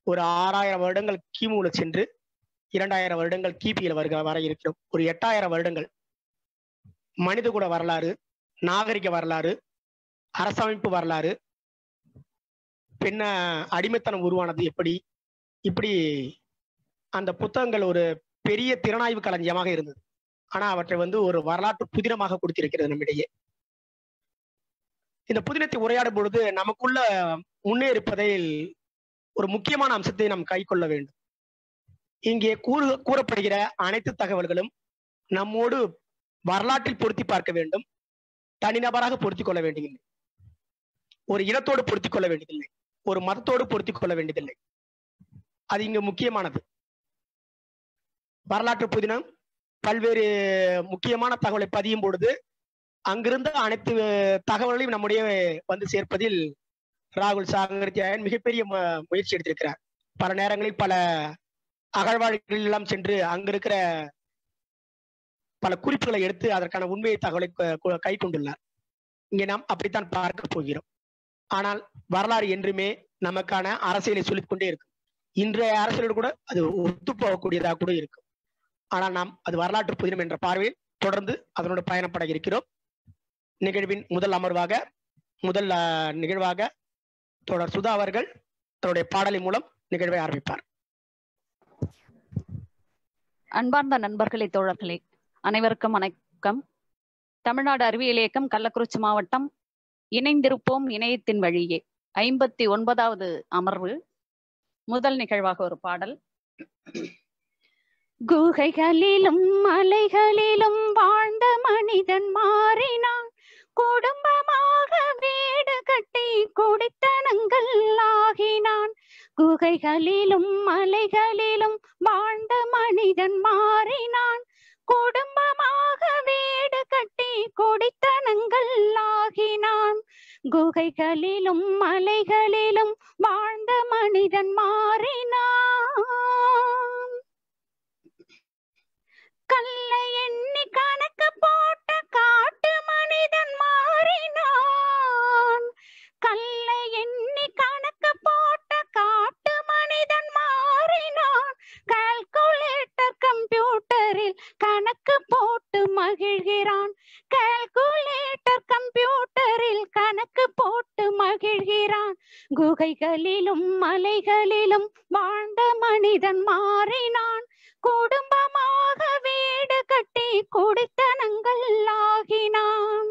ஒரு ஆறாயிரம் வருடங்கள் கிமுல சென்று இரண்டாயிரம் வருடங்கள் கிபியில வருக வர இருக்கிறோம் ஒரு எட்டாயிரம் வருடங்கள் மனிதகுல வரலாறு நாகரிக வரலாறு அரசமைப்பு வரலாறு பின்ன அடிமைத்தனம் உருவானது எப்படி இப்படி அந்த புத்தகங்கள் ஒரு பெரிய திறனாய்வு களஞ்சியமாக இருந்தது ஆனா அவற்றை வந்து ஒரு வரலாற்று புதினமாக கொடுத்திருக்கிறது நம்மிடையே இந்த புதினத்தை உரையாடும் பொழுது நமக்குள்ள முன்னே இருப்பதில் ஒரு முக்கியமான அம்சத்தை நாம் கை கொள்ள வேண்டும் இங்கே கூறு கூறப்படுகிற அனைத்து தகவல்களும் நம்மோடு வரலாற்றில் பொருத்தி பார்க்க வேண்டும் தனிநபராக பொருத்திக் கொள்ள வேண்டியதில்லை ஒரு இனத்தோடு பொருத்திக் கொள்ள வேண்டியதில்லை ஒரு மதத்தோடு பொருத்திக் கொள்ள வேண்டியதில்லை அது இங்கு முக்கியமானது வரலாற்று புதினம் பல்வேறு முக்கியமான தகவலை பதியும் பொழுது அங்கிருந்த அனைத்து தகவல்களையும் நம்முடைய வந்து சேர்ப்பதில் ராகுல் சாகர்த்தியாயன் மிகப்பெரிய மு- முயற்சி எடுத்திருக்கிறார் பல நேரங்களில் பல அகழ்வாழ்களில் எல்லாம் சென்று அங்க இருக்கிற பல குறிப்புகளை எடுத்து அதற்கான உண்மையை தகவலை க- கு- கை கொண்டுள்ளார் இங்கே நாம் அப்படித்தான் பார்க்க போகிறோம் ஆனால் வரலாறு என்றுமே நமக்கான அரசியலை சொல்லிக் கொண்டே இருக்கும் இன்றைய அரசியலோடு கூட அது ஒத்து போகக்கூடியதாக கூட இருக்கும் ஆனால் நாம் அது வரலாற்று புதினம் என்ற பார்வையில் தொடர்ந்து அதனோடு பயணப்பட இருக்கிறோம் நிகழ்வின் முதல் அமர்வாக முதல் அஹ், நிகழ்வாக தொடர் சுதா அவர்கள் தன்னுடைய பாடலின் மூலம் நிகழ்வை ஆரம்பிப்பார் அன்பார்ந்த நண்பர்களே தோழர்களே அனைவருக்கும் வணக்கம் தமிழ்நாடு அறிவியல் இயக்கம் கள்ளக்குறிச்சி மாவட்டம் இணைந்திருப்போம் இணையத்தின் வழியே ஐம்பத்தி ஒன்பதாவது அமர்வு முதல் நிகழ்வாக ஒரு பாடல் குகைகளிலும் மலைகளிலும் வாழ்ந்த மனிதன் மாறினான் குடும்பமாக வீடு கட்டி குடித்தனங்கள் ஆகினான் குகைகளிலும் மலைகளிலும் வாழ்ந்த மனிதன் மாறினான் குடும்பமாக வீடு கட்டி குடித்தனங்கள் ஆகினான் குகைகளிலும் மலைகளிலும் வாழ்ந்த மனிதன் மாறினான் கல்லை எண்ணி கணக்கு போட்ட காட்டு மனிதன் மாறினான் கல்லை எண்ணி கணக்கு போட்ட காட்டு மனிதன் மாறினான் கால்குலேட்டர் கம்ப்யூட்டரில் கணக்கு போட்டு மகிழ்கிறான் கால்குலேட்டர் கம்ப்யூட்டரில் கணக்கு போட்டு மகிழ்கிறான் குகைகளிலும் மலைகளிலும் வாழ்ந்த மனிதன் மாறினான் குடும்பமாக வீடு கட்டி குடித்தனங்கள் ஆகினான்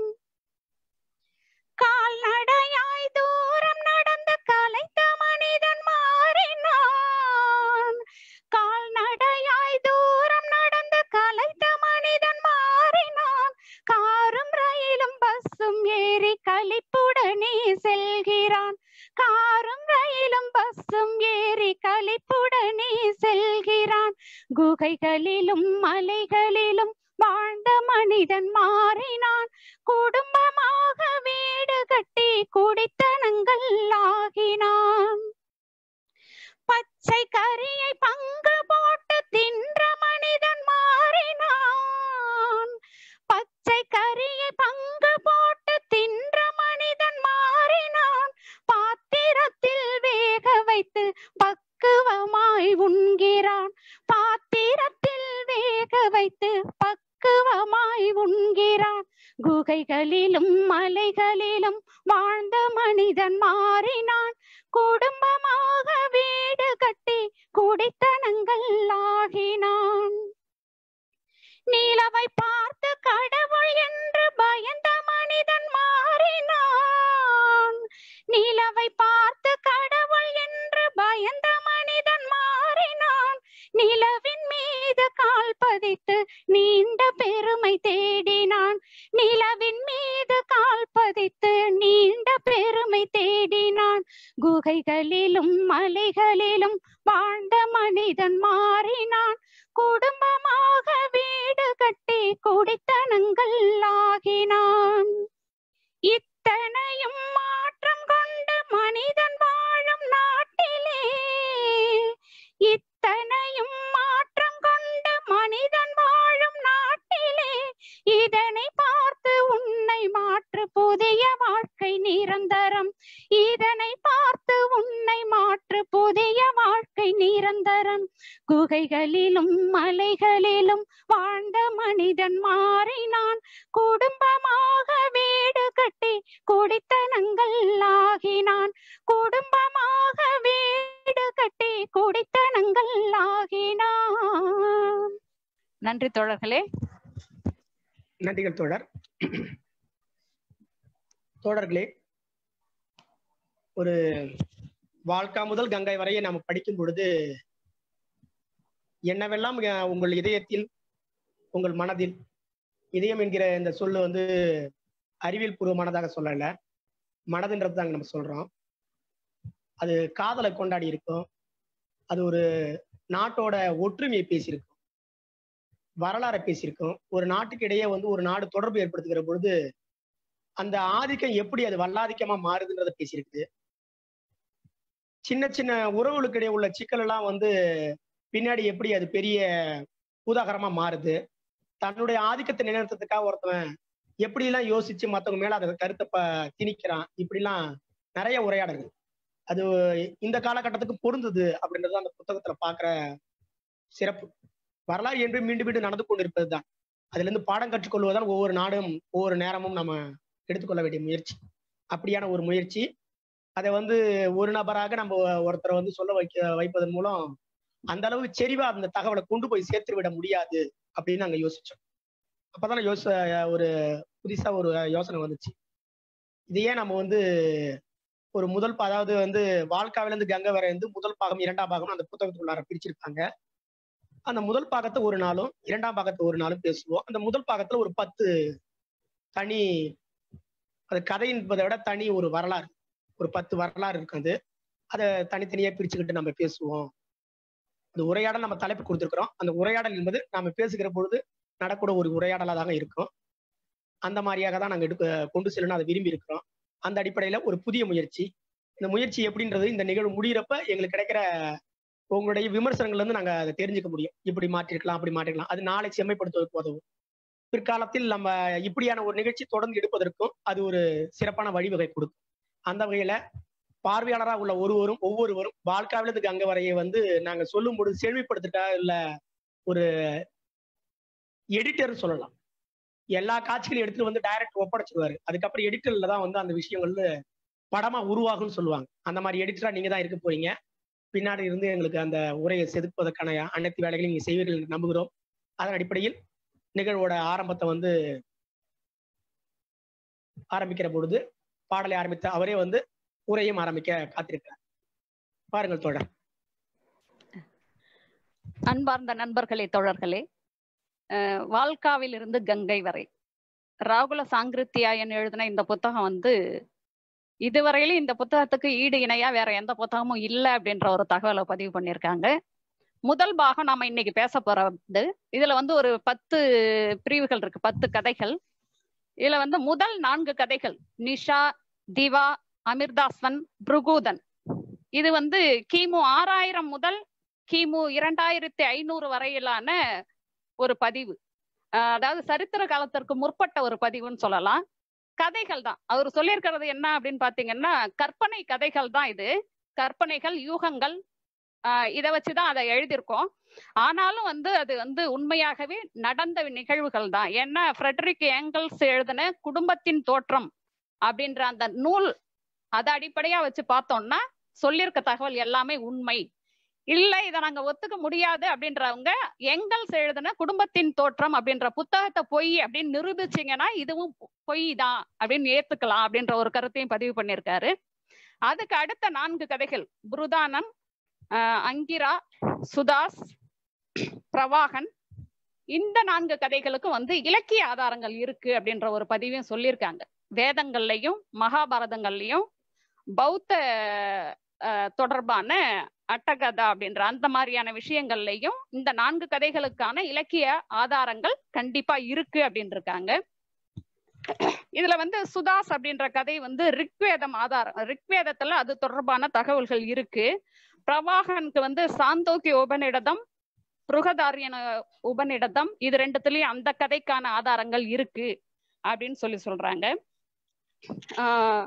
கால்நடையாய் தூரம் நடந்த கலைத்த மனிதன் மாறினான் கால்நடையாய் தூரம் நடந்த கலைத்த மனிதன் மாறினான் காரும் ரயிலும் பஸ்ஸும் ஏறி கழிப்புடனே செல்கிறான் காரும் ரயிலும் பஸ்ஸும் ஏறி கழிப்புடனே செல்கிறான் குகைகளிலும் மலைகளிலும் வாழ்ந்த மனிதன் மாறினான் குடும்பமாக வீடு கட்டி குடித்தனங்கள் ஆகினான் பச்சை கறியை பங்கு போட்டு தின்ற மனிதன் மாறினான் பச்சை கறியை பங்கு போட்டு தின்ற மனிதன் மாறினான் பாத்திரத்தில் வேக வைத்து பக்குவமாய் உண்கிறான் பாத்திரத்தில் வேக வைத்து பக்குவமாய் உண்கிறான் குகைகளிலும் மலைகளிலும் வாழ்ந்த மனிதன் மாறினான் குடும்பமாக வீடு கட்டி குடித்தனங்கள் ஆகினான் நீலவை பார்த்து கடவுள் என்று பயந்த மனிதன் மாறினான் நீலவை பார்த்து கடவுள் என்று பயந்த மனிதன் மாறினான் நிலவின் மீது கால் பதித்து நீண்ட பெருமை தேடினான் நிலவின் மீது கால் பதித்து நீண்ட பெருமை தேடினான் குகைகளிலும் மலைகளிலும் வாழ்ந்த மனிதன் மாறினான் குடும்பமாக வீடு கட்டி குடித்தனங்கள் ஆகினான் இத்தனையும் மாற்றம் கொண்டு மனிதன் வாழும் நாட்டிலே இத்தனையும் மாற்றம் கொண்டு மனிதன் வாழும் நாட்டிலே இதனை பார்த்து உன்னை மாற்று புதிய வாழ்க்கை நிரந்தரம் இதனை பார்த்து உன்னை மாற்று புதிய வாழ்க்கை நிரந்தரன் குகைகளிலும் மலைகளிலும் வாழ்ந்த மனிதன் மாறினான் குடும்பமாக வீடு கட்டி குடித்தனங்கள் ஆகினான் குடும்பமாக வீடு கட்டி குடித்தனங்கள் ஆகினான் நன்றி தோழர்களே நன்றிகள் தோழர் தோழர்களே ஒரு வாழ்க்கா முதல் கங்கை வரையை நாம் படிக்கும் பொழுது என்னவெல்லாம் அஹ், உங்கள் இதயத்தில் உங்கள் மனதில் இதயம் என்கிற இந்த சொல்லு வந்து அறிவியல் பூர்வமானதாக சொல்லல மனதுன்றது தாங்க நம்ம சொல்றோம் அது காதலை கொண்டாடி இருக்கும் அது ஒரு நாட்டோட ஒற்றுமையை பேசியிருக்கும் வரலாறை பேசியிருக்கோம் ஒரு நாட்டுக்கு இடையே வந்து ஒரு நாடு தொடர்பு ஏற்படுத்துகிற பொழுது அந்த ஆதிக்கம் எப்படி அது வல்லாதிக்கமா மாறுதுன்றத பேசியிருக்குது சின்ன சின்ன உறவுகளுக்கு இடையே உள்ள சிக்கல் எல்லாம் வந்து பின்னாடி எப்படி அது பெரிய பூதாகரமா மாறுது தன்னுடைய ஆதிக்கத்தை நிலைநிறுத்ததுக்காக ஒருத்தவன் எப்படி எல்லாம் யோசிச்சு மத்தவங்க மேல அதை கருத்தை ப திணிக்கிறான் இப்படிலாம் நிறைய உரையாடல்கள் அது இந்த காலகட்டத்துக்கு பொருந்தது அப்படின்றது அந்த புத்தகத்துல பாக்குற சிறப்பு வரலாறு என்று மீண்டும் மீண்டும் நடந்து கொண்டிருப்பது தான் அதுல இருந்து பாடம் கற்றுக்கொள்வதுதான் ஒவ்வொரு நாடும் ஒவ்வொரு நேரமும் நம்ம எடுத்துக்கொள்ள வேண்டிய முயற்சி அப்படியான ஒரு முயற்சி அதை வந்து ஒரு நபராக நம்ம ஒருத்தரை வந்து சொல்ல வைக்க வைப்பதன் மூலம் அந்த அளவுக்கு செறிவா அந்த தகவலை கொண்டு போய் சேர்த்து விட முடியாது அப்படின்னு நாங்க யோசிச்சோம் அப்பதான் யோச ஒரு புதுசா ஒரு யோசனை வந்துச்சு இதையே நம்ம வந்து ஒரு முதல் பா- அதாவது வந்து வாழ்க்காவில இருந்து கங்கை வரை வந்து முதல் பாகம் இரண்டாம் பாகம் அந்த புத்தகத்துக்குள்ளார பிரிச்சிருப்பாங்க அந்த முதல் பாகத்தை ஒரு நாளும் இரண்டாம் பாகத்தை ஒரு நாளும் பேசுவோம் அந்த முதல் பாகத்துல ஒரு பத்து தனி அது கதை என்பதை விட தனி ஒரு வரலாறு ஒரு பத்து வரலாறு இருக்கு அது அதை தனித்தனியா பிரிச்சுக்கிட்டு நம்ம பேசுவோம் அந்த உரையாடல் நம்ம தலைப்பு கொடுத்துருக்குறோம் அந்த உரையாடல் என்பது நாம பேசுகிற பொழுது நடக்கூட ஒரு உரையாடலாக தாங்க இருக்கும் அந்த மாதிரியாக தான் நாங்க எடுக்க கொண்டு செல்லணும் அதை விரும்பி இருக்கிறோம் அந்த அடிப்படையில ஒரு புதிய முயற்சி இந்த முயற்சி எப்படின்றது இந்த நிகழ்வு முடியிறப்ப எங்களுக்கு கிடைக்கிற உங்களுடைய விமர்சனங்கள்ல இருந்து நாங்க அதை தெரிஞ்சுக்க முடியும் இப்படி மாற்றிருக்கலாம் அப்படி மாற்றிருக்கலாம் அது நாளை செம்மைப்படுத்துவதற்கு உதவும் பிற்காலத்தில் நம்ம இப்படியான ஒரு நிகழ்ச்சி தொடர்ந்து எடுப்பதற்கும் அது ஒரு சிறப்பான வழிவகை கொடுக்கும் அந்த வகையில பார்வையாளராக உள்ள ஒருவரும் ஒவ்வொருவரும் வாழ்க்காவிலத்துக்கு அங்க வரைய வந்து நாங்க சொல்லும் பொழுது செழுமைப்படுத்திட்டா இல்ல ஒரு எடிட்டர் சொல்லலாம் எல்லா காட்சிகளையும் எடுத்துட்டு வந்து டைரக்ட் ஒப்படைச்சிருவாரு அதுக்கப்புறம் எடிட்டர்ல தான் வந்து அந்த விஷயங்கள் படமா உருவாகும்னு சொல்லுவாங்க அந்த மாதிரி எடிட்டரா நீங்க தான் இருக்க போறீங்க பின்னாடி இருந்து எங்களுக்கு அந்த உரையை செதுக்குவதற்கான அனைத்து வேலைகளையும் நீங்க செய்வீர்கள் என்று நம்புகிறோம் அதன் அடிப்படையில் நிகழ்வோட ஆரம்பத்தை வந்து ஆரம்பிக்கிற பொழுது பாடலை ஆரம்பித்த அவரே வந்து உரையும் ஆரம்பிக்க காத்திருக்கிறார் பாருங்கள் தோழர் அன்பார்ந்த நண்பர்களே தோழர்களே அஹ் வால்காவில் இருந்து கங்கை வரை ராகுல சாங்கிருத்தியாயன் எழுதின இந்த புத்தகம் வந்து இதுவரையிலும் இந்த புத்தகத்துக்கு ஈடு இணையா வேற எந்த புத்தகமும் இல்லை அப்படின்ற ஒரு தகவலை பதிவு பண்ணியிருக்காங்க முதல் பாகம் நாம இன்னைக்கு பேச போறது இதுல வந்து ஒரு பத்து பிரிவுகள் இருக்கு பத்து கதைகள் இதுல வந்து முதல் நான்கு கதைகள் நிஷா திவா அமிர்தாஸ்வன் புருகூதன் இது வந்து கிமு ஆறாயிரம் முதல் கிமு இரண்டாயிரத்தி ஐநூறு வரையிலான ஒரு பதிவு அஹ் அதாவது சரித்திர காலத்திற்கு முற்பட்ட ஒரு பதிவுன்னு சொல்லலாம் கதைகள் தான் அவர் சொல்லியிருக்கிறது என்ன அப்படின்னு பாத்தீங்கன்னா கற்பனை கதைகள் தான் இது கற்பனைகள் யூகங்கள் ஆஹ் இதை வச்சுதான் அதை எழுதியிருக்கோம் ஆனாலும் வந்து அது வந்து உண்மையாகவே நடந்த நிகழ்வுகள் தான் ஏன்னா ஃப்ரெட்ரிக் ஏங்கல்ஸ் எழுதின குடும்பத்தின் தோற்றம் அப்படின்ற அந்த நூல் அதை அடிப்படையா வச்சு பார்த்தோம்னா சொல்லியிருக்க தகவல் எல்லாமே உண்மை இல்ல இதை நாங்க ஒத்துக்க முடியாது அப்படின்றவங்க எங்கல்ஸ் எழுதின குடும்பத்தின் தோற்றம் அப்படின்ற புத்தகத்தை பொய் அப்படின்னு நிரூபிச்சீங்கன்னா இதுவும் பொய் தான் அப்படின்னு ஏத்துக்கலாம் அப்படின்ற ஒரு கருத்தையும் பதிவு பண்ணியிருக்காரு அதுக்கு அடுத்த நான்கு கதைகள் புருதானன் ஆஹ் அங்கிரா சுதாஸ் பிரவாகன் இந்த நான்கு கதைகளுக்கும் வந்து இலக்கிய ஆதாரங்கள் இருக்கு அப்படின்ற ஒரு பதிவையும் சொல்லியிருக்காங்க வேதங்கள்லையும் மகாபாரதங்கள்லையும் பௌத்த ஆஹ் தொடர்பான அட்டகதா அப்படின்ற அந்த மாதிரியான விஷயங்கள்லையும் இந்த நான்கு கதைகளுக்கான இலக்கிய ஆதாரங்கள் கண்டிப்பா இருக்கு அப்படின்னு இருக்காங்க இதுல வந்து சுதாஸ் அப்படின்ற கதை வந்து ரிக்வேதம் ஆதாரம் ரிக்வேதத்துல அது தொடர்பான தகவல்கள் இருக்கு பிரவாகனுக்கு வந்து சாந்தோக்கி உபநிடதம் புருகதாரியன உபநிடதம் இது ரெண்டுத்துலயும் அந்த கதைக்கான ஆதாரங்கள் இருக்கு அப்படின்னு சொல்லி சொல்றாங்க ஆஹ்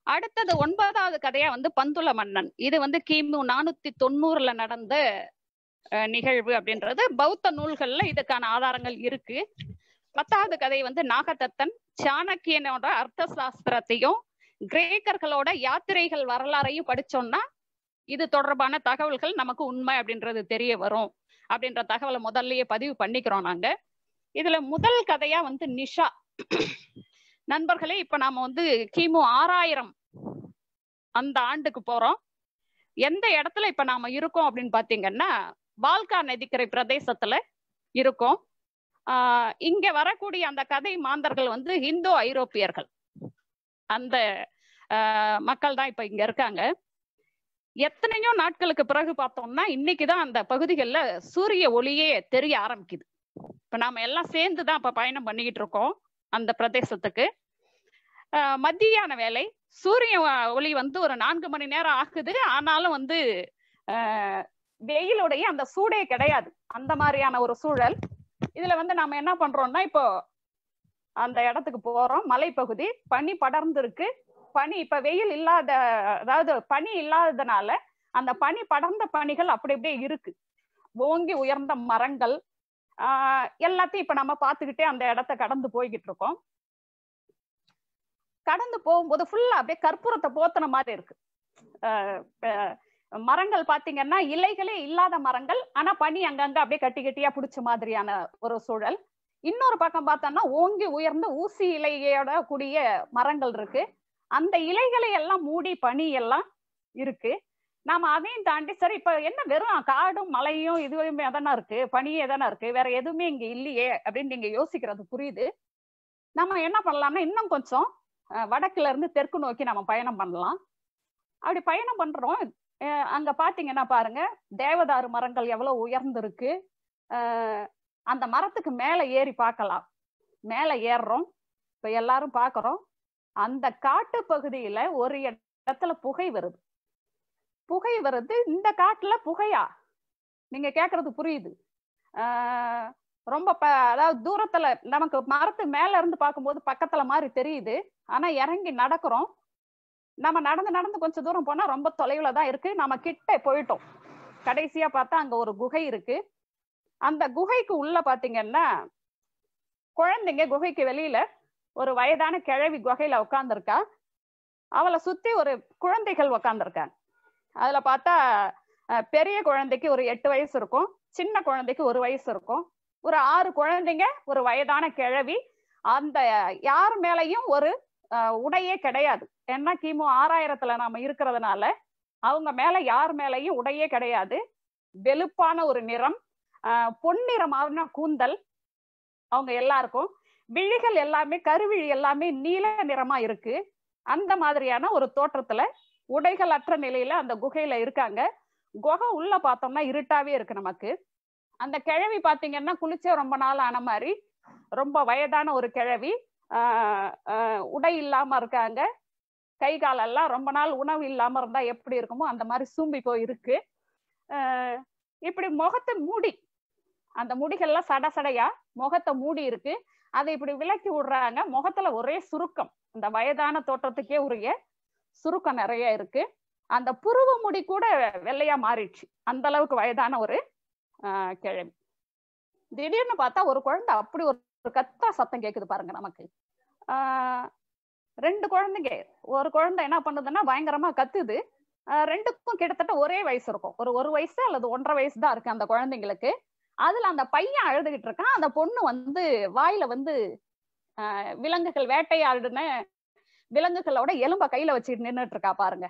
அடுத்தது ஒன்பதாவது கதையா வந்து பந்துல மன்னன் இது வந்து கிமு நானூத்தி தொண்ணூறுல நடந்த அஹ், நிகழ்வு அப்படின்றது பௌத்த நூல்கள்ல இதுக்கான ஆதாரங்கள் இருக்கு பத்தாவது கதை வந்து நாகதத்தன் சாணக்கியனோட அர்த்த சாஸ்திரத்தையும் கிரேக்கர்களோட யாத்திரைகள் வரலாறையும் படிச்சோம்னா இது தொடர்பான தகவல்கள் நமக்கு உண்மை அப்படின்றது தெரிய வரும் அப்படின்ற தகவலை முதல்லயே பதிவு பண்ணிக்கிறோம் நாங்க இதுல முதல் கதையா வந்து நிஷா நண்பர்களே இப்ப நாம வந்து கிமு ஆறாயிரம் அந்த ஆண்டுக்கு போறோம் எந்த இடத்துல இப்ப நாம இருக்கோம் அப்படின்னு பாத்தீங்கன்னா பால்கா நதிக்கரை பிரதேசத்துல இருக்கோம் ஆஹ் இங்க வரக்கூடிய அந்த கதை மாந்தர்கள் வந்து இந்தோ ஐரோப்பியர்கள் அந்த ஆஹ் மக்கள் தான் இப்ப இங்க இருக்காங்க எத்தனையோ நாட்களுக்கு பிறகு பார்த்தோம்னா இன்னைக்குதான் அந்த பகுதிகளில் சூரிய ஒளியே தெரிய ஆரம்பிக்குது இப்ப நாம எல்லாம் சேர்ந்து தான் இப்ப பயணம் பண்ணிக்கிட்டு இருக்கோம் அந்த பிரதேசத்துக்கு ஆஹ் மத்தியான வேலை சூரிய ஒளி வந்து ஒரு நான்கு மணி நேரம் ஆகுது ஆனாலும் வந்து ஆஹ் வெயிலுடைய அந்த சூடே கிடையாது அந்த மாதிரியான ஒரு சூழல் இதுல வந்து நாம என்ன பண்றோம்னா இப்போ அந்த இடத்துக்கு போறோம் மலைப்பகுதி பனி படர்ந்து இருக்கு பனி இப்ப வெயில் இல்லாத அதாவது பனி இல்லாததுனால அந்த பனி படர்ந்த பனிகள் அப்படி அப்படியே இருக்கு ஓங்கி உயர்ந்த மரங்கள் ஆஹ் எல்லாத்தையும் இப்ப நம்ம பார்த்துக்கிட்டே அந்த இடத்த கடந்து போய்கிட்டு இருக்கோம் கடந்து போகும்போது ஃபுல்லா அப்படியே கற்பூரத்தை போத்தன மாதிரி இருக்கு ஆஹ் ஆஹ் மரங்கள் பாத்தீங்கன்னா இலைகளே இல்லாத மரங்கள் ஆனா பனி அங்கங்க அப்படியே கட்டி கட்டியா பிடிச்ச மாதிரியான ஒரு சூழல் இன்னொரு பக்கம் பார்த்தோம்னா ஓங்கி உயர்ந்த ஊசி இலையோட கூடிய மரங்கள் இருக்கு அந்த இலைகளை எல்லாம் மூடி பனி எல்லாம் இருக்கு நாம அதையும் தாண்டி சரி இப்ப என்ன வெறும் காடும் மலையும் இதுவுமே தானே இருக்கு பனியே தானே இருக்கு வேற எதுவுமே இங்க இல்லையே அப்படின்னு நீங்க யோசிக்கிறது புரியுது நம்ம என்ன பண்ணலாம்னா இன்னும் கொஞ்சம் அஹ், வடக்குல இருந்து தெற்கு நோக்கி நம்ம பயணம் பண்ணலாம் அப்படி பயணம் பண்றோம் அஹ், அங்க பாத்தீங்கன்னா பாருங்க தேவதாரு மரங்கள் எவ்வளவு உயர்ந்து இருக்கு அஹ், அந்த மரத்துக்கு மேல ஏறி பார்க்கலாம் மேல ஏறுறோம் இப்ப எல்லாரும் பாக்குறோம் அந்த காட்டு பகுதியில ஒரு இடத்துல புகை வருது புகை வருது இந்த காட்டுல புகையா நீங்க கேக்குறது புரியுது ஆஹ் ரொம்ப ப அதாவது தூரத்துல நமக்கு மரத்து மேல இருந்து பார்க்கும்போது பக்கத்துல மாதிரி தெரியுது ஆனா இறங்கி நடக்கிறோம் நம்ம நடந்து நடந்து கொஞ்சம் தூரம் போனா ரொம்ப தொலைவுல தான் இருக்கு நம்ம கிட்ட போயிட்டோம் கடைசியா பார்த்தா அங்க ஒரு குகை இருக்கு அந்த குகைக்கு உள்ள பாத்தீங்கன்னா குழந்தைங்க குகைக்கு வெளியில ஒரு வயதான கிழவி குகையில உட்காந்துருக்கா அவளை சுத்தி ஒரு குழந்தைகள் உக்காந்துருக்காங்க அதுல பார்த்தா அஹ், பெரிய குழந்தைக்கு ஒரு எட்டு வயசு இருக்கும் சின்ன குழந்தைக்கு ஒரு வயசு இருக்கும் ஒரு ஆறு குழந்தைங்க ஒரு வயதான கிழவி அந்த யார் மேலையும் ஒரு அஹ், உடையே கிடையாது ஏன்னா கிமு ஆறாயிரத்துல நாம இருக்கிறதுனால அவங்க மேல யார் மேலையும் உடையே கிடையாது வெளுப்பான ஒரு நிறம் ஆஹ் பொன்னிறமான கூந்தல் அவங்க எல்லாருக்கும் விழிகள் எல்லாமே கருவிழி எல்லாமே நீல நிறமா இருக்கு அந்த மாதிரியான ஒரு தோற்றத்துல உடைகள் அற்ற நிலையில அந்த குகையில இருக்காங்க குகை உள்ள பார்த்தோம்னா இருட்டாவே இருக்கு நமக்கு அந்த கிழவி பாத்தீங்கன்னா குளிச்சே ரொம்ப நாள் ஆன மாதிரி ரொம்ப வயதான ஒரு கிழவி ஆஹ் ஆஹ் உடை இல்லாம இருக்காங்க கை காலெல்லாம் ரொம்ப நாள் உணவு இல்லாம இருந்தா எப்படி இருக்குமோ அந்த மாதிரி சூம்பி போய் இருக்கு ஆஹ் இப்படி முகத்தை மூடி அந்த முடிகள்லாம் சட சடையா முகத்தை மூடி இருக்கு அதை இப்படி விலக்கி விடுறாங்க முகத்துல ஒரே சுருக்கம் அந்த வயதான தோற்றத்துக்கே உரிய சுருக்கம் நிறைய இருக்கு அந்த புருவ முடி கூட வெள்ளையா மாறிடுச்சு அந்த அளவுக்கு வயதான ஒரு ஆஹ் கிழவி திடீர்னு பார்த்தா ஒரு குழந்தை அப்படி ஒரு கத்தா சத்தம் கேக்குது பாருங்க நமக்கு ஆஹ் ரெண்டு குழந்தைங்க ஒரு குழந்தை என்ன பண்ணுதுன்னா பயங்கரமா கத்துது ஆஹ் ரெண்டுக்கும் கிட்டத்தட்ட ஒரே வயசு இருக்கும் ஒரு ஒரு வயசு அல்லது ஒன்றரை வயசு தான் இருக்கு அந்த குழந்தைங்களுக்கு அதுல அந்த பையன் அழுதுகிட்டு இருக்கான் அந்த பொண்ணு வந்து வாயில வந்து ஆஹ் விலங்குகள் வேட்டையாடுன விலங்குகளோட எலும்ப கையில வச்சுட்டு நின்னுட்டு இருக்கா பாருங்க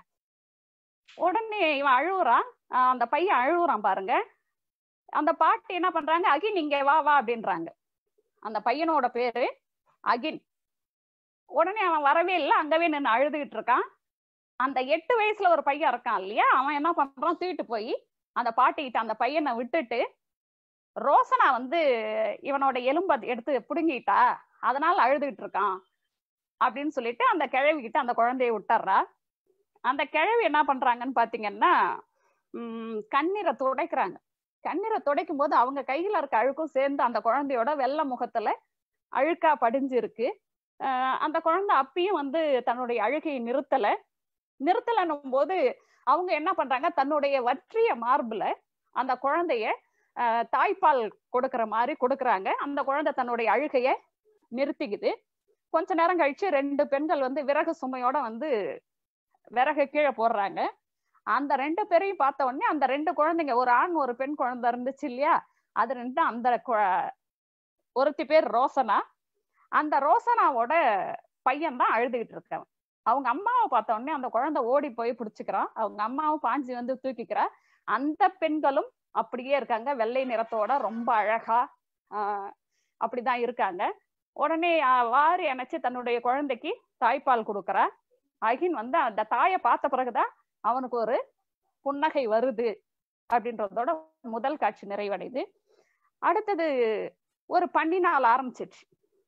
உடனே இவன் அழுவுறான் ஆஹ் அந்த பையன் அழுவுறான் பாருங்க அந்த பாட்டி என்ன பண்றாங்க அகின் இங்க வா வா அப்படின்றாங்க அந்த பையனோட பேரு அகின் உடனே அவன் வரவே இல்லை அங்கவே நின்று அழுதுகிட்டு இருக்கான் அந்த எட்டு வயசுல ஒரு பையன் இருக்கான் இல்லையா அவன் என்ன பண்றான் தூக்கிட்டு போய் அந்த பாட்டிக்கிட்ட அந்த பையனை விட்டுட்டு ரோசனா வந்து இவனோட எலும்ப எடுத்து புடுங்கிட்டா அதனால அழுதுகிட்டு இருக்கான் அப்படின்னு சொல்லிட்டு அந்த கிழவி கிட்ட அந்த குழந்தைய விட்டுறா அந்த கிழவி என்ன பண்றாங்கன்னு பாத்தீங்கன்னா உம் கண்ணீரை துடைக்கிறாங்க கண்ணீரை துடைக்கும் போது அவங்க கையில இருக்க அழுக்கும் சேர்ந்து அந்த குழந்தையோட வெள்ளை முகத்துல அழுக்கா படிஞ்சு இருக்கு ஆஹ் அந்த குழந்தை அப்பயும் வந்து தன்னுடைய அழுகையை நிறுத்தல நிறுத்தலன்னும் போது அவங்க என்ன பண்றாங்க தன்னுடைய வற்றிய மார்புல அந்த குழந்தைய ஆஹ் தாய்ப்பால் கொடுக்கிற மாதிரி கொடுக்கறாங்க அந்த குழந்தை தன்னுடைய அழுகைய நிறுத்திக்குது கொஞ்ச நேரம் கழிச்சு ரெண்டு பெண்கள் வந்து விறகு சுமையோட வந்து விறகு கீழே போடுறாங்க அந்த ரெண்டு பேரையும் பார்த்த உடனே அந்த ரெண்டு குழந்தைங்க ஒரு ஆண் ஒரு பெண் குழந்தை இருந்துச்சு இல்லையா அது ரெண்டு அந்த கு- ஒருத்தி பேர் ரோசனா அந்த ரோசனாவோட பையன் தான் அழுதுகிட்டு இருக்கான் அவங்க அம்மாவை பார்த்த உடனே அந்த குழந்தை ஓடி போய் பிடிச்சுக்கிறான் அவங்க அம்மாவும் பாஞ்சி வந்து தூக்கிக்கிறா அந்த பெண்களும் அப்படியே இருக்காங்க வெள்ளை நிறத்தோட ரொம்ப அழகா ஆஹ் அப்படிதான் இருக்காங்க உடனே ஆஹ் வாரி அணைச்சு தன்னுடைய குழந்தைக்கு தாய்ப்பால் கொடுக்கறா அகின் வந்து அந்த தாயை பார்த்த பிறகுதான் அவனுக்கு ஒரு புன்னகை வருது அப்படின்றதோட முதல் காட்சி நிறைவடையுது அடுத்தது ஒரு பன்னி நாள் ஆரம்பிச்சிருச்சு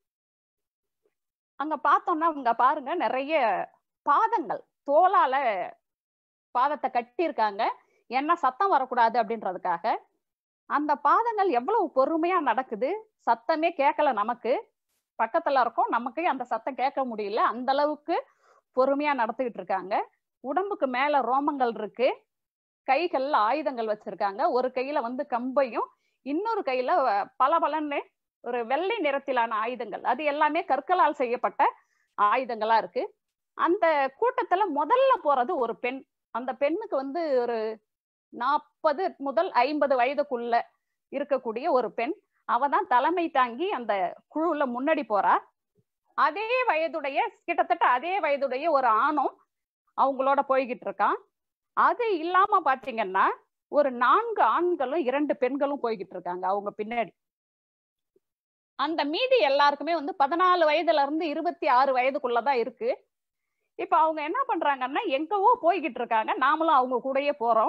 அங்க பார்த்தோம்னா அங்க பாருங்க நிறைய பாதங்கள் தோலால பாதத்தை கட்டியிருக்காங்க ஏன்னா சத்தம் வரக்கூடாது அப்படின்றதுக்காக அந்த பாதங்கள் எவ்வளவு பொறுமையா நடக்குது சத்தமே கேட்கல நமக்கு பக்கத்துல இருக்கோம் நமக்கு அந்த சத்தம் கேட்க முடியல அந்த அளவுக்கு பொறுமையா நடத்திக்கிட்டு இருக்காங்க உடம்புக்கு மேல ரோமங்கள் இருக்கு கைகள்ல ஆயுதங்கள் வச்சிருக்காங்க ஒரு கையில வந்து கம்பையும் இன்னொரு கையில பல பலன்னு ஒரு வெள்ளை நிறத்திலான ஆயுதங்கள் அது எல்லாமே கற்களால் செய்யப்பட்ட ஆயுதங்களா இருக்கு அந்த கூட்டத்துல முதல்ல போறது ஒரு பெண் அந்த பெண்ணுக்கு வந்து ஒரு நாற்பது முதல் ஐம்பது வயதுக்குள்ள இருக்கக்கூடிய ஒரு பெண் அவ தான் தலைமை தாங்கி அந்த குழுவுல முன்னாடி போறா அதே வயதுடைய கிட்டத்தட்ட அதே வயதுடைய ஒரு ஆணும் அவங்களோட போய்கிட்டு இருக்கான் அது இல்லாம பாத்தீங்கன்னா ஒரு நான்கு ஆண்களும் இரண்டு பெண்களும் போய்கிட்டு இருக்காங்க அவங்க பின்னாடி அந்த மீதி எல்லாருக்குமே வந்து பதினாலு வயதுல இருந்து இருபத்தி ஆறு வயதுக்குள்ளதான் இருக்கு இப்ப அவங்க என்ன பண்றாங்கன்னா எங்கவோ போய்கிட்டு இருக்காங்க நாமளும் அவங்க கூடயே போறோம்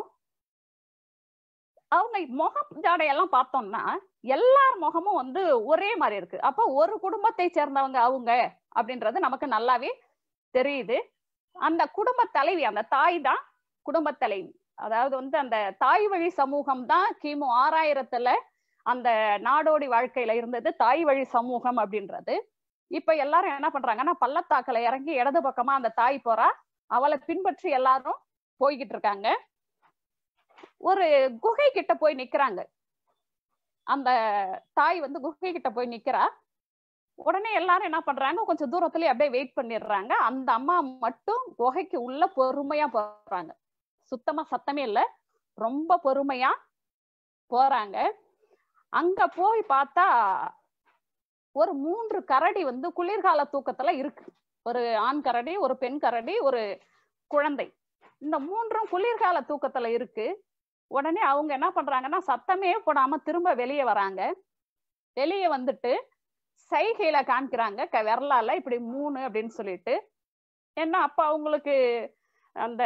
அவங்க முகம் ஜாடையெல்லாம் பார்த்தோம்னா எல்லார் முகமும் வந்து ஒரே மாதிரி இருக்கு அப்போ ஒரு குடும்பத்தை சேர்ந்தவங்க அவங்க அப்படின்றது நமக்கு நல்லாவே தெரியுது அந்த குடும்ப தலைவி அந்த தாய் தான் குடும்ப தலைவி அதாவது வந்து அந்த தாய் வழி சமூகம் தான் கிமு ஆறாயிரத்துல அந்த நாடோடி வாழ்க்கையில இருந்தது தாய் வழி சமூகம் அப்படின்றது இப்ப எல்லாரும் என்ன பண்றாங்கன்னா பள்ளத்தாக்குல இறங்கி இடது பக்கமா அந்த தாய் போறா அவளை பின்பற்றி எல்லாரும் போய்கிட்டு இருக்காங்க ஒரு குகை கிட்ட போய் நிக்கிறாங்க அந்த தாய் வந்து குகை கிட்ட போய் நிக்கிறா உடனே எல்லாரும் என்ன பண்றாங்க கொஞ்சம் தூரத்துலயே அப்படியே வெயிட் பண்ணிடுறாங்க அந்த அம்மா மட்டும் குகைக்கு உள்ள பொறுமையா போறாங்க சுத்தமா சத்தமே இல்ல ரொம்ப பொறுமையா போறாங்க அங்க போய் பார்த்தா ஒரு மூன்று கரடி வந்து குளிர்கால தூக்கத்துல இருக்கு ஒரு ஆண் கரடி ஒரு பெண் கரடி ஒரு குழந்தை இந்த மூன்றும் குளிர்கால தூக்கத்துல இருக்கு உடனே அவங்க என்ன பண்றாங்கன்னா சத்தமே போடாம திரும்ப வெளியே வராங்க வெளியே வந்துட்டு சைகையில காமிக்கிறாங்க க விரலால இப்படி மூணு அப்படின்னு சொல்லிட்டு ஏன்னா அப்ப அவங்களுக்கு அந்த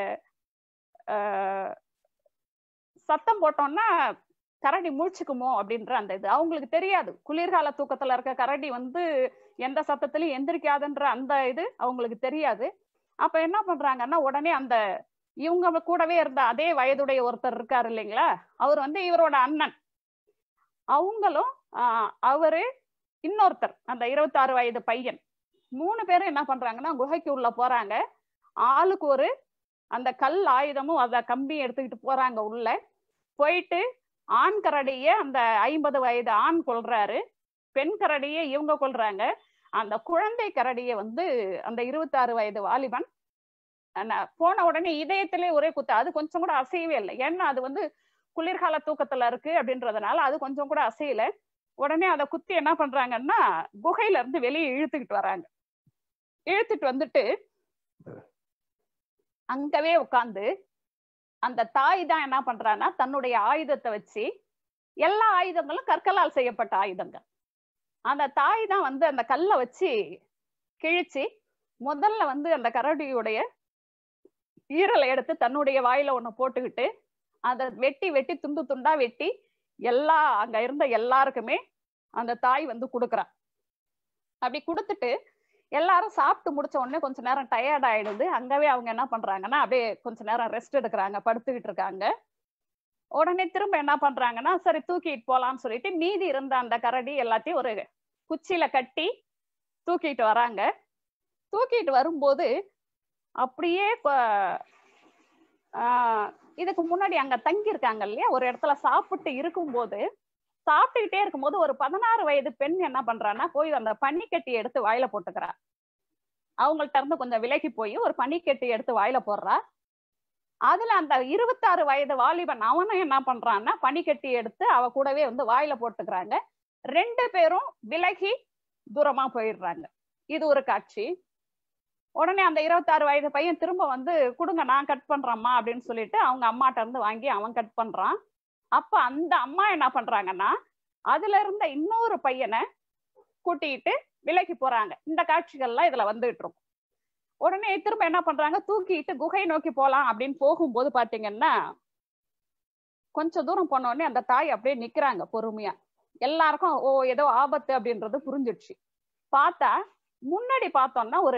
ஆஹ், சத்தம் போட்டோம்னா கரடி முழிச்சுக்குமோ அப்படின்ற அந்த இது அவங்களுக்கு தெரியாது குளிர்கால தூக்கத்துல இருக்க கரடி வந்து எந்த சத்தத்திலையும் எந்திரிக்காதுன்ற அந்த இது அவங்களுக்கு தெரியாது அப்ப என்ன பண்றாங்கன்னா உடனே அந்த இவங்க கூடவே இருந்த அதே வயதுடைய ஒருத்தர் இருக்காரு இல்லைங்களா அவர் வந்து இவரோட அண்ணன் அவங்களும் ஆஹ், அவரு இன்னொருத்தர் அந்த இருபத்தாறு வயது பையன் மூணு பேரும் என்ன பண்றாங்கன்னா குகைக்கு உள்ள போறாங்க ஆளுக்கு ஒரு அந்த கல் ஆயுதமும் அத கம்பி எடுத்துக்கிட்டு போறாங்க உள்ள போயிட்டு ஆண் கரடிய அந்த ஐம்பது வயது ஆண் கொல்றாரு பெண் கரடியை இவங்க கொல்றாங்க அந்த குழந்தை கரடிய வந்து அந்த இருபத்தாறு வயது வாலிபன் அண்ணா- போன உடனே இதயத்திலே ஒரே குத்து அது கொஞ்சம் கூட அசையவே இல்லை ஏன்னா அது வந்து குளிர்கால தூக்கத்துல இருக்கு அப்படின்றதுனால அது கொஞ்சம் கூட அசையல உடனே அதை குத்தி என்ன பண்றாங்கன்னா குகையில இருந்து வெளியே இழுத்துக்கிட்டு வராங்க இழுத்துட்டு வந்துட்டு அங்கவே உட்கார்ந்து அந்த தாய் தான் என்ன பண்றான்னா தன்னுடைய ஆயுதத்தை வச்சு எல்லா ஆயுதங்களும் கற்களால் செய்யப்பட்ட ஆயுதங்கள் அந்த தாய் தான் வந்து அந்த கல்லை வச்சு கிழிச்சு முதல்ல வந்து அந்த கரடியுடைய ஈரலை எடுத்து தன்னுடைய வாயில ஒண்ணு போட்டுக்கிட்டு அதை வெட்டி வெட்டி துண்டு துண்டா வெட்டி எல்லா அங்க இருந்த எல்லாருக்குமே அந்த தாய் வந்து கொடுக்குறா அப்படி கொடுத்துட்டு எல்லாரும் சாப்பிட்டு முடிச்ச உடனே கொஞ்ச நேரம் டயர்ட் ஆயிடுது அங்கவே அவங்க என்ன பண்றாங்கன்னா அப்படியே கொஞ்ச நேரம் ரெஸ்ட் எடுக்கிறாங்க படுத்துக்கிட்டு இருக்காங்க உடனே திரும்ப என்ன பண்றாங்கன்னா சரி தூக்கிட்டு போலாம்னு சொல்லிட்டு மீதி இருந்த அந்த கரடி எல்லாத்தையும் ஒரு குச்சியில கட்டி தூக்கிட்டு வராங்க தூக்கிட்டு வரும்போது அப்படியே ப- ஆஹ் இதுக்கு முன்னாடி அங்க தங்கி இருக்காங்க இல்லையா ஒரு இடத்துல சாப்பிட்டு இருக்கும்போது சாப்பிட்டுக்கிட்டே இருக்கும்போது ஒரு பதினாறு வயது பெண் என்ன பண்றான்னா போய் அந்த பனிக்கட்டி எடுத்து வாயில போட்டுக்கிறா அவங்கள்ட்ட இருந்து கொஞ்சம் விலகி போய் ஒரு பனிக்கட்டி எடுத்து வாயில போடுறா அதுல அந்த இருபத்தாறு வயது வாலிபன் அவனும் என்ன பண்றான்னா பனிக்கட்டி எடுத்து அவ கூடவே வந்து வாயில போட்டுக்கிறாங்க ரெண்டு பேரும் விலகி தூரமா போயிடுறாங்க இது ஒரு காட்சி உடனே அந்த இருபத்தாறு வயது பையன் திரும்ப வந்து கொடுங்க நான் கட் பண்றேம்மா அப்படின்னு சொல்லிட்டு அவங்க அம்மாட்ட இருந்து வாங்கி அவன் கட் பண்றான் அப்ப அந்த அம்மா என்ன பண்றாங்கன்னா அதுல இருந்த இன்னொரு பையனை கூட்டிட்டு விலகி போறாங்க இந்த காட்சிகள்லாம் இதுல வந்துகிட்டு இருக்கும் உடனே திரும்ப என்ன பண்றாங்க தூக்கிட்டு குகை நோக்கி போலாம் அப்படின்னு போகும்போது பாத்தீங்கன்னா கொஞ்ச தூரம் போன உடனே அந்த தாய் அப்படியே நிக்கிறாங்க பொறுமையா எல்லாருக்கும் ஓ ஏதோ ஆபத்து அப்படின்றது புரிஞ்சிடுச்சு பார்த்தா முன்னாடி பார்த்தோம்னா ஒரு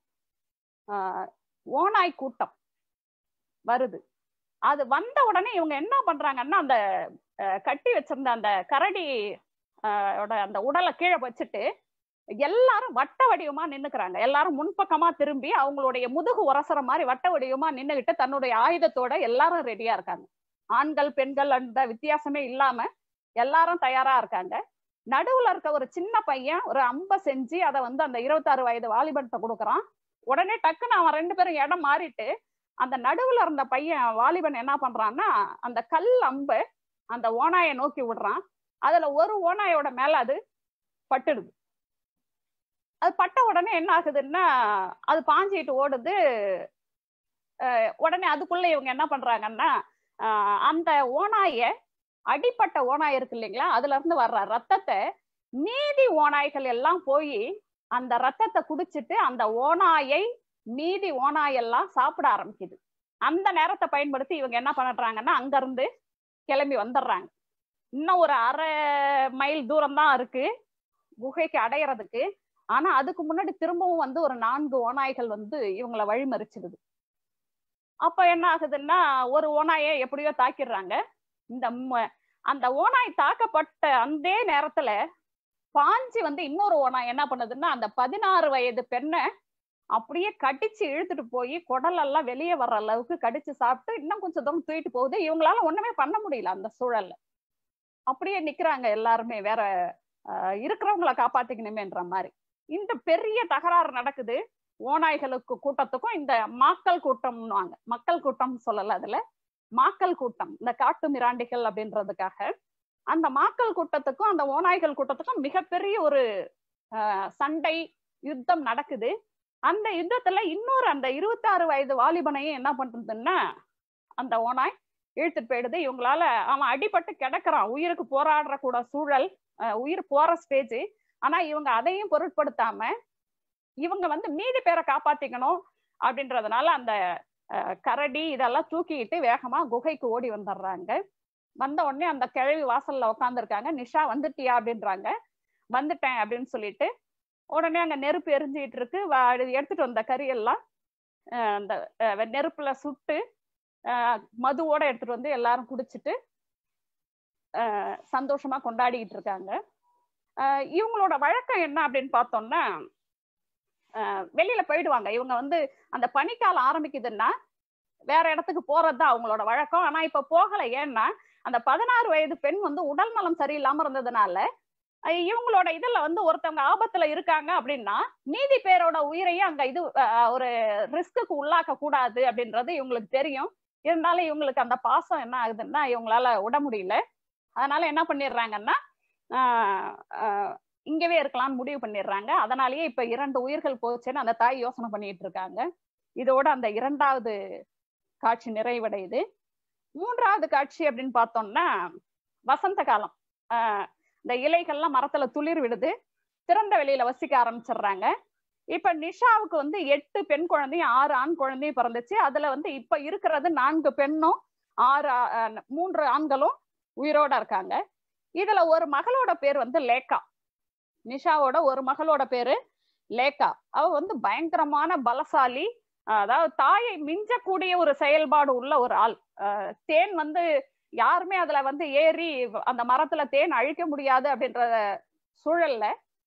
ஆஹ், ஓநாய் கூட்டம் வருது அது வந்த உடனே இவங்க என்ன பண்றாங்கன்னா அந்த அஹ், கட்டி வச்சிருந்த அந்த கரடி ஆஹ், ஓட அந்த உடலை கீழே வச்சுட்டு எல்லாரும் வட்ட வடிவமா நின்னுக்கிறாங்க எல்லாரும் முன்பக்கமா திரும்பி அவங்களுடைய முதுகு உரசுற மாதிரி வட்ட வடிவமா நின்னுகிட்டு தன்னுடைய ஆயுதத்தோட எல்லாரும் ரெடியா இருக்காங்க ஆண்கள் பெண்கள் அந்த வித்தியாசமே இல்லாம எல்லாரும் தயாரா இருக்காங்க நடுவுல இருக்க ஒரு சின்ன பையன் ஒரு அம்ப செஞ்சு அதை வந்து அந்த இருபத்தாறு வயது வாலிபன்ட்ட கொடுக்குறான் உடனே டக்குன்னு அவன் ரெண்டு பேரும் இடம் மாறிட்டு அந்த நடுவுல இருந்த பையன் வாலிபன் என்ன பண்றான்னா அந்த கல் அம்பு அந்த ஓநாயை நோக்கி விடுறான் அதுல ஒரு ஓநாயோட மேல அது பட்டுடுது அது பட்ட உடனே என்ன ஆகுதுன்னா அது பாஞ்சிட்டு ஓடுது அஹ் உடனே அதுக்குள்ள இவங்க என்ன பண்றாங்கன்னா ஆஹ் அந்த ஓநாய அடிப்பட்ட ஓநாய் இருக்கு இல்லைங்களா அதுல இருந்து வர்ற ரத்தத்தை மீதி ஓநாய்கள் எல்லாம் போய் அந்த ரத்தத்தை குடிச்சிட்டு அந்த ஓநாயை மீதி ஓநாயெல்லாம் சாப்பிட ஆரம்பிக்குது அந்த நேரத்தை பயன்படுத்தி இவங்க என்ன பண்றாங்கன்னா அங்க இருந்து கிளம்பி வந்துடுறாங்க இன்னும் ஒரு அரை மைல் தூரம் தான் இருக்கு குகைக்கு அடையறதுக்கு ஆனா அதுக்கு முன்னாடி திரும்பவும் வந்து ஒரு நான்கு ஓநாய்கள் வந்து இவங்களை வழிமறிச்சிடுது அப்ப என்ன ஆகுதுன்னா ஒரு ஓநாயை எப்படியோ தாக்கிடுறாங்க இந்த ம- அந்த ஓநாய் தாக்கப்பட்ட அந்த நேரத்துல பாஞ்சி வந்து இன்னொரு ஓநாய் என்ன பண்ணுதுன்னா அந்த பதினாறு வயது பெண்ணை அப்படியே கடிச்சு இழுத்துட்டு போய் குடல் எல்லாம் வெளியே வர்ற அளவுக்கு கடிச்சு சாப்பிட்டு இன்னும் கொஞ்சம் தூரம் தூக்கிட்டு போகுது இவங்களால ஒண்ணுமே பண்ண முடியல அந்த சூழல்ல அப்படியே நிக்கிறாங்க எல்லாருமே வேற ஆஹ், இருக்கிறவங்களை காப்பாத்திக்கணுமேன்ற மாதிரி இந்த பெரிய தகராறு நடக்குது ஓநாய்களுக்கு கூட்டத்துக்கும் இந்த மாக்கள் கூட்டம்னுவாங்க மக்கள் கூட்டம் சொல்லல அதுல மாக்கள் கூட்டம் இந்த காட்டு மிராண்டிகள் அப்படின்றதுக்காக அந்த மாக்கள் கூட்டத்துக்கும் அந்த ஓநாய்கள் கூட்டத்துக்கும் மிகப்பெரிய ஒரு ஆஹ், சண்டை யுத்தம் நடக்குது அந்த யுத்தத்துல இன்னொரு அந்த இருபத்தாறு வயது வாலிபனையும் என்ன பண்றதுன்னா அந்த ஓநாய் இழுத்துட்டு போயிடுது இவங்களால அவன் அடிபட்டு கிடக்குறான் உயிருக்கு போராடுற கூட சூழல் அஹ், உயிர் போற ஸ்டேஜ் ஆனா இவங்க அதையும் பொருட்படுத்தாம இவங்க வந்து மீதி பேரை காப்பாத்திக்கணும் அப்படின்றதுனால அந்த அஹ், கரடி இதெல்லாம் தூக்கிட்டு வேகமா குகைக்கு ஓடி வந்துடுறாங்க வந்த உடனே அந்த கிழவி வாசல்ல உட்காந்துருக்காங்க நிஷா வந்துட்டியா அப்படின்றாங்க வந்துட்டேன் அப்படின்னு சொல்லிட்டு உடனே அங்க நெருப்பு எரிஞ்சிட்டு இருக்கு வா- அது எடுத்துட்டு வந்த கறியெல்லாம் அஹ், அந்த அஹ், நெருப்புல சுட்டு அஹ், மதுவோட எடுத்துட்டு வந்து எல்லாரும் குடிச்சிட்டு அஹ், சந்தோஷமா கொண்டாடிட்டு இருக்காங்க அஹ், இவங்களோட வழக்கம் என்ன அப்படின்னு பார்த்தோம்னா அஹ், வெளியில போயிடுவாங்க இவங்க வந்து அந்த பனிக்காலம் ஆரம்பிக்குதுன்னா வேற இடத்துக்கு போறதுதான் அவங்களோட வழக்கம் ஆனா இப்ப போகல ஏன்னா அந்த பதினாறு வயது பெண் வந்து உடல் நலம் சரியில்லாம இருந்ததுனால அஹ் இவங்களோட இதுல வந்து ஒருத்தவங்க ஆபத்துல இருக்காங்க அப்படின்னா நீதி பேரோட உயிரையும் அங்க இது அஹ், ஒரு ரிஸ்க்குக்கு உள்ளாக்க கூடாது அப்படின்றது இவங்களுக்கு தெரியும் இருந்தாலும் இவங்களுக்கு அந்த பாசம் என்ன ஆகுதுன்னா இவங்களால விட முடியல அதனால என்ன பண்ணிடுறாங்கன்னா ஆஹ், ஆஹ், இங்கவே இருக்கலாம்னு முடிவு பண்ணிடுறாங்க அதனாலயே இப்ப இரண்டு உயிர்கள் போச்சுன்னு அந்த தாய் யோசனை பண்ணிட்டு இருக்காங்க இதோட அந்த இரண்டாவது காட்சி நிறைவடையுது மூன்றாவது காட்சி அப்படின்னு பார்த்தோம்னா வசந்த காலம் ஆஹ் இந்த இலைகள்லாம் மரத்துல துளிர் விடுது திறந்த வெளியில வசிக்க ஆரம்பிச்சிடுறாங்க இப்ப நிஷாவுக்கு வந்து எட்டு பெண் குழந்தையும் ஆறு ஆண் குழந்தையும் பிறந்துச்சு அதுல வந்து இப்ப இருக்கிறது நான்கு பெண்ணும் ஆறு ஆ- ஆஹ் மூன்று ஆண்களும் உயிரோட இருக்காங்க இதுல ஒரு மகளோட பேர் வந்து லேக்கா நிஷாவோட ஒரு மகளோட பேரு லேக்கா அவ வந்து பயங்கரமான பலசாலி ஆஹ் அதாவது தாயை மிஞ்சக்கூடிய ஒரு செயல்பாடு உள்ள ஒரு ஆள் ஆஹ் தேன் வந்து யாருமே அதுல வந்து ஏறி அந்த மரத்துல தேன் அழிக்க முடியாது அப்படின்ற சூழல்ல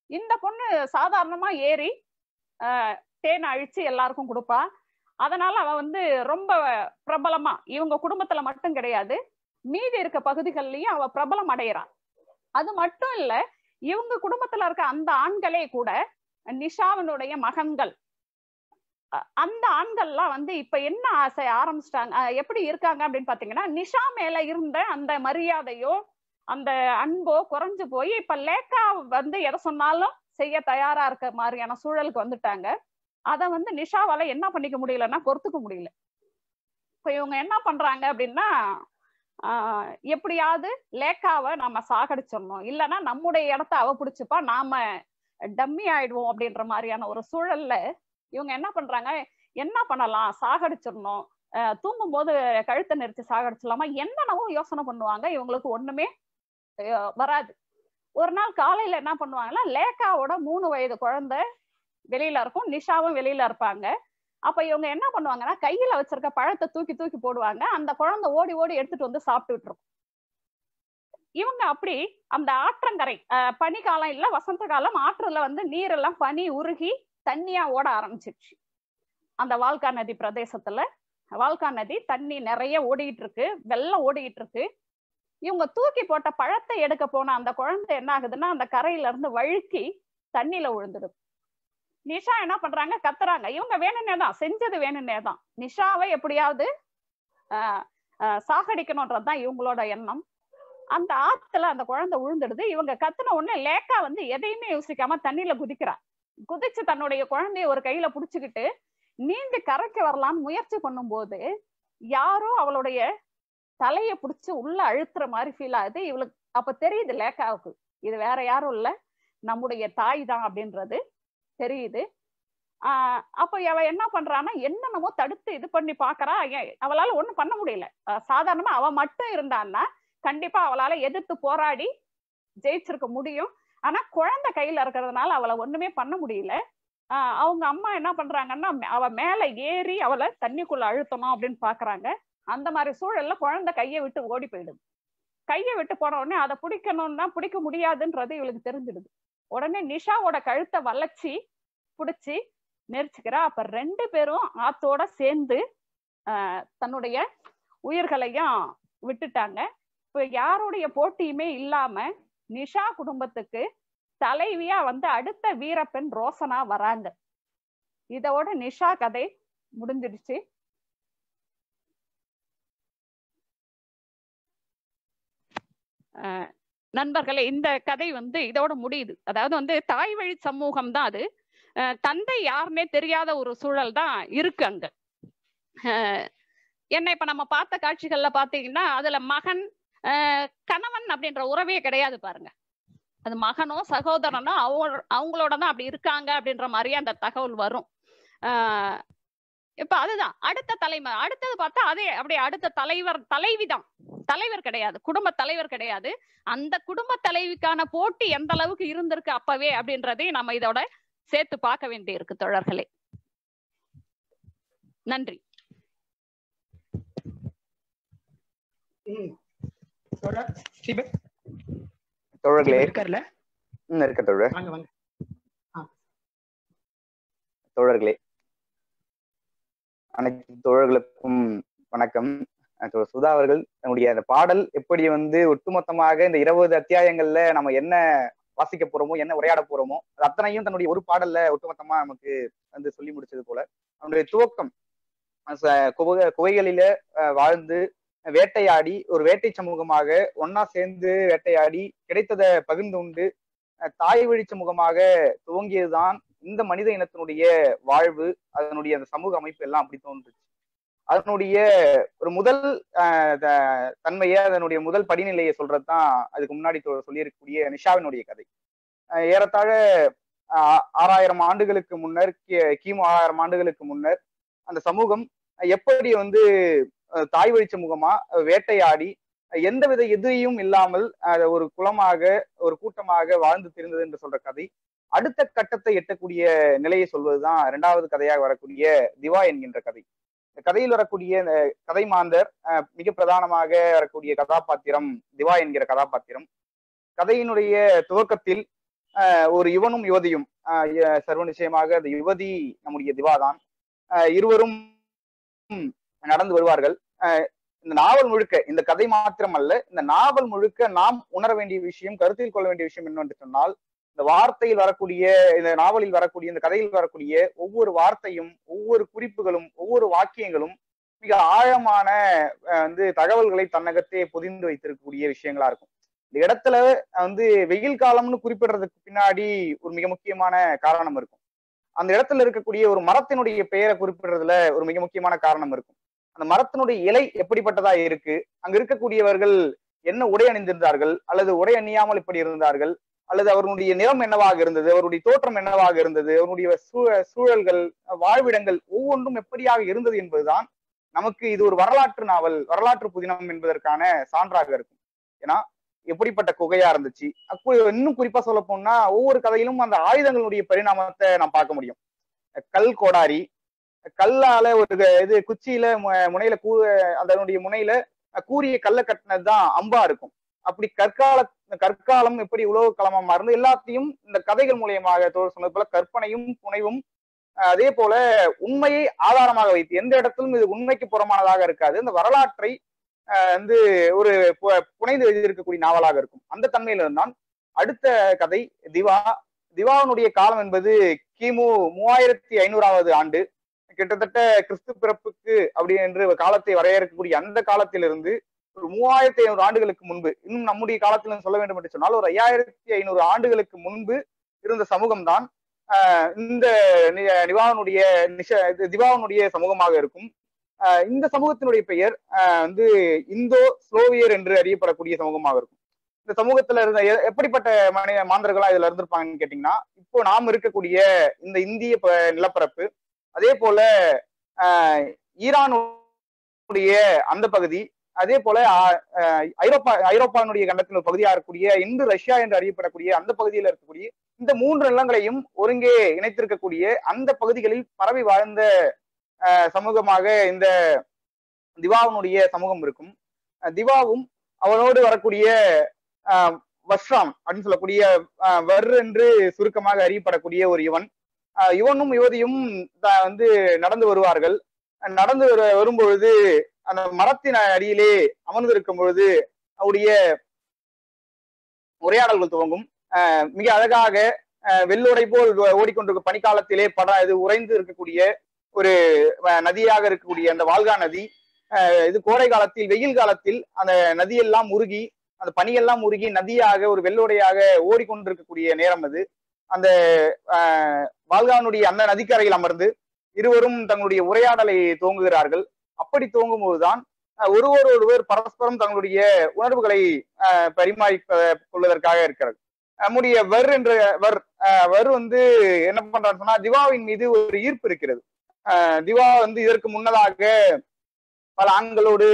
இந்த பொண்ணு சாதாரணமா ஏறி ஆஹ், தேனை அழிச்சு எல்லாருக்கும் கொடுப்பா அதனால அவ வந்து ரொம்ப பிரபலமா இவங்க குடும்பத்துல மட்டும் கிடையாது மீதி இருக்க பகுதிகள்லயும் அவ பிரபலம் அடையிறான் அது மட்டும் இல்ல இவங்க குடும்பத்துல இருக்க அந்த ஆண்களே கூட நிஷாவினுடைய மகன்கள் அ- அந்த ஆண்கள்லாம் வந்து இப்ப என்ன ஆசை ஆரம்பிச்சிட்டாங்க அஹ் எப்படி இருக்காங்க அப்படின்னு பாத்தீங்கன்னா நிஷா மேல இருந்த அந்த மரியாதையோ அந்த அன்போ குறைஞ்சு போய் இப்ப லேக்கா வந்து எதை சொன்னாலும் செய்ய தயாரா இருக்க மாதிரியான சூழலுக்கு வந்துட்டாங்க அத வந்து நிஷாவால என்ன பண்ணிக்க முடியலன்னா பொறுத்துக்க முடியல இப்ப இவங்க என்ன பண்றாங்க அப்படின்னா ஆஹ் எப்படியாவது லேக்காவை நம்ம சாகடிச்சிடணும் இல்லைன்னா நம்முடைய இடத்த அவ பிடிச்சுப்பா நாம டம்மி ஆயிடுவோம் அப்படின்ற மாதிரியான ஒரு சூழல்ல இவங்க என்ன பண்றாங்க என்ன பண்ணலாம் சாகடிச்சிடணும் அஹ் தூங்கும் போது கழுத்தை நிறுத்தி சாகடிச்சிடலாமா என்னென்னவோ யோசனை பண்ணுவாங்க இவங்களுக்கு ஒண்ணுமே அஹ் வராது ஒரு நாள் காலையில என்ன பண்ணுவாங்கன்னா லேக்காவோட மூணு வயது குழந்தை வெளியில இருக்கும் நிஷாவும் வெளியில இருப்பாங்க அப்ப இவங்க என்ன பண்ணுவாங்கன்னா கையில வச்சிருக்க பழத்தை தூக்கி தூக்கி போடுவாங்க அந்த குழந்தை ஓடி ஓடி எடுத்துட்டு வந்து சாப்பிட்டுட்டு இருக்கும் இவங்க அப்படி அந்த ஆற்றங்கரை அஹ் பனிக்காலம் இல்ல வசந்த காலம் ஆற்றுல வந்து நீரெல்லாம் பனி உருகி தண்ணியா ஓட ஆரம்பிச்சிருச்சு அந்த வால்கா நதி பிரதேசத்துல வால்கா நதி தண்ணி நிறைய ஓடிட்டு இருக்கு வெள்ளம் ஓடிட்டு இருக்கு இவங்க தூக்கி போட்ட பழத்தை எடுக்க போன அந்த குழந்தை என்ன ஆகுதுன்னா அந்த கரையில இருந்து வழுக்கி தண்ணியில விழுந்துடுது நிஷா என்ன பண்றாங்க கத்துறாங்க இவங்க வேணும்னே தான் செஞ்சது வேணும்னே தான் நிஷாவை எப்படியாவது ஆஹ் ஆஹ் சாகடிக்கணும்ன்றதுதான் இவங்களோட எண்ணம் அந்த ஆத்துல அந்த குழந்தை விழுந்துடுது இவங்க கத்துன உடனே லேக்கா வந்து எதையுமே யோசிக்காம தண்ணியில குதிக்கிறா குதிச்சு தன்னுடைய குழந்தைய ஒரு கையில புடிச்சுக்கிட்டு நீந்தி கரைக்கு வரலாம்னு முயற்சி பண்ணும்போது யாரோ அவளுடைய தலைய புடிச்சு உள்ள அழுத்துற மாதிரி ஃபீல் ஆகுது இவளுக்கு அப்ப தெரியுது லேக்காவுக்கு இது வேற யாரும் இல்ல நம்முடைய தாய் தான் அப்படின்றது தெரியுது ஆஹ் அப்ப அவ என்ன பண்றான்னா என்னென்னமோ தடுத்து இது பண்ணி பாக்குறா ஏ- அவளால ஒண்ணும் பண்ண முடியல ஆஹ் சாதாரணமா அவ மட்டும் இருந்தான்னா கண்டிப்பா அவளால எதிர்த்து போராடி ஜெயிச்சிருக்க முடியும் ஆனா குழந்தை கையில இருக்கிறதுனால அவளை ஒண்ணுமே பண்ண முடியல ஆஹ் அவங்க அம்மா என்ன பண்றாங்கன்னா மே- அவ மேல ஏறி அவளை தண்ணிக்குள்ள அழுத்தணும் அப்படின்னு பாக்குறாங்க அந்த மாதிரி சூழல்ல குழந்தை கையை விட்டு ஓடி போயிடுது கையை விட்டு போன உடனே அதை பிடிக்கணும்னா பிடிக்க முடியாதுன்றது இவளுக்கு தெரிஞ்சிடுது உடனே நிஷாவோட கழுத்தை வளைச்சி பிடிச்சி நெரிச்சுக்கிறா அப்ப ரெண்டு பேரும் ஆத்தோட சேர்ந்து ஆஹ் தன்னுடைய உயிர்களையும் விட்டுட்டாங்க இப்ப யாருடைய போட்டியுமே இல்லாம நிஷா குடும்பத்துக்கு தலைவியா வந்து அடுத்த வீரப்பெண் ரோசனா வராங்க இதோட நிஷா கதை முடிஞ்சிடுச்சு அஹ் நண்பர்களே இந்த கதை வந்து இதோட முடியுது அதாவது வந்து தாய் வழி சமூகம் தான் அது அஹ் தந்தை யாருன்னே தெரியாத ஒரு சூழல் தான் இருக்கு அங்க அஹ் என்ன இப்ப நம்ம பார்த்த காட்சிகள்ல பாத்தீங்கன்னா அதுல மகன் அஹ் கணவன் அப்படின்ற உறவே கிடையாது பாருங்க அது மகனோ சகோதரனோ அவங்க அவங்களோட தான் அப்படி இருக்காங்க அப்படின்ற மாதிரியே அந்த தகவல் வரும் ஆஹ் இப்ப அதுதான் அடுத்த தலைமை அடுத்தது பார்த்தா அதே அப்படியே அடுத்த தலைவர் தலைவி தான் தலைவர் கிடையாது குடும்ப தலைவர் கிடையாது அந்த குடும்ப தலைவிக்கான போட்டி எந்த அளவுக்கு இருந்திருக்கு அப்பவே அப்படின்றதையும் நம்ம இதோட சேர்த்து பார்க்க வேண்டி இருக்கு தோழர்களே நன்றி ம். தொடர். சிப- தோழர்களே இருக்காருல்ல ம், இருக்க தோழர் வாங்க வாங்க தோழர்களே அனைத்து தோழர்களுக்கும் வணக்கம் அஹ் தோழர் சுதா அவர்கள் தன்னுடைய அந்த பாடல் எப்படி வந்து ஒட்டுமொத்தமாக இந்த இருபது அத்தியாயங்கள்ல நம்ம என்ன வாசிக்க போறோமோ என்ன உரையாட போறோமோ அது அத்தனையும் தன்னுடைய ஒரு பாடல்ல ஒட்டுமொத்தமா நமக்கு வந்து சொல்லி முடிச்சது போல அவனுடைய துவக்கம் ச- குவ- குகைகளில அஹ், வாழ்ந்து வேட்டையாடி ஒரு வேட்டை சமூகமாக ஒன்னா சேர்ந்து வேட்டையாடி கிடைத்ததை பகிர்ந்து உண்டு அஹ், தாய் வழி சமூகமாக துவங்கியதுதான் இந்த மனித இனத்தினுடைய வாழ்வு அதனுடைய அந்த சமூக அமைப்பு எல்லாம் அப்படி தோன்றுச்சு அதனுடைய ஒரு முதல் ஆஹ் த- தன்மையை அதனுடைய முதல் படிநிலையை சொல்றதுதான் அதுக்கு முன்னாடி தொ- சொல்லியிருக்கக்கூடிய நிஷாவினுடைய கதை ஆஹ் ஏறத்தாழ ஆஹ் ஆறாயிரம் ஆண்டுகளுக்கு முன்னர் கி- கிமு ஆறாயிரம் ஆண்டுகளுக்கு முன்னர் அந்த சமூகம் எப்படி வந்து அஹ் தாய் வழி சமூகமா அஹ் வேட்டையாடி எந்தவித எதிரியும் இல்லாமல் அஹ் ஒரு குலமாக ஒரு கூட்டமாக வாழ்ந்து திரிந்தது என்று சொல்ற கதை அடுத்த கட்டத்தை எட்டக்கூடிய நிலையை சொல்வதுதான் இரண்டாவது கதையாக வரக்கூடிய திவா என்கின்ற கதை இந்த கதையில் வரக்கூடிய இந்த கதை மாந்தர் அஹ், மிக பிரதானமாக வரக்கூடிய கதாபாத்திரம் திவா என்கிற கதாபாத்திரம் கதையினுடைய துவக்கத்தில் ஆஹ் ஒரு யுவனும் யுவதியும் ஆஹ் ய- சர்வ நிச்சயமாக அந்த யுவதி நம்முடைய திவாதான் ஆஹ் இருவரும் நடந்து வருவார்கள் ஆஹ் இந்த நாவல் முழுக்க இந்த கதை மாத்திரம் அல்ல இந்த நாவல் முழுக்க நாம் உணர வேண்டிய விஷயம் கருத்தில் கொள்ள வேண்டிய விஷயம் என்னவென்று சொன்னால் இந்த வார்த்தையில் வரக்கூடிய இந்த நாவலில் வரக்கூடிய இந்த கதையில் வரக்கூடிய ஒவ்வொரு வார்த்தையும் ஒவ்வொரு குறிப்புகளும் ஒவ்வொரு வாக்கியங்களும் மிக ஆழமான அஹ், வந்து தகவல்களை தன்னகத்தே பொதிந்து வைத்திருக்கக்கூடிய விஷயங்களா இருக்கும் இந்த இடத்துல வந்து வெயில் காலம்னு குறிப்பிடுறதுக்கு பின்னாடி ஒரு மிக முக்கியமான காரணம் இருக்கும் அந்த இடத்துல இருக்கக்கூடிய ஒரு மரத்தினுடைய பெயரை குறிப்பிடுறதுல ஒரு மிக முக்கியமான காரணம் இருக்கும் அந்த மரத்தினுடைய இலை எப்படிப்பட்டதா இருக்கு அங்க இருக்கக்கூடியவர்கள் என்ன உடை அணிந்திருந்தார்கள் அல்லது உடை அணியாமல் இப்படி இருந்தார்கள் அல்லது அவர்களுடைய நிறம் என்னவாக இருந்தது அவருடைய தோற்றம் என்னவாக இருந்தது அவருடைய சூழ- சூழல்கள் வாழ்விடங்கள் ஒவ்வொன்றும் எப்படியாக இருந்தது என்பதுதான் நமக்கு இது ஒரு வரலாற்று நாவல் வரலாற்று புதினம் என்பதற்கான சான்றாக இருக்கும் ஏன்னா எப்படிப்பட்ட குகையா இருந்துச்சு அப்போ இன்னும் குறிப்பா சொல்ல போனா ஒவ்வொரு கதையிலும் அந்த ஆயுதங்களுடைய பரிணாமத்தை நாம் பார்க்க முடியும் கல் கோடாரி கல்லால ஒரு இது குச்சியில மு- முனையில கூ அதனுடைய முனையில கூரிய கல்ல கட்டினதுதான் அம்பா இருக்கும் அப்படி கற்கால கற்காலம் எப்படி உலக களமா மாறுது எல்லாத்தையும் இந்த கதைகள் மூலியமாக தோழர் சொன்னது போல கற்பனையும் புனைவும் அஹ் அதே போல உண்மையை ஆதாரமாக வைத்து எந்த இடத்திலும் இது உண்மைக்கு புறமானதாக இருக்காது இந்த வரலாற்றை அஹ் வந்து ஒரு பு- புனைந்து எழுதியிருக்கக்கூடிய நாவலாக இருக்கும் அந்த தன்மையில இருந்தான் அடுத்த கதை திவா திவாவினுடைய காலம் என்பது கிமு மூவாயிரத்தி ஐநூறாவது ஆண்டு கிட்டத்தட்ட கிறிஸ்து பிறப்புக்கு அப்படி என்று காலத்தை வரையறுக்கக்கூடிய அந்த காலத்திலிருந்து ஒரு மூவாயிரத்தி ஐநூறு ஆண்டுகளுக்கு முன்பு இன்னும் நம்முடைய காலத்திலும் சொல்ல வேண்டும் என்று சொன்னால் ஒரு ஐயாயிரத்தி ஐநூறு ஆண்டுகளுக்கு முன்பு இருந்த சமூகம் தான் இந்த நி- நிவாவனுடைய நிஷ இது திவாவனுடைய சமூகமாக இருக்கும் ஆஹ் இந்த சமூகத்தினுடைய பெயர் ஆஹ் வந்து இந்தோ ஸ்லோவியர் என்று அறியப்படக்கூடிய சமூகமாக இருக்கும் இந்த சமூகத்துல இருந்த எ- எப்படிப்பட்ட மனித மாந்தர்களா இதுல இருந்திருப்பாங்கன்னு கேட்டீங்கன்னா இப்போ நாம் இருக்கக்கூடிய இந்த இந்திய ப- நிலப்பரப்பு அதே போல ஆஹ் ஈரானுடைய அந்த பகுதி அதே போல ஆ- ஆஹ் ஐரோப்பா ஐரோப்பாவினுடைய கண்டத்தின் ஒரு பகுதியாக இருக்கக்கூடிய இந்து ரஷ்யா என்று அறியப்படக்கூடிய அந்த பகுதியில் இருக்கக்கூடிய இந்த மூன்று நிலங்களையும் ஒருங்கே இணைத்திருக்கக்கூடிய அந்த பகுதிகளில் பரவி வாழ்ந்த ஆஹ் சமூகமாக இந்த திவாவினுடைய சமூகம் இருக்கும் அஹ் திவாவும் அவனோடு வரக்கூடிய ஆஹ் வஷ்ராம் அப்படின்னு சொல்லக்கூடிய ஆஹ் வர் என்று சுருக்கமாக அறியப்படக்கூடிய ஒரு இவன் ஆஹ் இவனும் யுவதியும் த- வந்து நடந்து வருவார்கள் அஹ் நடந்து வரு வரும்பொழுது அந்த மரத்தின் அடியிலே அமர்ந்திருக்கும் பொழுது அவருடைய உரையாடல்கள் துவங்கும் ஆஹ் மிக அழகாக ஆஹ் வெள்ளோடை போல் ஓடிக்கொண்டிருக்கும் பனிக்காலத்திலே பட இது உறைந்து இருக்கக்கூடிய ஒரு அஹ், நதியாக இருக்கக்கூடிய அந்த வால்கா நதி ஆஹ் இது கோடை காலத்தில் வெயில் காலத்தில் அந்த நதியெல்லாம் உருகி அந்த பனியெல்லாம் உருகி நதியாக ஒரு வெள்ளோடையாக ஓடிக்கொண்டிருக்கக்கூடிய நேரம் அது அந்த ஆஹ், வால்கானுடைய அந்த நதிக்கரையில் அமர்ந்து இருவரும் தங்களுடைய உரையாடலை துவங்குகிறார்கள் அப்படி துவங்கும் போதுதான் ஆஹ், ஒருவர் ஒருவர் பரஸ்பரம் தங்களுடைய உணர்வுகளை ஆஹ், பரிமாறிக் கொள்வதற்காக இருக்கிறது நம்முடைய வர் என்ற வர் ஆஹ், வர் வந்து என்ன பண்றான்னு சொன்னா திவாவின் மீது ஒரு ஈர்ப்பு இருக்கிறது ஆஹ், திவா வந்து இதற்கு முன்னதாக பல ஆண்களோடு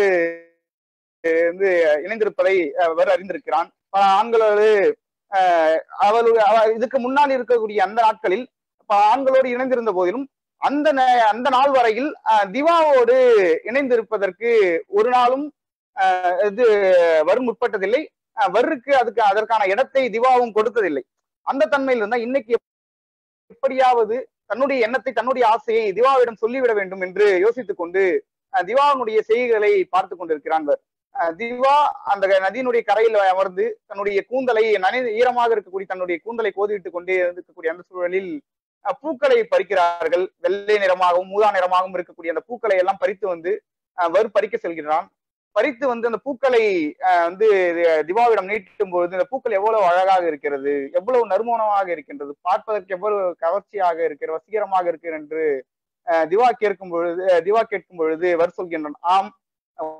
அஹ், வந்து இணைந்திருப்பதை அஹ், வர் அறிந்திருக்கிறான் பல ஆண்களோடு ஆஹ், அவளு அவ- இதுக்கு முன்னால் இருக்கக்கூடிய அந்த நாட்களில் பல ஆண்களோடு இணைந்திருந்த போதிலும் அந்த நே- அந்த நாள் வரையில் ஆஹ், திவாவோடு இணைந்திருப்பதற்கு ஒரு நாளும் ஆஹ், இது வரும் முற்பட்டதில்லை ஆஹ், வருக்கு அதுக்கு அதற்கான இடத்தை திவாவும் கொடுத்ததில்லை அந்த தன்மையில் இருந்தா இன்னைக்கு எப்படியாவது தன்னுடைய எண்ணத்தை தன்னுடைய ஆசையை திவாவிடம் சொல்லிவிட வேண்டும் என்று யோசித்துக் கொண்டு அஹ், திவாவினுடைய செய்திகளை பார்த்து கொண்டிருக்கிறான் இவர். அஹ், திவா அந்த நதியினுடைய கரையில் அமர்ந்து தன்னுடைய கூந்தலை நனை ஈரமாக இருக்கக்கூடிய தன்னுடைய கூந்தலை கோதிவிட்டுக் கொண்டே இருக்கக்கூடிய அந்த சூழலில் அஹ், பூக்களை பறிக்கிறார்கள் வெள்ளை நிறமாகவும் ஊதா நிறமாகவும் இருக்கக்கூடிய அந்த பூக்களை எல்லாம் பறித்து வந்து அஹ், வர் பறிக்க செல்கிறான் பறித்து வந்து அந்த பூக்களை அஹ், வந்து திவாவிடம் நீட்டும் பொழுது இந்த பூக்கள் எவ்வளவு அழகாக இருக்கிறது எவ்வளவு நறுமணமாக இருக்கின்றது பார்ப்பதற்கு எவ்வளவு கவர்ச்சியாக இருக்கிறது வசீகரமாக இருக்கிறது என்று அஹ், திவா கேட்கும் பொழுது அஹ், திவா கேட்கும் பொழுது வர் சொல்கின்றான் ஆம் அஹ்,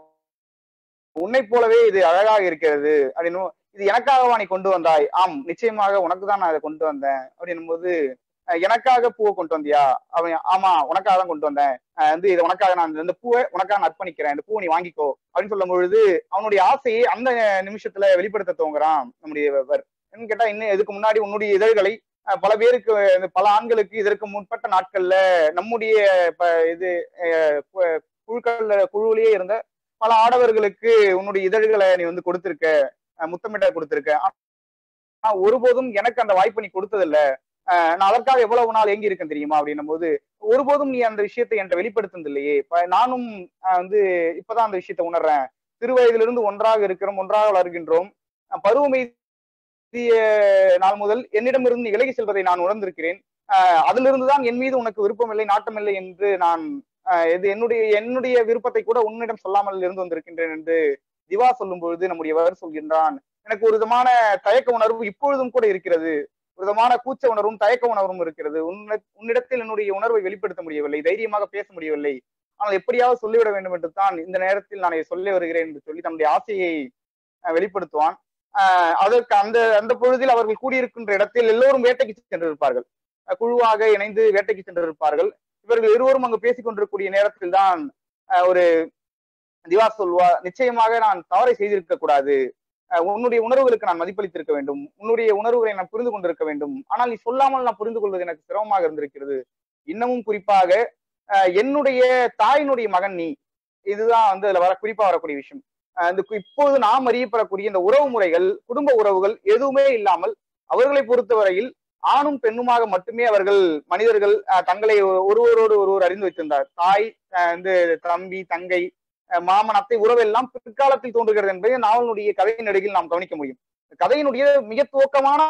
உன்னை போலவே இது அழகாக இருக்கிறது அப்படின்னு இது எனக்காகவா நீ கொண்டு வந்தாய் ஆம் நிச்சயமாக உனக்கு தான் நான் இதை கொண்டு வந்தேன் அப்படின்னும் போது அஹ், எனக்காக பூவை கொண்டு வந்தியா அவன் ஆமா உனக்காக தான் கொண்டு வந்தேன் அஹ், வந்து இது உனக்காக நான் இந்த பூவை உனக்காக நான் அர்ப்பணிக்கிறேன் இந்த பூவை நீ வாங்கிக்கோ அப்படின்னு சொல்லும் பொழுது அவனுடைய ஆசையை அந்த நிமிஷத்துல வெளிப்படுத்த துவங்குறான் நம்முடைய வர் என்னன்னு கேட்டா இன்னும் இதுக்கு முன்னாடி உன்னுடைய இதழ்களை அஹ், பல பேருக்கு இந்த பல ஆண்களுக்கு இதற்கு முற்பட்ட நாட்கள்ல நம்முடைய ப- இது அஹ், கு- குழுக்கள்ல குழுவிலேயே இருந்த பல ஆடவர்களுக்கு உன்னுடைய இதழ்களை நீ வந்து கொடுத்திருக்க அஹ், முத்தமிட்ட கொடுத்திருக்க நான் ஒருபோதும் எனக்கு அந்த வாய்ப்பு நீ கொடுத்ததில்ல ஆஹ் நான் அதற்காக எவ்வளவு நாள் ஏங்கி இருக்கேன் தெரியுமா அப்படின்னும் போது ஒருபோதும் நீ அந்த விஷயத்தை என்கிட்ட வெளிப்படுத்துனது இல்லையே இப்ப நானும் ஆஹ் வந்து இப்பதான் அந்த விஷயத்தை உணர்றேன் சிறு வயதிலிருந்து ஒன்றாக இருக்கிறோம் ஒன்றாக வளர்கின்றோம் ஆஹ் பருவமை நாள் முதல் என்னிடமிருந்து நீ விலகி செல்வதை நான் உணர்ந்திருக்கிறேன் ஆஹ் அதிலிருந்து தான் என் மீது உனக்கு விருப்பமில்லை நாட்டமில்லை என்று நான் ஆஹ் இது என்னுடைய என்னுடைய விருப்பத்தை கூட உன்னிடம் சொல்லாமல் இருந்து வந்திருக்கின்றேன் என்று திவா சொல்லும் பொழுது நம்முடைய வர் சொல்கின்றான் எனக்கு ஒரு விதமான தயக்க உணர்வு இப்பொழுதும் கூட இருக்கிறது ஒரு விதமான கூச்ச உணர்வும் தயக்க உணர்வும் இருக்கிறது உன்ன உன்னிடத்தில் என்னுடைய உணர்வை வெளிப்படுத்த முடியவில்லை தைரியமாக பேச முடியவில்லை ஆனால் எப்படியாவது சொல்லிவிட வேண்டும் என்று தான் இந்த நேரத்தில் நான் இதை சொல்லி வருகிறேன் என்று சொல்லி தன்னுடைய ஆசையை அஹ், வெளிப்படுத்துவான் ஆஹ் அதற்கு அந்த அந்த பொழுதில் அவர்கள் கூடியிருக்கின்ற இடத்தில் எல்லோரும் வேட்டைக்கு சென்றிருப்பார்கள் அஹ், குழுவாக இணைந்து வேட்டைக்கு சென்றிருப்பார்கள் இவர்கள் இருவரும் அங்கு பேசிக் கொண்டிருக்கூடிய நேரத்தில் தான் அஹ், ஒரு திவா சொல்வா நிச்சயமாக நான் தவறை செய்திருக்க கூடாது அஹ் உன்னுடைய உணர்வுகளுக்கு நான் மதிப்பளித்திருக்க வேண்டும் உன்னுடைய உணர்வுகளை நான் புரிந்து கொண்டிருக்க வேண்டும் ஆனால் நீ சொல்லாமல் நான் புரிந்து கொள்வது எனக்கு சிரமமாக இருந்திருக்கிறது இன்னமும் குறிப்பாக அஹ் என்னுடைய தாயினுடைய மகன் நீ இதுதான் வந்து அதுல வர குறிப்பா வரக்கூடிய விஷயம் அஹ் இந்த கு- இப்போது நாம் அறியப்படக்கூடிய இந்த உறவு முறைகள் குடும்ப உறவுகள் எதுவுமே இல்லாமல் அவர்களை பொறுத்தவரையில் ஆணும் பெண்ணுமாக மட்டுமே அவர்கள் மனிதர்கள் அஹ் தங்களை ஒருவரோடு ஒருவர் அறிந்து வைத்திருந்தார் தாய் அஹ் வந்து தம்பி தங்கை அஹ் மாமன் அத்தை உறவெல்லாம் பிற்காலத்தில் தோன்றுகிறது என்பதை நாவலுடைய கதையின் நடுவில் நாம் கவனிக்க முடியும் கதையினுடைய மிக துவக்கமான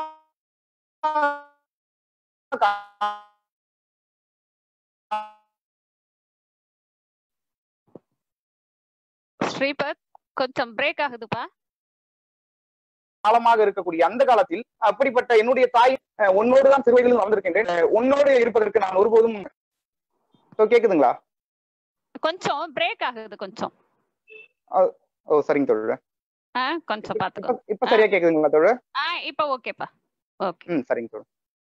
ஸ்ரீபத் கொஞ்சம் பிரேக் ஆகுதுப்பா காலமாக இருக்கக்கூடிய அந்த காலத்தில் அப்படிப்பட்ட என்னுடைய தாய் அஹ் உன்னோடு தான் சிறுவைகளில் வந்திருக்கின்றேன் அஹ் உன்னோடு இருப்பதற்கு நான் ஒருபோதும் So, கேக்குதுங்களா கொஞ்சம் பிரேக் ஆகுது கொஞ்சம் ஓ சரிங்க தோழர் ஆ கொஞ்சம் இப்ப பாத்துக்கோ இப்ப சரியா கேக்குதுங்களா தோழர் ஆ இப்போ ஓகேப்பா ஓகே ம் சரிங்க தோழர்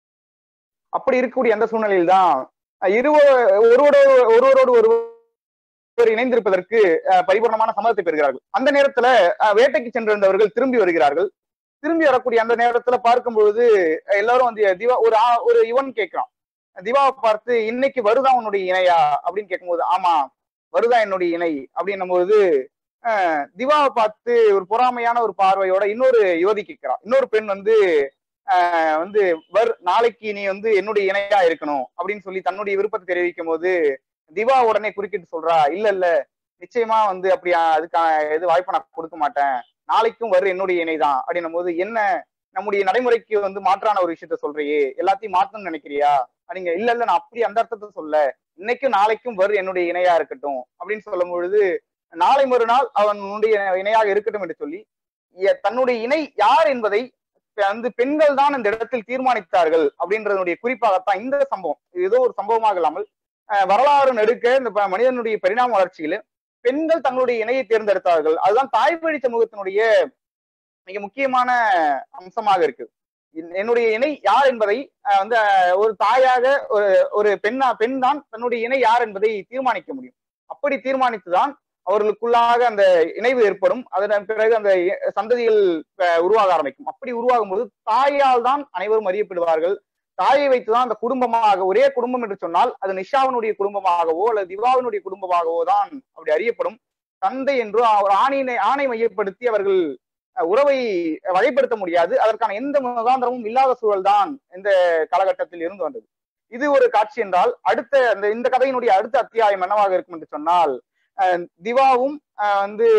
அப்படி இருக்கக்கூடிய அந்த சூழ்நிலையில் தான் இருவ ஒருவரோடு ஒருவரோடு ஒருவர் இணைந்திருப்பதற்கு அஹ், பரிபூர்ணமான சம்மதத்தை பெறுகிறார்கள் அந்த நேரத்துல அஹ், வேட்டைக்கு சென்றிருந்தவர்கள் திரும்பி வருகிறார்கள் திரும்பி வரக்கூடிய அந்த நேரத்துல பார்க்கும் பொழுது அஹ், எல்லாரும் வந்து திவா ஒரு ஆ- ஒரு இவன் கேட்கிறான் திவாவை பார்த்து இன்னைக்கு வருதா உன்னுடைய இணையா அப்படின்னு கேட்கும்போது ஆமா வருதா என்னுடைய இணை அப்படின்னும் போது அஹ், திவாவை பார்த்து ஒரு பொறாமையான ஒரு பார்வையோட இன்னொரு யுவதி கேட்கிறான் இன்னொரு பெண் வந்து ஆஹ் வந்து வர் நாளைக்கு நீ வந்து என்னுடைய இணையா இருக்கணும் அப்படின்னு சொல்லி தன்னுடைய விருப்பத்தை தெரிவிக்கும் போது திவா உடனே குறுக்கிட்டு சொல்றா இல்ல இல்ல நிச்சயமா வந்து அப்படி ஆஹ், அதுக்கான இது வாய்ப்பை நான் கொடுக்க மாட்டேன் நாளைக்கும் வர் என்னுடைய இணைதான் அப்படின்னும் போது என்ன நம்முடைய நடைமுறைக்கு வந்து மாற்றான ஒரு விஷயத்த சொல்றியே எல்லாத்தையும் மாற்றணும்னு நினைக்கிறியா அப்படிங்க இல்ல இல்ல நான் அப்படி அந்த அர்த்தத்தை சொல்ல இன்னைக்கும் நாளைக்கும் வர் என்னுடைய இணையா இருக்கட்டும் அப்படின்னு சொல்லும் பொழுது நாளை மறுநாள் அவனுடைய இணையாக இருக்கட்டும் என்று சொல்லி எ- தன்னுடைய இணை யார் என்பதை வந்து பெண்கள் தான் இந்த இடத்தில் தீர்மானித்தார்கள் அப்படின்றதனுடைய குறிப்பாகத்தான் இந்த சம்பவம் இது ஏதோ ஒரு சம்பவமாக இல்லாமல் அஹ், வரலாறு நெடுக்க இந்த ப- மனிதனுடைய பரிணாம வளர்ச்சியில பெண்கள் தங்களுடைய இணையை தேர்ந்தெடுத்தார்கள் அதுதான் தாய் வழி சமூகத்தினுடைய மிக முக்கியமான அம்சமாக இருக்கு என்- என்னுடைய இணை யார் என்பதை அஹ், வந்து அஹ், ஒரு தாயாக ஒரு ஒரு பெண்ணா பெண் தான் தன்னுடைய இணை யார் என்பதை தீர்மானிக்க முடியும் அப்படி தீர்மானித்துதான் அவர்களுக்குள்ளாக அந்த இணைவு ஏற்படும் அதன் பிறகு அந்த இ- சந்ததிகள் அஹ், உருவாக ஆரம்பிக்கும் அப்படி உருவாகும் போது தாயால் தான் அனைவரும் அறியப்படுவார்கள் தாயை வைத்துதான் அந்த குடும்பமாக ஒரே குடும்பம் என்று சொன்னால் அது நிஷாவினுடைய குடும்பமாகவோ அல்லது திவாவினுடைய குடும்பமாகவோ தான் அப்படி அறியப்படும் தந்தை என்று ஒரு ஆணையினை ஆணை மையப்படுத்தி அவர்கள் அஹ், உறவை வகைப்படுத்த முடியாது அதற்கான எந்த முகாந்திரமும் இல்லாத சூழல் தான் இந்த காலகட்டத்தில் இருந்து வந்தது இது ஒரு காட்சி என்றால் அடுத்த அந்த இந்த கதையினுடைய அடுத்த அத்தியாயம் என்னவாக இருக்கும் என்று சொன்னால் அஹ், திவாவும் அஹ், வந்து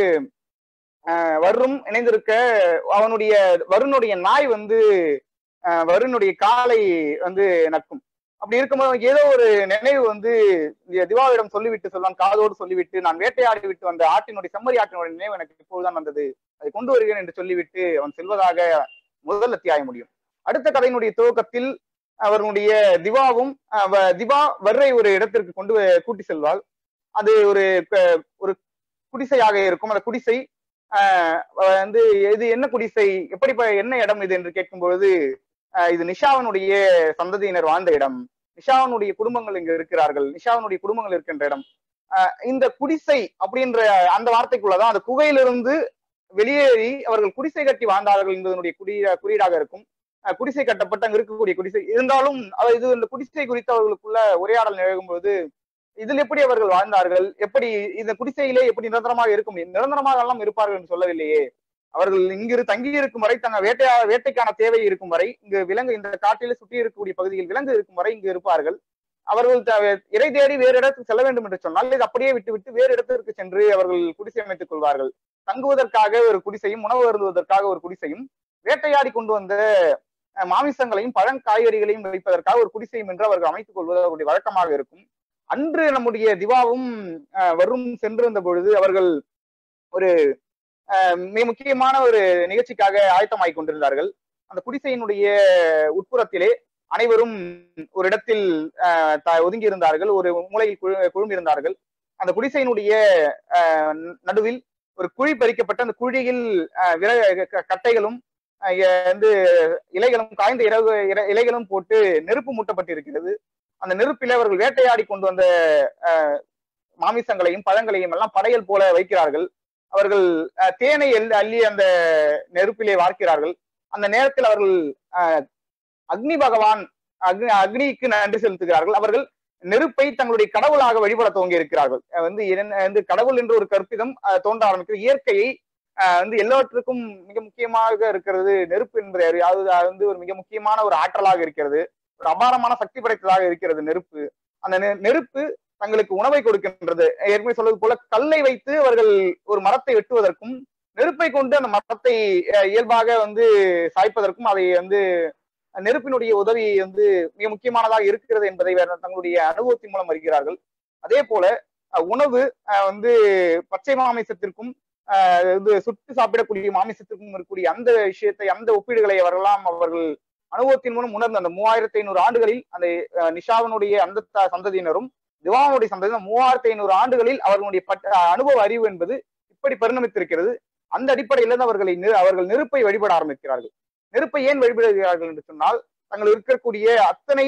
அஹ், வருணும் இணைந்திருக்க அவனுடைய வருணுடைய நாய் வந்து அஹ், வருணுடைய காலை வந்து நக்கும் அப்படி இருக்கும்போது ஏதோ ஒரு நினைவு வந்து இந்த திவாவிடம் சொல்லிவிட்டு சொல்வான் காதோடு சொல்லிவிட்டு நான் வேட்டையாடி விட்டு வந்த ஆட்டினுடைய செம்மறி ஆட்டினுடைய நினைவு எனக்கு இப்போதுதான் வந்தது அதை கொண்டு வருகிறேன் என்று சொல்லிவிட்டு அவன் செல்வதாக முதல் அத்தியாயம் முடியும் அடுத்த கதையினுடைய துவக்கத்தில் அவர்களுடைய திவாவும் அஹ், வ- திவா வர்றை ஒரு இடத்திற்கு கொண்டு வ- கூட்டி செல்வாள் அது ஒரு க- ஒரு குடிசையாக இருக்கும் அந்த குடிசை ஆஹ் வந்து இது என்ன குடிசை எப்படி ப- என்ன இடம் இது என்று கேட்கும் பொழுது ஆஹ் இது நிஷாவனுடைய சந்ததியினர் வாழ்ந்த இடம் நிஷாவனுடைய குடும்பங்கள் இங்கு இருக்கிறார்கள் நிஷாவனுடைய குடும்பங்கள் இருக்கின்ற இடம் ஆஹ் இந்த குடிசை அப்படின்ற அந்த வார்த்தைக்குள்ளதான் அந்த குகையிலிருந்து வெளியேறி அவர்கள் குடிசை கட்டி வாழ்ந்தார்கள் என்பதனுடைய குறி குறியீடாக இருக்கும் ஆஹ் குடிசை கட்டப்பட்டு அங்க இருக்கக்கூடிய குடிசை இருந்தாலும் அது இது இந்த குடிசை குறித்து அவர்களுக்குள்ள உரையாடல் நிகழும்போது இதில் எப்படி அவர்கள் வாழ்ந்தார்கள் எப்படி இந்த குடிசையிலே எப்படி நிரந்தரமாக இருக்க முடியும் நிரந்தரமாக எல்லாம் இருப்பார்கள் என்று சொல்லவில்லையே அவர்கள் இங்கு தங்கி இருக்கும் வரை தங்க வேட்டையா வேட்டைக்கான தேவை இருக்கும் வரை இங்கு விலங்கு இந்த காட்டிலே சுற்றி இருக்கக்கூடிய பகுதியில் விலங்கு இருக்கும் வரை இங்கு இருப்பார்கள் அவர்கள் த- இறை தேடி வேறு இடத்துக்கு செல்ல வேண்டும் என்று சொன்னால் இது அப்படியே விட்டு விட்டு வேறு இடத்திற்கு சென்று அவர்கள் குடிசை அமைத்துக் கொள்வார்கள் தங்குவதற்காக ஒரு குடிசையும் உணவு அருந்துவதற்காக ஒரு குடிசையும் வேட்டையாடி கொண்டு வந்த அஹ், மாமிசங்களையும் பழங்காய்கறிகளையும் வைப்பதற்காக ஒரு குடிசையும் என்று அவர்கள் அமைத்துக் கொள்வது அவருடைய வழக்கமாக இருக்கும் அன்று நம்முடைய திவாவும் அஹ், வரும் சென்றிருந்த பொழுது அவர்கள் ஒரு அஹ், மிக முக்கியமான ஒரு நிகழ்ச்சிக்காக ஆயத்தமாகிக் கொண்டிருந்தார்கள் அந்த குடிசையினுடைய உட்புறத்திலே அனைவரும் ஒரு இடத்தில் அஹ், த- ஒதுங்கி இருந்தார்கள் ஒரு மூலையில் குழு- குழுமியிருந்தார்கள் அந்த குடிசையினுடைய அஹ், நடுவில் ஒரு குழி பறிக்கப்பட்ட அந்த குழியில் அஹ், விற க- கட்டைகளும் அஹ், எ- வந்து இலைகளும் காய்ந்த இரவு இர- இலைகளும் போட்டு நெருப்பு மூட்டப்பட்டிருக்கிறது அந்த நெருப்பிலே அவர்கள் வேட்டையாடி கொண்டு வந்த அஹ், மாமிசங்களையும் பழங்களையும் எல்லாம் படையல் போல வைக்கிறார்கள் அவர்கள் அஹ், தேனை எல்- அள்ளி அந்த நெருப்பிலே வார்க்கிறார்கள் அந்த நேரத்தில் அவர்கள் அஹ், அக்னி பகவான் அக்னி அக்னிக்கு நன்றி செலுத்துகிறார்கள் அவர்கள் நெருப்பை தங்களுடைய கடவுளாக வழிபட துவங்கி இருக்கிறார்கள் அஹ் வந்து என்ன- வந்து கடவுள் என்ற ஒரு கற்பிதம் அஹ், தோன்ற ஆரம்பிக்கிறது இயற்கையை அஹ், வந்து எல்லாவற்றுக்கும் மிக முக்கியமாக இருக்கிறது நெருப்பு என்பது அறி- அது அது வந்து ஒரு மிக முக்கியமான ஒரு ஆற்றலாக இருக்கிறது ஒரு அபாரமான சக்தி படைத்ததாக இருக்கிறது நெருப்பு அந்த நெ- நெருப்பு தங்களுக்கு உணவை கொடுக்கின்றது ஏற்கனவே சொல்வது போல கல்லை வைத்து அவர்கள் ஒரு மரத்தை வெட்டுவதற்கும் நெருப்பை கொண்டு அந்த மரத்தை அஹ், இயல்பாக வந்து சாய்ப்பதற்கும் அதை வந்து நெருப்பினுடைய உதவி வந்து மிக முக்கியமானதாக இருக்கிறது என்பதை வேற தங்களுடைய அனுபவத்தின் மூலம் அறிகிறார்கள் அதே போல அஹ், உணவு அஹ், வந்து பச்சை மாமிசத்திற்கும் அஹ், இது சுட்டு சாப்பிடக்கூடிய மாமிசத்திற்கும் இருக்கக்கூடிய அந்த விஷயத்தை அந்த ஒப்பீடுகளை அவரெல்லாம் அவர்கள் அனுபவத்தின் மூலம் உணர்ந்த அந்த மூவாயிரத்தி ஐநூறு ஆண்டுகளில் அந்த அஹ், நிஷாவினுடைய அந்த த- சந்ததியினரும் திவானுடைய சந்ததியினர் மூவாயிரத்தி ஐநூறு ஆண்டுகளில் அவர்களுடைய பட்ட அனுபவ அறிவு என்பது இப்படி பரிணமித்திருக்கிறது அந்த அடிப்படையில தான் அவர்களை நெ- அவர்கள் நெருப்பை வழிபட ஆரம்பிக்கிறார்கள் நெருப்பை ஏன் வழிபடுகிறார்கள் என்று சொன்னால் தங்கள் இருக்கக்கூடிய அத்தனை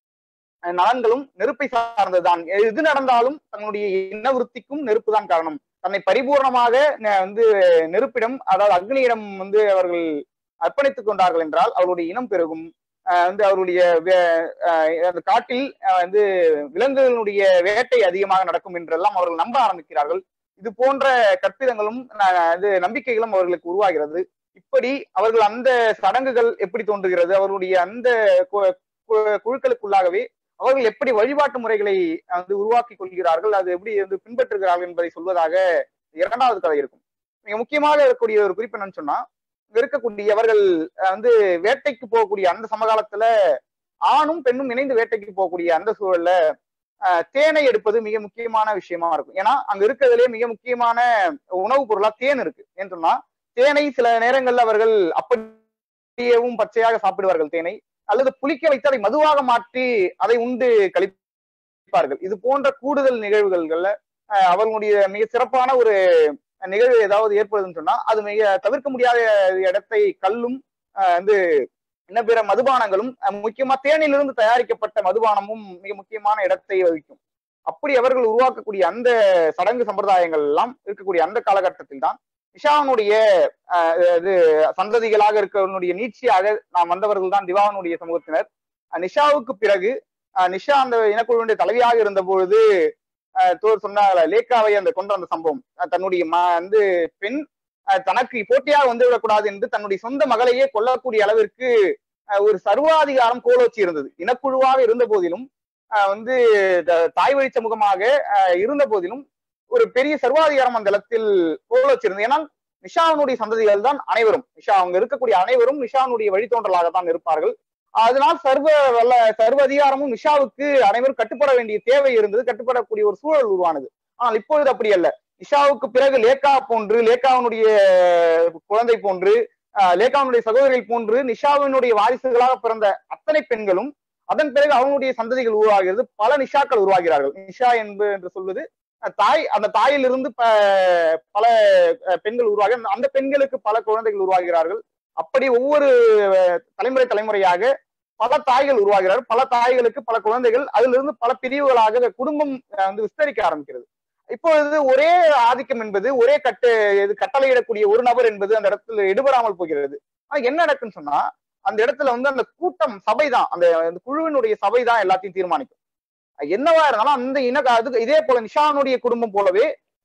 அஹ், நலன்களும் நெருப்பை சார்ந்ததுதான் எது நடந்தாலும் தங்களுடைய இனவிருத்திக்கும் நெருப்பு தான் காரணம் தன்னை பரிபூர்ணமாக ந- வந்து நெருப்பிடம் அதாவது அக்னியிடம் வந்து அவர்கள் அர்ப்பணித்துக் கொண்டார்கள் என்றால் அவருடைய இனம் பெருகும் அஹ், வந்து அவருடைய வே- அஹ், அந்த காட்டில் அஹ், வந்து விலங்குகளுடைய வேட்டை அதிகமாக நடக்கும் என்றெல்லாம் அவர்கள் நம்ப ஆரம்பிக்கிறார்கள் இது போன்ற கற்பிதங்களும் அஹ், இது நம்பிக்கைகளும் அவர்களுக்கு உருவாகிறது இப்படி அவர்கள் அந்த சடங்குகள் எப்படி தோன்றுகிறது அவர்களுடைய அந்த கு- கு- குழுக்களுக்குள்ளாகவே அவர்கள் எப்படி வழிபாட்டு முறைகளை வந்து உருவாக்கி கொள்கிறார்கள் அது எப்படி வந்து பின்பற்றுகிறார்கள் என்பதை சொல்வதாக இரண்டாவது கதை இருக்கும் மிக முக்கியமாக இருக்கக்கூடிய ஒரு குறிப்பு என்னன்னு சொன்னா இங்க இருக்கக்கூடிய அவர்கள் அஹ், வந்து வேட்டைக்கு போகக்கூடிய அந்த சமகாலத்துல ஆணும் பெண்ணும் இணைந்து வேட்டைக்கு போகக்கூடிய அந்த சூழல்ல அஹ், தேனை எடுப்பது மிக முக்கியமான விஷயமா இருக்கும் ஏன்னா அங்க இருக்கிறதுலே மிக முக்கியமான உணவுப் பொருளா தேன் இருக்கு ஏன்னு சொன்னா தேனை சில நேரங்கள்ல அவர்கள் அப்படியேவும் பச்சையாக சாப்பிடுவார்கள் தேனை அல்லது புளிக்க வைத்து அதை மதுவாக மாற்றி அதை உண்டு கழிப்பார்கள் இது போன்ற கூடுதல் நிகழ்வுகள்ல அஹ், அவர்களுடைய மிக சிறப்பான ஒரு நிகழ்வு ஏதாவது ஏற்படுதுன்னு சொன்னா அது மிக தவிர்க்க முடியாத இடத்தை கல்லும் அஹ், வந்து என்ன பிற மதுபானங்களும் அஹ், முக்கியமா தேனிலிருந்து தயாரிக்கப்பட்ட மதுபானமும் மிக முக்கியமான இடத்தை வகிக்கும் அப்படி அவர்கள் உருவாக்கக்கூடிய அந்த சடங்கு சம்பிரதாயங்கள் எல்லாம் இருக்கக்கூடிய அந்த காலகட்டத்தில் தான் நிஷாவனுடைய அஹ், இது சந்ததிகளாக இருக்கிறவனுடைய நீட்சியாக நாம் வந்தவர்கள் தான் திவானுடைய சமூகத்தினர் அஹ், நிஷாவுக்கு பிறகு அஹ், நிஷா அந்த இனக்குழுவினுடைய தலைவியாக இருந்த பொழுது அஹ், தோர் சொன்னாங்கள லேக்காவை அந்த கொன்ற அந்த சம்பவம் அஹ், தன்னுடைய ம வந்து பெண் அஹ், தனக்கு போட்டியாக வந்து விடக்கூடாது என்று தன்னுடைய சொந்த மகளையே கொல்லக்கூடிய அளவிற்கு அஹ், ஒரு சர்வாதிகாரம் கோலோச்சி இருந்தது இனக்குழுவாக இருந்த போதிலும் அஹ், வந்து த- தாய் வழி சமூகமாக அஹ், இருந்த போதிலும் ஒரு பெரிய சர்வாதிகாரம் அந்த இடத்தில் கோலோச்சிருந்தது ஏன்னா நிஷாவனுடைய சந்ததிகள் தான் அனைவரும் நிஷா அவங்க இருக்கக்கூடிய அனைவரும் நிஷானுடைய வழித்தோன்றலாக தான் இருப்பார்கள் அதனால் சர்வ வல்ல சர்வ அதிகாரமும் நிஷாவுக்கு அனைவரும் கட்டுப்பட வேண்டிய தேவை இருந்தது கட்டுப்படக்கூடிய ஒரு சூழல் உருவானது ஆனால் இப்பொழுது அப்படி அல்ல நிஷாவுக்கு பிறகு லேக்கா போன்று லேக்காவினுடைய குழந்தை போன்று ஆஹ், லேக்காவினுடைய சகோதரிகள் போன்று நிஷாவினுடைய வாரிசுகளாக பிறந்த அத்தனை பெண்களும் அதன் பிறகு அவனுடைய சந்ததிகள் உருவாகிறது பல நிஷாக்கள் உருவாகிறார்கள் நிஷா என்பது என்று சொல்வது அஹ், தாய் அந்த தாயிலிருந்து ப- பல அஹ், பெண்கள் உருவாக அந்த- அந்த பெண்களுக்கு பல குழந்தைகள் உருவாகிறார்கள் அப்படி ஒவ்வொரு அஹ், தலைமுறை தலைமுறையாக பல தாய்கள் உருவாகிறார்கள் பல தாய்களுக்கு பல குழந்தைகள் அதிலிருந்து பல பிரிவுகளாக குடும்பம் அஹ், வந்து விஸ்தரிக்க ஆரம்பிக்கிறது இப்பொழுது ஒரே ஆதிக்கம் என்பது ஒரே கட்டு இது கட்டளையிடக்கூடிய ஒரு நபர் என்பது அந்த இடத்துல எடுபடாமல் போகிறது ஆனா என்ன நடக்குன்னு சொன்னா அந்த இடத்துல வந்து அந்த கூட்டம் சபை தான் அந்த அந்த குழுவினுடைய சபை தான் எல்லாத்தையும் தீர்மானிக்கும் என்னவா இருந்தாலும் அந்த இன அது இதே போல நிஷானுடைய குடும்பம் போலவே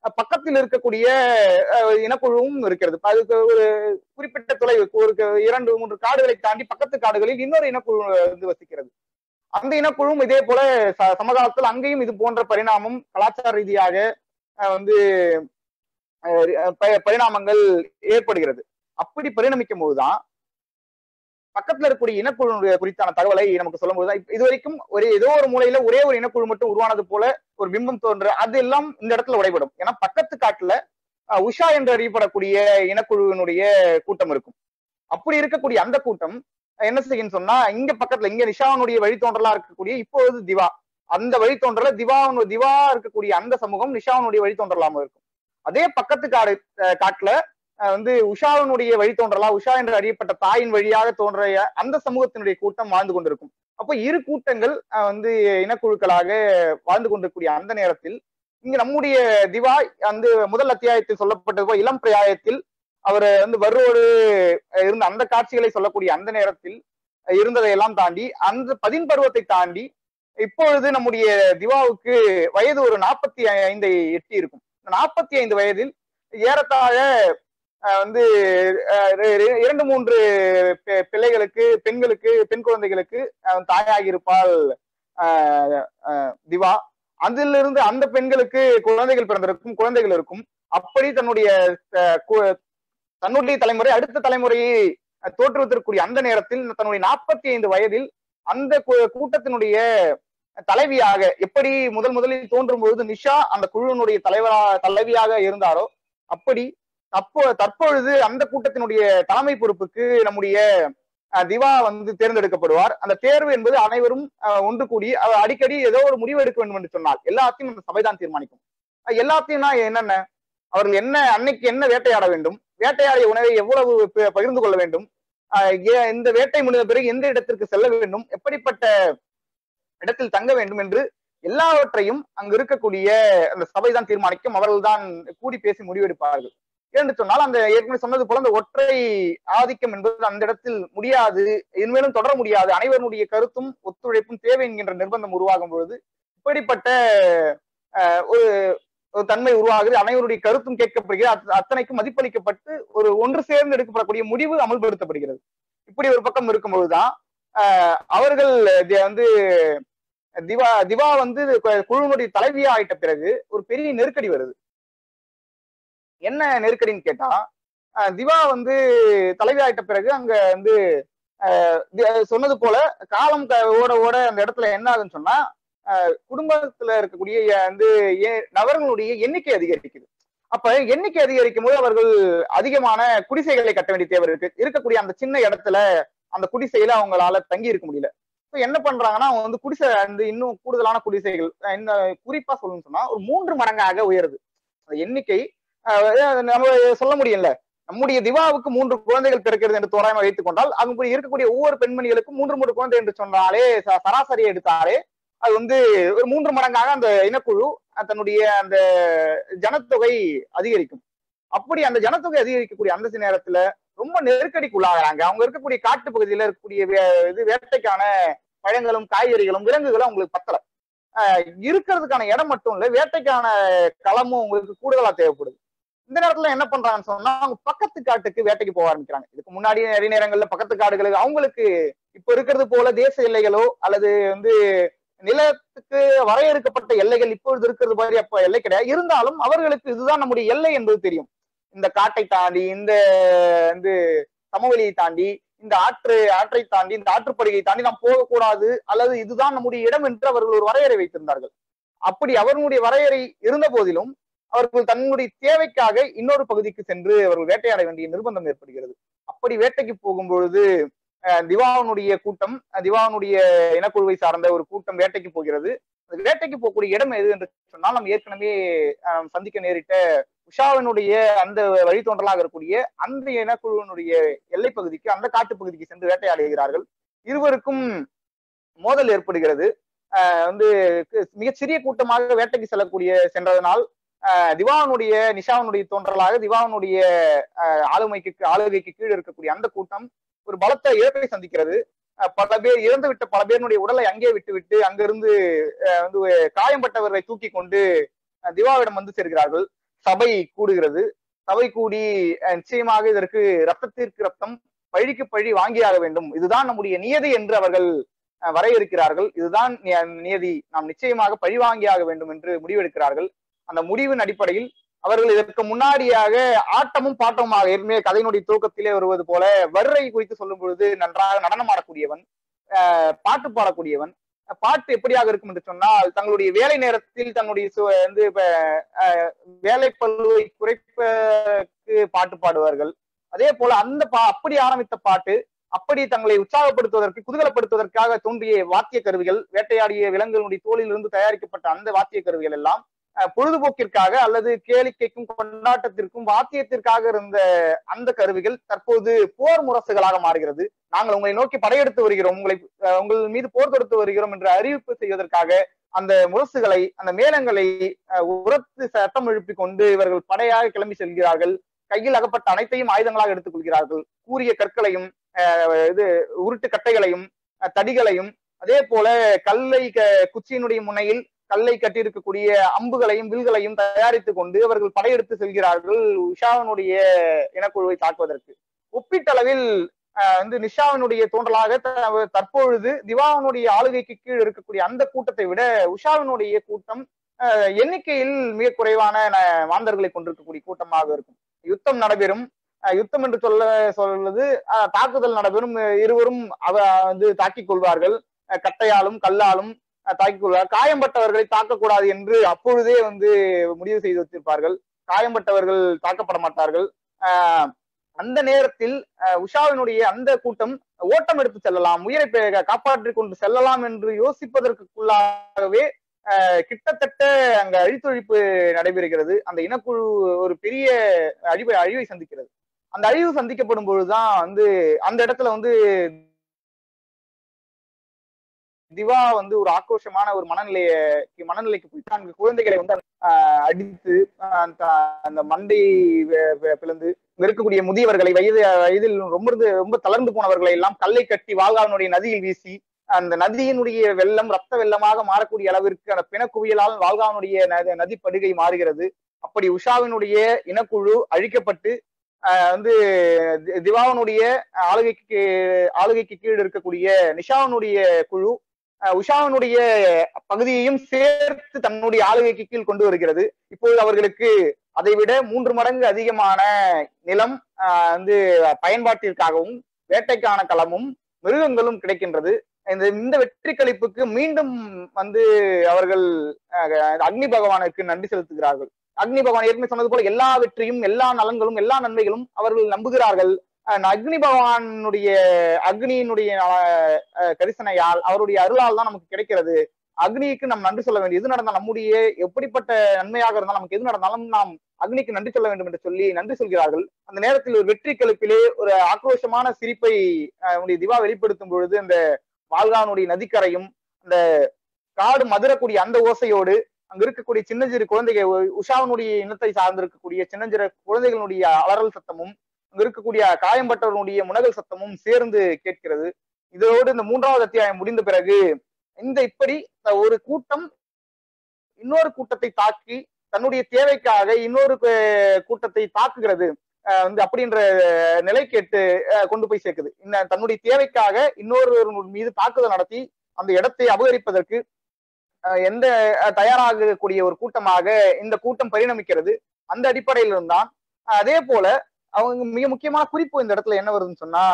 அஹ் பக்கத்தில் இருக்கக்கூடிய அஹ், இனக்குழுவும் இருக்கிறது அதுக்கு ஒரு குறிப்பிட்ட தொலைவு ஒரு க- இரண்டு மூன்று காடுகளை தாண்டி பக்கத்து காடுகளில் இன்னொரு இனக்குழு வந்து வசிக்கிறது அந்த இனக்குழுவும் இதே போல ச- சமகாலத்தில் அங்கேயும் இது போன்ற பரிணாமம் கலாச்சார ரீதியாக அஹ், வந்து அஹ், ப- பரிணாமங்கள் ஏற்படுகிறது அப்படி பரிணமிக்கும் போதுதான் பக்கத்துல இருக்கக்கூடிய இனக்குழு குறித்தான தகவலை நமக்கு சொல்லும் போதுதான் இப்ப இது வரைக்கும் ஒரு ஏதோ ஒரு மூலையில ஒரே ஒரு இனக்குழு மட்டும் உருவானது போல ஒரு பிம்பம் தோன்ற அது எல்லாம் இந்த இடத்துல உடைபடும் ஏன்னா பக்கத்து காட்டுல அஹ், உஷா என்று அறியப்படக்கூடிய இனக்குழுவினுடைய கூட்டம் இருக்கும் அப்படி இருக்கக்கூடிய அந்த கூட்டம் என்ன செய்யுன்னு சொன்னா இங்க பக்கத்துல இங்க நிஷாவனுடைய வழித்தோன்றலா இருக்கக்கூடிய இப்பொழுது திவா அந்த வழித்தோன்றல திவாவனு திவா இருக்கக்கூடிய அந்த சமூகம் நிஷாவனுடைய வழித்தோன்றலாம இருக்கும் அதே பக்கத்து காடு அஹ், காட்டுல அஹ், வந்து உஷாவினுடைய வழித்தோன்றலா உஷா என்று அறியப்பட்ட தாயின் வழியாக தோன்றிய அந்த சமூகத்தினுடைய கூட்டம் வாழ்ந்து கொண்டிருக்கும் அப்போ இரு கூட்டங்கள் அஹ், வந்து இனக்குழுக்களாக வாழ்ந்து கொண்டிருக்கூடிய அந்த நேரத்தில் இங்க நம்முடைய திவா வந்து முதல் அத்தியாயத்தில் சொல்லப்பட்டது போல் இளம் பிரயாயத்தில் அவர் வந்து வர்ரோடு அஹ், இருந்த அந்த காட்சிகளை சொல்லக்கூடிய அந்த நேரத்தில் அஹ், இருந்ததையெல்லாம் தாண்டி அந்த பதின் பருவத்தை தாண்டி இப்பொழுது நம்முடைய திவாவுக்கு வயது ஒரு நாற்பத்தி ஐந்தை எட்டி இருக்கும் நாற்பத்தி ஐந்து வயதில் ஏறத்தாழ அஹ், வந்து அஹ், இர- இர- இரண்டு மூன்று பெ- பிள்ளைகளுக்கு பெண்களுக்கு பெண் குழந்தைகளுக்கு அஹ், தாயாகி இருப்பாள் அஹ், அஹ், திவா அதிலிருந்து அந்த பெண்களுக்கு குழந்தைகள் பிறந்திருக்கும் குழந்தைகள் இருக்கும் அப்படி தன்னுடைய அஹ், கு- தன்னுடைய தலைமுறை அடுத்த தலைமுறையை அஹ், தோற்றுவித்திருக்கக்கூடிய அந்த நேரத்தில் தன்னுடைய நாற்பத்தி ஐந்து வயதில் அந்த கூ- கூட்டத்தினுடைய தலைவியாக எப்படி முதல் முதலில் தோன்றும் பொழுது நிஷா அந்த குழுவினுடைய தலைவரா தலைவியாக இருந்தாரோ அப்படி அப்போ தற்பொழுது அந்த கூட்டத்தினுடைய தலைமை பொறுப்புக்கு நம்முடைய அஹ், திவா வந்து தேர்ந்தெடுக்கப்படுவார் அந்த தேர்வு என்பது அனைவரும் அஹ், ஒன்று கூடி அவர் அடிக்கடி ஏதோ ஒரு முடிவு எடுக்க வேண்டும் என்று சொன்னால் எல்லாத்தையும் அந்த சபைதான் தீர்மானிக்கும் அஹ், எல்லாத்தையும்னா என்னென்ன அவர்கள் என்ன அன்னைக்கு என்ன வேட்டையாட வேண்டும் வேட்டையாடிய உணவை எவ்வளவு ப- பகிர்ந்து கொள்ள வேண்டும் அஹ், ஏ- இந்த வேட்டை முடிந்த பிறகு எந்த இடத்திற்கு செல்ல வேண்டும் எப்படிப்பட்ட இடத்தில் தங்க வேண்டும் என்று எல்லாவற்றையும் அங்கு இருக்கக்கூடிய அந்த சபைதான் தீர்மானிக்கும் அவர்கள்தான் கூடி பேசி முடிவெடுப்பார்கள் ஏன்னு சொன்னால் அந்த ஏற்கனவே சொன்னது போல அந்த ஒற்றை ஆதிக்கம் என்பது அந்த இடத்தில் முடியாது இனிமேலும் தொடர முடியாது அனைவருடைய கருத்தும் ஒத்துழைப்பும் தேவை என்கின்ற நிர்பந்தம் உருவாகும் பொழுது இப்படிப்பட்ட அஹ், ஒரு ஒரு தன்மை உருவாகுது அனைவருடைய கருத்தும் கேட்கப்படுகிறது அத்த- அத்தனைக்கும் மதிப்பளிக்கப்பட்டு ஒரு ஒன்று சேர்ந்து எடுக்கப்படக்கூடிய முடிவு அமல்படுத்தப்படுகிறது இப்படி ஒரு பக்கம் இருக்கும்பொழுதுதான் ஆஹ், அவர்கள் இது வந்து திவா திவா வந்து கு- குழுவினுடைய தலைவியா ஆயிட்ட பிறகு ஒரு பெரிய நெருக்கடி வருது என்ன நெருக்கடின்னு கேட்டா ஆஹ், திவா வந்து தலைவி ஆயிட்ட பிறகு அங்க வந்து ஆஹ், தி- சொன்னது போல காலம் க- ஓட ஓட அந்த இடத்துல என்ன ஆகுதுன்னு சொன்னா ஆஹ், குடும்பத்துல இருக்கக்கூடிய அஹ், வந்து ஏ- நபர்களுடைய எண்ணிக்கை அதிகரிக்குது அப்ப எண்ணிக்கை அதிகரிக்கும் போது அவர்கள் அதிகமான குடிசைகளை கட்ட வேண்டிய தேவை இருக்கு இருக்கக்கூடிய அந்த சின்ன இடத்துல அந்த குடிசையில அவங்களால தங்கி இருக்க முடியல இப்ப என்ன பண்றாங்கன்னா அவங்க வந்து குடிசை வந்து இன்னும் கூடுதலான குடிசைகள் அஹ் இந்த குறிப்பா சொல்லணும்னு சொன்னா ஒரு மூன்று மடங்காக உயருது அந்த எண்ணிக்கை அஹ் நம்ம சொல்ல முடியல நம்முடைய திவாவுக்கு மூன்று குழந்தைகள் பிறக்கிறது என்று தோராயமா வைத்துக் கொண்டால் அவங்க இருக்கக்கூடிய ஒவ்வொரு பெண்மணிகளுக்கும் மூன்று மூன்று குழந்தை என்று சொன்னாலே ச- சராசரியை எடுத்தாலே அது வந்து ஒரு மூன்று மடங்காக அந்த இனக்குழு அஹ் தன்னுடைய அந்த ஜனத்தொகை அதிகரிக்கும் அப்படி அந்த ஜனத்தொகை அதிகரிக்கக்கூடிய அந்த நேரத்துல ரொம்ப நெருக்கடிக்கு உள்ளாகிறாங்க அவங்க இருக்கக்கூடிய காட்டு பகுதியில இருக்கக்கூடிய வே- இது வேட்டைக்கான பழங்களும் காய்கறிகளும் விலங்குகளும் அவங்களுக்கு பத்தல ஆஹ் இருக்கிறதுக்கான இடம் மட்டும் இல்ல வேட்டைக்கான களமும் உங்களுக்கு கூடுதலா தேவைப்படுது இந்த நேரத்துல என்ன பண்றாங்கன்னு சொன்னா அவங்க பக்கத்து காட்டுக்கு வேட்டைக்கு போக ஆரம்பிக்கிறாங்க இதுக்கு முன்னாடி நிறைய நேரங்கள்ல பக்கத்து காடுகளுக்கு அவங்களுக்கு இப்ப இருக்கிறது போல தேச எல்லைகளோ அல்லது வந்து நிலத்துக்கு வரையறுக்கப்பட்ட எல்லைகள் இப்பொழுது இருக்கிறது மாதிரி அப்ப எல்லை கிடையாது இருந்தாலும் அவர்களுக்கு இதுதான் நம்முடைய எல்லை என்பது தெரியும் இந்த காட்டை தாண்டி இந்த வந்து சமவெளியை தாண்டி இந்த ஆற்று ஆற்றை தாண்டி இந்த ஆற்றுப்படுகையை தாண்டி நாம் போகக்கூடாது அல்லது இதுதான் நம்முடைய இடம் என்று அவர்கள் ஒரு வரையறை வைத்திருந்தார்கள் அப்படி அவர்களுடைய வரையறை இருந்த போதிலும் அவர்கள் தன்னுடைய தேவைக்காக இன்னொரு பகுதிக்கு சென்று அவர்கள் வேட்டையாட வேண்டிய நிர்பந்தம் ஏற்படுகிறது அப்படி வேட்டைக்கு போகும் பொழுது அஹ், திவானுடைய கூட்டம் அஹ், திவானுடைய இனக்குழுவை சார்ந்த ஒரு கூட்டம் வேட்டைக்கு போகிறது அந்த வேட்டைக்கு போகக்கூடிய இடம் எது என்று சொன்னால் நாம் ஏற்கனவே அஹ், சந்திக்க நேரிட்ட உஷாவினுடைய அந்த வழித்தோன்றலாக இருக்கக்கூடிய அந்த இனக்குழுவினுடைய எல்லை பகுதிக்கு அந்த காட்டு பகுதிக்கு சென்று வேட்டையாடுகிறார்கள் இருவருக்கும் மோதல் ஏற்படுகிறது ஆஹ் வந்து கு- மிகச்சிறிய கூட்டமாக வேட்டைக்கு செல்லக்கூடிய சென்றதனால் ஆஹ் திவானுடைய நிஷாவனுடைய தோன்றலாக திவானுடைய ஆஹ் ஆளுமைக்கு ஆளுகைக்கு கீழ் இருக்கக்கூடிய அந்த கூட்டம் ஒரு பலத்த இழப்பை சந்திக்கிறது ஆஹ் பல பேர் இறந்து விட்ட பல பேருடைய உடலை அங்கே விட்டுவிட்டு அங்கிருந்து ஆஹ் வந்து காயம்பட்டவர்களை தூக்கி கொண்டு ஆஹ் திவாவிடம் வந்து சேர்கிறார்கள் சபை கூடுகிறது சபை கூடி அஹ், நிச்சயமாக இதற்கு ரத்தத்திற்கு ரத்தம் பழிக்கு பழி வாங்கியாக வேண்டும் இதுதான் நம்முடைய நியதி என்று அவர்கள் அஹ், வரையறுக்கிறார்கள் இதுதான் நி- நியதி நாம் நிச்சயமாக பழி வாங்கியாக வேண்டும் என்று முடிவெடுக்கிறார்கள் அந்த முடிவின் அடிப்படையில் அவர்கள் இதற்கு முன்னாடியாக ஆட்டமும் பாட்டமுமாக ஏற்கனவே கதையினுடைய துவக்கத்திலே வருவது போல வர்றை குறித்து சொல்லும் பொழுது நன்றாக நடனம் ஆடக்கூடியவன் அஹ், பாட்டு பாடக்கூடியவன் அஹ், பாட்டு எப்படியாக இருக்கும் என்று சொன்னால் தங்களுடைய வேலை நேரத்தில் தன்னுடைய சு- வந்து இப்ப அஹ், வேலை பழுவை குறைப்பதற்கு பாட்டு பாடுவார்கள் அதே போல அந்த பா அப்படி ஆரம்பித்த பாட்டு அப்படி தங்களை உற்சாகப்படுத்துவதற்கு குதூகலப்படுத்துவதற்காக தோன்றிய வாத்திய கருவிகள் வேட்டையாடிய விலங்குகளுடைய தோலிலிருந்து தயாரிக்கப்பட்ட அந்த வாத்திய கருவிகள் எல்லாம் அஹ், பொழுதுபோக்கிற்காக அல்லது கேளிக்கைக்கும் கொண்டாட்டத்திற்கும் வாத்தியத்திற்காக இருந்த அந்த கருவிகள் தற்போது போர் முரசுகளாக மாறுகிறது நாங்கள் உங்களை நோக்கி படையெடுத்து வருகிறோம் உங்களை அஹ், உங்கள் மீது போர் தொடுத்து வருகிறோம் என்று அறிவிப்பு செய்வதற்காக அந்த முரசுகளை அந்த மேளங்களை அஹ், உரத்து சட்டம் எழுப்பிக் கொண்டு இவர்கள் படையாக கிளம்பி செல்கிறார்கள் கையில் அகப்பட்ட அனைத்தையும் ஆயுதங்களாக எடுத்துக் கொள்கிறார்கள் கூரிய கற்களையும் அஹ், இது உருட்டு கட்டைகளையும் அஹ், தடிகளையும் அதே போல கல்லை க- குச்சியினுடைய முனையில் கல்லை கட்டியிருக்கக்கூடிய அம்புகளையும் வில்களையும் தயாரித்துக் கொண்டு அவர்கள் படையெடுத்து செல்கிறார்கள் உஷாவினுடைய இனக்குழுவை தாக்குவதற்கு ஒப்பீட்டளவில் அஹ், வந்து நிஷாவினுடைய தோன்றலாக த- தற்பொழுது திவாவனுடைய ஆளுகைக்கு கீழ் இருக்கக்கூடிய அந்த கூட்டத்தை விட உஷாவினுடைய கூட்டம் அஹ், எண்ணிக்கையில் மிக குறைவான ந- மாந்தர்களை கொண்டிருக்கக்கூடிய கூட்டமாக இருக்கும் யுத்தம் நடைபெறும் அஹ், யுத்தம் என்று சொல்ல சொல்வது அஹ், தாக்குதல் நடைபெறும் அஹ், இருவரும் அவ வந்து தாக்கிக் கொள்வார்கள் அஹ், கட்டையாலும் கல்லாலும் அஹ், தாக்கிக் கொள்வார் காயம்பட்டவர்களை தாக்கக்கூடாது என்று அப்பொழுதே வந்து முடிவு செய்து வச்சிருப்பார்கள் காயம்பட்டவர்கள் தாக்கப்பட மாட்டார்கள் அஹ், அந்த நேரத்தில் அஹ், உஷாவினுடைய அந்த கூட்டம் ஓட்டம் எடுத்து செல்லலாம் உயிரை பே- காப்பாற்றிக் கொண்டு செல்லலாம் என்று யோசிப்பதற்குள்ளாகவே அஹ், கிட்டத்தட்ட அங்க அழித்தொழிப்பு நடைபெறுகிறது அந்த இனக்குழு ஒரு பெரிய அழிவை அழிவை சந்திக்கிறது அந்த அழிவு சந்திக்கப்படும் பொழுதுதான் வந்து அந்த இடத்துல வந்து திவா வந்து ஒரு ஆக்ரோஷமான ஒரு மனநிலைய மனநிலைக்கு போய் நான்கு குழந்தைகளை வந்து ஆஹ், அடித்து ஆஹ், அந்த அந்த மண்டை வெ- வெ- பிளந்து இங்க இருக்கக்கூடிய முதியவர்களை வயது வயதில் ரொம்ப இருந்து- ரொம்ப தளர்ந்து போனவர்களை எல்லாம் கல்லை கட்டி வால்காவனுடைய நதியில் வீசி அந்த நதியினுடைய வெள்ளம் ரத்த வெள்ளமாக மாறக்கூடிய அளவிற்கு அந்த பிணக்குவியலால் வால்காவனுடைய ந- நதி படுகை மாறுகிறது அப்படி உஷாவினுடைய இனக்குழு அழிக்கப்பட்டு ஆஹ், வந்து தி- திவாவனுடைய ஆளுகைக்கு ஆளுகைக்கு கீழ் இருக்கக்கூடிய நிஷாவனுடைய குழு அஹ் உஷாவினுடைய பகுதியையும் சேர்த்து தன்னுடைய ஆளுகைக்கு கீழ் கொண்டு வருகிறது இப்போது அவர்களுக்கு அதை விட மூன்று மடங்கு அதிகமான நிலம் ஆஹ் வந்து பயன்பாட்டிற்காகவும் வேட்டைக்கான களமும் மிருகங்களும் கிடைக்கின்றது இந்த இந்த வெற்றி கழிப்புக்கு மீண்டும் வந்து அவர்கள் அஹ், அக்னி பகவானுக்கு நன்றி செலுத்துகிறார்கள் அக்னி பகவான் ஏற்கனவே சொன்னது போல எல்லா வெற்றியும் எல்லா நலன்களும் எல்லா நன்மைகளும் அவர்கள் நம்புகிறார்கள் அஹ் அக்னி பகவானுடைய அக்னியினுடைய அஹ், அஹ், கரிசனையால் அவருடைய அருளால் தான் நமக்கு கிடைக்கிறது அக்னிக்கு நாம் நன்றி சொல்ல வேண்டும் எது நடந்தால் நம்முடைய எப்படிப்பட்ட நன்மையாக இருந்தாலும் நமக்கு எது நடந்தாலும் நாம் அக்னிக்கு நன்றி சொல்ல வேண்டும் என்று சொல்லி நன்றி சொல்கிறார்கள் அந்த நேரத்தில் ஒரு வெற்றி கழிப்பிலே ஒரு ஆக்ரோஷமான சிரிப்பை அஹ், உடைய திவா வெளிப்படுத்தும் பொழுது அந்த வால்கானுடைய நதிக்கரையும் அந்த காடு மதுரக்கூடிய அந்த ஓசையோடு அங்க இருக்கக்கூடிய சின்னஞ்சிறு குழந்தைகள் உ- உஷாவினுடைய இனத்தை சார்ந்திருக்கக்கூடிய சின்னஞ்சிறு குழந்தைகளுடைய அலறல் சத்தமும் அங்க இருக்கக்கூடிய காயம்பட்டவர்களுடைய முனகல் சத்தமும் சேர்ந்து கேட்கிறது இதோடு இந்த மூன்றாவது அத்தியாயம் முடிந்த பிறகு இந்த இப்படி ஒரு கூட்டம் இன்னொரு கூட்டத்தை தாக்கி தன்னுடைய தேவைக்காக இன்னொரு கு- கூட்டத்தை தாக்குகிறது அஹ் வந்து அப்படின்ற நிலை கேட்டு அஹ் கொண்டு போய் சேர்க்குது இந்த தன்னுடைய தேவைக்காக இன்னொரு மீது தாக்குதல் நடத்தி அந்த இடத்தை அபகரிப்பதற்கு அஹ் எந்த அஹ் தயாராகக்கூடிய ஒரு கூட்டமாக இந்த கூட்டம் பரிணமிக்கிறது அந்த அடிப்படையில் இருந்தான் அதே போல அவங்க மிக முக்கியமான குறிப்பு இந்த இடத்துல என்ன வருதுன்னு சொன்னா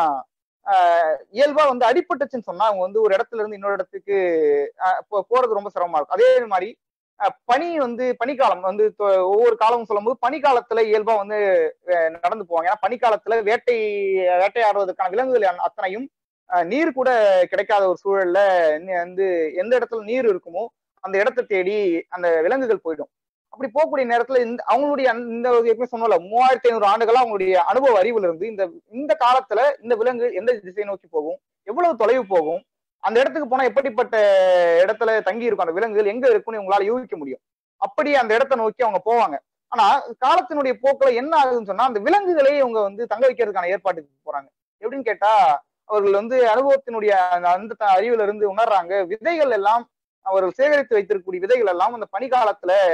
ஆஹ் இயல்பா வந்து அடிபட்டுச்சுன்னு சொன்னா அவங்க வந்து ஒரு இடத்துல இருந்து இன்னொரு இடத்துக்கு ஆஹ் போ- போறது ரொம்ப சிரமமா இருக்கும் அதே மாதிரி ஆஹ் பனி வந்து பனிக்காலம் வந்து தொ- ஒவ்வொரு காலமும் சொல்லும்போது பனிக்காலத்துல இயல்பா வந்து அஹ் நடந்து போவாங்க ஏன்னா பனிக்காலத்துல வேட்டை வேட்டையாடுவதற்கான விலங்குகள் அன- அத்தனையும் ஆஹ் நீர் கூட கிடைக்காத ஒரு சூழல்ல நி- வந்து எந்த இடத்துல நீர் இருக்குமோ அந்த இடத்தை தேடி அந்த விலங்குகள் போயிடும் அப்படி போகக்கூடிய நேரத்துல இந்த அவங்களுடைய அந்த- இந்த ஏற்கனவே சொன்னோம்ல மூவாயிரத்தி ஐநூறு ஆண்டுகளா அவங்களுடைய அனுபவ அறிவுல இருந்து இந்த இந்த காலத்துல இந்த விலங்கு எந்த திசை நோக்கி போகும் எவ்வளவு தொலைவு போகும் அந்த இடத்துக்கு போனா எப்படிப்பட்ட இடத்துல தங்கி இருக்கும் அந்த விலங்குகள் எங்க இருக்கும்னு உங்களால யூகிக்க முடியும் அப்படி அந்த இடத்தை நோக்கி அவங்க போவாங்க ஆனா காலத்தினுடைய போக்குல என்ன ஆகுதுன்னு சொன்னா அந்த விலங்குகளே இவங்க வந்து தங்க வைக்கிறதுக்கான ஏற்பாட்டுக்கு போறாங்க எப்படின்னு கேட்டா அவர்கள் வந்து அனுபவத்தினுடைய அந்த அந்த த- அறிவுல இருந்து உணர்றாங்க விதைகள் எல்லாம் அவர்கள் சேகரித்து வைத்திருக்கக்கூடிய விதைகள் எல்லாம் அந்த பனிக்காலத்துல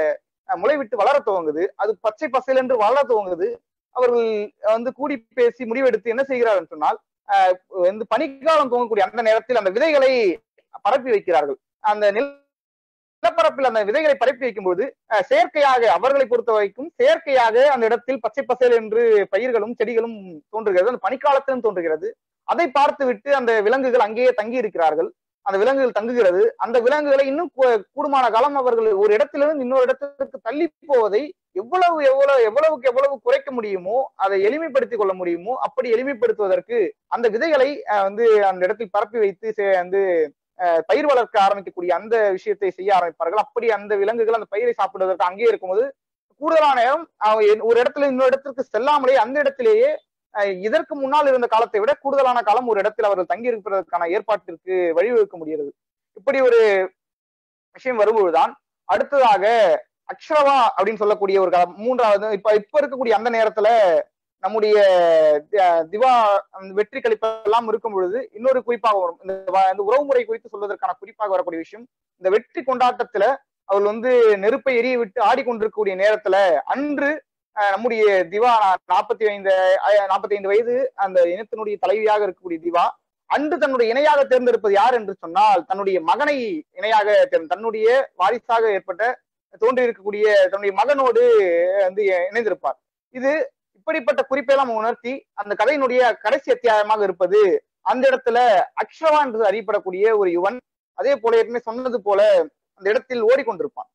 அஹ், முளைவிட்டு வளர துவங்குது அது பச்சை பசையில் என்று வளர துவங்குது அவர்கள் வந்து கூடி பேசி முடிவெடுத்து என்ன செய்கிறார்கள் சொன்னால் அஹ், வந்து பனிக்காலம் துவங்கக்கூடிய அந்த நேரத்தில் அந்த விதைகளை பரப்பி வைக்கிறார்கள் அந்த நில நிலப்பரப்பில் அந்த விதைகளை பரப்பி வைக்கும்போது அஹ், செயற்கையாக அவர்களை பொறுத்த வரைக்கும் செயற்கையாக அந்த இடத்தில் பச்சை பசேல் என்று பயிர்களும் செடிகளும் தோன்றுகிறது அந்த பனிக்காலத்திலும் தோன்றுகிறது அதை பார்த்து விட்டு அந்த விலங்குகள் அங்கேயே தங்கி இருக்கிறார்கள் அந்த விலங்குகள் தங்குகிறது அந்த விலங்குகளை இன்னும் கூ- கூடுமான காலம் அவர்கள் ஒரு இடத்திலிருந்து இன்னொரு இடத்திற்கு தள்ளி போவதை எவ்வளவு எவ்வளவு எவ்வளவுக்கு எவ்வளவு குறைக்க முடியுமோ அதை எளிமைப்படுத்திக் கொள்ள முடியுமோ அப்படி எளிமைப்படுத்துவதற்கு அந்த விதைகளை அஹ், வந்து அந்த இடத்தில் பரப்பி வைத்து சே- வந்து அஹ், பயிர் வளர்க்க ஆரம்பிக்கக்கூடிய அந்த விஷயத்தை செய்ய ஆரம்பிப்பார்கள் அப்படி அந்த விலங்குகள் அந்த பயிரை சாப்பிடுவதற்கு அங்கேயே இருக்கும்போது கூடுதலான நேரம் அஹ், எ- ஒரு இடத்துல இன்னொரு இடத்திற்கு செல்லாமலே அந்த இடத்திலேயே அஹ், இதற்கு முன்னால் இருந்த காலத்தை விட கூடுதலான காலம் ஒரு இடத்தில் அவர்கள் தங்கி இருப்பதற்கான ஏற்பாட்டிற்கு வழிவகுக்க முடிகிறது இப்படி ஒரு விஷயம் வரும்பொழுதுதான் அடுத்ததாக அக்ஷரவா அப்படின்னு சொல்லக்கூடிய ஒரு கா- மூன்றாவது இப்ப இப்ப இருக்கக்கூடிய அந்த நேரத்துல நம்முடைய தி- திவா அந்த வெற்றி கழிப்பெல்லாம் இருக்கும் பொழுது இன்னொரு குறிப்பாக வரும் இந்த வ- இந்த உறவுமுறை குறித்து சொல்வதற்கான குறிப்பாக வரக்கூடிய விஷயம் இந்த வெற்றி கொண்டாட்டத்துல அவள் வந்து நெருப்பை எரிய விட்டு ஆடிக்கொண்டிருக்கக்கூடிய நேரத்துல அன்று அஹ், நம்முடைய திவா நாற்பத்தி ஐந்து நாற்பத்தி ஐந்து வயது அந்த இனத்தினுடைய தலைவியாக இருக்கக்கூடிய திவா அன்று தன்னுடைய இணையாக தேர்ந்தெடுப்பது யார் என்று சொன்னால் தன்னுடைய மகனை இணையாக தேர்ந்து தன்னுடைய வாரிசாக ஏற்பட்ட தோன்றி இருக்கக்கூடிய தன்னுடைய மகனோடு வந்து இணைந்திருப்பார் இது இப்படிப்பட்ட குறிப்பெல்லாம் உணர்த்தி அந்த கதையினுடைய கடைசி அத்தியாயமாக இருப்பது அந்த இடத்துல அக்ஷவா என்று அறியப்படக்கூடிய ஒரு யுவன் அதே போல ஏற்கனவே சொன்னது போல அந்த இடத்தில் ஓடிக்கொண்டிருப்பான்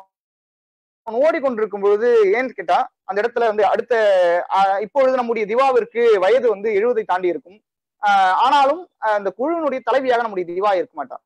அவன் ஓடிக்கொண்டிருக்கும் பொழுது ஏன்னு கேட்டா அந்த இடத்துல வந்து அடுத்த ஆஹ், இப்பொழுது நம்முடைய திவாவிற்கு வயது வந்து எழுபதை தாண்டி இருக்கும் ஆஹ், ஆனாலும் ஆஹ், அந்த குழுவினுடைய தலைவியாக நம்முடைய திவா இருக்க மாட்டார்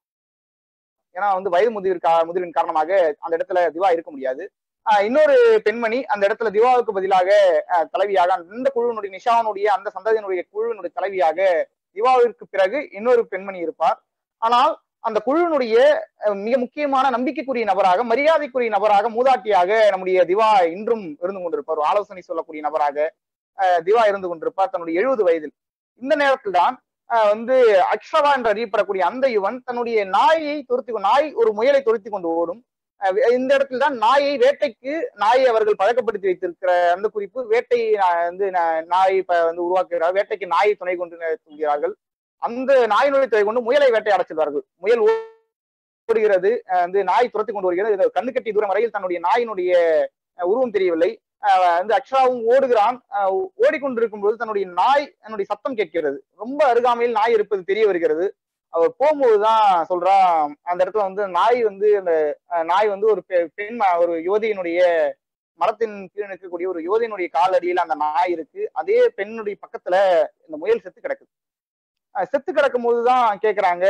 ஏன்னா வந்து வயது முதிர்வின் கா முதிர்வின் காரணமாக அந்த இடத்துல திவா இருக்க முடியாது ஆஹ், இன்னொரு பெண்மணி அந்த இடத்துல திவாவுக்கு பதிலாக ஆஹ், தலைவியாக அந்த குழுவினுடைய நிஷாவனுடைய அந்த சந்ததியினுடைய குழுவினுடைய தலைவியாக திவாவிற்கு பிறகு இன்னொரு பெண்மணி இருப்பார் ஆனால் அந்த குழுவினுடைய அஹ், மிக முக்கியமான நம்பிக்கைக்குரிய நபராக மரியாதைக்குரிய நபராக மூதாட்டியாக நம்முடைய திவா இன்றும் இருந்து கொண்டிருப்பார் ஒரு ஆலோசனை சொல்லக்கூடிய நபராக அஹ், திவா இருந்து கொண்டிருப்பார் தன்னுடைய எழுபது வயதில் இந்த நேரத்தில் தான் அஹ், வந்து அக்ஷவா என்று அறியப்படக்கூடிய அந்த யுவன் தன்னுடைய நாயை துரத்தி கொண்டு- நாய் ஒரு முயலை துரத்தி கொண்டு ஓடும் அஹ், இந்த இடத்தில் தான் நாயை வேட்டைக்கு நாயை அவர்கள் பழக்கப்படுத்தி வைத்திருக்கிற அந்த குறிப்பு வேட்டை அஹ், வந்து நா- நாய் இப்ப வந்து உருவாக்குகிறார் வேட்டைக்கு நாயை துணை கொண்டு செல்கிறார்கள் அந்த நாயினுடைய துணை கொண்டு முயலை வேட்டையாட செல்வார்கள் முயல் ஓ- ஓடுகிறது அஹ் வந்து நாய் துரத்தி கொண்டு வருகிறது இது கண்ணு கட்டி தூரம் வரையில் தன்னுடைய நாயினுடைய அஹ், உருவம் தெரியவில்லை அஹ் வந்து அக்ஷாவும் ஓடுகிறான் அஹ் ஓடிக்கொண்டிருக்கும் போது தன்னுடைய நாய் தன்னுடைய சத்தம் கேட்கிறது ரொம்ப அருகாமையில் நாய் இருப்பது தெரிய வருகிறது அவர் போகும்போதுதான் சொல்றான் அந்த இடத்துல வந்து நாய் வந்து அந்த அஹ், நாய் வந்து ஒரு பெ- பெண் ம- ஒரு யுவதியினுடைய மரத்தின் கீழ் நிற்கக்கூடிய ஒரு யுவதியினுடைய காலடியில் அந்த நாய் இருக்கு அதே பெண்ணுடைய பக்கத்துல இந்த முயல் செத்து கிடக்குது அஹ் செத்து கிடக்கும் போதுதான் கேக்குறாங்க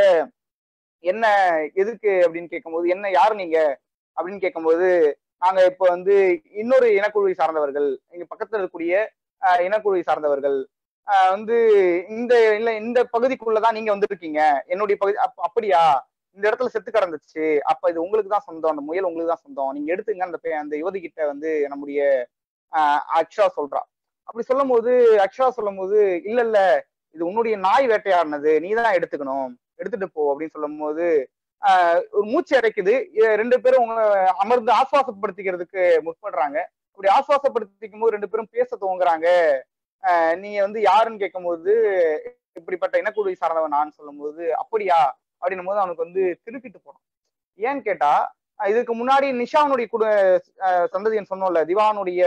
என்ன எதுக்கு அப்படின்னு கேட்கும்போது என்ன யாரு நீங்க அப்படின்னு கேட்கும்போது நாங்க இப்ப வந்து இன்னொரு இனக்குழுவை சார்ந்தவர்கள் இங்க பக்கத்துல இருக்கக்கூடிய அஹ், இனக்குழுவை சார்ந்தவர்கள் அஹ், வந்து இந்த இல்ல இந்த பகுதிக்குள்ளதான் நீங்க வந்திருக்கீங்க என்னுடைய பகுதி அப்ப அப்படியா இந்த இடத்துல செத்து கிடந்துச்சு அப்ப இது உங்களுக்கு தான் சொந்தம் அந்த முயல் உங்களுக்கு தான் சொந்தம் நீங்க எடுத்துங்க அந்த பெ- அந்த யுவதி கிட்ட வந்து நம்முடைய அஹ், அக்ஷா சொல்றா அப்படி சொல்லும் போது அக்ஷா சொல்லும் போது இல்ல இல்ல இது உன்னுடைய நாய் வேட்டையாடினது நீ தான் எடுத்துக்கணும் எடுத்துட்டு போ அப்படின்னு சொல்லும் போது ஆஹ் ஒரு மூச்சு அடைக்குது இ- ரெண்டு பேரும் உங்க அமர்ந்து ஆசுவாசப்படுத்திக்கிறதுக்கு முற்படுறாங்க அப்படி ஆசுவாசப்படுத்திக்கும் போது ரெண்டு பேரும் பேச துவங்குறாங்க ஆஹ் நீங்க வந்து யாருன்னு கேட்கும்போது இப்படிப்பட்ட இனக்குழுவை சார்ந்தவன் நான் சொல்லும்போது அப்படியா அப்படின்னும் போது அவனுக்கு வந்து திருப்பிட்டு போறான் ஏன்னு கேட்டா ஆஹ் இதுக்கு முன்னாடி நிஷாவனுடைய குடு ஆஹ் சந்ததின்னு சொன்னோம்ல திவானுடைய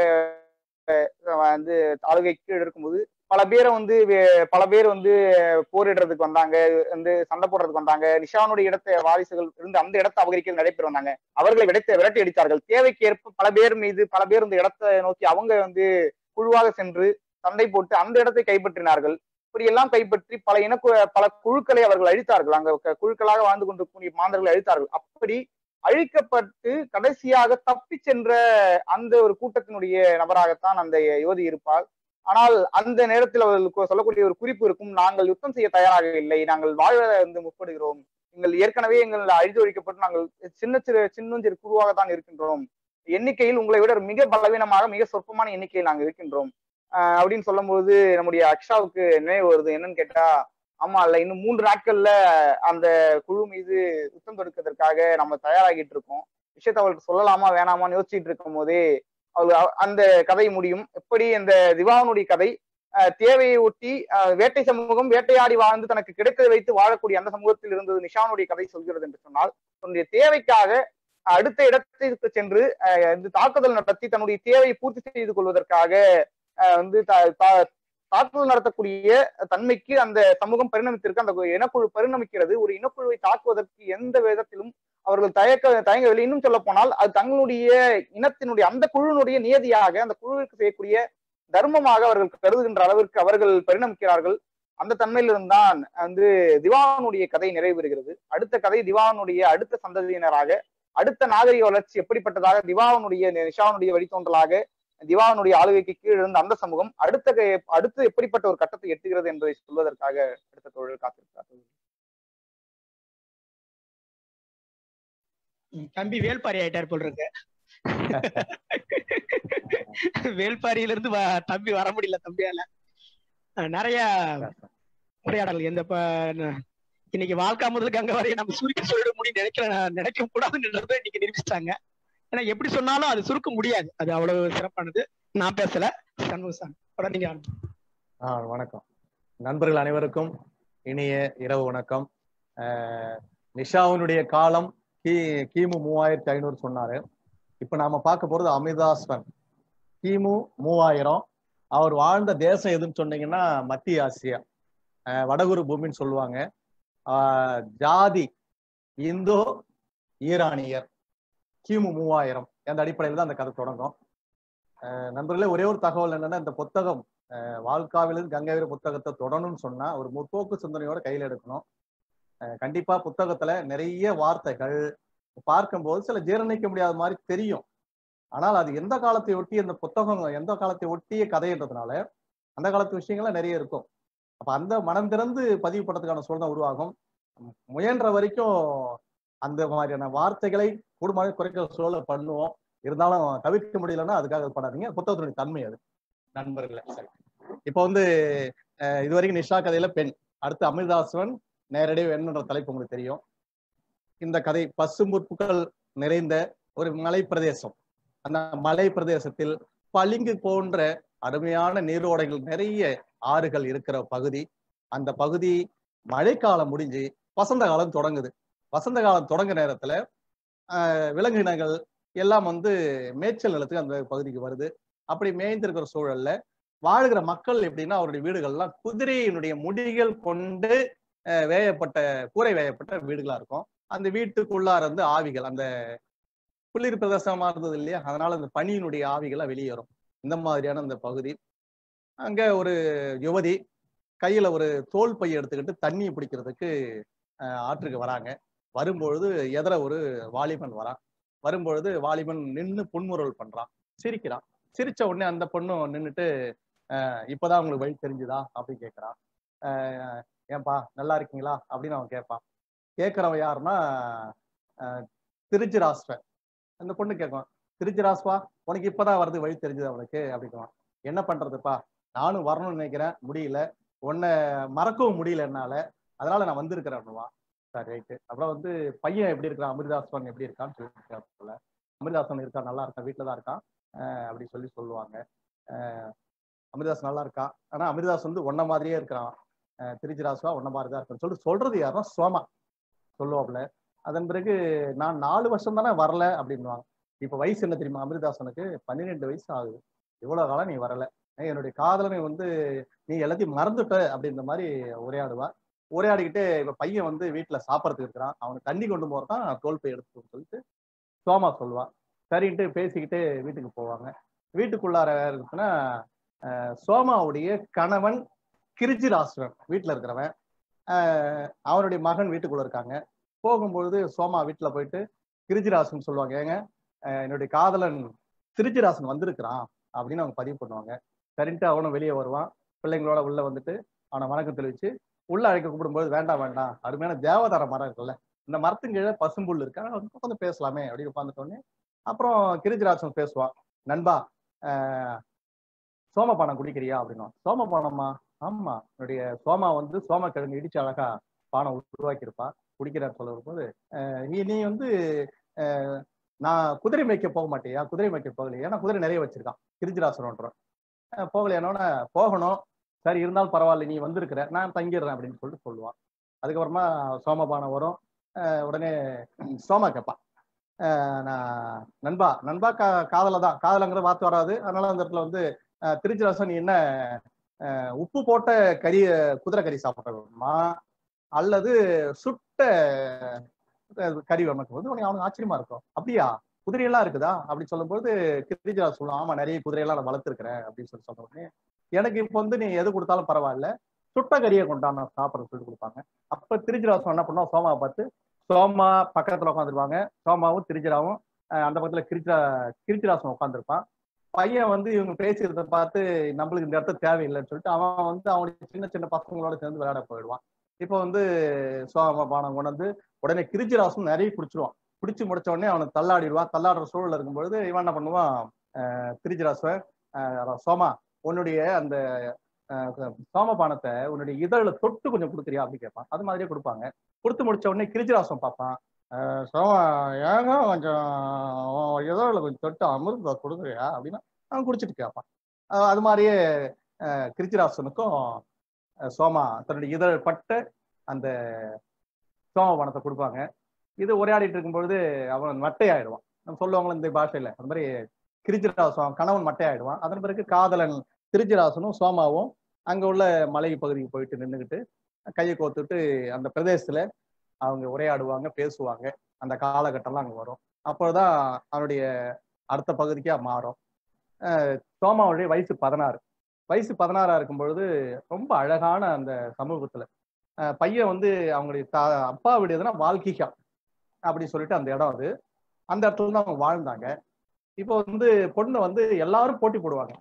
ஆஹ் வந்து ஆளுகை கீழ் இருக்கும்போது பல பேரை வந்து வே- பல பேர் வந்து போரிடுறதுக்கு வந்தாங்க வந்து சண்டை போடுறதுக்கு வந்தாங்க நிஷானுடைய இடத்தை வாரிசுகள் இருந்து அந்த இடத்தை அபகரிக்க நடைபெற வந்தாங்க அவர்களை விடைத்த விரட்டி அடித்தார்கள் தேவைக்கு ஏற்ப பல பேர் மீது பல பேர் இந்த இடத்தை நோக்கி அவங்க வந்து குழுவாக சென்று சண்டை போட்டு அந்த இடத்தை கைப்பற்றினார்கள் இப்படி எல்லாம் கைப்பற்றி பல இனக்கு பல குழுக்களை அவர்கள் அழித்தார்கள் அங்க க- குழுக்களாக வாழ்ந்து கொண்டிருக்கக்கூடிய மாந்தர்களை அழித்தார்கள் அப்படி அழிக்கப்பட்டு கடைசியாக தப்பி சென்ற அந்த ஒரு கூட்டத்தினுடைய நபராகத்தான் அந்த யுவதி இருப்பாள் ஆனால் அந்த நேரத்தில் அவர்களுக்கு சொல்லக்கூடிய ஒரு குறிப்பு இருக்கும் நாங்கள் யுத்தம் செய்ய தயாராக இல்லை நாங்கள் வாழ வந்து முற்படுகிறோம் எங்கள் ஏற்கனவே எங்கள் அழித்து ஒழிக்கப்பட்டு நாங்கள் சின்ன சிறு சின்னஞ்சிறு குழுவாக தான் இருக்கின்றோம் எண்ணிக்கையில் உங்களை விட மிக பலவீனமாக மிக சொற்பமான எண்ணிக்கையில் நாங்கள் இருக்கின்றோம் ஆஹ் அப்படின்னு சொல்லும்போது நம்முடைய அக்ஷாவுக்கு நினைவு வருது என்னன்னு கேட்டா ஆமா இல்ல இன்னும் மூன்று நாட்கள்ல அந்த குழு மீது யுத்தம் தொடுக்கிறதுக்காக நம்ம தயாராகிட்டு இருக்கோம் விஷயத்த அவளுக்கு சொல்லலாமா வேணாமான்னு யோசிச்சுட்டு இருக்கும் போதே அவள் அந்த கதை முடியும் எப்படி அந்த திவானுடைய கதை அஹ், தேவையை ஒட்டி அஹ், வேட்டை சமூகம் வேட்டையாடி வாழ்ந்து தனக்கு கிடைத்ததை வைத்து வாழக்கூடிய அந்த சமூகத்தில் இருந்தது நிஷானுடைய கதை சொல்கிறது என்று சொன்னால் தன்னுடைய தேவைக்காக அடுத்த இடத்திற்கு சென்று அஹ், இந்த தாக்குதல் நடத்தி தன்னுடைய தேவையை பூர்த்தி செய்து கொள்வதற்காக அஹ், வந்து த- த- தாக்குதல் நடத்தக்கூடிய தன்மைக்கு அந்த சமூகம் பரிணமித்திருக்கு அந்த இனக்குழு பரிணமிக்கிறது ஒரு இனக்குழுவை தாக்குவதற்கு எந்த விதத்திலும் அவர்கள் தயக்க தயங்கவில்லை இன்னும் சொல்ல போனால் அது தங்களுடைய இனத்தினுடைய அந்த குழுவினுடைய நியதியாக அந்த குழுவிற்கு செய்யக்கூடிய தர்மமாக அவர்கள் கருதுகின்ற அளவிற்கு அவர்கள் பரிணமிக்கிறார்கள் அந்த தன்மையிலிருந்தான் வந்து திவானுடைய கதை நிறைவு பெறுகிறது அடுத்த கதை திவானுடைய அடுத்த சந்ததியினராக அடுத்த நாகரிக வளர்ச்சி எப்படிப்பட்டதாக திவானுடைய நிஷானுடைய வழித்தோன்றலாக திவானுடைய ஆளுகைக்கு கீழ் இருந்த அந்த சமூகம் அடுத்த க- அடுத்து எப்படிப்பட்ட ஒரு கட்டத்தை எட்டுகிறது என்பதை சொல்வதற்காக அடுத்த தொழில் காத்திருக்கிறார் ம், தம்பி வேல்பாரி ஆயிட்டார் போல் இருக்கு வேல்பாரியில இருந்து வ- தம்பி வர முடியல தம்பியால அஹ் நிறைய உரையாடல் எந்த ப- ந- இன்னைக்கு வாழ்க்கை முதல் கங்க வரைய நம்ம சுருக்கி சொல்லிட முடியும் நினைக்கிற நினைக்க கூடாதுன்றத இன்னைக்கு நிரூபிச்சிட்டாங்க ஏன்னா எப்படி சொன்னாலும் அது சுருக்க முடியாது அது அவ்வளவு சிறப்பானது நான் பேசல சண்முகசாமி தொடர்ந்து நீங்க ஆரம்பிங்க. ஆ வணக்கம் நண்பர்கள் அனைவருக்கும் இனிய இரவு வணக்கம் அஹ், நிஷாவினுடைய காலம் கி கிமு மூவாயிரத்தி ஐநூறு சொன்னாரு இப்ப நாம பார்க்க போறது அமிர்தாஸ்வன் கிமு மூவாயிரம் அவர் வாழ்ந்த தேசம் எதுன்னு சொன்னீங்கன்னா மத்திய ஆசியா அஹ், வடகுரு பூமின்னு சொல்லுவாங்க ஆஹ், ஜாதி இந்தோ ஈரானியர் கிமு மூவாயிரம் அந்த அடிப்படையில் தான் அந்த கதை தொடங்கும் அஹ், நண்பர்களே ஒரே ஒரு தகவல் என்னன்னா இந்த புத்தகம் அஹ் வாழ்க்காவிலிருந்து கங்கைவீர புத்தகத்தை தொடணும்னு சொன்னா ஒரு முற்போக்கு சிந்தனையோட கையில எடுக்கணும் அஹ் கண்டிப்பா புத்தகத்துல நிறைய வார்த்தைகள் பார்க்கும்போது சில ஜீரணிக்க முடியாத மாதிரி தெரியும் ஆனால் அது எந்த காலத்தை ஒட்டி அந்த புத்தகம் எந்த காலத்தை ஒட்டிய கதைன்றதுனால அந்த காலத்து விஷயங்கள்லாம் நிறைய இருக்கும் அப்ப அந்த மனம் திறந்து பதிவு பண்றதுக்கான சூழ்நிலை உருவாகும் முயன்ற வரைக்கும் அந்த மாதிரியான வார்த்தைகளை கூடுமான குறைக்கிற சூழலை பண்ணுவோம் இருந்தாலும் தவிர்க்க முடியலன்னா அதுக்காக இது பண்ணாதீங்க புத்தகத்தினுடைய தன்மை அது நண்பர்களே சரி இப்போ வந்து அஹ், இது வரைக்கும் நிஷா கதையில பெண் அடுத்து அமிர்தாஸ்வன் நேரடியாக வேணுன்ற தலைப்பு உங்களுக்கு தெரியும் இந்த கதை பசும்புற்கள் நிறைந்த ஒரு மலை பிரதேசம் அந்த மலை பிரதேசத்தில் பளிங்கு போன்ற அருமையான நீரோடைகள் நிறைய ஆறுகள் இருக்கிற பகுதி அந்த பகுதி மழைக்காலம் முடிஞ்சு வசந்த காலம் தொடங்குது வசந்த காலம் தொடங்க நேரத்துல ஆஹ், விலங்கினங்கள் எல்லாம் வந்து மேய்ச்சல் நிலத்துக்கு அந்த பகுதிக்கு வருது அப்படி மேய்ந்திருக்கிற சூழல்ல வாழ்கிற மக்கள் எப்படின்னா அவருடைய வீடுகள்லாம் குதிரையினுடைய முடிகள் கொண்டு அஹ், வேயப்பட்ட கூரை வேயப்பட்ட வீடுகளா இருக்கும் அந்த வீட்டுக்குள்ளார வந்து ஆவிகள் அந்த குளிர் பிரதேசமா இருந்தது இல்லையா அதனால அந்த பனியினுடைய ஆவிகள்லாம் வெளியே வரும் இந்த மாதிரியான அந்த பகுதி அங்க ஒரு யுவதி கையில ஒரு தோல் பை எடுத்துக்கிட்டு தண்ணி பிடிக்கிறதுக்கு அஹ், ஆற்றுக்கு வராங்க வரும்பொழுது எதிர ஒரு வாலிபன் வரான் வரும்பொழுது வாலிபன் நின்னு புன்முறுவல் பண்றான் சிரிக்கிறான் சிரிச்ச உடனே அந்த பொண்ணும் நின்னுட்டு அஹ், இப்பதான் உங்களுக்கு வழி தெரிஞ்சுதா அப்படின்னு கேட்கறான் அஹ், ஏன்பா நல்லா இருக்கீங்களா அப்படின்னு அவன் கேட்பான் கேட்கறவன் யாருன்னா அஹ், திருச்சிராஸ்வன் அந்த பொண்ணு கேட்கும் திருச்சிராஸ்வா உனக்கு இப்பதான் வருது வழி தெரிஞ்சது அவனுக்கு அப்படிங்குவான் என்ன பண்றதுப்பா நானும் வரணும்னு நினைக்கிறேன் முடியல உன்னை மறக்கவும் முடியல என்னால அதனால நான் வந்திருக்கிறேன் அப்படின்னுவான் சரி ரைட்டு அப்புறம் வந்து பையன் எப்படி இருக்கிறான் அமிர்தாஸ்வன் எப்படி இருக்கான்னு சொல்லி அமிர்தாஸ்வன் இருக்கா நல்லா இருக்கான் வீட்டில தான் இருக்கான் அஹ் அப்படி சொல்லி சொல்லுவாங்க அஹ் அமிர்தாஸ் நல்லா இருக்கா ஆனா அமிர்தாஸ் வந்து ஒன்ன மாதிரியே இருக்கிறான் அஹ் திருச்சிராசுவா ஒன்ன மாதிரி தான் இருக்கான்னு சொல்லிட்டு சொல்றது யாருன்னா சோமா சொல்லுவாப்ல அதன் பிறகு நான் நாலு வருஷம் தானே வரல அப்படின்னுவாங்க இப்ப வயசு என்ன தெரியுமா அமிர்தாசனுக்கு பன்னிரெண்டு வயசு ஆகுது இவ்வளவு காலம் நீ வரல ஏன் என்னுடைய காதலனை வந்து நீ எல்லாத்தையும் மறந்துட்ட அப்படின்ற மாதிரி உரையாடுவா உரையாடிக்கிட்டு இப்ப பையன் வந்து வீட்டுல சாப்பிடறதுக்கு இருக்கிறான் அவனுக்கு தண்ணி கொண்டு போறதான் தோல் பை எடுத்துக்கோன்னு சொல்லிட்டு சோமா சொல்லுவா சரின்ட்டு பேசிக்கிட்டு வீட்டுக்கு போவாங்க வீட்டுக்குள்ளார இருக்குன்னா அஹ், சோமாவுடைய கணவன் கிரிஜிராசுவன் வீட்டுல இருக்கிறவன் அஹ், அவனுடைய மகன் வீட்டுக்குள்ள இருக்காங்க போகும்பொழுது சோமா வீட்டுல போயிட்டு கிரிஜிராசன் சொல்லுவாங்க ஏங்க அஹ், என்னுடைய காதலன் திருச்சிராசன் வந்திருக்கிறான் அப்படின்னு அவங்க பதிவு பண்ணுவாங்க சரின்ட்டு அவனும் வெளியே வருவான் பிள்ளைங்களோட உள்ள வந்துட்டு அவனை வணக்கம் தெரிவிச்சு உள்ள அழைக்க கூப்பிடும்போது வேண்டாம் வேண்டாம் அருமையான தேவதார மரம் இருக்குல்ல இந்த மரத்துக்கு கீழே பசும்புல் இருக்கு ஆனா வந்து உட்காந்து பேசலாமே அப்படின்னு உட்காந்துட்டோன்னே அப்புறம் கிரிஜிராசன் பேசுவான் நண்பா ஆஹ் சோமபானம் குடிக்கிறியா அப்படின்னா சோமபானமா ஆமா என்னுடைய சோமா வந்து சோமக்கிழங்கு இடிச்சு அழகா பானம் உருவாக்கியிருப்பா குடிக்கிறான்னு சொல்ல வரும்போது ஆஹ் நீ நீ வந்து ஆஹ் நான் குதிரை மேய்க்க போக மாட்டேயா குதிரை மேய்க்க போகலையா ஏன்னா குதிரை நிறைய வச்சிருக்கான் கிரிஜிராசனோன்ற போகலையானோட போகணும் சரி இருந்தாலும் பரவாயில்ல நீ வந்திருக்கிற நான் தங்கிடுறேன் அப்படின்னு சொல்லிட்டு சொல்லுவான் அதுக்கப்புறமா சோமபானம் வரும் அஹ் உடனே சோமா கேட்பான் அஹ் நான் நண்பா நண்பா கா காதல தான் காதலங்கிற வார்த்தை வராது அதனால அந்த இடத்துல வந்து அஹ் திருச்சிராசன் நீ என்ன அஹ் உப்பு போட்ட கறி குதிரை கறி சாப்பிட்றமா அல்லது சுட்ட அஹ் கறி நமக்கு வந்து உனக்கு அவனுக்கு ஆச்சரியமா இருக்கும் அப்படியா குதிரையெல்லாம் இருக்குதா அப்படி சொல்லும்போது கிரிஜராஜ் சொல்லுவான் ஆமா நிறைய குதிரையெல்லாம் நான் வளர்த்துருக்கிறேன் அப்படின்னு சொல்லி சொன்ன உடனே எனக்கு இப்போ வந்து நீ எது கொடுத்தாலும் பரவாயில்ல சுட்ட கறியை கொண்டா நான் சாப்பிட்றது சொல்லி கொடுப்பாங்க அப்ப திருச்சிராசம் என்ன பண்ணுவோம் சோமாவை பார்த்து சோமா பக்கத்துல உட்காந்துருப்பாங்க சோமாவும் திருச்சிராவும் அஹ் அந்த பக்கத்துல கிரிச்சா கிரிச்சிராசன் உட்காந்துருப்பான் பையன் வந்து இவங்க பேசுறத பார்த்து நம்மளுக்கு இந்த இடத்த தேவையில்லைன்னு சொல்லிட்டு அவன் வந்து அவனுக்கு சின்ன சின்ன பசங்களோட சேர்ந்து விளையாட போயிடுவான் இப்போ வந்து சோம பானம் கொண்டு வந்து உடனே கிரிச்சிராசன் நிறைய குடிச்சிருவான் குடிச்சு முடிச்ச உடனே அவனை தள்ளாடிடுவான் தள்ளாடுற சூழல் இருக்கும்பொழுது இவன் என்ன பண்ணுவான் அஹ் திருச்சிராசன் அஹ் சோமா உன்னுடைய அந்த அஹ் சோமபானத்தை உன்னுடைய இதழில் தொட்டு கொஞ்சம் கொடுக்குறியா அப்படின்னு கேட்பான் அது மாதிரியே கொடுப்பாங்க கொடுத்து முடிச்ச உடனே கிரிஜிராசம் பார்ப்பான் அஹ் சோமா ஏங்க கொஞ்சம் உன் இதழில் கொஞ்சம் தொட்டு அமிர்த கொடுக்குறியா அப்படின்னா அவன் குடிச்சிட்டு கேட்பான் அஹ் அது மாதிரியே அஹ் கிரிஜிராசனுக்கும் அஹ் சோமா தன்னுடைய இதழ் பட்ட அந்த சோமபானத்தை கொடுப்பாங்க இது உரையாடிட்டு இருக்கும்பொழுது அவன் மட்டையாயிடுவான் நம்ம சொல்லுவாங்களே இந்த பாஷையில அந்த மாதிரி கிரிஜிராசம் கணவன் மட்டையாயிடுவான் அதன் பிறகு காதலன் திருச்சிராசனும் சோமாவும் அங்க உள்ள மலை பகுதிக்கு போயிட்டு நின்றுக்கிட்டு கையை கோத்துட்டு அந்த பிரதேசத்துல அவங்க உரையாடுவாங்க பேசுவாங்க அந்த காலகட்டம்லாம் அங்க வரும் அப்போதான் அவனுடைய அடுத்த பகுதிக்கா மாறும் அஹ் சோமாவுடைய வயசு பதினாறு வயசு பதினாறா இருக்கும் பொழுது ரொம்ப அழகான அந்த சமூகத்துல அஹ் பையன் வந்து அவங்களுடைய தா அப்பா விடையதுன்னா வாழ்க்கைக்கா அப்படி சொல்லிட்டு அந்த இடம் அது அந்த இடத்துல தான் அவங்க வாழ்ந்தாங்க இப்போ வந்து பொண்ணு வந்து எல்லாரும் போட்டி போடுவாங்க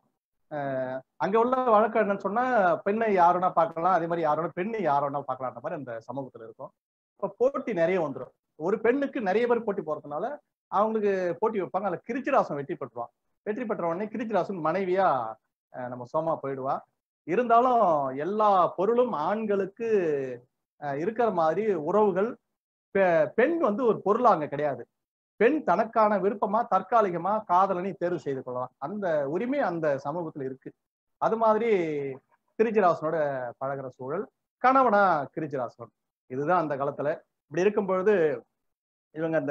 அஹ் அங்க உள்ள வழக்கம் என்னன்னு சொன்னா பெண்ணை யாருன்னா பார்க்கலாம் அதே மாதிரி யாரோட பெண்ணை யாரோனா பார்க்கலான்ற மாதிரி அந்த சமூகத்துல இருக்கும் இப்போ போட்டி நிறைய வந்துடும் ஒரு பெண்ணுக்கு நிறைய பேர் போட்டி போறதுனால அவங்களுக்கு போட்டி வைப்பாங்க அதுல கிரிச்சிராசன் வெற்றி பெற்றுவான் வெற்றி பெற்ற உடனே கிரிச்சிராசன் மனைவியா அஹ் நம்ம சோமா போயிடுவா இருந்தாலும் எல்லா பொருளும் ஆண்களுக்கு அஹ் இருக்கிற மாதிரி உறவுகள் பெ- பெண் வந்து ஒரு பொருளா அங்க கிடையாது பெண் தனக்கான விருப்பமா தற்காலிகமா காதலனை தேர்வு செய்து கொள்ளலாம் அந்த உரிமை அந்த சமூகத்துல இருக்கு அது மாதிரி கிரிஜிராசனோட பழகுற சூழல் கணவனா கிரிஜிராசன் இதுதான் அந்த காலத்துல இப்படி இருக்கும் பொழுது இவங்க அந்த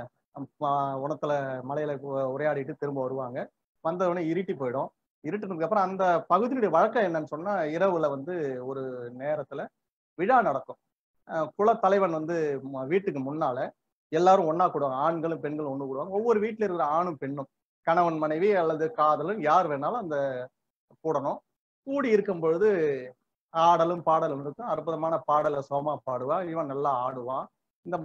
ம- உணத்துல மலையில உ- உரையாடிட்டு திரும்ப வருவாங்க வந்தவொடனே இருட்டி போயிடும் இருட்டுனதுக்கு அப்புறம் அந்த பகுதியினுடைய வழக்கம் என்னன்னு சொன்னா இரவுல வந்து ஒரு நேரத்துல விழா நடக்கும் அஹ் குலத்தலைவன் வந்து ம- வீட்டுக்கு முன்னால எல்லாரும் ஒண்ணா கூடுவாங்க ஆண்களும் பெண்களும் ஒண்ணு கூடுவாங்க ஒவ்வொரு வீட்டுல இருக்கிற ஆணும் பெண்ணும் கணவன் மனைவி அல்லது காதலன் யார் வேணாலும் அந்த கூடணும் கூடி இருக்கும் பொழுது ஆடலும் பாடலும் இருக்கும் அற்புதமான பாடலை சோமா பாடுவா இவன் நல்லா ஆடுவான் இந்த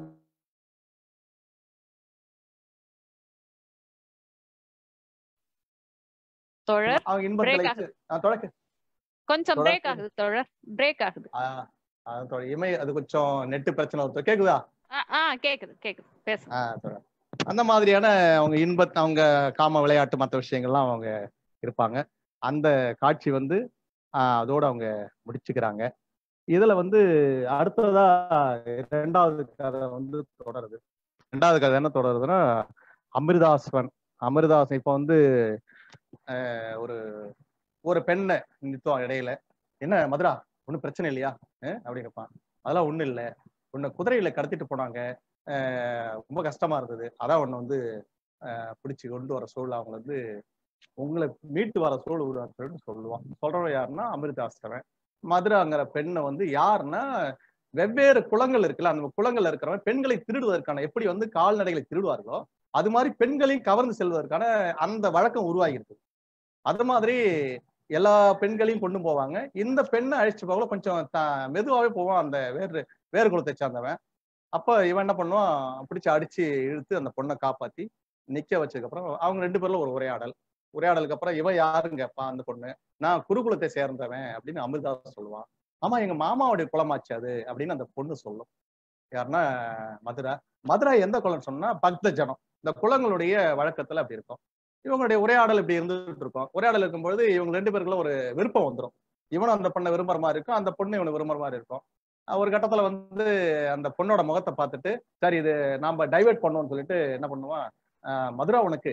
தோழர் அவங்க Break இன்பங்களுக்கு ஆஹ் தொடக்க கொஞ்சம் தொடர்ந்து- பிரேக் ஆகுது தோழர் பிரேக் ஆகுது ஆஹ் அது தொட- இமை அது கொஞ்சம் நெட்டு பிரச்சனை வருது கேக்குதா ஆ, ஆ கேக்குது கேக்குது பேசுங்க ஆஹ் தொடர். அந்த மாதிரியான அவங்க இன்ப அவங்க காம விளையாட்டு மற்ற விஷயங்கள்லாம் அவங்க இருப்பாங்க அந்த காட்சி வந்து ஆஹ் அதோட அவங்க முடிச்சுக்கிறாங்க இதுல வந்து அடுத்ததா ரெண்டாவது கதை வந்து தொடருது ரெண்டாவது கதை என்ன தொடருதுன்னா அமிர்தாஸ்வன் அமிர்தாசன் இப்ப வந்து ஆஹ் ஒரு ஒரு பெண்ணை நிறுத்துவான் இடையில என்ன மதுரா ஒன்றும் பிரச்சனை இல்லையா அஹ் அப்படின்னு இருப்பான் அதெல்லாம் ஒண்ணும் இல்லை உன்னை குதிரையில கடத்திட்டு போனாங்க ஆஹ் ரொம்ப கஷ்டமா இருந்தது அதான் உன்னை வந்து ஆஹ் பிடிச்சு கொண்டு வர சூழல் அவங்க வந்து உங்களை மீட்டு வர சூழல் உருவான்னு சொல்லிட்டு சொல்லுவான் சொல்றவன் யாருன்னா அமிர்தாஸ்கரன் மதுராங்கிற பெண்ணை வந்து யாருன்னா வெவ்வேறு குளங்கள் இருக்குல்ல அந்த குளங்கள்ல இருக்கிறவன் பெண்களை திருடுவதற்கான எப்படி வந்து கால்நடைகளை திருடுவார்களோ அது மாதிரி பெண்களையும் கவர்ந்து செல்வதற்கான அந்த வழக்கம் உருவாகிருக்கு அது மாதிரி எல்லா பெண்களையும் கொண்டு போவாங்க இந்த பெண்ணை அழைச்சிட்டு போகல கொஞ்சம் த- மெதுவாவே போவான் அந்த வேறு வேறு குலத்தை சார்ந்தவன் அப்ப இவன் என்ன பண்ணுவான் பிடிச்சு அடிச்சு இழுத்து அந்த பொண்ணை காப்பாத்தி நிக்க வச்சதுக்கு அப்புறம் அவங்க ரெண்டு பேர்ல ஒரு உரையாடல் உரையாடலுக்கு அப்புறம் இவன் யாருன்னு கேட்பான் அந்த பொண்ணு நான் குருகுலத்தை சேர்ந்தவன் அப்படின்னு அமிர்தா சொல்லுவான் ஆமா எங்க மாமாவுடைய குலமாச்சு அது அப்படின்னு அந்த பொண்ணு சொல்லும் யாருன்னா மதுரை மதுரை எந்த குலம்னு சொன்னா பக்த ஜனம் இந்த குலங்களுடைய வழக்கத்துல அப்படி இருக்கும் இவங்களுடைய உரையாடல் இப்படி இருந்துட்டு இருக்கும் உரையாடல் இருக்கும்பொழுது இவங்க ரெண்டு பேருக்குள்ள ஒரு விருப்பம் வந்துடும் இவனும் அந்த பொண்ணை விரும்புற மாதிரி இருக்கும் அந்த பொண்ணு இவனை விரும்புற மாதிரி இருக்கும் அஹ் ஒரு கட்டத்துல வந்து அந்த பொண்ணோட முகத்தை பார்த்துட்டு சரி இது நாம டைவர்ட் பண்ணுவோம்னு சொல்லிட்டு என்ன பண்ணுவான் ஆஹ் மதுரா உனக்கு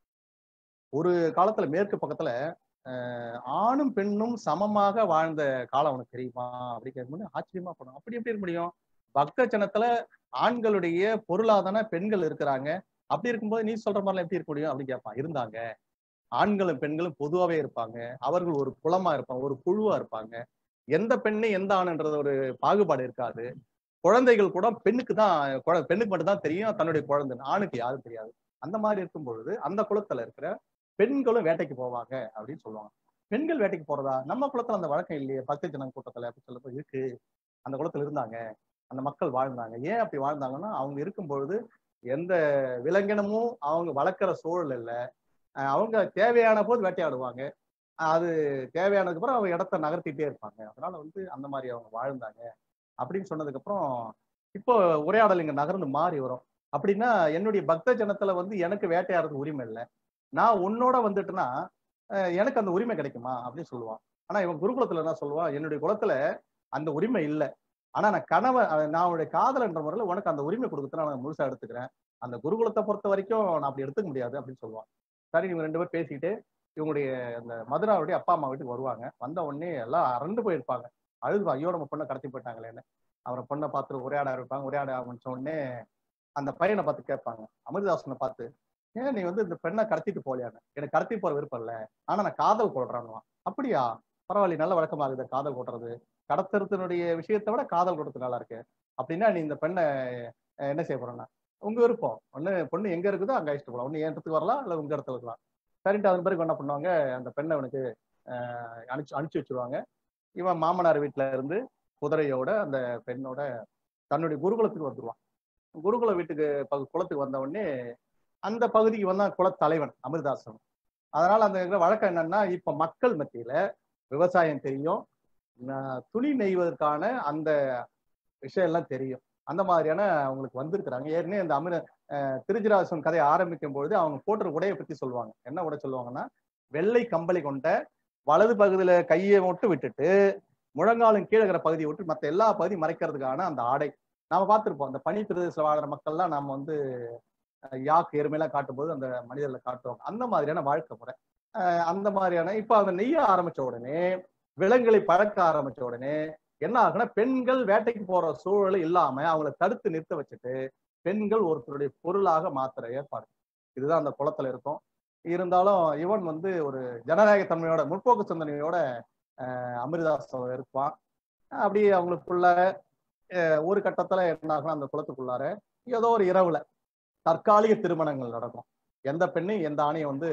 ஒரு காலத்துல மேற்கு பக்கத்துல ஆஹ் ஆணும் பெண்ணும் சமமாக வாழ்ந்த காலம் உனக்கு தெரியுமா அப்படி கேட்கும்போது ஆச்சரியமா போனோம் அப்படி எப்படி இருக்க முடியும் பக்த ஜனத்துல ஆண்களுடைய பொருளாதார பெண்கள் இருக்கிறாங்க அப்படி இருக்கும்போது நீ சொல்ற மாதிரிலாம் எப்படி இருக்க முடியும் அப்படின்னு கேட்பான் இருந்தாங்க ஆண்களும் பெண்களும் பொதுவாவே இருப்பாங்க அவர்கள் ஒரு குலமா இருப்பாங்க ஒரு குழுவா இருப்பாங்க எந்த பெண்ணு எந்த ஆணுன்றது ஒரு பாகுபாடு இருக்காது குழந்தைகள் கூட பெண்ணுக்கு தான் குழ- பெண்ணுக்கு மட்டும் தான் தெரியும் தன்னுடைய குழந்தை ஆணுக்கு யாரும் தெரியாது அந்த மாதிரி இருக்கும் பொழுது அந்த குலத்துல இருக்கிற பெண்களும் வேட்டைக்கு போவாங்க அப்படின்னு சொல்லுவாங்க பெண்கள் வேட்டைக்கு போறதா நம்ம குலத்துல அந்த வழக்கம் இல்லையே பக்த ஜன கூட்டத்துல அப்படி சொல்லப்போ இருக்கு அந்த குலத்துல இருந்தாங்க அந்த மக்கள் வாழ்ந்தாங்க ஏன் அப்படி வாழ்ந்தாங்கன்னா அவங்க இருக்கும் பொழுது எந்த விலங்கினமும் அவங்க வளர்க்குற சூழல் இல்லை அஹ் அவங்க தேவையான போது வேட்டையாடுவாங்க அஹ் அது தேவையானதுக்கு அப்புறம் அவங்க இடத்த நகர்த்திட்டே இருப்பாங்க அதனால வந்து அந்த மாதிரி அவங்க வாழ்ந்தாங்க அப்படின்னு சொன்னதுக்கு அப்புறம் இப்போ உரையாடல் இங்க நகர்ந்து மாறி வரும் அப்படின்னா என்னுடைய பக்த ஜனத்துல வந்து எனக்கு வேட்டையாடுறதுக்கு உரிமை இல்லை நான் உன்னோட வந்துட்டுனா அஹ் எனக்கு அந்த உரிமை கிடைக்குமா அப்படின்னு சொல்லுவான் ஆனா இவன் குருகுலத்துல என்ன சொல்லுவான் என்னுடைய குலத்துல அந்த உரிமை இல்லை ஆனா நான் கணவன் அஹ் நான் அவனுடைய காதலன்ற முறையில உனக்கு அந்த உரிமை கொடுக்கறத நான் முழுசா எடுத்துக்கிறேன் அந்த குருகுலத்தை பொறுத்த வரைக்கும் நான் அப்படி எடுத்துக்க முடியாது அப்படின்னு சொல்லுவான் சரி இவங்க ரெண்டு பேரும் பேசிக்கிட்டு இவங்களுடைய அந்த மதுராவுடைய அப்பா அம்மா வீட்டுக்கு வருவாங்க வந்த உடனே எல்லாம் அரண்டு போயிருப்பாங்க அழுது ஐயோ நம்ம பொண்ணை கடத்தி போயிட்டாங்களேன்னு அவரை பொண்ணை பார்த்து உரையாட இருப்பாங்க உரையாட ஆரம்பிச்ச உடனே அந்த பையனை பார்த்து கேட்பாங்க அமிர்தாசனை பார்த்து ஏன் நீ வந்து இந்த பெண்ணை கடத்திட்டு போலியான்னு எனக்கு கடத்தி போற விருப்பம் இல்லை ஆனா நான் காதல் கொள்றான்னுவான் அப்படியா பரவாயில்ல நல்ல வழக்கமா இருக்குது காதல் கொட்டுறது கடத்துறதுனுடைய விஷயத்தை விட காதல் கொடுத்து நல்லா இருக்கு அப்படின்னா நீ இந்த பெண்ணை அஹ், என்ன செய்ய போறேன்னா உங்க விருப்பம் ஒண்ணு பொண்ணு எங்க இருக்குதோ அங்க அழைச்சிட்டு போகலாம் ஒண்ணு என் இடத்துக்கு வரலாம் இல்ல உங்க இடத்துல இருக்கலாம் சரின்ட்டு அதன் பிறகு என்ன பண்ணுவாங்க அந்த பெண்ணை அவனுக்கு அஹ், அனுப்பிச்சு அனுப்பிச்சு வச்சிருவாங்க இவன் மாமனார் வீட்டுல இருந்து குதிரையோட அந்த பெண்ணோட தன்னுடைய குருகுலத்துக்கு வந்துருவான் குருகுல வீட்டுக்கு பகு- குலத்துக்கு வந்த உடனே அந்த பகுதிக்கு வந்தான் குலத்தலைவன் அமிர்தாசன் அதனால அந்த இருக்கிற வழக்கம் என்னன்னா இப்ப மக்கள் மத்தியில விவசாயம் தெரியும் ந- துணி நெய்வதற்கான அந்த விஷயம் எல்லாம் தெரியும் அந்த மாதிரியான அவங்களுக்கு வந்திருக்கிறாங்க ஏற்கனவே இந்த அமிர அஹ் திருச்சிராசன் கதையை ஆரம்பிக்கும் பொழுது அவங்க போட்டுற உடையை பத்தி சொல்லுவாங்க என்ன உடை சொல்லுவாங்கன்னா வெள்ளை கம்பளி கொண்ட வலது பகுதியில கையை மட்டும் விட்டுட்டு முழங்காலும் கீழே இருக்கிற பகுதியை விட்டு மற்ற எல்லா பகுதியும் மறைக்கிறதுக்கான அந்த ஆடை நாம பார்த்திருப்போம் அந்த பனி பிரதேசத்தில் வாழ்ற மக்கள்லாம் நம்ம வந்து அஹ், யாக்கு எருமையெல்லாம் காட்டும்போது அந்த மனிதர்களை காட்டுவாங்க அந்த மாதிரியான வாழ்க்கை முறை அஹ், அந்த மாதிரியான இப்ப அந்த நெய்ய ஆரம்பிச்ச உடனே விலங்குகளை பழக்க ஆரம்பிச்ச உடனே என்ன ஆகுனா பெண்கள் வேட்டைக்கு போற சூழல் இல்லாம அவங்கள தடுத்து நிறுத்த வச்சுட்டு பெண்கள் ஒருத்தருடைய பொருளாக மாத்துற ஏற்பாடு இதுதான் அந்த குளத்துல இருக்கும் இருந்தாலும் இவன் வந்து ஒரு ஜனநாயக தன்மையோட முற்போக்கு சிந்தனையோட அஹ், அமிர்தாசம் இருப்பான் அப்படியே அவங்களுக்குள்ள அஹ், ஒரு கட்டத்துல என்ன ஆகும்னா அந்த குளத்துக்குள்ளார ஏதோ ஒரு இரவுல தற்காலிக திருமணங்கள் நடக்கும் எந்த பெண்ணும் எந்த ஆணையும் வந்து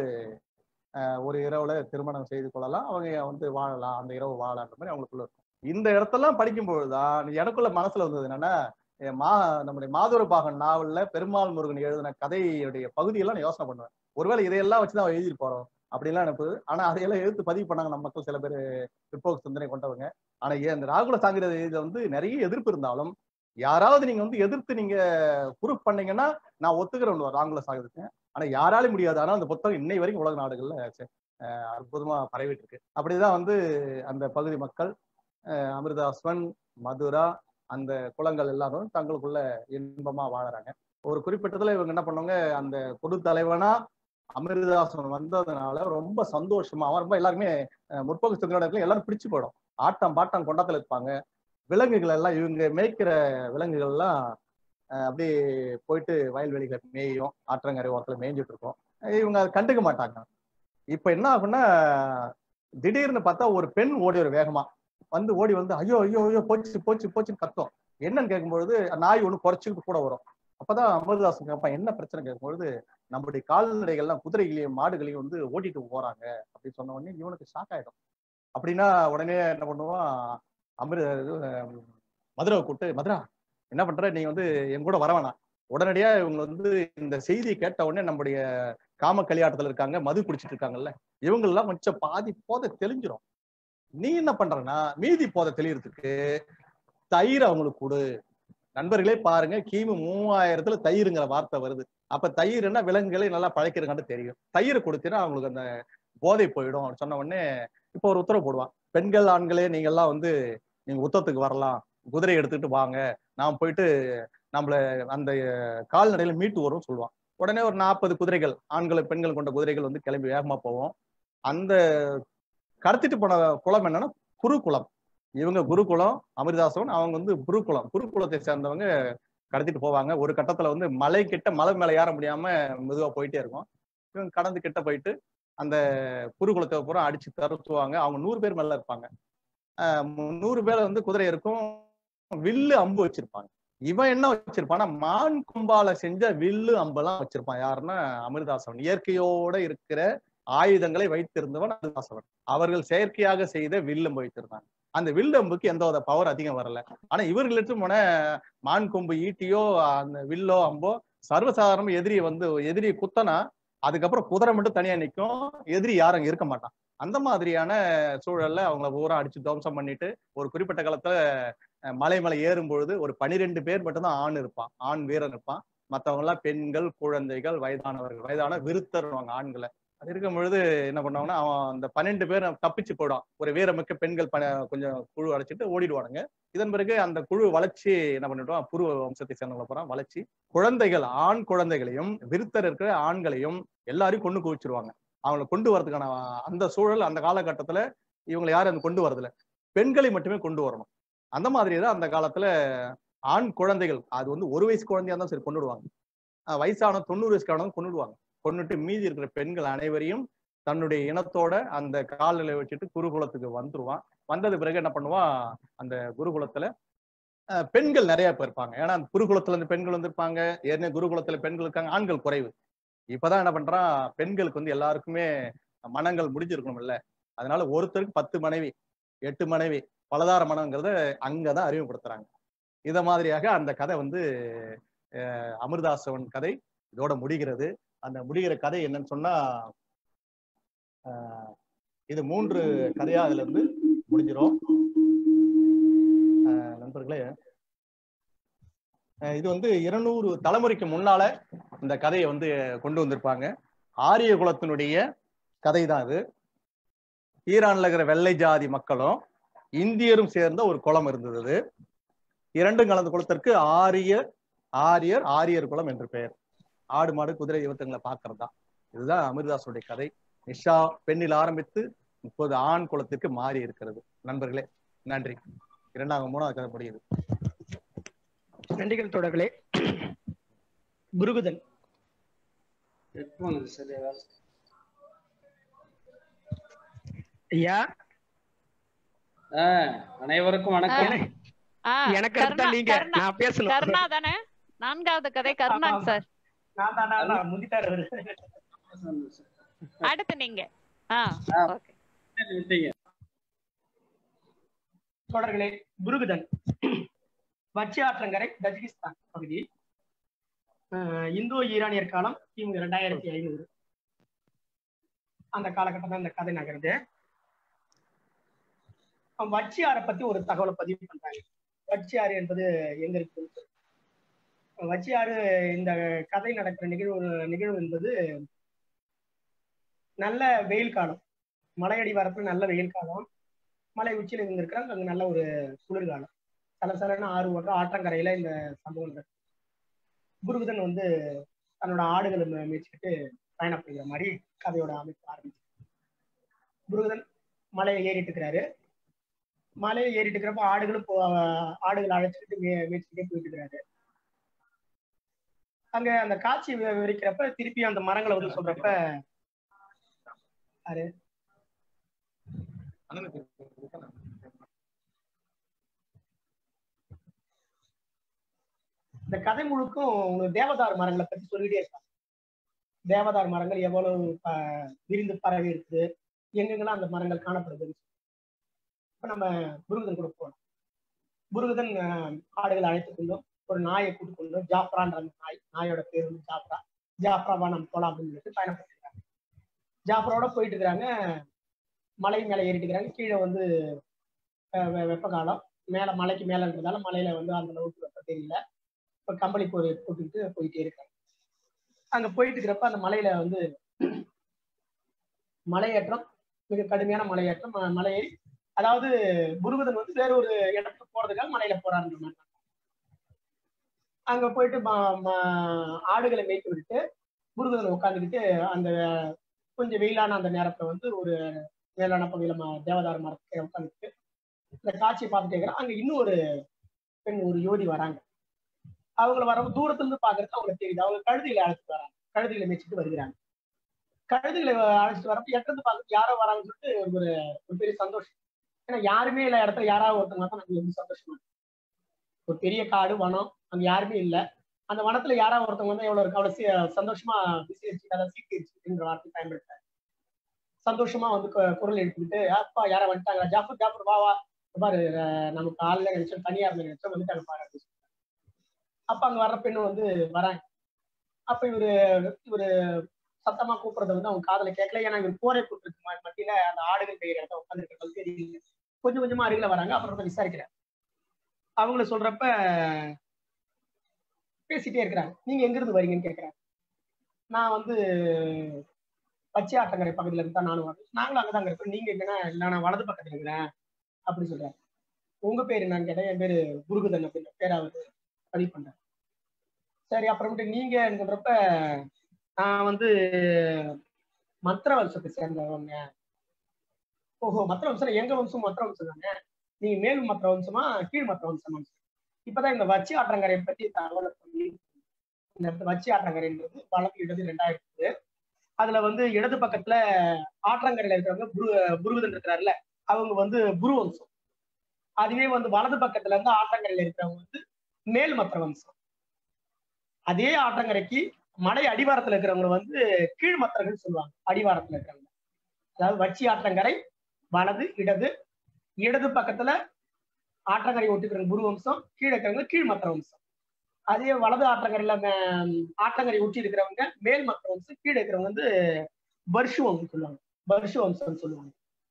அஹ், ஒரு இரவுல திருமணம் செய்து கொள்ளலாம் அவங்க வந்து வாழலாம் அந்த இரவு வாழலான்ற மாதிரி அவங்களுக்குள்ள இருக்கும் இந்த இடத்தெல்லாம் படிக்கும்பொழுதுதான் எனக்குள்ள மனசுல வந்தது என்னன்னா என் மா நம்முடைய மாதுர பாகன் நாவல்ல பெருமாள் முருகன் எழுதின கதையுடைய பகுதியெல்லாம் நான் யோசனை பண்ணுவேன் ஒருவேளை இதையெல்லாம் வச்சுதான் அவன் எழுதிட்டு போறோம் அப்படிலாம் எனக்கு ஆனா அதையெல்லாம் எழுத்து பதிவு பண்ணாங்க நம்ம மக்கள் சில பேர் பிற்போக்கு சிந்தனை கொண்டவங்க ஆனா ஏன் இந்த ராகுல சாங்கிற இதுல வந்து நிறைய எதிர்ப்பு இருந்தாலும் யாராவது நீங்க வந்து எதிர்த்து நீங்க ப்ரூஃப் பண்ணீங்கன்னா நான் ஒத்துக்கிறேன் ராகுல சாகுறதுக்கு ஆனா யாராலும் முடியாது ஆனா அந்த புத்தகம் இன்னை வரைக்கும் உலக நாடுகள்ல அஹ், அற்புதமா பரவிட்டு இருக்கு அப்படிதான் வந்து அந்த பகுதி மக்கள் அஹ், அமிர்தாஸ்வன் மதுரா அந்த குளங்கள் எல்லாரும் தங்களுக்குள்ள இன்பமா வாழறாங்க ஒரு குறிப்பிட்டதுல இவங்க என்ன பண்ணுவாங்க அந்த பொது தலைவனா அமிர்தாசன் வந்ததுனால ரொம்ப சந்தோஷமா அவன் ரொம்ப எல்லாருமே அஹ், முற்போக்கு சிந்தனையோட எல்லாரும் பிடிச்சு போயிடும் ஆட்டம் பாட்டம் கொண்டாட்டத்துல இருப்பாங்க விலங்குகள் எல்லாம் இவங்க மேய்க்கிற விலங்குகள் எல்லாம் அஹ், அப்படியே போயிட்டு வயல்வெளிகளை மேயும் ஆற்றங்கரை ஓரத்துல மேய்ஞ்சிட்டு இருக்கோம் அஹ் இவங்க அதை கண்டுக்க மாட்டாங்க இப்ப என்ன ஆகும்னா திடீர்னு பார்த்தா ஒரு பெண் ஓடி ஒரு வேகமா வந்து ஓடி வந்து ஐயோ ஐயோ ஐயோ போச்சு போச்சு போச்சுன்னு கத்தும் என்னன்னு கேட்கும்பொழுது நாய் ஒண்ணு குறைச்சிக்கிட்டு கூட வரும் அப்பதான் அமிர்தாசன் கேட்பான் என்ன பிரச்சனை கேட்கும்பொழுது நம்மளுடைய கால்நடைகள்லாம் குதிரைகளையும் மாடுகளையும் வந்து ஓட்டிட்டு போறாங்க அப்படின்னு சொன்ன உடனே இவனுக்கு ஷாக் ஆயிடும் அப்படின்னா உடனே என்ன பண்ணுவான் அமிர்த இது, அஹ், மதுரை கூப்பிட்டு மதுரா என்ன பண்ற நீ வந்து என் கூட வர வேணாம் உடனடியா இவங்க வந்து இந்த செய்தியை கேட்ட உடனே நம்முடைய காம கலியாட்டத்துல இருக்காங்க மது குடிச்சிட்டு இருக்காங்கல்ல இவங்க எல்லாம் கொஞ்சம் பாதி போதை தெளிஞ்சிரும் நீ என்ன பண்றன்னா மீதி போதை தெளியறதுக்கு தயிர் அவங்களுக்கு கொடு நண்பர்களே பாருங்க கிமு மூவாயிரத்துல தயிருங்கிற வார்த்தை வருது அப்ப தயிர்னா விலங்குகளை நல்லா பழைக்கிறதுக்காண்டு தெரியும் தயிர் கொடுத்தீங்கன்னா அவங்களுக்கு அந்த போதை போயிடும் அப்படின்னு சொன்ன உடனே இப்போ ஒரு உத்தரவு போடுவான் பெண்கள் ஆண்களே நீங்க எல்லாம் வந்து நீங்க உத்தத்துக்கு வரலாம் குதிரை எடுத்துக்கிட்டு வாங்க நாம் போயிட்டு நம்மள அந்த கால்நடையில மீட்டு வரும் சொல்லுவான் உடனே ஒரு நாற்பது குதிரைகள் ஆண்கள் பெண்கள் கொண்ட குதிரைகள் வந்து கிளம்பி வேகமா போவோம் அந்த கடத்திட்டு போன குளம் என்னன்னா குருகுலம் இவங்க குருகுலம் அமிர்தாசவன் அவங்க வந்து குருகுலம் குருகுலத்தை சேர்ந்தவங்க கடத்திட்டு போவாங்க ஒரு கட்டத்துல வந்து மலை கிட்ட மலை மேல ஏற முடியாம மெதுவா போயிட்டே இருக்கும் இவங்க கடந்து கிட்ட போயிட்டு அந்த குருகுலத்தை பூரா அடிச்சு தருத்துவாங்க அவங்க நூறு பேர் மேல இருப்பாங்க ஆஹ் நூறு பேர் வந்து குதிரை இருக்கும் வில்லு அம்பு வச்சிருப்பாங்க இவன் என்ன வச்சிருப்பான்னா மான் கும்பால செஞ்ச வில்லு அம்பெல்லாம் வச்சிருப்பான் யாருன்னா அமிர்தாசவன் இயற்கையோட இருக்கிற ஆயுதங்களை வைத்திருந்தவன் அமிர்தாசவன் அவர்கள் செயற்கையாக செய்த வில்லம்பு வைத்திருந்தாங்க அந்த வில்லம்புக்கு எந்த வித பவர் அதிகம் வரல ஆனா இவர்களுக்கு போன மான் கொம்பு ஈட்டியோ அந்த வில்லோ அம்போ சர்வசாதாரண எதிரியை வந்து எதிரியை குத்தனா அதுக்கப்புறம் குதிரை மட்டும் தனியா நிற்கும் எதிரி யாரும் அங்க இருக்க மாட்டான் அந்த மாதிரியான சூழல்ல அவங்கள பூரா அடிச்சு துவம்சம் பண்ணிட்டு ஒரு குறிப்பிட்ட காலத்துல அஹ், மலை மலை ஏறும் பொழுது ஒரு பனிரெண்டு பேர் மட்டும்தான் ஆண் இருப்பான் ஆண் வீரன் இருப்பான் மத்தவங்க எல்லாம் பெண்கள் குழந்தைகள் வயதானவர்கள் வயதான விருத்தருவாங்க ஆண்களை அது இருக்கும் பொழுது என்ன பண்ணுவாங்கன்னா அவன் அந்த பன்னெண்டு பேர் தப்பிச்சு போயிடும் ஒரு வீரமிக்க பெண்கள் ப கொஞ்சம் குழு அழைச்சிட்டு ஓடிடுவானுங்க இதன் பிறகு அந்த குழு வளர்ச்சி என்ன பண்ணிடுவான் புரு வம்சத்தை சேர்ந்தவங்களை போறான் வளர்ச்சி குழந்தைகள் ஆண் குழந்தைகளையும் விருத்தர் இருக்கிற ஆண்களையும் எல்லாரையும் கொண்டு குவிச்சிருவாங்க அவங்களை கொண்டு வரதுக்கான அந்த சூழல் அந்த காலகட்டத்துல இவங்களை யாரும் அந்த கொண்டு வரதில்ல பெண்களை மட்டுமே கொண்டு வரணும் அந்த மாதிரி தான் அந்த காலத்துல ஆண் குழந்தைகள் அது வந்து ஒரு வயசு குழந்தையா இருந்தாலும் சரி கொண்டுடுவாங்க அஹ் வயசான தொண்ணூறு வயசுக்கானவங்க கொண்டுடுவாங்க கொண்டுட்டு மீதி இருக்கிற பெண்கள் அனைவரையும் தன்னுடைய இனத்தோட அந்த கால்நிலை வச்சுட்டு குருகுலத்துக்கு வந்துருவான் வந்தது பிறகு என்ன பண்ணுவான் அந்த குருகுலத்துல அஹ் பெண்கள் நிறைய பேர் இருப்பாங்க ஏன்னா அந்த குருகுலத்துல இருந்து பெண்கள் வந்திருப்பாங்க ஏற்கனவே குருகுலத்துல பெண்கள் இருக்காங்க ஆண்கள் குறைவு இப்பதான் என்ன பண்றான் பெண்களுக்கு வந்து எல்லாருக்குமே மனங்கள் முடிஞ்சிருக்கணும்ல அதனால ஒருத்தருக்கு பத்து மனைவி எட்டு மனைவி பலதார மனங்கிறத அங்கதான் அறிமுகப்படுத்துறாங்க இத மாதிரியாக அந்த கதை வந்து அஹ், அமிர்தாசவன் கதை இதோட முடிகிறது அந்த முடிகிற கதை என்னன்னு சொன்னா அஹ், இது மூன்று கதையா அதுல இருந்து முடிஞ்சிரும் அஹ், நண்பர்களே அஹ், இது வந்து இருநூறு தலைமுறைக்கு முன்னால இந்த கதையை வந்து கொண்டு வந்திருப்பாங்க ஆரிய குலத்தினுடைய கதை தான் இது ஈரான்ல இருக்கிற வெள்ளை ஜாதி மக்களும் இந்தியரும் சேர்ந்த ஒரு குளம் இருந்தது அது. இரண்டும் கலந்த குலத்திற்கு ஆரிய ஆரியர் ஆரியர் குலம் என்று பெயர் ஆடு மாடு குதிரை இவத்தங்களை பார்க்கறது தான் இதுதான் அமிர்தாசுடைய கதை நிஷா பெண்ணில் ஆரம்பித்து இப்போது ஆண் குலத்திற்கு மாறி இருக்கிறது நண்பர்களே நன்றி இரண்டாவது மூணாவது கதை முடியுது நன்றிகள் தொடர்களே குருகுதன் ஹெட்ஃபோன் சரியா வேலை ஐயா ஆ, அனைவருக்கும் வணக்கம் என- ஆ, எனக்கு கருணா- அடுத்த நீங்க கருணா- நான் பேசணும் கருணா தானே நான்காவது கதை கருணாங்க ஆமா. சார் நான் தான், நான் தான், முந்திட்டாரு அவரு. அடுத்து நீங்க ஆ ஆ. ஓகே விட்டீங்க தொடர்களே குருகுதன் வச்சி ஆற்றங்கரை தஜிகிஸ்தான் பகுதி அஹ் இந்தோ ஈரானியர் காலம் கிமு இரண்டாயிரத்தி ஐநூறு அந்த காலகட்டத்தில் இந்த கதை நகருது வச்சியாரை பத்தி ஒரு தகவலை பதிவு பண்றாங்க வச்சியாறு என்பது எங்க இருக்கு வச்சியாறு இந்த கதை நடக்கிற நிகழ்வு நிகழ்வு என்பது நல்ல வெயில் காலம் மலையடி வரப்புல நல்ல வெயில் காலம் மலை உச்சியில இருந்திருக்கிறாங்க அங்க நல்ல ஒரு குளிர்காலம் சலசலன்னு ஆறு ஓடுற ஆற்றங்கரையில இந்த சம்பவம் நடக்குது குருகுதன் வந்து தன்னோட ஆடுகளை மே- மேய்ச்சிக்கிட்டு பயணப்படுகிற மாதிரி கதையோட அமைப்பு ஆரம்பிச்சு குருகுதன் மலையை ஏறிட்டு இருக்கிறாரு மலையை ஏறிட்டு இருக்கிறப்ப ஆடுகளும் போ- ஆடுகளை அழைச்சிக்கிட்டு மே மேய்ச்சிக்கிட்டே போயிட்டு இருக்கிறாரு அங்க அந்த காட்சி வி- விவரிக்கிறப்ப திருப்பி அந்த மரங்களை வந்து சொல்றப்ப இந்த கதை முழுக்கும் உங்களுக்கு தேவதார் மரங்களை பத்தி சொல்லிட்டே இருக்காங்க தேவதார் மரங்கள் எவ்வளவு ப- விரிந்து பரவி இருக்குது எங்கெங்கெல்லாம் அந்த மரங்கள் காணப்படுது இப்ப நம்ம புருகுதன் கூட போகலாம் புருகுதன் அஹ், ஆடுகளை அழைத்துக் கொண்டோம் ஒரு நாயை கூட்டு கொண்டோம் ஜாஃப்ரான்ற அந்த நாய் நாயோட பேர் வந்து ஜாஃப்ரா ஜாஃப்ராவா நம்ம போலாம் அப்படின்னு சொல்லிட்டு பயணப்பட்டிருக்காங்க ஜாஃப்ராவோட போயிட்டு இருக்கிறாங்க மலை மேல ஏறிட்டு இருக்கிறாங்க கீழே வந்து அஹ், வெ- வெப்ப காலம் மேல மலைக்கு மேல இருக்கிறதால மலையில வந்து அந்த அளவுக்கு வெப்பம் தெரியல இப்போ கம்பளி போய் போட்டுக்கிட்டு போயிட்டே இருக்காங்க அங்க போயிட்டு இருக்கிறப்ப அந்த மலையில வந்து மலையேற்றம் மிக கடுமையான மலையேற்றம் ம- மலையேறி அதாவது குருகுதன் வந்து வேற ஒரு இடத்துக்கு போறதுக்காக மலையில போறாருன்ற மாதிரி அங்க போயிட்டு ம- ம- ஆடுகளை மேய்த்து விட்டு முருகனில் உட்காந்துக்கிட்டு அந்த கொஞ்சம் வெயிலான அந்த நேரத்துல வந்து ஒரு வேளாண் பகுதியில ம- தேவதார மரத்துக்கு உட்காந்துட்டு இந்த காட்சியை பார்த்துட்டு இருக்கிறேன் அங்க இன்னும் ஒரு பெண் ஒரு யுவதி வராங்க அவங்கள வர தூரத்துல இருந்து பாக்குறது அவங்களுக்கு தெரியுது அவங்க கழுதையில அழைச்சிட்டு வராங்க கழுதையில மேய்ச்சிட்டு வருகிறாங்க கழுதைகளை அழைச்சிட்டு வரப்ப எட்டிருந்து பார்த்து யாரோ வராங்கன்னு சொல்லிட்டு ஒரு ஒரு பெரிய சந்தோஷம் ஏன்னா யாருமே இல்ல இடத்துல யாராவது ஒருத்தவங்க தான் நமக்கு ரொம்ப சந்தோஷமா இருக்கு. ஒரு பெரிய காடு வனம் அங்க யாருமே இல்ல அந்த வனத்துல யாராவது ஒருத்தவங்க வந்து எவ்வளவு இருக்கு அவ்வளவு சி- சந்தோஷமா விசிரிச்சு அதாவது சீக்கிரிச்சுன்ற வார்த்தை பயன்படுத்த சந்தோஷமா வந்து கு- குரல் எடுத்துக்கிட்டு அப்பா யாரா வந்துட்டாங்க ஜாஃபர் ஜாஃபர் வா வா இங்க பாரு அஹ் நமக்கு ஆள்ல நினைச்சோம் தனியா இருந்த நினைச்சோம் வந்துட்டாங்க பாரு அப்படின்னு சொல்லிட்டு. அப்ப அங்க வர்ற பெண்ணு வந்து வராங்க அப்ப இவரு இவரு சத்தமா கூப்பிடுறத வந்து அவங்க காதுல கேட்கல ஏன்னா இவர் போரை கூப்பிட்டு மத்தியில அந்த ஆடுகள் பெயர் இடத்த உட்காந்துருக்கிறது தெரியல கொஞ்சம் கொஞ்சமா அருகில வராங்க அப்புறம் தான் விசாரிக்கிறேன் அவங்கள சொல்றப்ப பேசிட்டே இருக்கிறாங்க நீங்க எங்க இருந்து வரீங்கன்னு கேக்குறாங்க நான் வந்து பச்சை ஆட்டங்கரை பக்கத்துல இருந்து தான் நானும் வரேன் நாங்களும் அங்கதாங்க இருக்கோம் நீங்க எங்கன்னா இல்ல நான் வலது பக்கத்துல இருக்கிறேன் அப்படி சொல்றாரு உங்க பேர் என்னன்னு கேட்டேன் என் பேரு குருகுதன் அப்படின்னு பேர் அவரு பதிவு பண்றேன் சரி அப்புறமேட்டு நீங்க சொல்றப்ப நான் வந்து மத்திர வம்சத்தை சேர்ந்தவங்க ஓஹோ மத்திர வம்சம் எங்க வம்சம் மத்திர வம்சம் தானே நீங்க மேல் மத்திர வம்சமா கீழ் மத்திர வம்சமா இப்பதான் இந்த வச்சி ஆற்றங்கரையை பத்தி தகவலை சொல்லி இந்த வச்சி ஆற்றங்கரைன்றது வளர்த்து இடது ரெண்டாயிரத்து அதுல வந்து இடது பக்கத்துல ஆற்றங்கரையில இருக்கிறவங்க புரு புருகுதன் இருக்கிறாருல அவங்க வந்து புரு வம்சம் அதுவே வந்து வலது பக்கத்துல இருந்து ஆற்றங்கரையில இருக்கிறவங்க வந்து மேல் மத்திர வம்சம் அதே ஆற்றங்கரைக்கு மலை அடிவாரத்துல இருக்கிறவங்க வந்து கீழ் மத்திரர்கள் சொல்லுவாங்க அடிவாரத்துல இருக்கிறவங்க அதாவது வச்சி ஆற்றங்கரை வலது இடது இடது பக்கத்துல ஆற்றங்கரை ஒட்டிக்கிற குரு வம்சம் கீழே இருக்கிறவங்க கீழ் மத்திர வம்சம் அதே வலது ஆற்றங்கரையில மே- ஆற்றங்கரை ஒட்டி இருக்கிறவங்க மேல் மத்திர வம்சம் கீழே இருக்கிறவங்க வந்து பர்ஷு வம்சம் சொல்லுவாங்க பர்ஷு வம்சம்னு சொல்லுவாங்க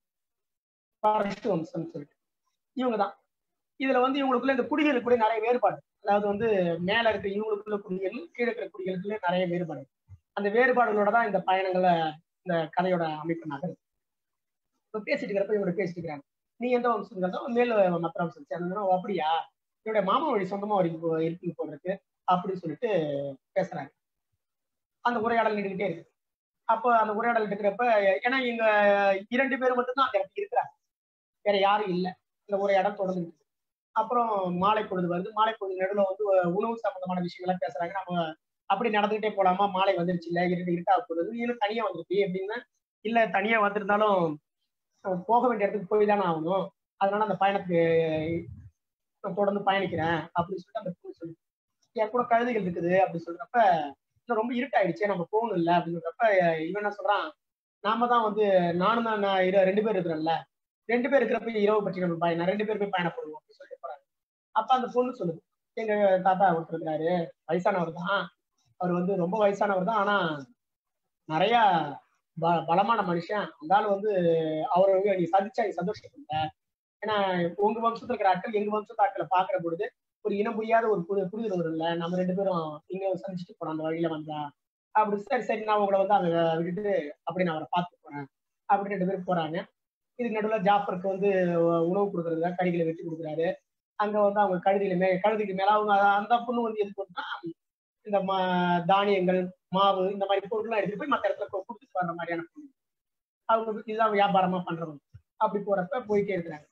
பர்ஷு வம்சம்னு சொல்லிட்டு இவங்க தான் இதுல வந்து இவங்களுக்குள்ள இந்த குடிகள் கூட நிறைய வேறுபாடு அதாவது வந்து மேல இருக்க இவங்களுக்குள்ள குடிகள் கீழே இருக்கிற குடிகளுக்குள்ள நிறைய வேறுபாடு அந்த வேறுபாடுகளோட தான் இந்த பயணங்களை இந்த கதையோட அமைப்பு நகருது இப்ப பேசிட்டு இருக்கிறப்ப இவங்க பேசிட்டு இருக்கிறாங்க நீ எந்த வம்சம் மேல மற்ற வம்சம் சேர்ந்தா அப்படியா இவருடைய மாமா வழி சொந்தமா ஒரு இப்போ இருக்குன்னு போல் இருக்கு அப்படின்னு சொல்லிட்டு பேசுறாங்க அந்த உரையாடல் நின்றுகிட்டே இருக்கு அப்போ அந்த உரையாடல் இருக்கிறப்ப ஏன்னா இங்க இரண்டு பேர் மட்டும்தான் அந்த இடத்துல இருக்கிறாங்க வேற யாரும் இல்லை இந்த உரையாடல் தொடர்ந்து அப்புறம் மாலை பொழுது வருது மாலை பொழுது நடுவில் வந்து உணவு சம்பந்தமான விஷயங்கள்லாம் பேசுறாங்க நம்ம அப்படி நடந்துகிட்டே போலாமா மாலை வந்துருச்சு இல்ல இருட்டு இருட்டா போகுது இன்னும் தனியா வந்துருச்சு எப்படின்னா இல்ல தனியா வந்திருந்தாலும் நம்ம போக வேண்டிய இடத்துக்கு போய் தானே ஆகணும் அதனால அந்த பயணத்துக்கு நான் தொடர்ந்து பயணிக்கிறேன் அப்படின்னு சொல்லிட்டு அந்த பொண்ணு சொல்லி என் கூட கழுதைகள் இருக்குது அப்படின்னு சொல்றப்ப இல்ல ரொம்ப இருட்டாயிடுச்சு நம்ம போகணும் இல்லை அப்படின்னு சொல்றப்ப இவன் என்ன சொல்றான் நாம தான் வந்து நானும் தான் நான் இரு- ரெண்டு பேர் இருக்கிறேன்ல ரெண்டு பேர் இருக்கிறப்ப இரவு பற்றி நம்ம பயணம் ரெண்டு பேர் போய் பயணப்படுவோம் அப்படின்னு சொல்லிட்டு போறாங்க அப்ப அந்த பொண்ணு சொல்லுது எங்க தாத்தா ஒருத்தர் இருக்கிறாரு வயசானவர் தான் அவர் வந்து ரொம்ப வயசானவர் தான் ஆனா நிறைய ப- பலமான மனுஷன் அந்த ஆள் வந்து அவரை வந்து நீ சந்திச்சா நீ சந்தோஷப்படுத்த ஏன்னா உங்க வம்சத்துல இருக்கிற ஆட்கள் எங்க வம்சத்து ஆட்களை பாக்குற பொழுது ஒரு இனம் புரியாத ஒரு புது புரிதல் வரும்ல நம்ம ரெண்டு பேரும் இங்க சந்திச்சுட்டு போனோம் அந்த வழியில வந்தா அப்படி சரி சரி நான் உங்களை வந்து அங்க விட்டுட்டு அப்படி நான் அவரை பார்த்து போறேன் அப்படி ரெண்டு பேரும் போறாங்க இதுக்கு நடுவில் ஜாஃபருக்கு வந்து உணவு கொடுக்கறதுல கறிகளை வெட்டி கொடுக்குறாரு அங்க வந்து அவங்க கழுதியில மே கழுதிக்கு மேல அவங்க அந்த பொண்ணு வந்து எதுக்கு வந்துன்னா இந்த மா தானியங்கள் மாவு இந்த மாதிரி பொருட்கள்லாம் எடுத்துட்டு போய் மற்ற இடத்துல கொ- கொடுத்துட்டு வர்ற மாதிரியான பொண்ணு அவங்க இதுதான் வியாபாரமா பண்றவங்க அப்படி போறப்ப போயிட்டே இருக்கிறாங்க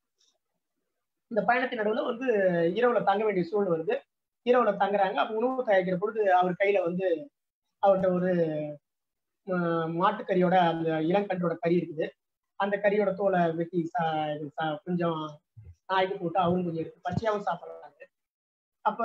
இந்த பயணத்தின் நடுவில் வந்து இரவுல தங்க வேண்டிய சூழல் வருது இரவுல தங்குறாங்க அப்ப உணவு தயாரிக்கிற பொழுது அவர் கையில வந்து அவர்கிட்ட ஒரு ஆஹ், மாட்டுக்கறியோட அந்த இளங்கன்றோட கறி இருக்குது அந்த கறியோட தோலை வெட்டி சா- இது சா- கொஞ்சம் நாய்க்கு போட்டு அவரும் கொஞ்சம் எடுத்து பச்சையாவும் சாப்பிடுறாங்க அப்ப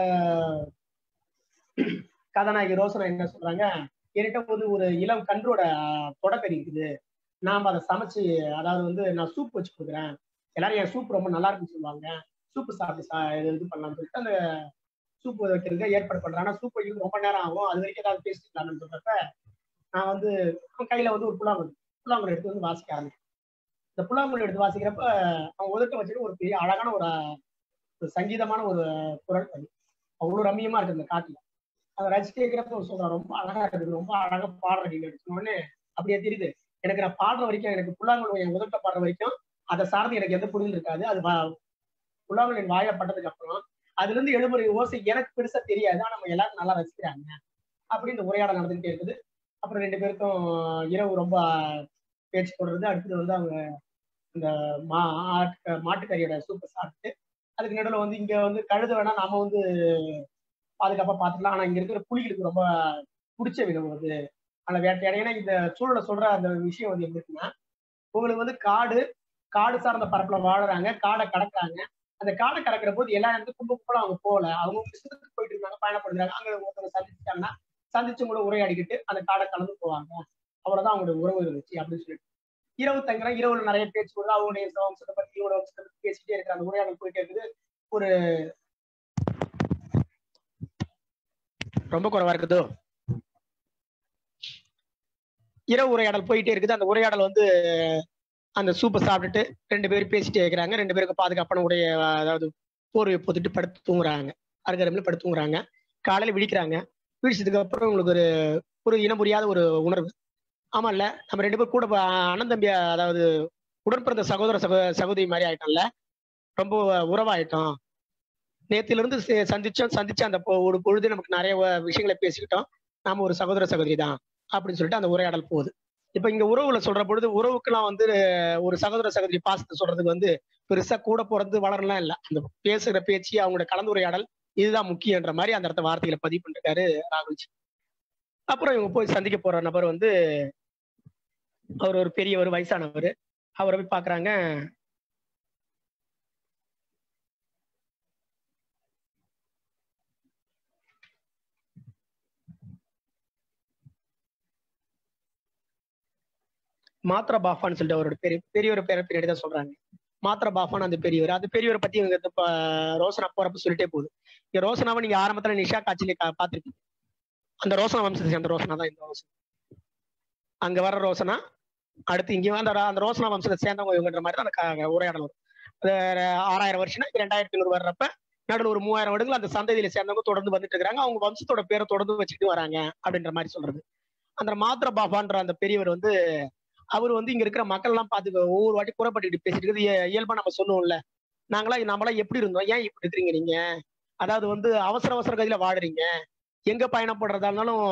கதாநாயகி ரோசனா என்ன சொல்றாங்க என்கிட்ட வந்து ஒரு இளம் கன்றோட தொடக்கறி இருக்குது நாம அதை சமைச்சு அதாவது வந்து நான் சூப் வச்சு கொடுக்குறேன் எல்லாரும் என் சூப் ரொம்ப நல்லா இருக்குன்னு சொல்லுவாங்க சூப்பு சாப்பிட்டு சா இது இது பண்ணலாம்னு சொல்லிட்டு அந்த சூப் வைக்கிறதுக்கு ஏற்பாடு பண்றேன் ஆனா சூப் வைக்கிறது ரொம்ப நேரம் ஆகும் அது வரைக்கும் ஏதாவது பேசிக்கலாம்னு சொல்றப்ப நான் வந்து அவன் கையில வந்து ஒரு புல்லாங்குழல் புல்லாங்குழல் எடுத்து வந்து வாசிக்க ஆரம்பிச்சேன் இந்த புல்லாங்குழல் எடுத்து வாசிக்கிறப்ப அவன் ஒதுக்க வச்சுட்டு ஒரு பெரிய அழகான ஒரு ஒரு சங்கீதமான ஒரு குரல் அது அவ்வளவு ரம்மியமா இருக்கு இந்த காட்டுல அதை ரசிச்சு கேட்கிறப்ப சொல்றான் ரொம்ப அழகா இருக்குது ரொம்ப அழகா பாடுற நீங்க உடனே அப்படியே தெரியுது எனக்கு நான் பாடுற வரைக்கும் எனக்கு புல்லாங்குழல் என் உதட்ட பாடுற வரைக்கும் அதை சார்ந்து எனக்கு எந்த புரிதல் இருக்காது அது வா- புல்லாங்குழல் என் வாயில பட்டதுக்கு அப்புறம் அதுல இருந்து எழுபுற ஓசை எனக்கு பெருசா தெரியாது ஆனா நம்ம எல்லாரும் நல்லா ரசிக்கிறாங்க அப்படின்னு உரையாடல் நடந்துகிட்டே இருக்குது அப்புறம் ரெண்டு பேருக்கும் இரவு ரொம்ப பேச்சு தொடருது அடுத்தது வந்து அவங்க இந்த மா ஆட்டு மாட்டுக்கறியோட சூப்பை சாப்பிட்டு அதுக்கு நடுவில் வந்து இங்க வந்து கழுத வேணா நாம வந்து பாதுகாப்பா பார்த்துக்கலாம் ஆனா இங்க இருக்கிற புலிகளுக்கு ரொம்ப பிடிச்ச விதம் அது அந்த வேட்டையாட ஏன்னா இந்த சூழலை சொல்ற அந்த விஷயம் வந்து எப்படி இருக்குன்னா உங்களுக்கு வந்து காடு காடு சார்ந்த பரப்புல வாழுறாங்க காடை கடக்குறாங்க அந்த காடை கடக்கிற போது எல்லா இடத்துக்கும் கும்ப கும்பல அவங்க போகல அவங்க இஷ்டத்துக்கு போயிட்டு இருந்தாங்க பயணப்படுறாங்க அங்க ஒருத்தவங்க சந்திச்சிட்டாங்கன்னா சந்திச்சு கூட உரையாடிக்கிட்டு அந்த காடை கலந்து போவாங்க அவ்வளவுதான் அவங்களுடைய உறவு இருந்துச்சு அப்படின்னு சொல்லிட்டு இரவு தங்குறா இரவுல நிறைய பேச்சு வருது அவங்களுடைய வம்சத்தை பத்தி இவங்களோட வம்சத்தை பத்தி பேசிட்டே இருக்கிற அந்த உரையாடல் போயிட்டே இருக்குது ஒரு ரொம்ப குறைவா இருக்குதோ இரவு உரையாடல் போயிட்டே இருக்குது அந்த உரையாடல் வந்து அந்த சூப்பை சாப்பிட்டுட்டு ரெண்டு பேரும் பேசிட்டே இருக்கிறாங்க ரெண்டு பேருக்கு பாதுகாப்பான உடைய அதாவது போர்வை போட்டுட்டு படுத்து தூங்குறாங்க அருகரமில் படுத்து தூங்குறாங்க காலையில விழிக்கிறாங்க விழிச்சதுக்கு அப்புறம் உங்களுக்கு ஒரு ஒரு இனம் புரியாத ஒரு உணர்வு ஆமா இல்ல நம்ம ரெண்டு பேரும் கூட ப- அண்ணன் தம்பி அதாவது உடன்பிறந்த சகோதர சகோ சகோதரி மாதிரி ஆயிட்டோம்ல ரொம்ப உறவாயிட்டோம் நேத்துல இருந்து சே- சந்திச்சோம் சந்திச்ச அந்த பொ- ஒரு பொழுது நமக்கு நிறைய வ- விஷயங்களை பேசிக்கிட்டோம் நாம ஒரு சகோதர சகோதரி தான் அப்படின்னு சொல்லிட்டு அந்த உரையாடல் போகுது இப்ப இங்க உறவுல சொல்ற பொழுது உறவுக்கெல்லாம் வந்து ஒரு சகோதர சகோதரி பாசத்தை சொல்றதுக்கு வந்து பெருசா கூட பிறந்து வளரலாம் இல்ல அந்த பேசுகிற பேச்சு அவங்களோட கலந்துரையாடல் இதுதான் முக்கியன்ற மாதிரி அந்த இடத்த வார்த்தைகளை பதிவு பண்ணிருக்காரு ராகுல்ஜி அப்புறம் இவங்க போய் சந்திக்க போற நபர் வந்து அவர் ஒரு பெரியவர் வயசானவர் அவரை போய் பாக்குறாங்க மாத்ரா பாஃபான்னு சொல்லிட்டு அவரோட பெரிய பெரியவர் பேரை பின்னாடி தான் சொல்றாங்க மாத்ரா பாஃபான் அந்த பெரியவர் அந்த பெரியவரை பத்தி இவங்க இப்ப ரோசனா போறப்ப சொல்லிட்டே போகுது இங்க ரோசனாவை நீங்க ஆரம்பத்துல நிஷா காட்சியில கா- பார்த்திருப்பீங்க அந்த ரோசனா வம்சத்தை சேர்ந்த ரோசனா தான் இந்த ரோசனா அங்க வர ரோசனா அடுத்து இங்க அந்த அந்த ரோசனா வம்சத்தை சேர்ந்தவங்க இவங்கன்ற மாதிரி தான் அந்த க- உரையாடல் வரும் அது ஆறாயிரம் வருஷம்னா இது ரெண்டாயிரத்தி ஐநூறு வர்றப்ப நடுவில் ஒரு மூவாயிரம் வருடங்கள் அந்த சந்ததியில சேர்ந்தவங்க தொடர்ந்து வந்துட்டு இருக்காங்க அவங்க வம்சத்தோட பேரை தொடர்ந்து வச்சுட்டு வராங்க அப்படின்ற மாதிரி சொல்றது அந்த மாத்ர பாபான்ற அந்த பெரியவர் வந்து அவர் வந்து இங்க இருக்கிற மக்கள் எல்லாம் பார்த்து ஒவ்வொரு வாட்டி புறப்பட்டுக்கிட்டு பேசிட்டு இருக்குது இய- இயல்பா நம்ம சொல்லுவோம்ல நாங்களாம் நம்மளாம் எப்படி இருந்தோம் ஏன் இப்படி இருக்கிறீங்க நீங்க அதாவது வந்து அவசர அவசர கதியில வாடுறீங்க எங்க பயணப்படுறதா இருந்தாலும்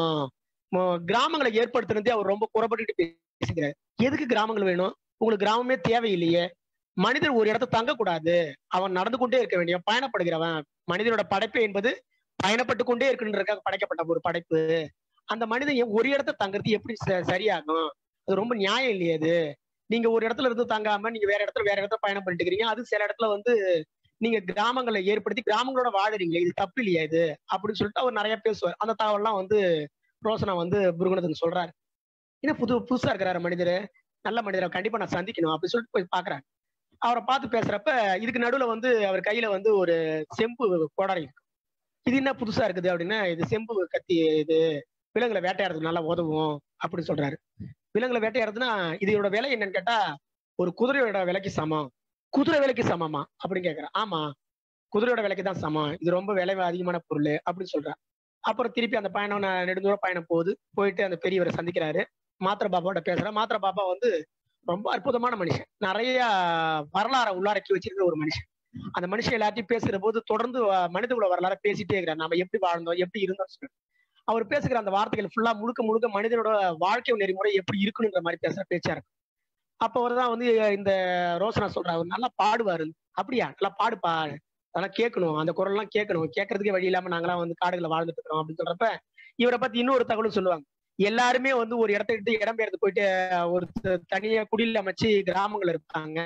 ம- கிராமங்களை ஏற்படுத்தினதே அவர் ரொம்ப புறப்பட்டுக்கிட்டு பேசுகிறார் எதுக்கு கிராமங்கள் வேணும் உங்களுக்கு கிராமமே தேவையில்லையே மனிதர் ஒரு இடத்த தங்கக்கூடாது அவன் நடந்து கொண்டே இருக்க வேண்டிய பயணப்படுகிறவன் மனிதனோட படைப்பு என்பது பயணப்பட்டு கொண்டே இருக்கணுன்றதுக்காக படைக்கப்பட்ட ஒரு படைப்பு அந்த மனிதன் எ- ஒரு இடத்த தங்குறது எப்படி ச- சரியாகும் அது ரொம்ப நியாயம் இல்லையே அது நீங்க ஒரு இடத்துல இருந்து தங்காம நீங்க வேற இடத்துல வேற இடத்துல பயணம் பண்ணிட்டு இருக்கீங்க அது சில இடத்துல வந்து நீங்க கிராமங்களை ஏற்படுத்தி கிராமங்களோட வாழுறீங்களே இது தப்பு இல்லையா இது அப்படின்னு சொல்லிட்டு அவர் நிறைய பேசுவார் அந்த தகவல்லாம் வந்து ரோசனா வந்து புருகுணத்துக்கு சொல்றாரு என்ன புது புதுசா இருக்கிறாரு மனிதர் நல்ல மனிதரை கண்டிப்பா நான் சந்திக்கணும் அப்படின்னு சொல்லிட்டு போய் பாக்குறாங்க அவரை பார்த்து பேசுறப்ப இதுக்கு நடுவுல வந்து அவர் கையில வந்து ஒரு செம்பு கோடாரி இருக்கு இது என்ன புதுசா இருக்குது அப்படின்னா இது செம்பு கத்தி இது விலங்குகளை வேட்டையாடுறதுக்கு நல்லா உதவும் அப்படின்னு சொல்றாரு விலங்குகளை வேட்டையாடுறதுன்னா இதோட விலை என்னன்னு கேட்டா ஒரு குதிரையோட விலைக்கு சமம் குதிரை விலைக்கு சமமா அப்படின்னு கேக்குறேன் ஆமா குதிரையோட விலைக்கு தான் சமம் இது ரொம்ப விலை அதிகமான பொருள் அப்படின்னு சொல்றான் அப்புறம் திருப்பி அந்த பயணம் ந- நெடுந்தூர பயணம் போகுது போயிட்டு அந்த பெரியவரை சந்திக்கிறாரு மாத்திர பாபாவோட பேசுறேன் மாத்திர பாபா வந்து ரொம்ப அற்புதமான மனுஷன் நிறைய வரலாறை உள்ளடக்கி வச்சிருக்கிற ஒரு மனுஷன் அந்த மனுஷன் எல்லாத்தையும் பேசுகிற போது தொடர்ந்து வ- மனிதகுல வரலாறு பேசிட்டே இருக்கிறார் நம்ம எப்படி வாழ்ந்தோம் எப்படி இருந்தோம் சொல்லிட்டு. அவர் பேசுகிற அந்த வார்த்தைகள் ஃபுல்லா முழுக்க முழுக்க மனிதனோட வாழ்க்கை நெறிமுறை எப்படி இருக்கணுன்ற மாதிரி பேசுற பேச்சா இருக்கு அப்ப அவர் தான் வந்து இந்த ரோசனா சொல்றாரு அவர் நல்லா பாடுவாரு அப்படியா நல்லா பாடுப்பா அதெல்லாம் கேட்கணும் அந்த குரல்லாம் கேட்கணும் கேட்கறதுக்கே வழி இல்லாம நாங்களாம் வந்து காடுகளை வாழ்ந்துட்டு இருக்கிறோம் அப்படின்னு சொல்றப்ப இவரை பத்தி இன்னொரு தகவலும் சொல்லுவாங்க எல்லாருமே வந்து ஒரு இடத்த விட்டு இடம் பெயர்ந்து போயிட்டு ஒரு த- தனியா குடில் அமைச்சு கிராமங்கள் இருப்பாங்க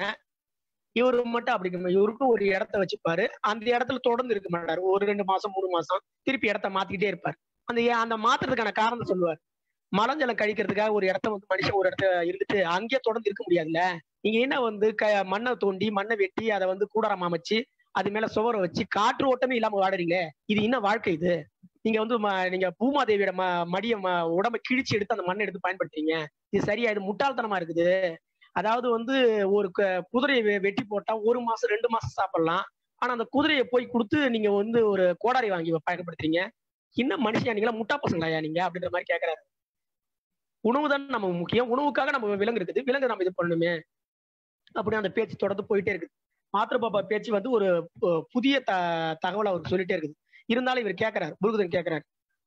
இவரு மட்டும் அப்படி இருக்க- இவருக்கும் ஒரு இடத்த வச்சுப்பாரு அந்த இடத்துல தொடர்ந்து இருக்க மாட்டாரு ஒரு ரெண்டு மாசம் மூணு மாசம் திருப்பி இடத்த மாத்திக்கிட்டே இருப்பாரு அந்த ஏ- அந்த மாத்துறதுக்கான காரணம் சொல்லுவார் மலஞ்சலம் கழிக்கிறதுக்காக ஒரு இடத்த வந்து மனுஷன் ஒரு இடத்த இருந்துட்டு அங்கேயே தொடர்ந்து இருக்க முடியாதுல்ல நீங்க என்ன வந்து க மண்ணை தோண்டி மண்ணை வெட்டி அதை வந்து கூடாரம் அமைச்சு அது மேல சுவரை வச்சு காற்று ஓட்டமே இல்லாம வாடுறீங்களே இது என்ன வாழ்க்கை இது நீங்க வந்து ம- நீங்க பூமாதேவியோட ம மடிய ம- உடம்ப கிழிச்சு எடுத்து அந்த மண்ணை எடுத்து பயன்படுத்துறீங்க இது சரியா இது முட்டாள்தனமா இருக்குது அதாவது வந்து ஒரு க- குதிரையை வெ- வெட்டி போட்டா ஒரு மாசம் ரெண்டு மாசம் சாப்பிடலாம் ஆனா அந்த குதிரையை போய் கொடுத்து நீங்க வந்து ஒரு கோடாரி வாங்கி பயன்படுத்துறீங்க என்ன மனுஷன் நீங்களா முட்டா பசங்களாயா நீங்க அப்படின்ற மாதிரி கேக்குறாரு உணவு தான் நம்ம முக்கியம் உணவுக்காக நம்ம விலங்கு இருக்குது விலங்கு நம்ம இது பண்ணணுமே அப்படி அந்த பேச்சு தொடர்ந்து போயிட்டே இருக்குது மாத்திர பாபா பேச்சு வந்து ஒரு பு- புதிய த தகவல் அவருக்கு சொல்லிட்டே இருக்குது இருந்தாலும் இவர் கேட்கிறாரு புருகுதன் கேட்கிறாரு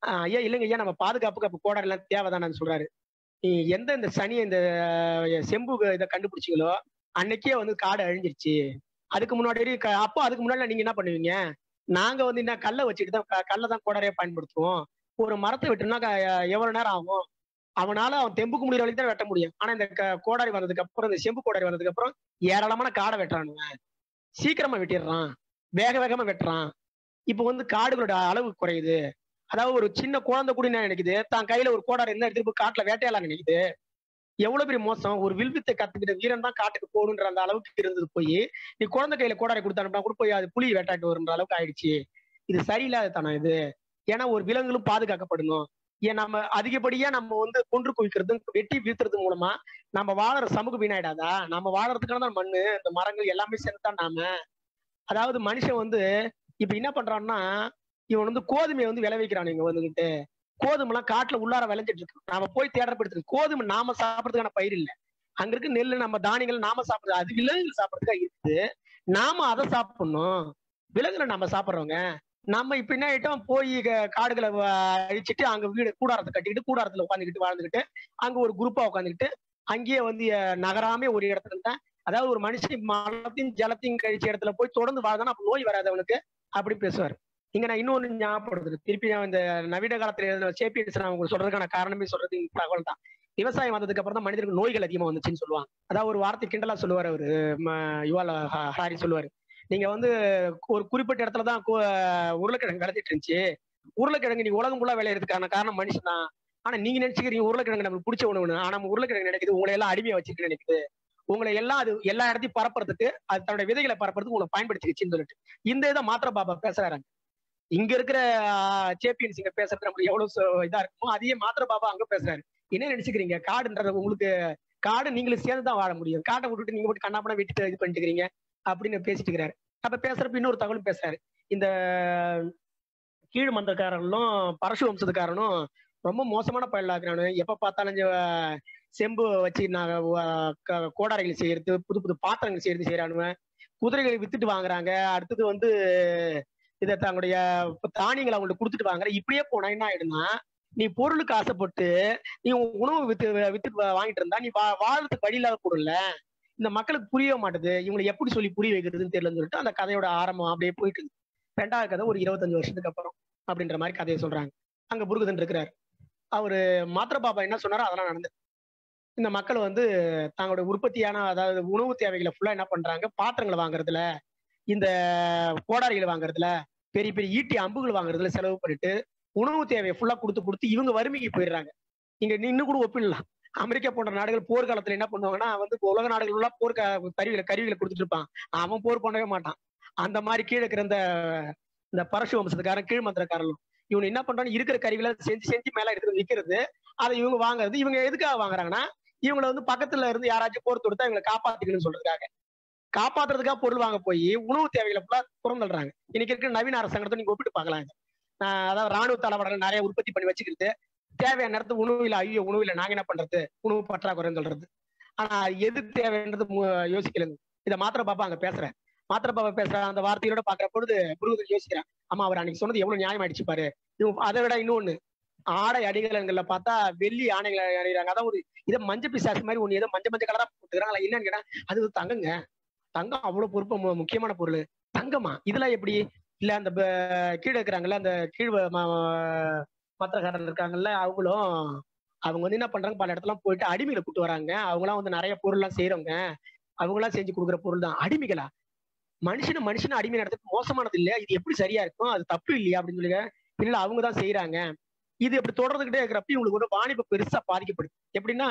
ஆஹ் ஐயா இல்லைங்க ஐயா நம்ம பாதுகாப்புக்கு அப்ப கோடாரி எல்லாம் தேவைதானு சொல்றாரு நீ எந்த இந்த சனி இந்த அஹ், செம்பு இதை கண்டுபிடிச்சீங்களோ அன்னைக்கே வந்து காடு அழிஞ்சிருச்சு அதுக்கு முன்னாடி வரையும் க- அப்போ அதுக்கு முன்னாடி நீங்க என்ன பண்ணுவீங்க நாங்க வந்து என்ன கல்லை வச்சுட்டு தான் க- கல்லை தான் கோடாரியா பயன்படுத்துவோம் ஒரு மரத்தை வெட்டுனா க- எவ்வளவு நேரம் ஆகும் அவனால அவன் தெம்புக்கு முடிகிற வரைக்கும் தான் வெட்ட முடியும் ஆனா இந்த க- கோடாரி வந்ததுக்கு அப்புறம் இந்த செம்பு கோடாரி வந்ததுக்கு அப்புறம் ஏராளமான காடை வெட்டுறானுங்க சீக்கிரமா வெட்டிடுறான் வேக வேகமா வெட்டுறான் இப்போ வந்து காடுகளோட அளவு குறையுது அதாவது ஒரு சின்ன குழந்தை கூட என்ன நினைக்குது தான் கையில ஒரு கோடாரி இருந்தா எடுத்துட்டு போய் காட்டுல வேட்டையாடலாம் நினைக்குது எவ்வளவு பெரிய மோசம் ஒரு வில்வித்தை கத்துக்கிட்ட வீரன் தான் காட்டுக்கு போகணுன்ற அந்த அளவுக்கு இருந்தது போய் நீ குழந்தை கையில கோடாரி கொடுத்தானுனா கூட போய் அது புலி வேட்டாட்டு வருன்ற அளவுக்கு ஆயிடுச்சு இது சரியில்லாத தனம் இது ஏன்னா ஒரு விலங்குகளும் பாதுகாக்கப்படணும் ஏன் நம்ம அதிகப்படியா நம்ம வந்து கொன்று குவிக்கிறது வெட்டி வீழ்த்துறது மூலமா நம்ம வாழற சமூகம் வீணாயிடாதா நம்ம வாழறதுக்கான தான் மண்ணு இந்த மரங்கள் எல்லாமே சேர்ந்துதான் நாம அதாவது மனுஷன் வந்து இப்ப என்ன பண்றான்னா இவன் வந்து கோதுமையை வந்து விளைவிக்கிறான் இங்க வந்துகிட்டு கோதுமை எல்லாம் காட்டுல உள்ளார விளைஞ்சிட்டு இருக்கு நாம போய் தேடப்படுத்து கோதுமை நாம சாப்பிடறதுக்கான பயிர் இல்ல அங்க இருக்க நெல்லு நம்ம தானியங்கள் நாம சாப்பிடுறது அது விலங்குகள் சாப்பிடறதுக்காக இருக்குது நாம அதை சாப்பிடணும் விலங்குகளை நம்ம சாப்பிடுறவங்க நம்ம இப்ப என்ன ஆயிட்டோம் போய் க- காடுகளை வ- அழிச்சிட்டு அங்க வீடு கூடாரத்தை கட்டிக்கிட்டு கூடாரத்துல உட்காந்துக்கிட்டு வாழ்ந்துக்கிட்டு அங்க ஒரு குரூப்பா உட்காந்துக்கிட்டு அங்கேயே வந்து அஹ், நகராமே ஒரு இடத்துல இருந்தா அதாவது ஒரு மனுஷன் மலத்தையும் ஜலத்தையும் கழிச்ச இடத்துல போய் தொடர்ந்து வாழ்ந்தானா அப்ப நோய் வராது அவனுக்கு அப்படி பேசுவார் இங்க நான் இன்னொன்னு ஞாபகப்படுத்துது திருப்பி நான் இந்த நவீன காலத்துல எழுதின சேப்பியன்ஸ் நான் உங்களுக்கு சொல்றதுக்கான காரணமே சொல்றது இந்த தகவல் தான் விவசாயம் வந்ததுக்கு அப்புறம் தான் மனிதருக்கு நோய்கள் அதிகமா வந்துச்சுன்னு சொல்லுவாங்க அதாவது ஒரு வார்த்தை கிண்டலா சொல்லுவாரு அவரு ம, யுவால ஹ- ஹாரி சொல்லுவாரு நீங்க வந்து ஒரு குறிப்பிட்ட இடத்துல தான் கு- உருளைக்கிழங்கு விளைஞ்சிட்டு இருந்துச்சு உருளைக்கிழங்கு நீ உலகம் ஃபுல்லா விளையிறதுக்கான காரணம் மனுஷன் தான் ஆனா நீங்க நினைச்சுக்கிறீங்க உருளைக்கிழங்கு நமக்கு பிடிச்ச உணவுன்னு ஆனா நம்ம உருளைக்கிழங்கு நினைக்குது உங்களை எல்லாம் அடிமையா வச்சுக்க நினைக்குது உங்களை எல்லாம் அது எல்லா இடத்தையும் பரப்புறதுக்கு அது தன்னோட விதைகளை பரப்புறதுக்கு உங்களை பயன்படுத்திக்கிச்சுன்னு சொல்லிட்டு இந்த இதை மாத்திர பாபா பேசுறாங்க இங்க இருக்கிற சேப்பியன்ஸ் இங்க பேசுறது நம்மளுக்கு எவ்வளவு சு- இதா இருக்குமோ அதையே மாத்திர பாபா அங்க பேசுறாரு என்ன நினைச்சுக்கிறீங்க காடுன்றது உங்களுக்கு காடு நீங்களும் சேர்ந்து தான் வாழ முடியும் காட்டை விட்டுட்டு நீங்க மட்டும் கண்ணாப்பணம் விட்டுட்டு இது பண்ணிட்டு இருக்கிறீங்க அப்படின்னு பேசிட்டு இருக்கிறாரு அப்ப பேசுறப்ப இன்னொரு தகவலும் பேசுறாரு இந்த கீழ் மந்தக்காரர்களும் பரசு வம்சத்துக்காரனும் ரொம்ப மோசமான பயலாக்குறானு எப்ப பார்த்தாலும் இந்த, அஹ், செம்பு வச்சு நாங்க அஹ், க- கோடாரிகள் செய்யறது புது புது பாத்திரங்கள் செய்யறது செய்யறானுவ குதிரைகளை வித்துட்டு வாங்குறாங்க அடுத்தது வந்து இதை தங்களுடைய தானியங்களை அவங்கள்ட்ட கொடுத்துட்டு வாங்குற இப்படியே போனா என்ன ஆயிடும்னா நீ பொருளுக்கு ஆசைப்பட்டு நீ உன் உணவு வித்து வித்து வா- வாங்கிட்டு இருந்தா நீ வா- வாழறதுக்கு வழி இல்லாத கூடல இந்த மக்களுக்கு புரிய மாட்டுது இவங்களை எப்படி சொல்லி புரிய வைக்கிறதுன்னு தெரியலன்னு சொல்லிட்டு அந்த கதையோட ஆரம்பம் அப்படியே போயிட்டு இருக்கு. ரெண்டாவது கதை ஒரு இருபத்தஞ்சு வருஷத்துக்கு அப்புறம் அப்படின்ற மாதிரி கதையை சொல்றாங்க அங்க புருகதன் இருக்கிறாரு அவரு மாத்திர பாபா என்ன சொன்னாரோ அதெல்லாம் நடந்தது இந்த மக்கள் வந்து தங்களுடைய உற்பத்தியான அதாவது உணவு தேவைகளை ஃபுல்லா என்ன பண்றாங்க பாத்திரங்களை வாங்குறதுல இந்த கோடாரிகளை வாங்குறதுல பெரிய பெரிய ஈட்டி அம்புகள் வாங்குறதுல செலவு பண்ணிட்டு உணவு தேவையை ஃபுல்லா கொடுத்து கொடுத்து இவங்க வறுமைக்கு போயிடுறாங்க இங்க நின்னு கூட ஒப்பிடலாம் அமெரிக்கா போன்ற நாடுகள் போர்க்காலத்துல என்ன பண்ணுவாங்கன்னா வந்து உலக நாடுகள் உள்ள போர் க- கருவிகளை கருவிகளை கொடுத்துட்டு இருப்பான் அவன் போர் பண்ணவே மாட்டான் அந்த மாதிரி கீழே இருக்கிற இந்த இந்த பரசு வம்சத்துக்காரன் கீழ் மந்திரக்காரர்களும் இவங்க என்ன பண்றாங்க இருக்கிற கருவிகளை செஞ்சு செஞ்சு மேல எடுத்து விற்கிறது அதை இவங்க வாங்குறது இவங்க எதுக்காக வாங்குறாங்கன்னா இவங்களை வந்து பக்கத்துல இருந்து யாராச்சும் போர் தொடுத்தா இவங்களை காப்பாத்திக்கணும்னு சொல்றதுக்காக காப்பாத்துறதுக்காக பொருள் வாங்க போய் உணவு தேவைகளை ஃபுல்லா புறந்தள்ளுறாங்க இன்னைக்கு இருக்கிற நவீன அரசாங்கத்தை நீங்க ஒப்பிட்டு பார்க்கலாம் இதை. ஆஹ் அதாவது ராணுவ தளவாடங்கள் நிறைய உற்பத்தி பண்ணி வச்சுக்கிறது தேவையான நேரத்துக்கு உணவு இல்லை ஐயோ உணவு இல்லை நாங்க என்ன பண்றது உணவு பற்றாக்குறைன்னு சொல்றது ஆனா எது தேவைன்றது மு- யோசிக்கலங்க இதை மாத்திர பாப்பா அங்க பேசுறேன் மாத்திர பாப்பா பேசுற அந்த வார்த்தையோட பாக்குற பொழுது முருகன் யோசிக்கிறேன் ஆமா அவர் அன்னைக்கு சொன்னது எவ்வளவு நியாயம் ஆயிடுச்சு பாரு இவங்க அதை விட இன்னொன்னு ஆடை அடிகளங்கள்ல பார்த்தா வெள்ளி ஆணைகளை அணிகிறாங்க அதாவது இதை மஞ்ச பிசாசு மாதிரி ஒண்ணு ஏதோ மஞ்ச மஞ்ச கலரா போட்டுக்கிறாங்களா என்னன்னு கேட்டா அது வந்து தங்கங்க தங்கம் அவ்வளவு பொறுப்பு மு- முக்கியமான பொருள் தங்கமா இதெல்லாம் எப்படி இல்ல அந்த ப- கீழே இருக்கிறாங்கல்ல அந்த கீழ் வ- ம- பத்திரக்காரர் இருக்காங்கல்ல அவங்களும் அவங்க வந்து என்ன பண்றாங்க பல இடத்துல போயிட்டு அடிமைகளை கூட்டு வராங்க அவங்களாம் வந்து நிறைய பொருள்லாம் செய்யறவங்க அவங்களாம் செஞ்சு கொடுக்குற பொருள் தான் அடிமைகளா மனுஷனை மனுஷனை அடிமை நடத்துறது மோசமானது இல்லையா இது எப்படி சரியா இருக்கும் அது தப்பு இல்லையா அப்படின்னு சொல்லி இல்ல அவங்க தான் செய்யறாங்க இது இப்படி தொடர்ந்துகிட்டே இருக்கிறப்ப இவங்களுக்கு ஒரு வாணிபம் பெருசா பாதிக்கப்படுது எப்படின்னா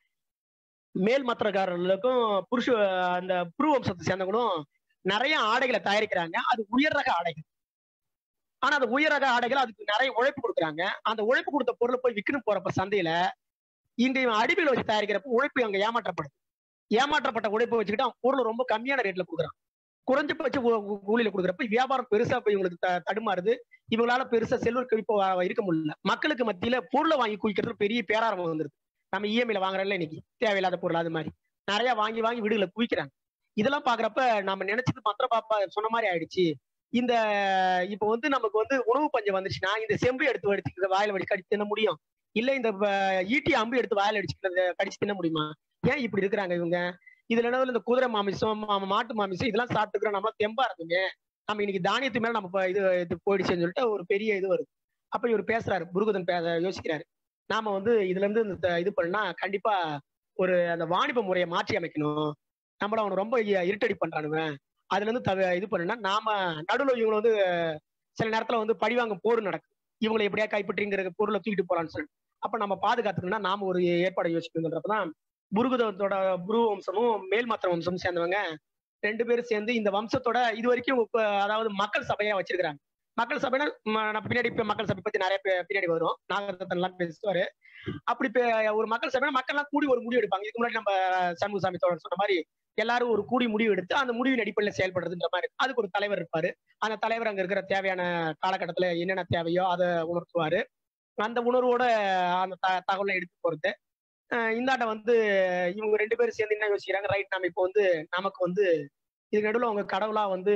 மேல் மத்திரக்காரர்களுக்கும் புருஷ அந்த புரு வம்சத்தை சேர்ந்தவங்களும் நிறைய ஆடைகளை தயாரிக்கிறாங்க அது உயர் ரக ஆடைகள் ஆனா அந்த உயர் ரக ஆடைகள் அதுக்கு நிறைய உழைப்பு கொடுக்குறாங்க அந்த உழைப்பு கொடுத்த பொருளை போய் விற்கணும் போறப்ப சந்தையில இங்க இவன் அடிமையில வச்சு தயாரிக்கிறப்ப உழைப்பு அங்க ஏமாற்றப்படுது ஏமாற்றப்பட்ட உழைப்பை வச்சுக்கிட்டு அவன் பொருள் ரொம்ப கம்மியான ரேட்ல கொடுக்குறான் குறைஞ்சபட்ச கூ- கூ- கூலியில கொடுக்குறப்ப வியாபாரம் பெருசா போய் இவங்களுக்கு த- தடுமாறுது இவங்களால பெருசா செல்வ கழிப்பு வ- இருக்க முடியல மக்களுக்கு மத்தியில பொருளை வாங்கி குவிக்கிறது பெரிய பேராரம்பம் வந்துருது நம்ம இஎம்ஐல வாங்குறோம்ல இன்னைக்கு தேவையில்லாத பொருள் அது மாதிரி நிறைய வாங்கி வாங்கி வீடுகளை குவிக்கிறாங்க இதெல்லாம் பாக்குறப்ப நம்ம நினைச்சது மத்திர பாப்பா சொன்ன மாதிரி ஆயிடுச்சு இந்த இப்போ வந்து நமக்கு வந்து உணவு பஞ்சம் வந்துச்சுன்னா இந்த செம்பு எடுத்து அடிச்சுக்கிறத வாயில வடி கடிச்சு தின்ன முடியும் இல்ல இந்த வ- ஈட்டி அம்பு எடுத்து வாயில அடிச்சுக்கிறத கடிச்சு தின்ன முடியுமா ஏன் இப்படி இருக்கிறாங்க இவங்க இதுல நடுவுல இந்த குதிரை மாமிசம் மா- மாட்டு மாமிசம் இதெல்லாம் சாப்பிட்டுக்கிறோம் நம்ம தெம்பா இருக்குங்க நம்ம இன்னைக்கு தானியத்து மேல நம்ம ப- இது இது போயிடுச்சுன்னு சொல்லிட்டு ஒரு பெரிய இது வருது அப்ப இவர் பேசுறாரு புருகுதன் பேச யோசிக்கிறாரு நாம வந்து இதுல இருந்து இந்த த- இது பண்ணா கண்டிப்பா ஒரு அந்த வாணிப முறையை மாற்றி அமைக்கணும் நம்மள அவனை ரொம்ப இ- இருட்டடி பண்றானுவன் அதுல இருந்து தவ இது பண்ணுனா நாம நடுவுல இவங்க வந்து சில நேரத்துல வந்து பழிவாங்க போர் நடக்கும் இவங்களை எப்படியா கைப்பற்றிங்கிற பொருளை தூக்கிட்டு போறான்னு சொல்லிட்டு அப்ப நம்ம பாதுகாத்துக்கணும்னா நாம ஒரு ஏற்பாடு யோசிக்கணுங்கிறப்பதான் புருகுதத்தோட புரு வம்சமும் மேல்மாத்திர வம்சமும் சேர்ந்தவங்க ரெண்டு பேரும் சேர்ந்து இந்த வம்சத்தோட இது வரைக்கும் இப்ப அதாவது மக்கள் சபையா வச்சிருக்கிறாங்க மக்கள் சபைனா ம- நான் பின்னாடி இப்ப மக்கள் சபை பத்தி நிறைய பே- பின்னாடி வரும் நாகரத்தன் எல்லாம் பேசுவாரு அப்படி பே- ஒரு மக்கள் சபைனா மக்கள் எல்லாம் கூடி ஒரு முடிவு எடுப்பாங்க இதுக்கு முன்னாடி நம்ம சண்முகசாமி தோழர் சொன்ன மாதிரி எல்லாரும் ஒரு கூடி முடிவு எடுத்து அந்த முடிவின் அடிப்படையில் செயல்படுறதுன்ற மாதிரி அதுக்கு ஒரு தலைவர் இருப்பாரு அந்த தலைவர் அங்க இருக்கிற தேவையான காலகட்டத்துல என்னென்ன தேவையோ அதை உணர்த்துவாரு அந்த உணர்வோட அந்த த- தகவலை எடுத்து போறது அஹ் இந்தாண்ட வந்து இவங்க ரெண்டு பேரும் சேர்ந்து என்ன யோசிக்கிறாங்க ரைட் நம்ம இப்போ வந்து நமக்கு வந்து இதுக்கு நடுவில் அவங்க கடவுளா வந்து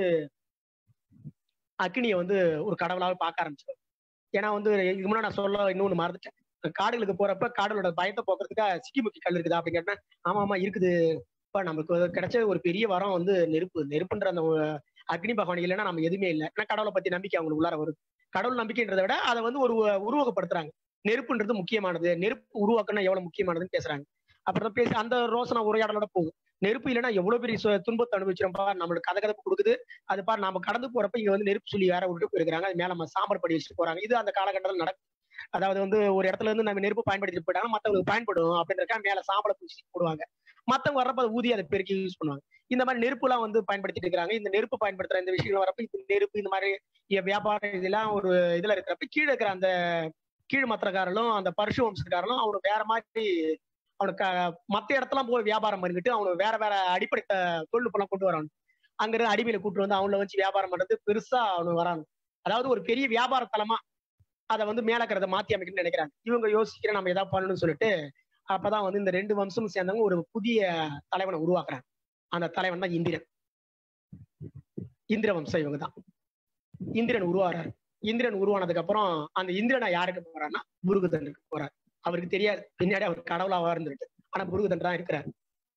அக்னியை வந்து ஒரு கடவுளாவே பார்க்க ஆரம்பிச்சிடும் ஏன்னா வந்து இதுக்கு முன்னாடி நான் சொல்ல இன்னொன்னு மறந்துட்டேன் காடுகளுக்கு போறப்ப காடுகளோட பயத்தை போக்குறதுக்கு சிக்கிமுக்கி கல் இருக்குதா அப்படின்னு கேட்டா ஆமா ஆமா இருக்குது இப்ப நமக்கு ஒரு கிடைச்ச ஒரு பெரிய வரம் வந்து நெருப்பு நெருப்புன்ற அந்த ஒரு அக்னி பகவான் இல்லைன்னா நம்ம எதுவுமே இல்லை ஏன்னா கடவுளை பத்தி நம்பிக்கை அவங்களுக்கு உள்ளார வருது கடவுள் நம்பிக்கைன்றதை விட அதை வந்து ஒரு உருவகப்படுத்துறாங்க நெருப்புன்றது முக்கியமானது நெருப்பு உருவாக்கணும் எவ்வளவு முக்கியமானதுன்னு பேசுறாங்க அப்புறம் பேசி அந்த ரோசனை உரையாடலோட போகும் நெருப்பு இல்லைன்னா எவ்வளவு பெரிய சு- துன்பத்தை அனுபவிச்சிருப்பா நம்மளுக்கு கதகதப்பு கொடுக்குது அது பாரு நம்ம கடந்து போறப்ப இங்க வந்து நெருப்பு சொல்லி வேற விட்டு போயிருக்காங்க அது மேல நம்ம சாம்பல் படி வச்சுட்டு போறாங்க இது அந்த காலகட்டத்தில் நடக்கும் அதாவது வந்து ஒரு இடத்துல இருந்து நம்ம நெருப்பு பயன்படுத்திட்டு போயிட்டாங்க மத்தவங்களுக்கு பயன்படும் அப்படின்றக்கா மேல சாம்பலை பூசி போடுவாங்க மத்தவங்க வர்றப்ப அதை ஊதி அதை பெருக்கி யூஸ் பண்ணுவாங்க இந்த மாதிரி நெருப்பு எல்லாம் வந்து பயன்படுத்திட்டு இருக்காங்க இந்த நெருப்பு பயன்படுத்துற இந்த விஷயங்கள் வரப்ப இந்த நெருப்பு இந்த மாதிரி இ- வியாபாரம் இதெல்லாம் ஒரு இதுல இருக்கிறப்ப கீழே இருக்கிற அந்த கீழ் மத்திரக்காரர்களும் அந்த பரிசு வம்சக்காரர்களும் அவனுக்கு வேற மாதிரி அவனுக்கு அஹ், மத்த இடத்தெல்லாம் போய் வியாபாரம் பண்ணிக்கிட்டு அவனுக்கு வேற வேற அடிப்படை த- தொழில்நுட்பம் கொண்டு வரான் அங்க இருந்து அடிமையில கூட்டு வந்து அவங்கள வச்சு வியாபாரம் பண்றது பெருசா அவனு வரான் அதாவது ஒரு பெரிய வியாபார தலமா அதை வந்து மேலக்கிறத மாத்தி அமைக்கணும்னு நினைக்கிறாங்க இவங்க யோசிக்கிற நம்ம ஏதாவது பண்ணணும்னு சொல்லிட்டு அப்பதான் வந்து இந்த ரெண்டு வம்சமும் சேர்ந்தவங்க ஒரு புதிய தலைவனை உருவாக்குறாங்க அந்த தலைவன் தான் இந்திரன் இந்திர வம்சம் இவங்க தான் இந்திரன் உருவாகிறார் இந்திரன் உருவானதுக்கு அப்புறம் அந்த இந்திரனை யாருக்கு போறாருன்னா முருகதனுக்கு போறார் அவருக்கு தெரியாது பின்னாடி அவர் கடவுளாவா இருந்துட்டு ஆனா முருகதன் தான் இருக்கிறார்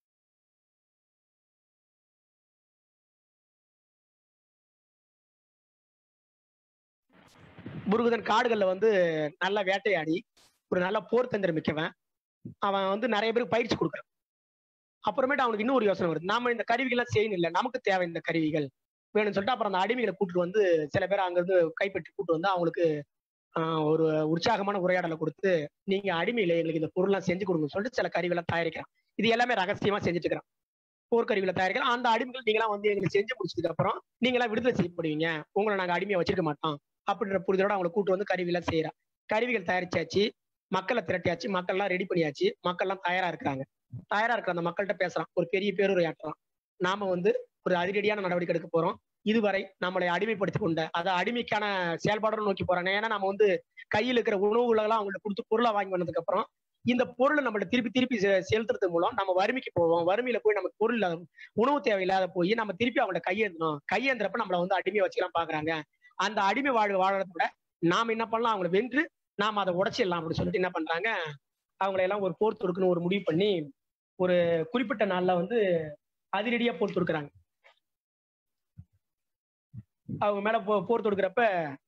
முருகதன் காடுகள்ல வந்து நல்ல வேட்டையாடி ஒரு நல்ல போர் தந்திரம் மிக்கவன் அவன் வந்து நிறைய பேருக்கு பயிற்சி கொடுக்குறான் அப்புறமேட்டு அவனுக்கு இன்னும் ஒரு யோசனை வருது நாம இந்த கருவிகள்லாம் செய்யணும் இல்லை நமக்கு தேவை இந்த கருவிகள் வேணும்னு சொல்லிட்டு அப்புறம் அந்த அடிமைகளை கூட்டிட்டு வந்து சில பேர் அங்கிருந்து கைப்பற்றி கூட்டு வந்து அவங்களுக்கு ஆஹ், ஒரு உற்சாகமான உரையாடலை கொடுத்து நீங்க அடிமையில எங்களுக்கு இந்த பொருள்லாம் செஞ்சு கொடுங்கன்னு சொல்லிட்டு சில கருவிகளை தயாரிக்கிறான் இது எல்லாமே ரகசியமா செஞ்சுட்டு இருக்கிறான் போர்க்கருவிகளை தயாரிக்கலாம் அந்த அடிமைகள் நீங்களாம் வந்து எங்களுக்கு செஞ்சு முடிச்சதுக்கு அப்புறம் நீங்களாம் விடுதலை செய்யப்படுவீங்க உங்களை நாங்க அடிமையை வச்சிருக்க மாட்டோம் அப்படின்ற புரிதலோட அவங்களை கூட்டு வந்து கருவிலாம் செய்யறான் கருவிகள் தயாரிச்சாச்சு மக்களை திரட்டியாச்சு மக்கள்லாம் ரெடி பண்ணியாச்சு மக்கள்லாம் தயாரா இருக்கிறாங்க தயாரா இருக்கிற அந்த மக்கள்கிட்ட பேசுறான் ஒரு பெரிய பேருரையாற்றுறான் நாம வந்து ஒரு அதிரடியான நடவடிக்கை எடுக்க போறோம் இதுவரை நம்மளை அடிமைப்படுத்தி கொண்ட அதை அடிமைக்கான செயல்பாடுன்னு நோக்கி போறாங்க ஏன்னா நம்ம வந்து கையில் இருக்கிற உணவுகளெல்லாம் அவங்கள்ட்ட கொடுத்து பொருளை வாங்கி வந்ததுக்கு அப்புறம் இந்த பொருளை நம்மள்ட்ட திருப்பி திருப்பி செ- செலுத்துறது மூலம் நம்ம வறுமைக்கு போவோம் வறுமையில போய் நமக்கு பொருள் இல்லாத உணவு தேவையில்லாத போய் நம்ம திருப்பி அவங்கள்ட்ட கையேந்தணும் கையேந்துறப்ப நம்மள வந்து அடிமை வச்சுக்கலாம் பாக்குறாங்க அந்த அடிமை வாழ்வு வாழறத விட நாம என்ன பண்ணலாம் அவங்களை வென்று நாம அதை உடைச்சிடலாம் அப்படின்னு சொல்லிட்டு என்ன பண்றாங்க அவங்களை எல்லாம் ஒரு போர் தொடுக்கணும் ஒரு முடிவு பண்ணி ஒரு குறிப்பிட்ட நாள்ல வந்து அதிரடியா போர் தொடுக்குறாங்க அவங்க மேல போ- போர் தொடுக்கிறப்ப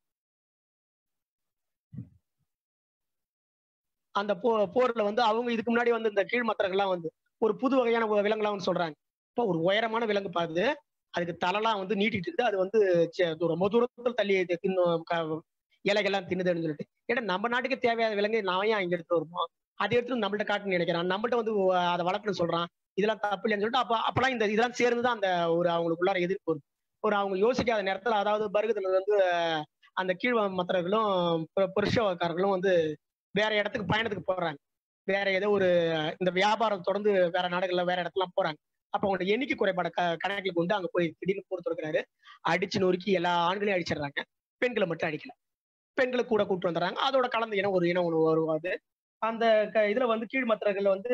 அந்த போ போர்ல வந்து அவங்க இதுக்கு முன்னாடி வந்து இந்த கீழ்மத்திரங்கள்லாம் வந்து ஒரு புது வகையான ஒரு விலங்குலாம் வந்து சொல்றாங்க இப்போ ஒரு உயரமான விலங்கு பாருது அதுக்கு தலைலாம் வந்து நீட்டிட்டு இருக்குது அது வந்து சே- அது ரொம்ப தூரத்தில் தள்ளி இது தின்னும் க- இலைகள்லாம் தின்னுதுன்னு சொல்லிட்டு ஏன்னா நம்ம நாட்டுக்கு தேவையான விலங்கு நான் ஏன் இங்க எடுத்து வருவோம் அதை எடுத்து நம்மள்ட்ட காட்டுன்னு நினைக்கிறான் நம்மள்ட்ட வந்து ஒ- அதை வளர்க்கணும்னு சொல்றான் இதெல்லாம் தப்பு இல்லைன்னு சொல்லிட்டு அப்ப அப்பெல்லாம் இந்த இதெல்லாம் சேர்ந்து தான் அந்த ஒரு அவங்களுக்குள்ளார எதிர்ப்பு வருது ஒரு அவங்க யோசிக்காத நேரத்துல அதாவது பருகுதல் வந்து அஹ், அந்த கீழ் மத்திரர்களும் புருஷக்காரர்களும் வந்து வேற இடத்துக்கு பயணத்துக்கு போறாங்க வேற ஏதோ ஒரு இந்த வியாபாரம் தொடர்ந்து வேற நாடுகள்ல வேற இடத்துலாம் போறாங்க அப்ப அவங்களோட எண்ணிக்கை குறைபாட க கணக்கில் கொண்டு அங்க போய் திடீர்னு போர் தொடுக்கிறாரு அடிச்சு நொறுக்கி எல்லா ஆண்களையும் அடிச்சிடுறாங்க பெண்களை மட்டும் அடிக்கல பெண்களை கூட கூட்டு வந்துடுறாங்க அதோட கலந்த இனம் ஒரு இனம் ஒன்று வருவாது அந்த க- இதுல வந்து கீழ்மத்திரர்கள் வந்து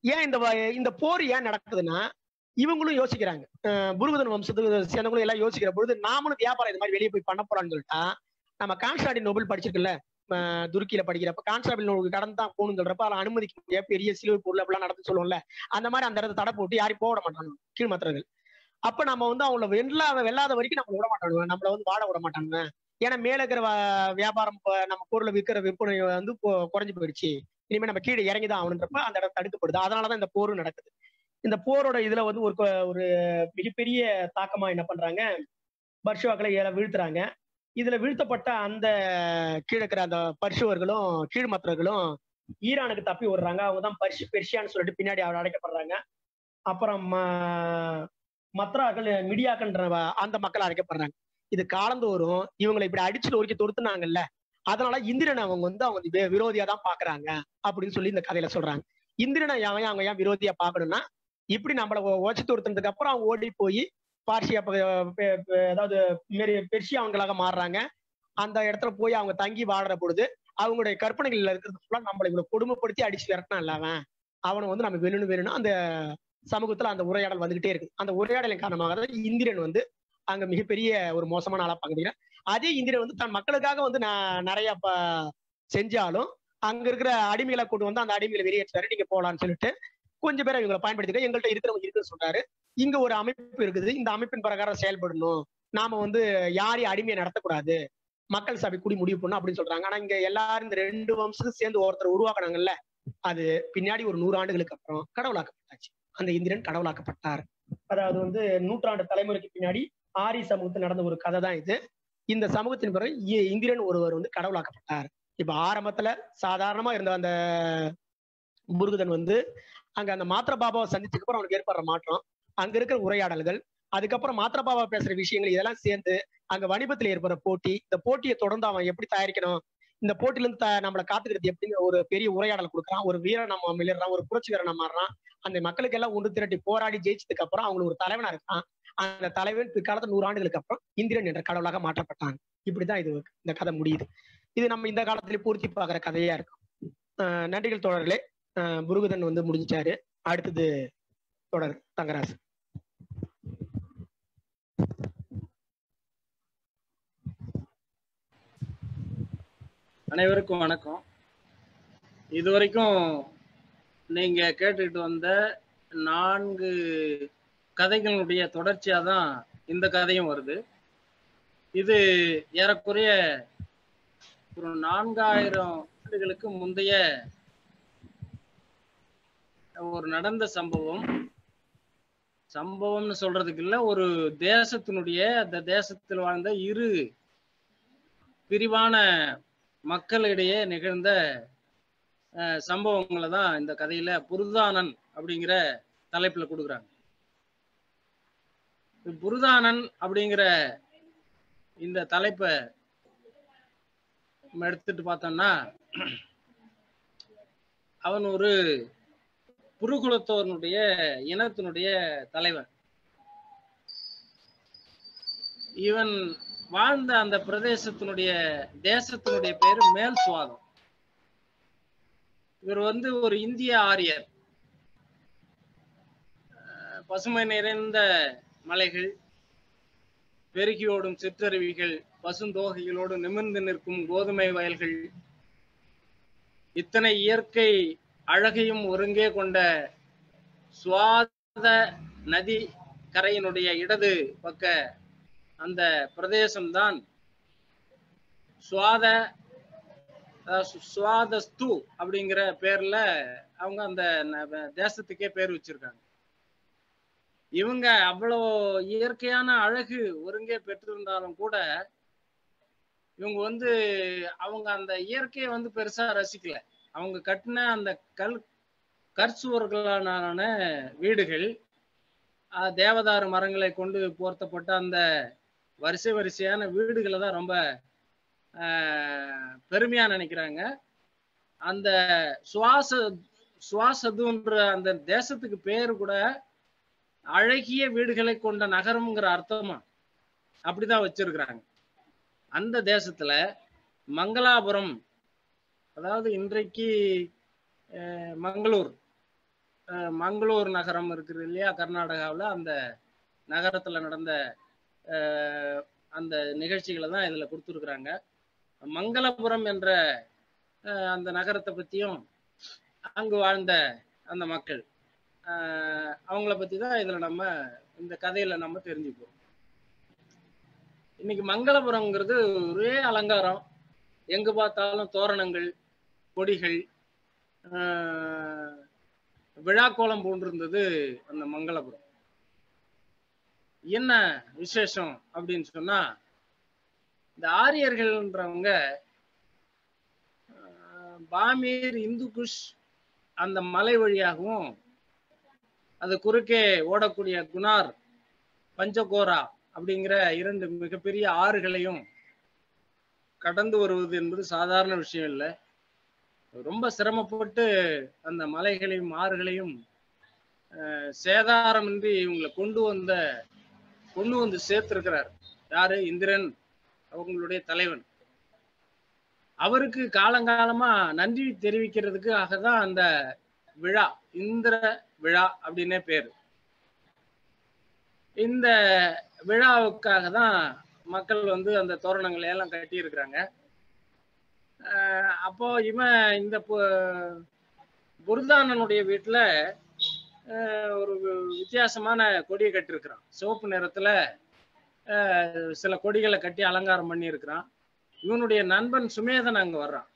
ஏன் இந்த வ- இந்த போர் ஏன் நடக்குதுன்னா இவங்களும் யோசிக்கிறாங்க அஹ் புருகுதன் வம்சத்துக்கு சேர்ந்தவங்களும் எல்லாம் யோசிக்கிற பொழுது நாமளும் வியாபாரம் இது மாதிரி வெளியே போய் பண்ண போறான்னு சொல்லிட்டா நம்ம கான்ஸ்டாண்டி நோபல் படிச்சிருக்குல்ல அஹ் துருக்கியில படிக்கிறப்ப கான்ஸ்டாபிள் நோபல் கடந்து தான் போகணும்னு சொல்றப்ப அதில் அனுமதிக்க முடியாது பெரிய சிலுவை பொருள் அப்படிலாம் நடந்து சொல்லுவோம்ல அந்த மாதிரி அந்த இடத்த தடை போட்டு யாரையும் போக விட மாட்டாங்க கீழ்மத்தர்கள் அப்ப நம்ம வந்து அவங்கள வெல்லாத வெல்லாத வரைக்கும் நம்மள விட மாட்டாங்க நம்மள வந்து வாட விட மாட்டாங்க ஏன்னா மேல இருக்கிற வ- வியாபாரம் இப்ப நம்ம பொருளை விற்கிற விற்பனை வந்து இப்போ குறைஞ்சு போயிடுச்சு இனிமே நம்ம கீழே இறங்கி தான் ஆகணுன்றப்ப அந்த இடம் தடுக்கப்படுது அதனாலதான் இந்த போரும் நடக்குது இந்த போரோட இதுல வந்து ஒரு கொ- ஒரு மிகப்பெரிய தாக்கமா என்ன பண்றாங்க பர்ஷுவாக்களை ஏல வீழ்த்துறாங்க இதுல வீழ்த்தப்பட்ட அந்த கீழே இருக்கிற அந்த பர்ஷுவர்களும் கீழ்மத்தர்களும் ஈரானுக்கு தப்பி விடுறாங்க அவங்க தான் பர்ஷி பெர்ஷியான்னு சொல்லிட்டு பின்னாடி அவர் அடைக்கப்படுறாங்க அப்புறம் ம- மத்ராக்கள் மிடியாக்கன்ற வ- அந்த மக்கள் அழைக்கப்படுறாங்க இது காலந்தோறும் இவங்களை இப்படி அடிச்சு நொறுக்கி தொடுத்துனாங்கல்ல அதனால இந்திரன் அவங்க வந்து அவங்க வி- விரோதியா தான் பாக்குறாங்க அப்படின்னு சொல்லி இந்த கதையில சொல்றாங்க இந்திரனை அவன் அவங்க ஏன் விரோதியா பார்க்கணும்னா இப்படி நம்மள உழைச்சி துரத்துனதுக்கு அப்புறம் அவங்க ஓடி போய் பார்சியா ப- பெ- பெ- அதாவது மெரி- பெர்ஷியாவங்களாக மாறுறாங்க அந்த இடத்துல போய் அவங்க தங்கி வாடுற பொழுது அவங்களுடைய கற்பனைகள்ல இருக்கிறது ஃபுல்லா நம்மளை இவ்வளவு கொடுமைப்படுத்தி அடிச்சு விரட்டினா இல்ல அவன் அவனை வந்து நம்ம வேணும்னு வேணும்னு அந்த சமூகத்துல அந்த உரையாடல் வந்துகிட்டே இருக்கு அந்த உரையாடலின் காரணமாக தான் இந்திரன் வந்து அங்க மிகப்பெரிய ஒரு மோசமான ஆளா பாக்குறீங்க அதே இந்திரன் வந்து தன் மக்களுக்காக வந்து நான் நிறைய ப- செஞ்சாலும் அங்க இருக்கிற அடிமைகளை கொண்டு வந்து அந்த அடிமைகளை வெளியேற்றாரு நீங்க போலாம்னு சொல்லிட்டு கொஞ்சம் பேரை இவங்களை பயன்படுத்திக்க எங்கள்கிட்ட இருக்கிறவங்க இருக்குன்னு சொல்றாரு இங்க ஒரு அமைப்பு இருக்குது இந்த அமைப்பின் பிரகாரம் செயல்படணும் நாம வந்து யாரையும் அடிமையை நடத்தக்கூடாது மக்கள் சபை கூடி முடிவு பண்ணணும் அப்படின்னு சொல்றாங்க ஆனா இங்க எல்லாரும் இந்த ரெண்டு வம்சத்துக்கு சேர்ந்து ஒருத்தர் உருவாக்குனாங்கல்ல அது பின்னாடி ஒரு நூறு ஆண்டுகளுக்கு அப்புறம் கடவுளாக்கப்பட்டாச்சு அந்த இந்திரன் கடவுளாக்கப்பட்டார் அதாவது வந்து நூற்றாண்டு தலைமுறைக்கு பின்னாடி ஆரி சமூகத்தில் நடந்த ஒரு கதை தான் இது இந்த சமூகத்தின் பிறகு இ- இந்திரன் ஒருவர் வந்து கடவுளாக்கப்பட்டார் இப்ப ஆரம்பத்துல சாதாரணமா இருந்த அந்த முருகதன் வந்து அங்க அந்த மாத்திர பாபாவை சந்திச்சதுக்கு அப்புறம் அவனுக்கு ஏற்படுற மாற்றம் அங்க இருக்கிற உரையாடல்கள் அதுக்கப்புறம் மாத்திர பாபா பேசுற விஷயங்கள் இதெல்லாம் சேர்ந்து அங்க வணிபத்துல ஏற்படுற போட்டி இந்த போட்டியை தொடர்ந்து அவன் எப்படி தயாரிக்கணும் இந்த போட்டியில இருந்து த- நம்மளை காத்துக்கிறது எப்படின்னு ஒரு பெரிய உரையாடல் கொடுக்குறான் ஒரு வீரன் நம்ம மிளறான் ஒரு புரட்சி வீரன் மாறுறான் அந்த மக்களுக்கு எல்லாம் ஒன்று திரட்டி போராடி ஜெயிச்சதுக்கு அப்புறம் அவங்களுக்கு ஒரு தலைவனா இருக்கான் அந்த தலைவன் பிற்காலத்துல நூறு ஆண்டுகளுக்கு அப்புறம் இந்திரன் என்ற கடவுளாக மாற்றப்பட்டான் இப்படிதான் இது இந்த கதை முடியுது இது நம்ம இந்த காலத்திலே பூர்த்தி பார்க்குற கதையா இருக்கும் ஆஹ் நன்றிகள் தோழர்களே ஆஹ் முருகதன் வந்து முடிஞ்சிட்டாரு அடுத்தது தொடர் தங்கராசு அனைவருக்கும் வணக்கம் இதுவரைக்கும் நீங்க கேட்டுட்டு வந்த நான்கு கதைகளுடைய தொடர்ச்சியா தான் இந்த கதையும் வருது இது ஏறக்குறைய ஒரு நான்காயிரம் ஆண்டுகளுக்கு முந்தைய ஒரு நடந்த சம்பவம் சம்பவம்னு சொல்றதுக்கு இல்ல ஒரு தேசத்தினுடைய அந்த தேசத்தில் வாழ்ந்த இரு பிரிவான மக்களிடையே நிகழ்ந்த அஹ், சம்பவங்களை தான் இந்த கதையில புருதானன் அப்படிங்கிற தலைப்புல கொடுக்குறாங்க புருதானன் அப்படிங்கிற இந்த தலைப்பை நம்ம எடுத்துட்டு பார்த்தோம்னா அவன் ஒரு புருகுலத்தோனுடைய இனத்தினுடைய தலைவன் இவன் வாழ்ந்த அந்த பிரதேசத்தினுடைய தேசத்தினுடைய பேரு மேல் சுவாதம் இவர் வந்து ஒரு இந்திய ஆரியர் அஹ் பசுமை நிறைந்த மலைகள் பெருகியோடும் சிற்றருவிகள் பசுந்தோகைகளோடு நிமிர்ந்து நிற்கும் கோதுமை வயல்கள் இத்தனை இயற்கை அழகையும் ஒருங்கே கொண்ட சுவாத நதி கரையினுடைய இடது பக்க அந்த பிரதேசம்தான் சுவாத அதாவது சு- சுவாதஸ்து அப்படிங்கிற பேர்ல அவங்க அந்த ந- தேசத்துக்கே பேர் வச்சிருக்காங்க இவங்க அவ்வளோ இயற்கையான அழகு ஒருங்கே பெற்றிருந்தாலும் கூட இவங்க வந்து அவங்க அந்த இயற்கையை வந்து பெருசா ரசிக்கல அவங்க கட்டின அந்த கல் கற்சுவர்களான வீடுகள் ஆஹ் தேவதாரு மரங்களை கொண்டு போர்த்தப்பட்ட அந்த வரிசை வரிசையான வீடுகளை தான் ரொம்ப ஆஹ் பெருமையா நினைக்கிறாங்க அந்த சுவாச சுவாசதுன்ற அந்த தேசத்துக்கு பேரு கூட அழகிய வீடுகளை கொண்ட நகரம்ங்கிற அர்த்தமா அப்படிதான் வச்சிருக்கிறாங்க அந்த தேசத்துல மங்களாபுரம் அதாவது இன்றைக்கு அஹ், மங்களூர் அஹ், மங்களூர் நகரம் இருக்குது இல்லையா கர்நாடகாவில் அந்த நகரத்தில் நடந்த அஹ், அந்த நிகழ்ச்சிகளை தான் இதில் கொடுத்துருக்குறாங்க மங்களபுரம் என்ற அஹ், அந்த நகரத்தை பற்றியும் அங்கு வாழ்ந்த அந்த மக்கள் அஹ், அவங்கள பற்றி தான் இதில் நம்ம இந்த கதையில நம்ம தெரிஞ்சுக்குவோம் இன்னைக்கு மங்களபுரம்ங்கிறது ஒரே அலங்காரம் எங்க பார்த்தாலும் தோரணங்கள் கொடிகள் ஆஹ், விழாக்கோலம் போன்றிருந்தது அந்த மங்களபுரம் என்ன விசேஷம் அப்படின்னு சொன்னா இந்த ஆரியர்கள்ன்றவங்க ஆஹ், பாமீர் இந்து குஷ் அந்த மலை வழியாகவும் அது குறுக்கே ஓடக்கூடிய குணார் பஞ்சகோரா அப்படிங்கிற இரண்டு மிகப்பெரிய ஆறுகளையும் கடந்து வருவது என்பது சாதாரண விஷயம் இல்லை ரொம்ப சிரமப்பட்டு அந்த மலைகளையும் ஆறுகளையும் அஹ், சேதாரமின்றி இவங்களை கொண்டு வந்த கொண்டு வந்து சேர்த்திருக்கிறார் யாரு இந்திரன் அவங்களுடைய தலைவன் அவருக்கு காலங்காலமா நன்றி தெரிவிக்கிறதுக்காக தான் அந்த விழா இந்திர விழா அப்படின்னே பேரு இந்த விழாவுக்காக தான் மக்கள் வந்து அந்த தோரணங்களை எல்லாம் கட்டி இருக்கிறாங்க அப்போ இவன் இந்த பு- புருதானனுடைய வீட்டுல அஹ், ஒரு வித்தியாசமான கொடியை கட்டியிருக்கிறான் சிவப்பு நிறத்துல அஹ், சில கொடிகளை கட்டி அலங்காரம் பண்ணி இருக்கிறான் இவனுடைய நண்பன் சுமேதன் அங்க வர்றான்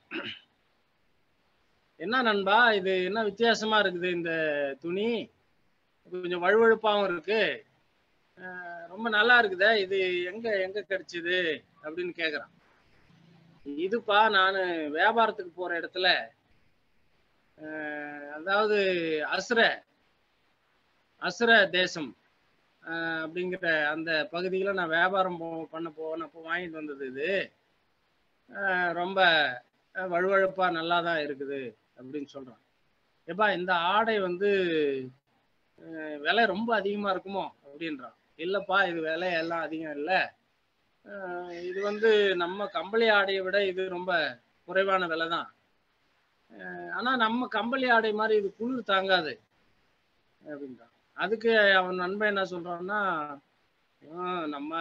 என்ன நண்பா இது என்ன வித்தியாசமா இருக்குது இந்த துணி கொஞ்சம் வழுவழுப்பாவும் இருக்கு அஹ் ரொம்ப நல்லா இருக்குதே இது எங்க எங்க கிடைச்சது அப்படின்னு கேக்குறான் இதுப்பா நான் வியாபாரத்துக்கு போற இடத்துல அஹ் அதாவது அசுர அசுர தேசம் அஹ் அப்படிங்கிற அந்த பகுதியில நான் வியாபாரம் போ பண்ண போனப்போ வாங்கிட்டு வந்தது இது அஹ் ரொம்ப அஹ் வழுவழுப்பா நல்லா தான் இருக்குது அப்படின்னு சொல்றான் ஏப்பா இந்த ஆடை வந்து அஹ் விலை ரொம்ப அதிகமா இருக்குமோ அப்படின்றான் இல்லப்பா இது விலை எல்லாம் அதிகம் இல்லை அஹ் இது வந்து நம்ம கம்பளி ஆடையை விட இது ரொம்ப குறைவான விலை தான் அஹ் ஆனா நம்ம கம்பளி ஆடை மாதிரி இது குளிர் தாங்காது அப்படின்றான் அதுக்கு அவன் நண்பன் என்ன சொல்றான்னா "ஆஹ் நம்ம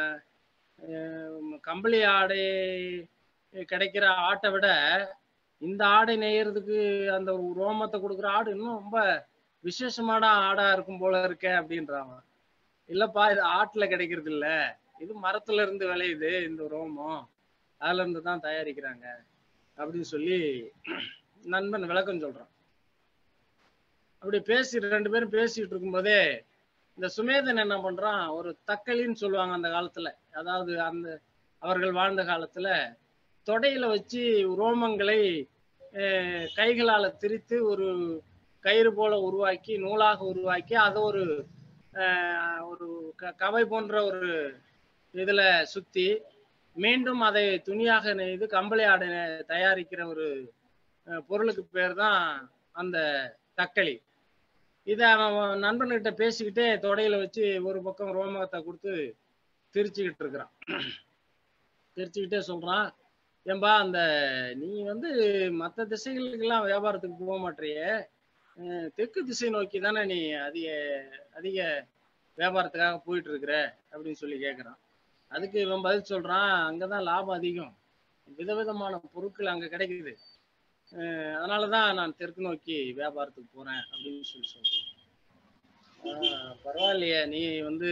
அஹ் கம்பளி ஆடை கிடைக்கிற ஆட்டை விட இந்த ஆடை நெய்யறதுக்கு அந்த ஒரு ரோமத்தை கொடுக்குற ஆடு இன்னும் ரொம்ப விசேஷமான ஆடா இருக்கும் போல இருக்கே அப்படின்றான் இல்லப்பா இது ஆட்டுல கிடைக்கிறது இல்ல இது மரத்துல இருந்து விளையுது இந்த ரோமம் அதுல இருந்து தான் தயாரிக்கிறாங்க அப்படின்னு சொல்லி நண்பன் விளக்கம் சொல்றான் அப்படி பேசி ரெண்டு பேரும் பேசிட்டு இருக்கும்போதே இந்த சுமேதன் என்ன பண்றான் ஒரு தக்களின்னு சொல்லுவாங்க அந்த காலத்துல அதாவது அந்த அவர்கள் வாழ்ந்த காலத்துல தொடையில வச்சு ரோமங்களை அஹ், கைகளால திரித்து ஒரு கயிறு போல உருவாக்கி நூலாக உருவாக்கி அதை ஒரு அஹ், ஒரு க- கவை போன்ற ஒரு இதுல சுத்தி மீண்டும் அதை துணியாக நெய்து கம்பளி ஆடை நெ- தயாரிக்கிற ஒரு அஹ், பொருளுக்கு பேர் தான் அந்த தக்களி இதை அவன் நண்பன்கிட்ட பேசிக்கிட்டே தொடையில வச்சு ஒரு பக்கம் ரோமத்தை கொடுத்து திரிச்சுக்கிட்டு இருக்கிறான் திரிச்சுக்கிட்டே சொல்றான் ஏன்பா அந்த நீ வந்து மற்ற திசைகளுக்கெல்லாம் வியாபாரத்துக்கு போக மாட்டியே அஹ் தெற்கு திசை நோக்கி தானே நீ அதிக அதிக வியாபாரத்துக்காக போயிட்டு இருக்கிற அப்படின்னு சொல்லி கேட்குறான் அதுக்கு இவன் பதில் சொல்றான் அங்கதான் லாபம் அதிகம் விதவிதமான பொருட்கள் அங்க கிடைக்குது அஹ் அதனாலதான் நான் தெற்கு நோக்கி வியாபாரத்துக்கு போறேன் அப்படின்னு சொல்லி சொல்றான் ஆஹ் பரவாயில்லையே நீ வந்து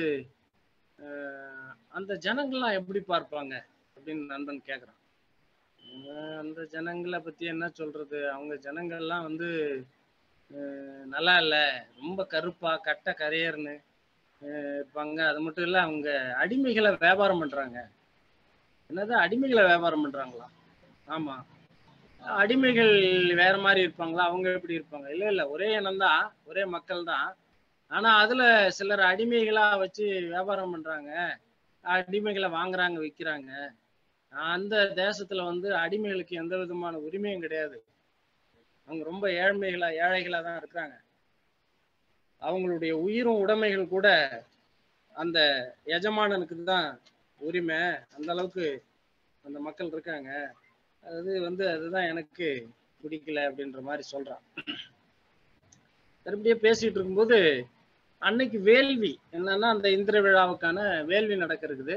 அஹ் அந்த ஜனங்கள்லாம் எப்படி பார்ப்பாங்க அப்படின்னு நண்பன் கேக்குறான் ஆஹ் அந்த ஜனங்களை பத்தி என்ன சொல்றது அவங்க ஜனங்கள்லாம் வந்து அஹ் நல்லா இல்ல ரொம்ப கருப்பா கட்ட கரையர்னு அஹ் இருப்பாங்க அது மட்டும் இல்ல அவங்க அடிமைகளை வியாபாரம் பண்றாங்க என்னது அடிமைகளை வியாபாரம் பண்றாங்களா ஆமா அடிமைகள் வேற மாதிரி இருப்பாங்களா அவங்க எப்படி இருப்பாங்க இல்ல இல்ல ஒரே இனம்தான் ஒரே மக்கள் தான் ஆனா அதுல சிலர் அடிமைகளா வச்சு வியாபாரம் பண்றாங்க அடிமைகளை வாங்குறாங்க விக்கிறாங்க அந்த தேசத்துல வந்து அடிமைகளுக்கு எந்த விதமான உரிமையும் கிடையாது அவங்க ரொம்ப ஏழ்மைகளா ஏழைகளா தான் இருக்கிறாங்க அவங்களுடைய உயிரும் உடைமைகள் கூட அந்த எஜமானனுக்கு தான் உரிமை அந்த அளவுக்கு அந்த மக்கள் இருக்காங்க அது வந்து அதுதான் எனக்கு பிடிக்கல அப்படின்ற மாதிரி சொல்றான் இப்படியே பேசிட்டு இருக்கும்போது அன்னைக்கு வேள்வி என்னன்னா அந்த இந்திர விழாவுக்கான வேள்வி நடக்கிறது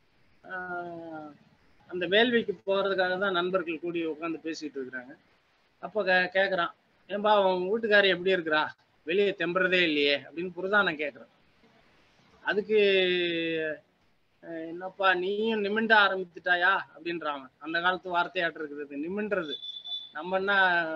ஆஹ் அந்த வேள்விக்கு போறதுக்காக தான் நண்பர்கள் கூடி உட்காந்து பேசிட்டு இருக்கிறாங்க அப்போ கே கேட்குறான் ஏன்பா உன் வீட்டுக்காரி எப்படி இருக்கிறா வெளியே தெம்புறதே இல்லையே அப்படின்னு புரதானம் கேட்குறான் அதுக்கு அஹ் என்னப்பா நீயும் நிமிண்ட ஆரம்பித்துட்டாயா அப்படின்றான் அந்த காலத்து வார்த்தையாட்டு இருக்குது நிமின்றது நம்ம என்ன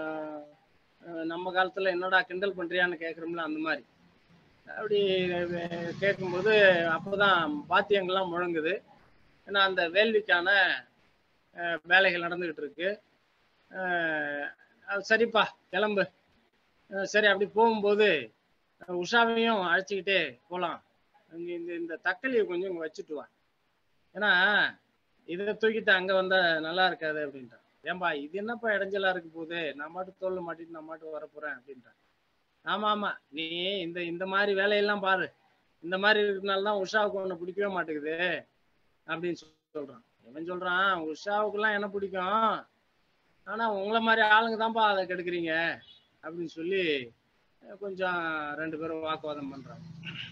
அஹ் நம்ம காலத்துல என்னடா கிண்டல் பண்றியான்னு கேட்குறோம்ல அந்த மாதிரி அப்படி அஹ் கேட்கும்போது அப்போதான் பாத்தியங்கள்லாம் முழங்குது ஏன்னா அந்த வேள்விக்கான அஹ், வேலைகள் நடந்துகிட்டு இருக்கு அஹ், அது சரிப்பா கிளம்பு அஹ், சரி அப்படி போகும்போது அஹ், உஷாவையும் அழைச்சிக்கிட்டே போகலாம் இங்க இந்த இந்த தக்களியை கொஞ்சம் இங்க வச்சுட்டு வா ஏன்னா இதை தூக்கிட்டு அங்க வந்தா நல்லா இருக்காது அப்படின்ட்டான் ஏன்பா இது என்னப்பா இடைஞ்சலா இருக்கு போகுது நான் மாட்டு தோல்ல மாட்டிட்டு நான் மாட்டு வரப்போறேன் அப்படின்ட்டான் ஆமா ஆமா நீ இந்த இந்த மாதிரி வேலையெல்லாம் பாரு இந்த மாதிரி இருக்கனால தான் உஷாவுக்கு உன்னை பிடிக்கவே மாட்டேங்குது அப்படின்னு சொல்றான் இவன் சொல்றான் உஷாவுக்குலாம் என்ன பிடிக்கும் ஆனா உங்களை மாதிரி ஆளுங்க தான்ப்பா அதை கெடுக்குறீங்க அப்படின்னு சொல்லி அஹ் கொஞ்சம் ரெண்டு பேரும் வாக்குவாதம் பண்றாங்க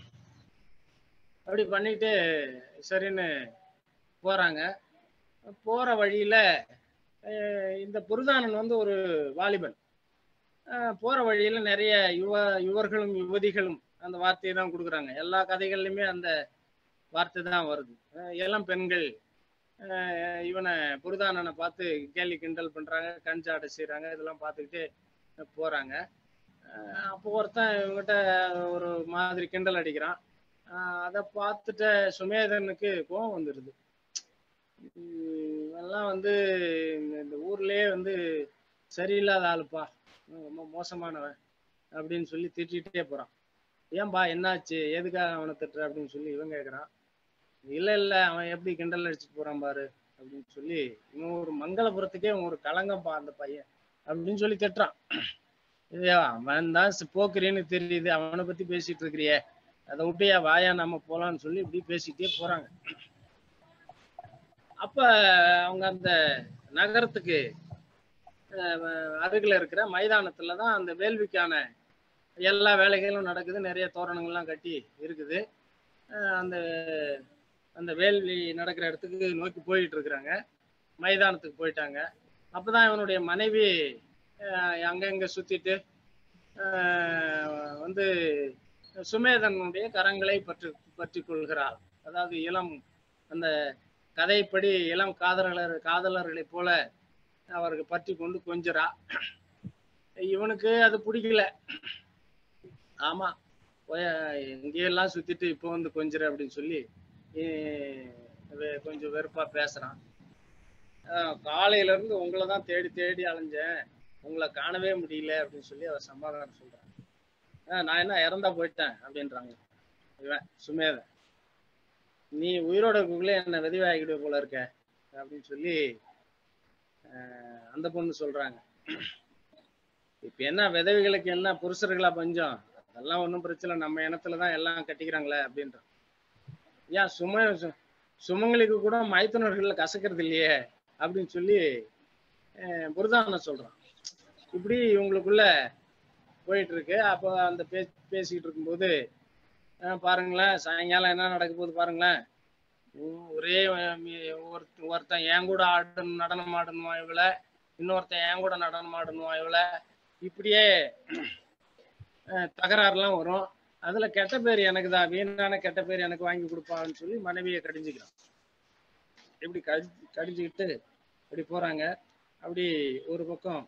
அப்படி பண்ணிட்டு சரின்னு போறாங்க போற வழியில அஹ் இந்த புருதானன் வந்து ஒரு வாலிபன் அஹ் போற வழியில நிறைய யுவ யுவர்களும் யுவதிகளும் அந்த வார்த்தையை தான் கொடுக்குறாங்க எல்லா கதைகள்லையுமே அந்த வார்த்தை தான் வருது அஹ் இளம் பெண்கள் அஹ் இவனை புருதானனை பார்த்து கேலி கிண்டல் பண்றாங்க கஞ்சாடை செய்றாங்க இதெல்லாம் பார்த்துக்கிட்டு போறாங்க அஹ் அப்போ ஒருத்தன் இவங்ககிட்ட ஒரு மாதிரி கிண்டல் அடிக்கிறான் அஹ் அதை பார்த்துட்ட சுமேதனுக்கு கோவம் வந்துடுது உம் இவன்லாம் வந்து இந்த- இந்த ஊர்லயே வந்து சரியில்லாத ஆளுப்பா இவன் ரொம்ப மோசமானவன் அப்படின்னு சொல்லி திட்டிகிட்டே போறான் ஏன்பா என்னாச்சு எதுக்காக அவனை திட்டுற அப்படின்னு சொல்லி இவன் கேட்குறான் இல்ல இல்ல அவன் எப்படி கிண்டல் அடிச்சுட்டு போறான் பாரு அப்படின்னு சொல்லி இவன் ஒரு மங்களபுரத்துக்கே இவன் ஒரு களங்கம்பா அந்த பையன் அப்படின்னு சொல்லி திட்டுறான் ஐயா அவன் தான் போக்குறேன்னு தெரியுது அவனை பத்தி பேசிட்டு இருக்கிறியே அதை விட்டியா வாயா நம்ம போலான்னு சொல்லி இப்படி பேசிட்டே போறாங்க அப்ப அவங்க அந்த நகரத்துக்கு அஹ், அருகில இருக்கிற மைதானத்துல தான் அந்த வேள்விக்கான எல்லா வேலைகளும் நடக்குது நிறைய தோரணங்கள்லாம் கட்டி இருக்குது அஹ், அந்த அந்த வேள்வி நடக்கிற இடத்துக்கு நோக்கி போயிட்டு இருக்கிறாங்க மைதானத்துக்கு போயிட்டாங்க அப்பதான் இவனுடைய மனைவி அஹ், அங்கங்க சுத்திட்டு அஹ், வந்து சுமேதனுடைய கரங்களை பற்றி பற்றி கொள்கிறாள் அதாவது இளம் அந்த கதைப்படி இளம் காதலர் காதலர்களைப் போல அவருக்கு பற்றி கொண்டு கொஞ்சரா இவனுக்கு அது பிடிக்கல ஆமா போய் எங்கேயெல்லாம் சுத்திட்டு இப்போ வந்து கொஞ்சிற அப்படின்னு சொல்லி eh, வே- கொஞ்சம் வெறுப்பா பேசுறான் அஹ் காலையில இருந்து உங்களை தான் தேடி தேடி அலைஞ்சேன் உங்களை காணவே முடியல அப்படின்னு சொல்லி அவர் சமாதானம் சொல்றான் அஹ் நான் என்ன இறந்தா போயிட்டேன் அப்படின்றாங்க இவன் சுமேத நீ உயிரோட இருக்கக்குள்ளே என்ன விதவாகிடுவே போல இருக்க அப்படின்னு சொல்லி அஹ் அந்த பொண்ணு சொல்றாங்க இப்ப என்ன விதவைகளுக்கு என்ன புருஷர்களா பஞ்சம் அதெல்லாம் ஒன்றும் பிரச்சனை இல்ல, நம்ம இனத்துல தான் எல்லாம் கட்டிக்கிறாங்களே அப்படின்றான் ஏன் சும சு- சுமங்களுக்கு கூட மைத்துனர்கள்ல கசக்கிறது இல்லையே அப்படின்னு சொல்லி அஹ் புரதானம் சொல்றான் இப்படி இவங்களுக்குள்ள போயிட்டு இருக்கு அப்போ அந்த பே பேசிக்கிட்டு இருக்கும்போது அஹ் பாருங்களேன் சாயங்காலம் என்ன நடக்க போகுது பாருங்களேன் ஒ- ஒரே அஹ், மி- ஒருத்த- ஒருத்தன் என் கூட ஆடணும் நடனம் ஆடணுமா இவளை இன்னொருத்தன் என் கூட நடனம் ஆடணுமா இவளை இப்படியே அஹ், தகராறுலாம் வரும் அதுல கெட்ட பேர் எனக்கு தான் வீணான கெட்ட பேர் எனக்கு வாங்கி கொடுப்பான்னு சொல்லி மனைவியை கடிஞ்சுக்கிறான் இப்படி கடி கடிஞ்சுக்கிட்டு இப்படி போறாங்க அப்படி ஒரு பக்கம்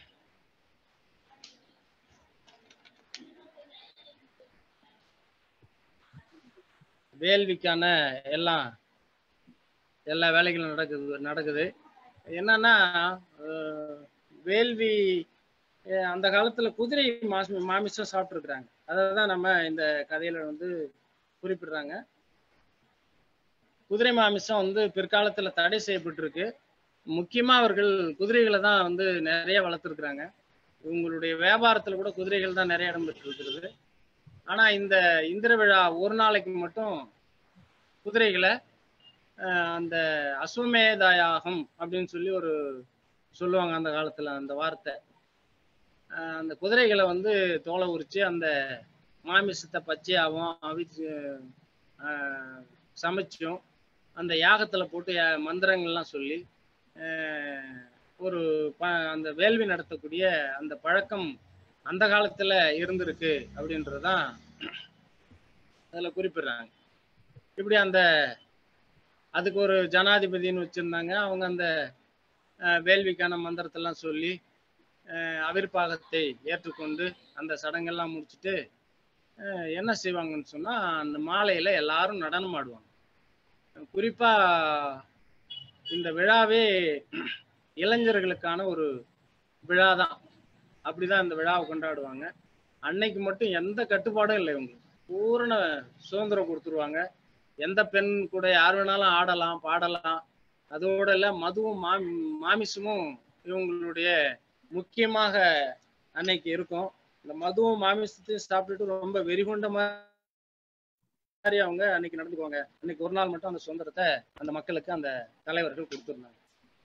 வேள்விக்கான எல்லாம் எல்லா வேலைகளும் நடக்குது நடக்குது என்னன்னா அஹ், வேள்வி அஹ், அந்த காலத்துல குதிரை மாசு மாமிசம் சாப்பிட்டுருக்குறாங்க அதை தான் நம்ம இந்த கதையில வந்து குறிப்பிடுறாங்க குதிரை மாமிசம் வந்து பிற்காலத்துல தடை செய்யப்பட்டிருக்கு முக்கியமா அவர்கள் குதிரைகளை தான் வந்து நிறைய வளர்த்துருக்குறாங்க இவங்களுடைய வியாபாரத்துல கூட குதிரைகள் தான் நிறைய இடம் பெற்றிருக்கிறது ஆனா இந்த இந்திர விழா ஒரு நாளைக்கு மட்டும் குதிரைகளை அஹ், அந்த அஸ்வமேதாயாகம் அப்படின்னு சொல்லி ஒரு சொல்லுவாங்க அந்த காலத்துல அந்த வார்த்தை ஆஹ் அந்த குதிரைகளை வந்து தோலை உரிச்சு அந்த மாமிசத்தை பச்சையாகவும் அவிச்சு ஆஹ் சமைச்சும் அந்த யாகத்துல போட்டு யா- மந்திரங்கள்லாம் சொல்லி ஆஹ் ஒரு ப அந்த வேள்வி நடத்தக்கூடிய அந்த பழக்கம் அந்த காலத்துல இருந்திருக்கு அப்படின்றதுதான் அதுல குறிப்பிடுறாங்க இப்படி அந்த அதுக்கு ஒரு ஜனாதிபதின்னு வச்சிருந்தாங்க அவங்க அந்த அஹ், வேள்விக்கான மந்திரத்தெல்லாம் சொல்லி அஹ், அவிர்ப்பாகத்தை ஏற்றுக்கொண்டு அந்த சடங்கெல்லாம் முடிச்சுட்டு அஹ், என்ன செய்வாங்கன்னு சொன்னா அந்த மாலையில எல்லாரும் நடனம் ஆடுவாங்க குறிப்பா இந்த விழாவே இளைஞர்களுக்கான ஒரு விழா தான் அப்படிதான் இந்த விழாவை கொண்டாடுவாங்க அன்னைக்கு மட்டும் எந்த கட்டுப்பாடும் இல்லை இவங்களுக்கு பூரண சுதந்திரம் கொடுத்துருவாங்க எந்த பெண் கூட யார் வேணாலும் ஆடலாம் பாடலாம் அதோட இல்ல மதுவும் மாமி மாமிசமும் இவங்களுடைய முக்கியமாக அன்னைக்கு இருக்கும் இந்த மதுவும் மாமிசத்தையும் சாப்பிட்டுட்டு ரொம்ப வெறிகொண்ட மாதிரி அவங்க அன்னைக்கு நடந்துக்குவாங்க அன்னைக்கு ஒரு நாள் மட்டும் அந்த சுதந்திரத்தை அந்த மக்களுக்கு அந்த தலைவர்கள் கொடுத்துருந்தாங்க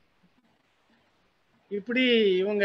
இப்படி இவங்க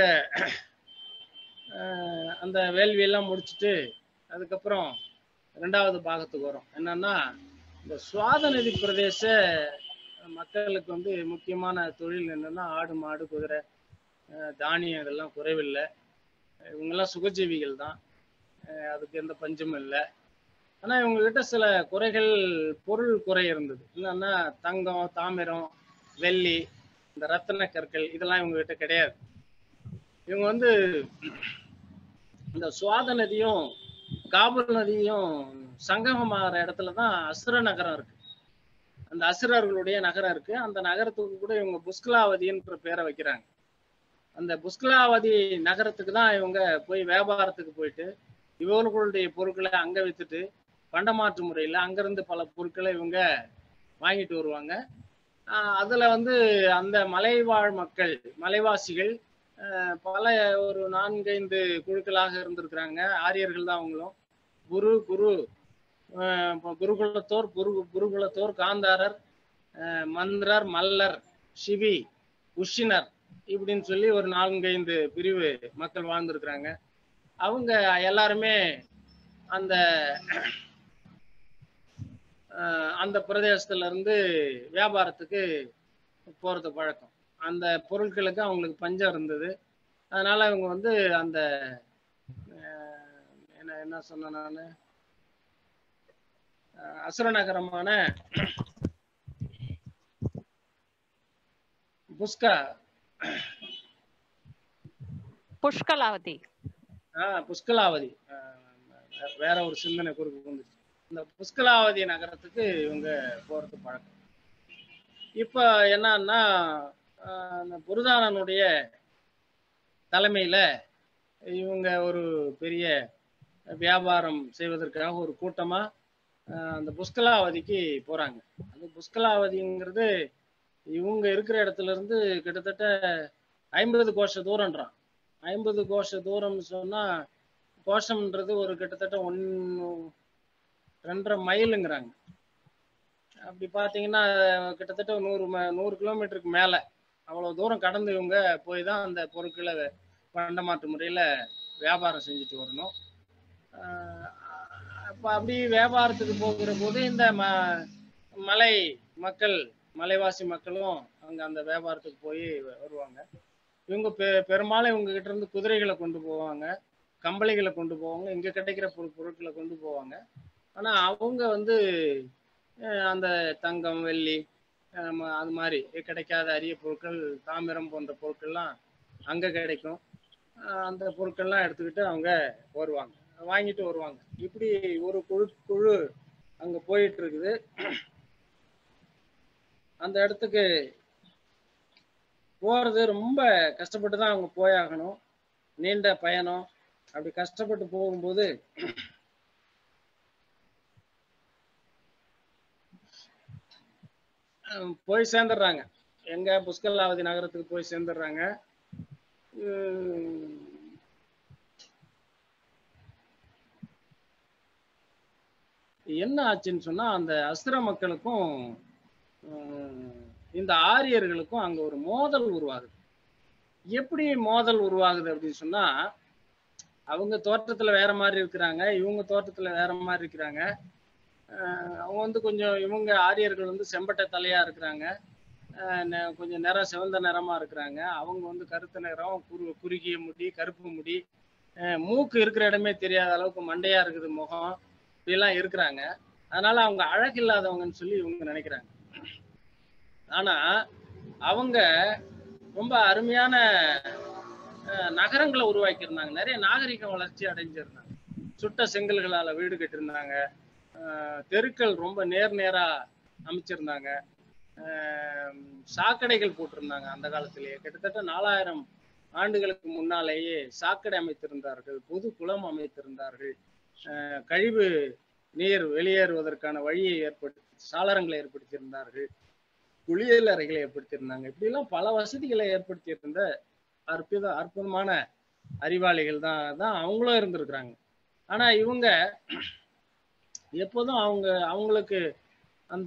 அஹ், அந்த வேள்வியெல்லாம் முடிச்சுட்டு அதுக்கப்புறம் ரெண்டாவது பாகத்துக்கு வரும் என்னன்னா இந்த சுவாத நதி பிரதேச மக்களுக்கு வந்து முக்கியமான தொழில் என்னன்னா ஆடு மாடு குதிரை அஹ், தானியம் இதெல்லாம் குறைவில்லை இவங்கெல்லாம் சுகஜீவிகள் தான் அஹ், அதுக்கு எந்த பஞ்சமும் இல்லை ஆனா இவங்க கிட்ட சில குறைகள் பொருள் குறை இருந்தது என்னன்னா தங்கம் தாமிரம் வெள்ளி இந்த ரத்தின கற்கள் இதெல்லாம் இவங்க கிட்ட கிடையாது இவங்க வந்து இந்த சுவாத நதியும் காபூல் நதியும் சங்கமமாகிற இடத்துல தான் அசுர நகரம் இருக்கு அந்த அசுரர்களுடைய நகரம் இருக்கு அந்த நகரத்துக்கு கூட இவங்க புஷ்கலாவதின்ற பேரை வைக்கிறாங்க அந்த புஷ்கலாவதி நகரத்துக்கு தான் இவங்க போய் வியாபாரத்துக்கு போயிட்டு இவர்களுடைய பொருட்களை அங்க வித்துட்டு பண்டமாற்று முறையில அங்கிருந்து பல பொருட்களை இவங்க வாங்கிட்டு வருவாங்க ஆஹ் அதுல வந்து அந்த மலைவாழ் மக்கள் மலைவாசிகள் ஆஹ் பல ஒரு நான்கைந்து குழுக்களாக இருந்திருக்கிறாங்க ஆரியர்கள் தான் அவங்களும் குரு குரு ஆஹ் இப்ப குருகுலத்தோர் குரு குருகுலத்தோர் காந்தாரர் ஆஹ் மந்திரர் மல்லர் சிவி உஷினர் இப்படின்னு சொல்லி ஒரு நான்கைந்து பிரிவு மக்கள் வாழ்ந்திருக்கிறாங்க அவங்க எல்லாருமே அந்த ஆஹ் அந்த பிரதேசத்துல இருந்து வியாபாரத்துக்கு போறது பழக்கம் அந்த பொருட்களுக்கு அவங்களுக்கு பஞ்சம் இருந்தது அதனால அவங்க வந்து அந்த ஆஹ் என்ன என்ன சொன்ன நான் அசுர நகரமான புஷ்கா புஷ்கலாவதி ஆஹ் புஷ்கலாவதி ஆஹ் வேற ஒரு சிந்தனை குறுக்கு வந்துச்சு இந்த புஷ்கலாவதி நகரத்துக்கு இவங்க போறது பழக்கம் இப்ப என்னன்னா ஆஹ் அந்த புருதானனுடைய தலைமையில இவங்க ஒரு பெரிய வியாபாரம் செய்வதற்காக ஒரு கூட்டமா ஆஹ் அந்த புஷ்கலாவதிக்கு போறாங்க அந்த புஷ்கலாவதிங்கிறது இவங்க இருக்கிற இடத்துல இருந்து கிட்டத்தட்ட ஐம்பது கோஷ தூரம்ன்றான் ஐம்பது கோஷ தூரம்னு சொன்னா கோஷம்ன்றது ஒரு கிட்டத்தட்ட ஒன்னு ரெண்டரை மைலுங்கிறாங்க அப்படி பார்த்தீங்கன்னா கிட்டத்தட்ட நூறு ம- நூறு கிலோமீட்டருக்கு மேலே அவ்வளோ தூரம் கடந்து இவங்க போய் தான் அந்த பொருட்களை பண்டமாற்று முறையில் வியாபாரம் செஞ்சுட்டு வரணும் அப்போ அப்படி வியாபாரத்துக்கு போகிற போது இந்த ம மலை மக்கள் மலைவாசி மக்களும் அங்கே அந்த வியாபாரத்துக்கு போய் வருவாங்க இவங்க பெ பெரும்பாலும் இவங்க கிட்ட இருந்து குதிரைகளை கொண்டு போவாங்க கம்பளிகளை கொண்டு போவாங்க இங்கே கிடைக்கிற பொரு பொருட்களை கொண்டு போவாங்க ஆனால் அவங்க வந்து அஹ் அந்த தங்கம் வெள்ளி அஹ் ம- அது மாதிரி கிடைக்காத அரிய பொருட்கள் தாமிரம் போன்ற பொருட்கள்லாம் அங்கே கிடைக்கும் அஹ் அந்த பொருட்கள்லாம் எடுத்துக்கிட்டு அவங்க வருவாங்க வாங்கிட்டு வருவாங்க இப்படி ஒரு குழு குழு அங்கே போயிட்டு இருக்குது அந்த இடத்துக்கு போறது ரொம்ப கஷ்டப்பட்டு தான் அவங்க போயாகணும் நீண்ட பயணம் அப்படி கஷ்டப்பட்டு போகும்போது அஹ் போய் சேர்ந்துடுறாங்க எங்க புஷ்கலாவதி நகரத்துக்கு போய் சேர்ந்துடுறாங்க உம் என்ன ஆச்சுன்னு சொன்னா அந்த அசுர மக்களுக்கும் உம், இந்த ஆரியர்களுக்கும் அங்க ஒரு மோதல் உருவாகுது எப்படி மோதல் உருவாகுது அப்படின்னு சொன்னா அவங்க தோற்றத்துல வேற மாதிரி இருக்கிறாங்க இவங்க தோற்றத்துல வேற மாதிரி இருக்கிறாங்க அஹ் அவங்க வந்து கொஞ்சம் இவங்க ஆரியர்கள் வந்து செம்பட்டை தலையா இருக்கிறாங்க அஹ் நெ- கொஞ்சம் நிறம் சிவந்த நிறமா இருக்கிறாங்க அவங்க வந்து கருத்த நிறம் குறு குறுகிய முடி கருப்பு முடி அஹ் மூக்கு இருக்கிற இடமே தெரியாத அளவுக்கு மண்டையா இருக்குது முகம் இப்படிலாம் இருக்கிறாங்க அதனால அவங்க அழகு இல்லாதவங்கன்னு சொல்லி இவங்க நினைக்கிறாங்க ஆனா அவங்க ரொம்ப அருமையான அஹ், நகரங்களை உருவாக்கியிருந்தாங்க நிறைய நாகரிக வளர்ச்சி அடைஞ்சிருந்தாங்க சுட்ட செங்கல்களால வீடு கட்டியிருந்தாங்க அஹ், தெருக்கள் ரொம்ப நேர் நேரா அமைச்சிருந்தாங்க அஹ், சாக்கடைகள் போட்டிருந்தாங்க அந்த காலத்திலேயே கிட்டத்தட்ட நாலாயிரம் ஆண்டுகளுக்கு முன்னாலேயே சாக்கடை அமைத்திருந்தார்கள் பொது குளம் அமைத்திருந்தார்கள் அஹ், கழிவு நீர் வெளியேறுவதற்கான வழியை ஏற்படுத்தி சாளரங்களை ஏற்படுத்தியிருந்தார்கள் குளியல் அறைகளை ஏற்படுத்தியிருந்தாங்க இப்படிலாம் பல வசதிகளை ஏற்படுத்தியிருந்த அற்புத அற்புதமான அறிவாளிகள் தான் தான் அவங்களும் இருந்திருக்கிறாங்க ஆனா இவங்க எப்போதும் அவங்க அவங்களுக்கு அந்த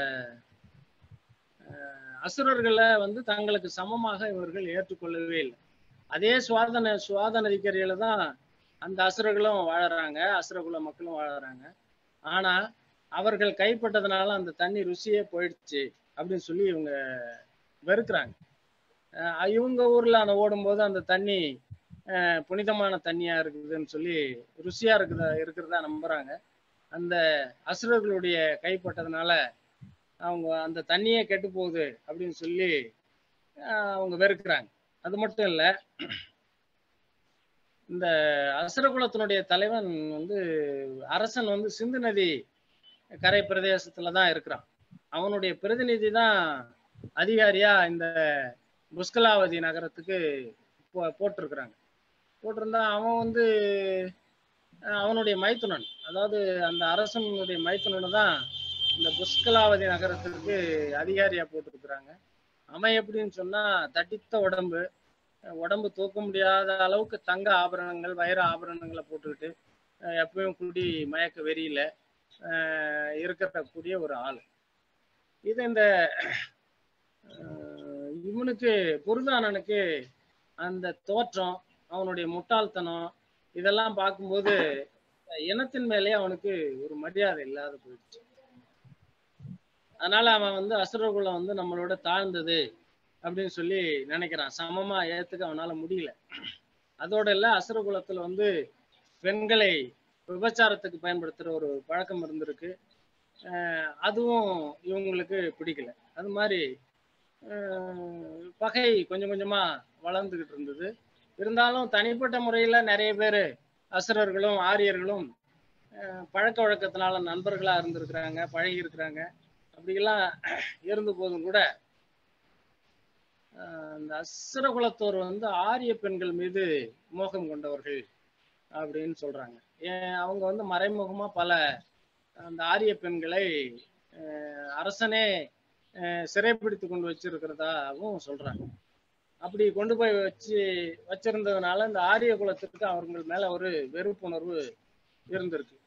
அஹ், அசுரர்களை வந்து தங்களுக்கு சமமாக இவர்கள் ஏற்றுக்கொள்ளவே இல்லை அதே சுவாதன சுவாதன அதிகாரியில தான் அந்த அசுரர்களும் வாழறாங்க அசுரகுல மக்களும் வாழறாங்க ஆனா அவர்கள் கைப்பட்டதுனால அந்த தண்ணி ருசியே போயிடுச்சு அப்படின்னு சொல்லி இவங்க வெறுக்கிறாங்க அஹ் இவங்க ஊர்ல அந்த ஓடும்போது அந்த தண்ணி அஹ் புனிதமான தண்ணியா இருக்குதுன்னு சொல்லி ருசியா இருக்குதா இருக்கிறதா நம்புறாங்க அந்த அசுரர்களுடைய கைப்பட்டதுனால அவங்க அந்த தண்ணியே கெட்டு போகுது அப்படின்னு சொல்லி அஹ் அவங்க வெறுக்கிறாங்க அது மட்டும் இல்ல இந்த அசுரகுலத்தினுடைய தலைவன் வந்து அரசன் வந்து சிந்து நதி கரை பிரதேசத்துல தான் இருக்கிறான் அவனுடைய பிரதிநிதி தான் அதிகாரியா இந்த புஷ்கலாவதி நகரத்துக்கு போ போட்டிருக்கிறாங்க போட்டிருந்தா அவன் வந்து அஹ், அவனுடைய மைத்துனன் அதாவது அந்த அரசனுடைய மைத்துனனை தான் இந்த புஷ்கலாவதி நகரத்திற்கு அதிகாரியா போட்டிருக்கிறாங்க அவன் எப்படின்னு சொன்னா தடித்த உடம்பு அஹ், உடம்பு தூக்க முடியாத அளவுக்கு தங்க ஆபரணங்கள் வைர ஆபரணங்களை போட்டுக்கிட்டு அஹ், எப்பயும் குடி மயக்க வெறியில அஹ், இருக்கக்கூடிய ஒரு ஆள் இது இந்த அஹ், இவனுக்கு புருதானனுக்கு அந்த தோற்றம் அவனுடைய முட்டாள்தனம் இதெல்லாம் பார்க்கும்போது இனத்தின் மேலே அவனுக்கு ஒரு மரியாதை இல்லாத போயிடுச்சு அதனால அவன் வந்து அசுரகுலம் வந்து நம்மளோட தாழ்ந்தது அப்படின்னு சொல்லி நினைக்கிறான் சமமா ஏத்துக்க அவனால முடியல அதோட இல்ல அசுரகுலத்துல வந்து பெண்களை விபச்சாரத்துக்கு பயன்படுத்துற ஒரு பழக்கம் இருந்திருக்கு அஹ் அதுவும் இவங்களுக்கு பிடிக்கல அது மாதிரி அஹ் பகை கொஞ்சம் கொஞ்சமா வளர்ந்துகிட்டு இருந்தது இருந்தாலும் தனிப்பட்ட முறையில நிறைய பேர் அசுரர்களும் ஆரியர்களும் அஹ் பழக்க வழக்கத்தினால நண்பர்களா இருந்திருக்கிறாங்க பழகி இருக்கிறாங்க அப்படியெல்லாம் இருந்த போதும் கூட அஹ் அந்த அசுர குலத்தோர் வந்து ஆரிய பெண்கள் மீது மோகம் கொண்டவர்கள் அப்படின்னு சொல்றாங்க ஏன் அவங்க வந்து மறைமுகமா பல அந்த ஆரிய பெண்களை அஹ் அரசனே அஹ் சிறைப்பிடித்து கொண்டு வச்சிருக்கிறதாவும் சொல்றாங்க அப்படி கொண்டு போய் வச்சு வச்சிருந்ததுனால இந்த ஆரிய குலத்திற்கு அவர்கள் மேல ஒரு வெறுப்புணர்வு இருந்திருக்கு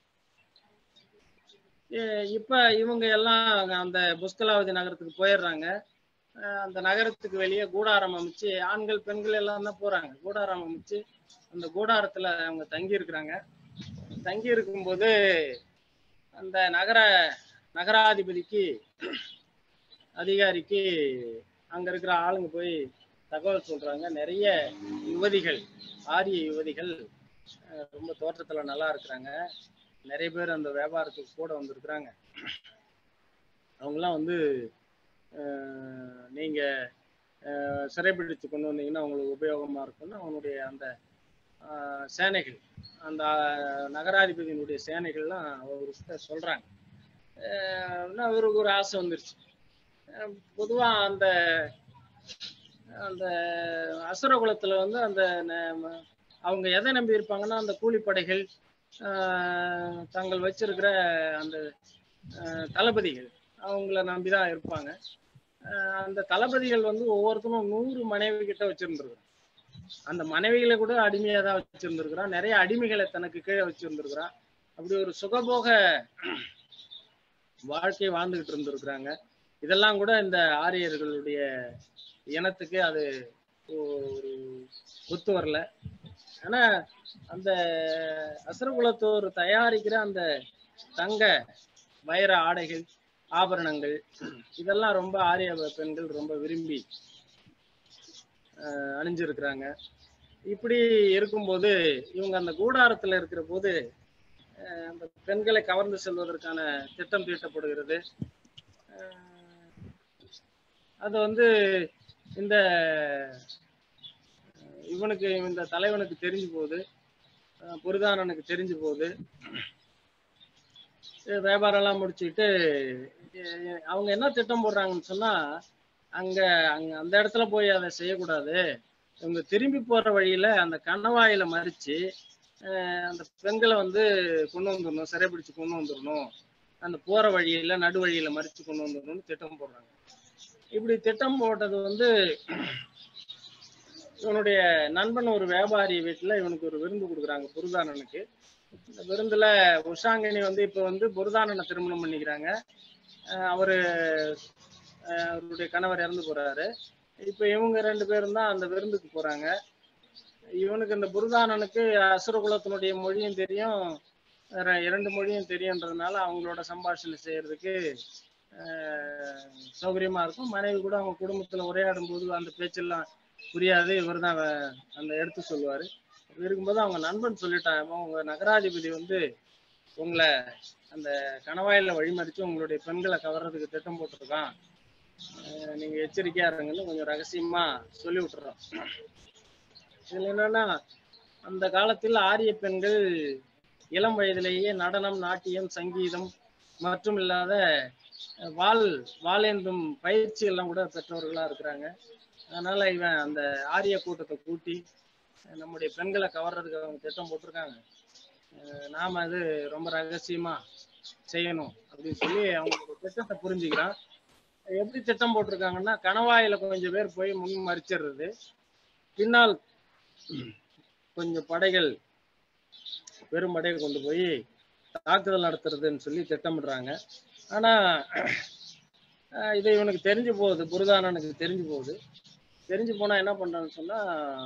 எ- இப்ப இவங்க எல்லாம் அந்த புஷ்கலாவதி நகரத்துக்கு போயிடுறாங்க அஹ் அந்த நகரத்துக்கு வெளியே கூடாரம் அமைச்சு ஆண்கள் பெண்கள் எல்லாம் தான் போறாங்க கூடாரம் அமைச்சு அந்த கூடாரத்துல அவங்க தங்கி இருக்கிறாங்க தங்கி இருக்கும்போது அந்த நகர நகராதிபதிக்கு அதிகாரிக்கு அங்க இருக்கிற ஆளுங்க போய் தகவல் சொல்றாங்க நிறைய யுவதிகள் ஆரிய யுவதிகள் அஹ், ரொம்ப தோற்றத்துல நல்லா இருக்கிறாங்க நிறைய பேர் அந்த வியாபாரத்துக்கு கூட வந்திருக்கிறாங்க அவங்கெல்லாம் வந்து அஹ், நீங்க அஹ், சிறைப்பிடித்து கொண்டு வந்தீங்கன்னா உங்களுக்கு உபயோகமா இருக்கும்னு அவனுடைய அந்த அஹ், சேனைகள் அந்த அஹ், நகராதிபதியினுடைய சேனைகள்லாம் அவர்கிட்ட சொல்றாங்க அஹ், இன்னும் அவருக்கு ஒரு ஆசை வந்துருச்சு அஹ், பொதுவா அந்த அந்த அசுர குலத்துல வந்து அந்த ந- அவங்க எதை நம்பி இருப்பாங்கன்னா அந்த கூலிப்படைகள் ஆஹ் தாங்கள் வச்சிருக்கிற அந்த ஆஹ் தளபதிகள் அவங்கள நம்பிதான் இருப்பாங்க ஆஹ் அந்த தளபதிகள் வந்து ஒவ்வொருத்தரும் நூறு மனைவி கிட்ட வச்சிருந்துருக்கான் அந்த மனைவிகளை கூட அடிமையா தான் வச்சிருந்திருக்கிறான் நிறைய அடிமைகளை தனக்கு கீழே வச்சிருந்திருக்கிறான் அப்படி ஒரு சுகபோக வாழ்க்கை வாழ்ந்துகிட்டு இருந்திருக்கிறாங்க இதெல்லாம் கூட இந்த ஆரியர்களுடைய இனத்துக்கு அது ஒரு ஒத்து வரல ஆனா அந்த அசுரகுலத்தோர் தயாரிக்கிற அந்த தங்க வைர ஆடைகள் ஆபரணங்கள் இதெல்லாம் ரொம்ப ஆரிய பெண்கள் ரொம்ப விரும்பி அஹ், அணிஞ்சிருக்கிறாங்க இப்படி இருக்கும்போது இவங்க அந்த கூடாரத்துல இருக்கிற போது அஹ், அந்த பெண்களை கவர்ந்து செல்வதற்கான திட்டம் தீட்டப்படுகிறது அஹ், அது வந்து இந்த அஹ், இவனுக்கு இந்த தலைவனுக்கு தெரிஞ்சு போகுது அஹ், புரிதானனுக்கு தெரிஞ்சு போகுது அஹ், வியாபாரம் எல்லாம் முடிச்சுக்கிட்டு அஹ், அவங்க என்ன திட்டம் போடுறாங்கன்னு சொன்னா அங்க அங்க அந்த இடத்துல போய் அதை செய்யக்கூடாது இவங்க திரும்பி போற வழியில அந்த கணவாயில மறிச்சு அஹ், அந்த பெண்களை வந்து கொண்டு வந்துடணும் சிறைபிடிச்சு கொண்டு வந்துடணும் அந்த போற வழியில நடு வழியில மறிச்சு கொண்டு வந்துடணும்னு திட்டம் போடுறாங்க இப்படி திட்டம் போட்டது வந்து இவனுடைய நண்பன் ஒரு வியாபாரி வீட்டுல இவனுக்கு ஒரு விருந்து கொடுக்குறாங்க புருதானனுக்கு இந்த விருந்துல உஷாங்கினி வந்து இப்ப வந்து புருதானனை திருமணம் பண்ணிக்கிறாங்க அஹ் அவரு அஹ் அவருடைய கணவர் இறந்து போறாரு இப்ப இவங்க ரெண்டு பேரும் தான் அந்த விருந்துக்கு போறாங்க இவனுக்கு இந்த புருதானனுக்கு அசுர குலத்தினுடைய மொழியும் தெரியும் வேற இரண்டு மொழியும் தெரியுன்றதுனால அவங்களோட சம்பாஷணை செய்யறதுக்கு அஹ், சௌகரியமா இருக்கும் மனைவி கூட அவங்க குடும்பத்துல உரையாடும் போது அந்த பேச்செல்லாம் புரியாது இவர் தான் அந்த எடுத்து சொல்லுவாரு அப்படி இருக்கும்போது அவங்க நண்பன் சொல்லிட்டான் உங்க நகராதிபதி வந்து உங்களை அந்த கணவாயில வழிமறிச்சு உங்களுடைய பெண்களை கவர்றதுக்கு திட்டம் போட்டிருக்கான் அஹ், நீங்க எச்சரிக்கையா இருங்கன்னு கொஞ்சம் ரகசியமா சொல்லி விட்டுறோம் இதுல என்னன்னா அந்த காலத்தில் ஆரிய பெண்கள் இளம் வயதிலேயே நடனம் நாட்டியம் சங்கீதம் மற்றும் இல்லாத அஹ், வாள் வாளேந்தும் பயிற்சி எல்லாம் கூட பெற்றவர்களா இருக்கிறாங்க அதனால இவன் அந்த ஆரிய கூட்டத்தை கூட்டி அஹ், நம்முடைய பெண்களை கவர்றதுக்கு அவங்க திட்டம் போட்டிருக்காங்க அஹ், நாம அது ரொம்ப ரகசியமா செய்யணும் அப்படின்னு சொல்லி அவங்களோட திட்டத்தை புரிஞ்சுக்கிறான் எப்படி திட்டம் போட்டிருக்காங்கன்னா கணவாயில கொஞ்சம் பேர் போய் முன் மறிச்சிடுறது பின்னால் கொஞ்சம் படைகள் பெரும் படையை கொண்டு போய் தாக்குதல் நடத்துறதுன்னு சொல்லி திட்டமிடுறாங்க ஆனா அஹ் இது இவனுக்கு தெரிஞ்சு போகுது புருதானனுக்கு தெரிஞ்சு போகுது தெரிஞ்சு போனா என்ன பண்றான்னு சொன்னா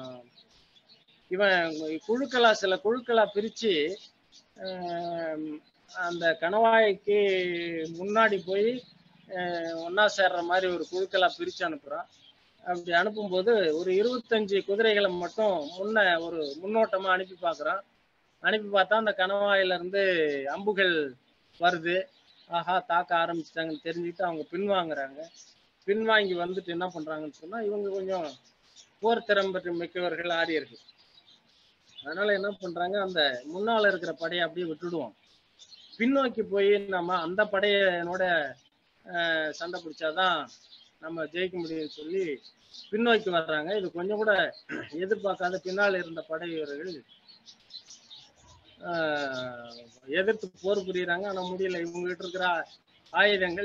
இவன் குழுக்களா சில குழுக்களா பிரிச்சு அஹ் அந்த கணவாய்க்கு முன்னாடி போய் அஹ் ஒண்ணா சேர்ற மாதிரி ஒரு குழுக்களா பிரிச்சு அனுப்புறான் அப்படி அனுப்பும்போது ஒரு இருபத்தஞ்சு குதிரைகளை மட்டும் முன்ன ஒரு முன்னோட்டமா அனுப்பி பார்க்கறான் அனுப்பி பார்த்தா அந்த கணவாயில இருந்து அம்புகள் வருது ஆஹா தாக்க ஆரம்பிச்சிட்டாங்கன்னு தெரிஞ்சுக்கிட்டு அவங்க பின்வாங்குறாங்க பின்வாங்கி வந்துட்டு என்ன பண்றாங்கன்னு சொன்னா இவங்க கொஞ்சம் போர் திறம்பற்று மிக்கவர்கள் ஆரியர்கள் அதனால என்ன பண்றாங்க அந்த முன்னால இருக்கிற படையை அப்படியே விட்டுடுவோம் பின்னோக்கி போய் நம்ம அந்த படையனோட அஹ், சண்டை பிடிச்சாதான் நம்ம ஜெயிக்க முடியும்னு சொல்லி பின்னோக்கி வர்றாங்க இது கொஞ்சம் கூட எதிர்பார்க்காத பின்னால் இருந்த படை வீரர்கள் ஆஹ், எதிர்த்து போர் புரியுறாங்க ஆனா முடியல இவங்க கிட்ட இருக்கிற ஆயுதங்கள்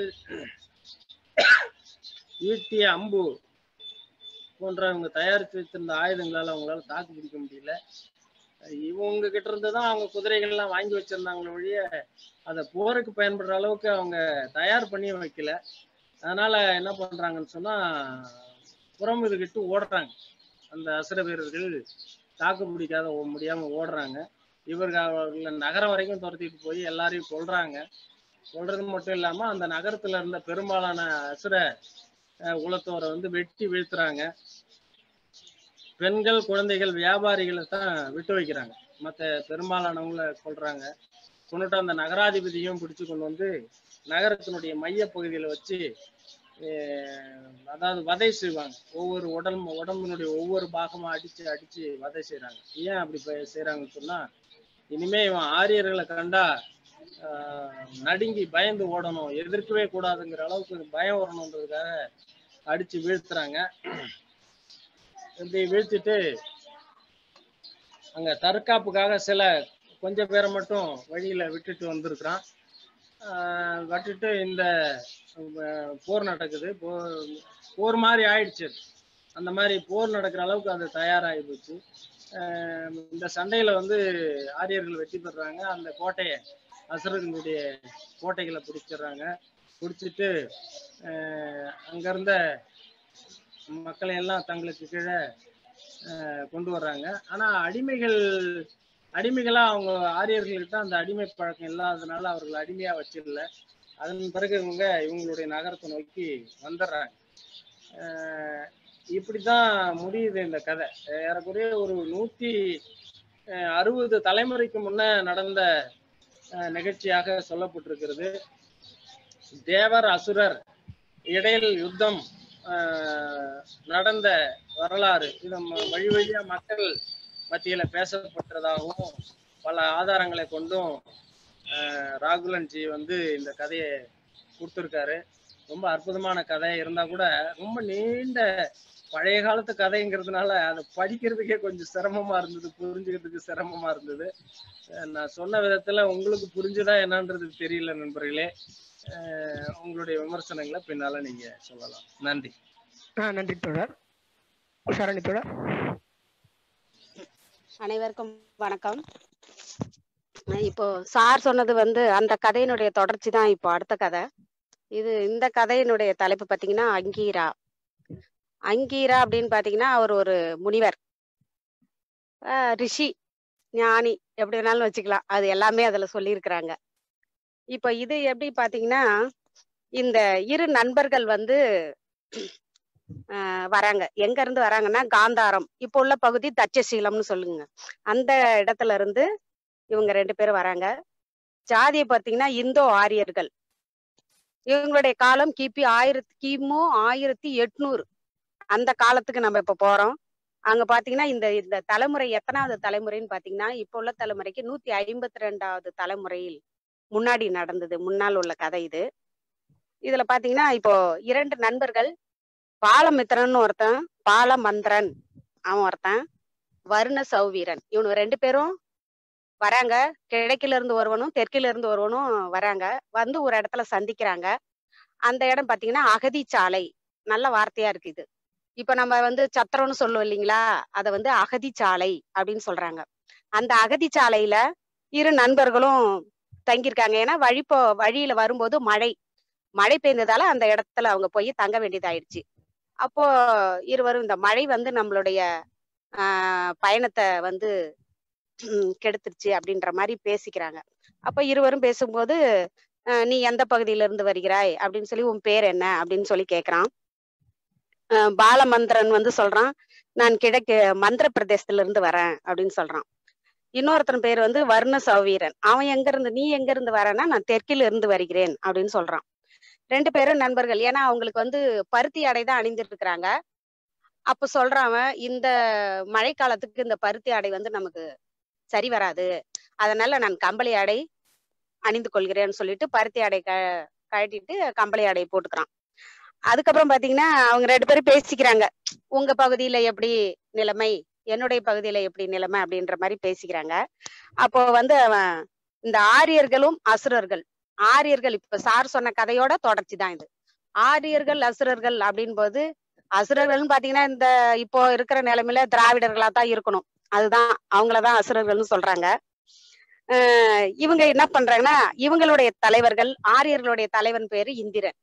ஈட்டிய அம்பு போன்ற அவங்க தயாரித்து வச்சிருந்த ஆயுதங்களால அவங்களால தாக்கு பிடிக்க முடியல இவங்க கிட்ட இருந்து தான் அவங்க குதிரைகள் எல்லாம் வாங்கி வச்சிருந்தாங்களே ஒழிய அதை போருக்கு பயன்படுற அளவுக்கு அவங்க தயார் பண்ணி வைக்கல அதனால என்ன பண்றாங்கன்னு சொன்னா புறம் இதுகிட்டு ஓடுறாங்க அந்த அசுர வீரர்கள் தாக்கு பிடிக்காத ஓ- முடியாம ஓடுறாங்க இவர்கள் அவர்களை நகரம் வரைக்கும் துரத்திட்டு போய் எல்லாரையும் கொல்றாங்க கொல்றது மட்டும் இல்லாம அந்த நகரத்துல இருந்த பெரும்பாலான அசுர அஹ், குலத்தோரை வந்து வெட்டி வீழ்த்துறாங்க பெண்கள் குழந்தைகள் வியாபாரிகளை தான் விட்டு வைக்கிறாங்க மற்ற பெரும்பாலானவங்கள கொல்றாங்க கொண்டுட்டு அந்த நகராதிபதியும் பிடிச்சு கொண்டு வந்து நகரத்தினுடைய மைய பகுதியில வச்சு அஹ், அதாவது வதை செய்வாங்க ஒவ்வொரு உடம்பு உடம்பினுடைய ஒவ்வொரு பாகமா அடிச்சு அடிச்சு வதை செய்றாங்க ஏன் அப்படி ப- செய்றாங்கன்னு சொன்னா இனிமே இவன் ஆரியர்களை கண்டா ஆஹ், நடுங்கி பயந்து ஓடணும் எதிர்க்கவே கூடாதுங்கிற அளவுக்கு பயம் வரணுன்றதுக்காக அடிச்சு வீழ்த்துறாங்க இப்படி வீழ்த்திட்டு அங்க தற்காப்புக்காக சில கொஞ்சம் பேரை மட்டும் வழியில விட்டுட்டு வந்திருக்கிறான் ஆஹ் விட்டுட்டு இந்த அஹ், போர் நடக்குது போர் போர் மாதிரி ஆயிடுச்சு அது. அந்த மாதிரி போர் நடக்கிற அளவுக்கு அது தயாராகி போச்சு ஆஹ் இந்த சண்டையில வந்து ஆரியர்கள் வெற்றி பெறுறாங்க அந்த கோட்டையை அசுரர்களுடைய கோட்டைகளை பிடிச்சிடுறாங்க பிடிச்சிட்டு ஆஹ் அங்க இருந்த மக்களை எல்லாம் தங்களுக்கு கீழே அஹ், கொண்டு வர்றாங்க ஆனா அடிமைகள் அடிமைகளா அவங்க ஆரியர்கள்கிட்ட அந்த அடிமை பழக்கம் இல்லாததுனால அவர்கள் அடிமையா வச்சிடல அதன் பிறகு இவங்க இவங்களுடைய நகரத்தை நோக்கி வந்துடுறாங்க அஹ், இப்படிதான் முடியுது இந்த கதை ஏறக்குறைய ஒரு நூத்தி அஹ், அறுபது தலைமுறைக்கு முன்ன நடந்த அஹ், நிகழ்ச்சியாக சொல்லப்பட்டிருக்கிறது தேவர் அசுரர் இடையில் யுத்தம் ஆஹ், நடந்த வரலாறு இது நம்ம வழி வழியா மக்கள் மத்தியில பேசப்பட்டதாகவும் பல ஆதாரங்களை கொண்டும் ஆஹ், ராகுலன்ஜி வந்து இந்த கதையை கொடுத்துருக்காரு ரொம்ப அற்புதமான கதை இருந்தா கூட ரொம்ப நீண்ட பழைய காலத்து கதைங்கிறதுனால அதை படிக்கிறதுக்கே கொஞ்சம் சிரமமா இருந்தது புரிஞ்சுக்கிறதுக்கு சிரமமா இருந்தது அஹ் நான் சொன்ன விதத்துல உங்களுக்கு புரிஞ்சுதா என்னன்றது தெரியல நண்பர்களே அஹ் உங்களுடைய விமர்சனங்களை பின்னால நீங்க சொல்லலாம் நன்றி ஆ நன்றி தோழர் சரணி தோழர் அனைவருக்கும் வணக்கம் அஹ் இப்போ சார் சொன்னது வந்து அந்த கதையினுடைய தொடர்ச்சி தான் இப்போ அடுத்த கதை இது இந்த கதையினுடைய தலைப்பு பாத்தீங்கன்னா அங்கீரா அங்கீரா அப்படின்னு பாத்தீங்கன்னா அவர் ஒரு முனிவர் ஆஹ் ரிஷி ஞானி எப்படி வேணாலும் வச்சுக்கலாம் அது எல்லாமே அதுல சொல்லியிருக்கிறாங்க இப்போ இது எப்படி பாத்தீங்கன்னா இந்த இரு நண்பர்கள் வந்து ஆஹ் வராங்க எங்க இருந்து வராங்கன்னா காந்தாரம் இப்போ உள்ள பகுதி தட்சசீலம்னு சொல்லுங்க அந்த இடத்துல இருந்து இவங்க ரெண்டு பேரும் வராங்க ஜாதியை பார்த்தீங்கன்னா இந்தோ ஆரியர்கள் இவங்களுடைய காலம் கிபி ஆயிரத்தி கிமு ஆயிரத்தி எட்நூறு அந்த காலத்துக்கு நம்ம இப்ப போறோம் அங்க பாத்தீங்கன்னா இந்த இந்த தலைமுறை எத்தனாவது தலைமுறைன்னு பாத்தீங்கன்னா இப்ப உள்ள தலைமுறைக்கு நூத்தி ஐம்பத்தி ரெண்டாவது தலைமுறையில் முன்னாடி நடந்தது முன்னால் உள்ள கதை இது இதுல பாத்தீங்கன்னா இப்போ இரண்டு நண்பர்கள் பாலமித்திரன் ஒருத்தன் பாலமந்திரன் அவன் ஒருத்தன் வருண சௌவீரன் இவனு ரெண்டு பேரும் வராங்க கிழக்கில இருந்து ஒருவனும் தெற்கில இருந்து ஒருவனும் வராங்க வந்து ஒரு இடத்துல சந்திக்கிறாங்க அந்த இடம் பாத்தீங்கன்னா அகதி சாலை நல்ல வார்த்தையா இருக்கு இது இப்ப நம்ம வந்து சத்திரம்னு சொல்லுவோம் இல்லைங்களா அத வந்து அகதி சாலை அப்படின்னு சொல்றாங்க அந்த அகதி சாலையில இரு நண்பர்களும் தங்கியிருக்காங்க ஏன்னா வழி போ வழியில வரும்போது மழை மழை பெய்ந்ததால அந்த இடத்துல அவங்க போய் தங்க வேண்டியதாயிடுச்சு அப்போ இருவரும் இந்த மழை வந்து நம்மளுடைய ஆஹ் பயணத்தை வந்து உம் கெடுத்துருச்சு அப்படின்ற மாதிரி பேசிக்கிறாங்க அப்ப இருவரும் பேசும்போது அஹ் நீ எந்த பகுதியில இருந்து வருகிறாய் அப்படின்னு சொல்லி உன் பேர் என்ன அப்படின்னு சொல்லி கேக்குறான் அஹ் பாலமந்திரன் வந்து சொல்றான் நான் கிழக்கு மந்திர பிரதேசத்துல இருந்து வரேன் அப்படின்னு சொல்றான் இன்னொருத்தன் பேர் வந்து வர்ண சௌவீரன் அவன் எங்க இருந்து நீ எங்க இருந்து வரேன்னா நான் தெற்கில இருந்து வருகிறேன் அப்படின்னு சொல்றான் ரெண்டு பேரும் நண்பர்கள் ஏன்னா அவங்களுக்கு வந்து பருத்தி ஆடை தான் அணிந்துட்டு இருக்கிறாங்க அப்ப சொல்றான் அவன் இந்த மழைக்காலத்துக்கு இந்த பருத்தி ஆடை வந்து நமக்கு சரி வராது அதனால நான் கம்பளி ஆடை அணிந்து கொள்கிறேன்னு சொல்லிட்டு பருத்தி ஆடை க கழட்டிட்டு கம்பளி ஆடை போட்டுக்கிறான் அதுக்கப்புறம் பாத்தீங்கன்னா அவங்க ரெண்டு பேரும் பேசிக்கிறாங்க உங்க பகுதியில எப்படி நிலைமை என்னுடைய பகுதியில எப்படி நிலைமை அப்படின்ற மாதிரி பேசிக்கிறாங்க அப்போ வந்து அவன் இந்த ஆரியர்களும் அசுரர்கள் ஆரியர்கள் இப்ப சார் சொன்ன கதையோட தொடர்ச்சி தான் இது ஆரியர்கள் அசுரர்கள் அப்படின் போது அசுரர்கள்னு பாத்தீங்கன்னா இந்த இப்போ இருக்கிற நிலைமையில திராவிடர்களா தான் இருக்கணும் அதுதான் அவங்களதான் அசுரர்கள்னு சொல்றாங்க அஹ் இவங்க என்ன பண்றாங்கன்னா இவங்களுடைய தலைவர்கள் ஆரியர்களுடைய தலைவன் பேரு இந்திரன்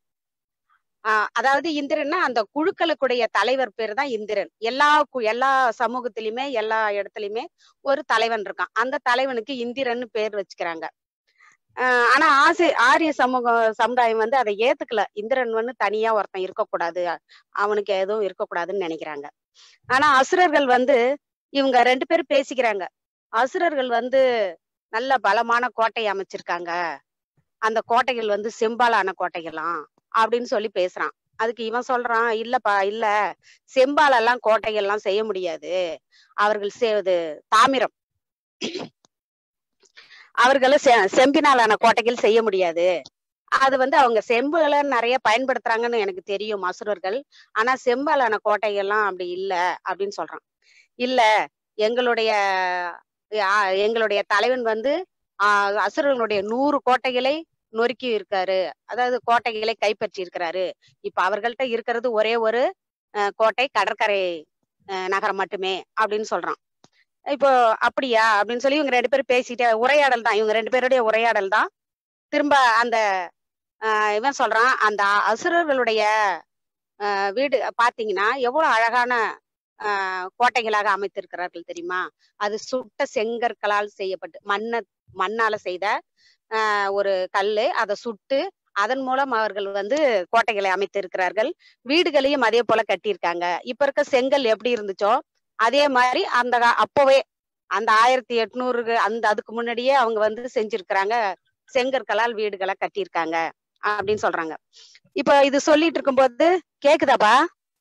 ஆஹ் அதாவது இந்திரன்னா அந்த குழுக்களுக்குடைய தலைவர் பேர் தான் இந்திரன் எல்லா கு- எல்லா சமூகத்திலயுமே எல்லா இடத்துலயுமே ஒரு தலைவன் இருக்கான் அந்த தலைவனுக்கு இந்திரன்னு பேர் வச்சுக்கிறாங்க ஆஹ் ஆனா ஆசி ஆரிய சமூக சமுதாயம் வந்து அதை ஏத்துக்கல இந்திரன் வந்து தனியா ஒருத்தன் இருக்கக்கூடாது அவனுக்கு எதுவும் இருக்கக்கூடாதுன்னு நினைக்கிறாங்க ஆனா அசுரர்கள் வந்து இவங்க ரெண்டு பேரும் பேசிக்கிறாங்க அசுரர்கள் வந்து நல்ல பலமான கோட்டை அமைச்சிருக்காங்க அந்த கோட்டைகள் வந்து செம்பாலான கோட்டைகளாம் அப்படின்னு சொல்லி பேசுறான் அதுக்கு இவன் சொல்றான் இல்லப்பா இல்ல செம்பால் எல்லாம் கோட்டைகள்லாம் செய்ய முடியாது அவர்கள் செய்வது தாமிரம் அவர்களும் செ- செம்பினாலான கோட்டைகள் செய்ய முடியாது அது வந்து அவங்க செம்புகளை நிறைய பயன்படுத்துறாங்கன்னு எனக்கு தெரியும் அசுரர்கள் ஆனா செம்பாலான கோட்டைகள்லாம் அப்படி இல்ல அப்படின்னு சொல்றான் இல்ல எங்களுடைய ஆ, எங்களுடைய தலைவன் வந்து ஆஹ் அசுரர்களுடைய நூறு கோட்டைகளை நொறுக்கி இருக்காரு அதாவது கோட்டைகளை கைப்பற்றி இருக்கிறாரு இப்ப அவர்கள்ட்ட இருக்கிறது ஒரே ஒரு அஹ், கோட்டை கடற்கரை அஹ், நகரம் மட்டுமே அப்படின்னு சொல்றான் இப்போ அப்படியா அப்படின்னு சொல்லி இவங்க ரெண்டு பேரும் பேசிட்டு உரையாடல் தான் இவங்க ரெண்டு பேருடைய உரையாடல் தான் திரும்ப அந்த ஆஹ், இவன் சொல்றான் அந்த அசுரர்களுடைய ஆஹ், வீடு பாத்தீங்கன்னா எவ்வளவு அழகான ஆஹ் கோட்டைகளாக அமைத்திருக்கிறார்கள் தெரியுமா அது சுட்ட செங்கற்களால் செய்யப்பட்டு மண்ண மண்ணால செய்த ஆஹ் ஒரு கல்லு அதை சுட்டு அதன் மூலம் அவர்கள் வந்து கோட்டைகளை அமைத்திருக்கிறார்கள் வீடுகளையும் அதே போல கட்டியிருக்காங்க இப்ப இருக்க செங்கல் எப்படி இருந்துச்சோ அதே மாதிரி அந்த கா- அப்பவே அந்த ஆயிரத்தி எட்நூறு அந்த அதுக்கு முன்னாடியே அவங்க வந்து செஞ்சிருக்கிறாங்க செங்கற்களால் வீடுகளை கட்டியிருக்காங்க அப்படின்னு சொல்றாங்க இப்ப இது சொல்லிட்டு இருக்கும்போது கேக்குதாப்பா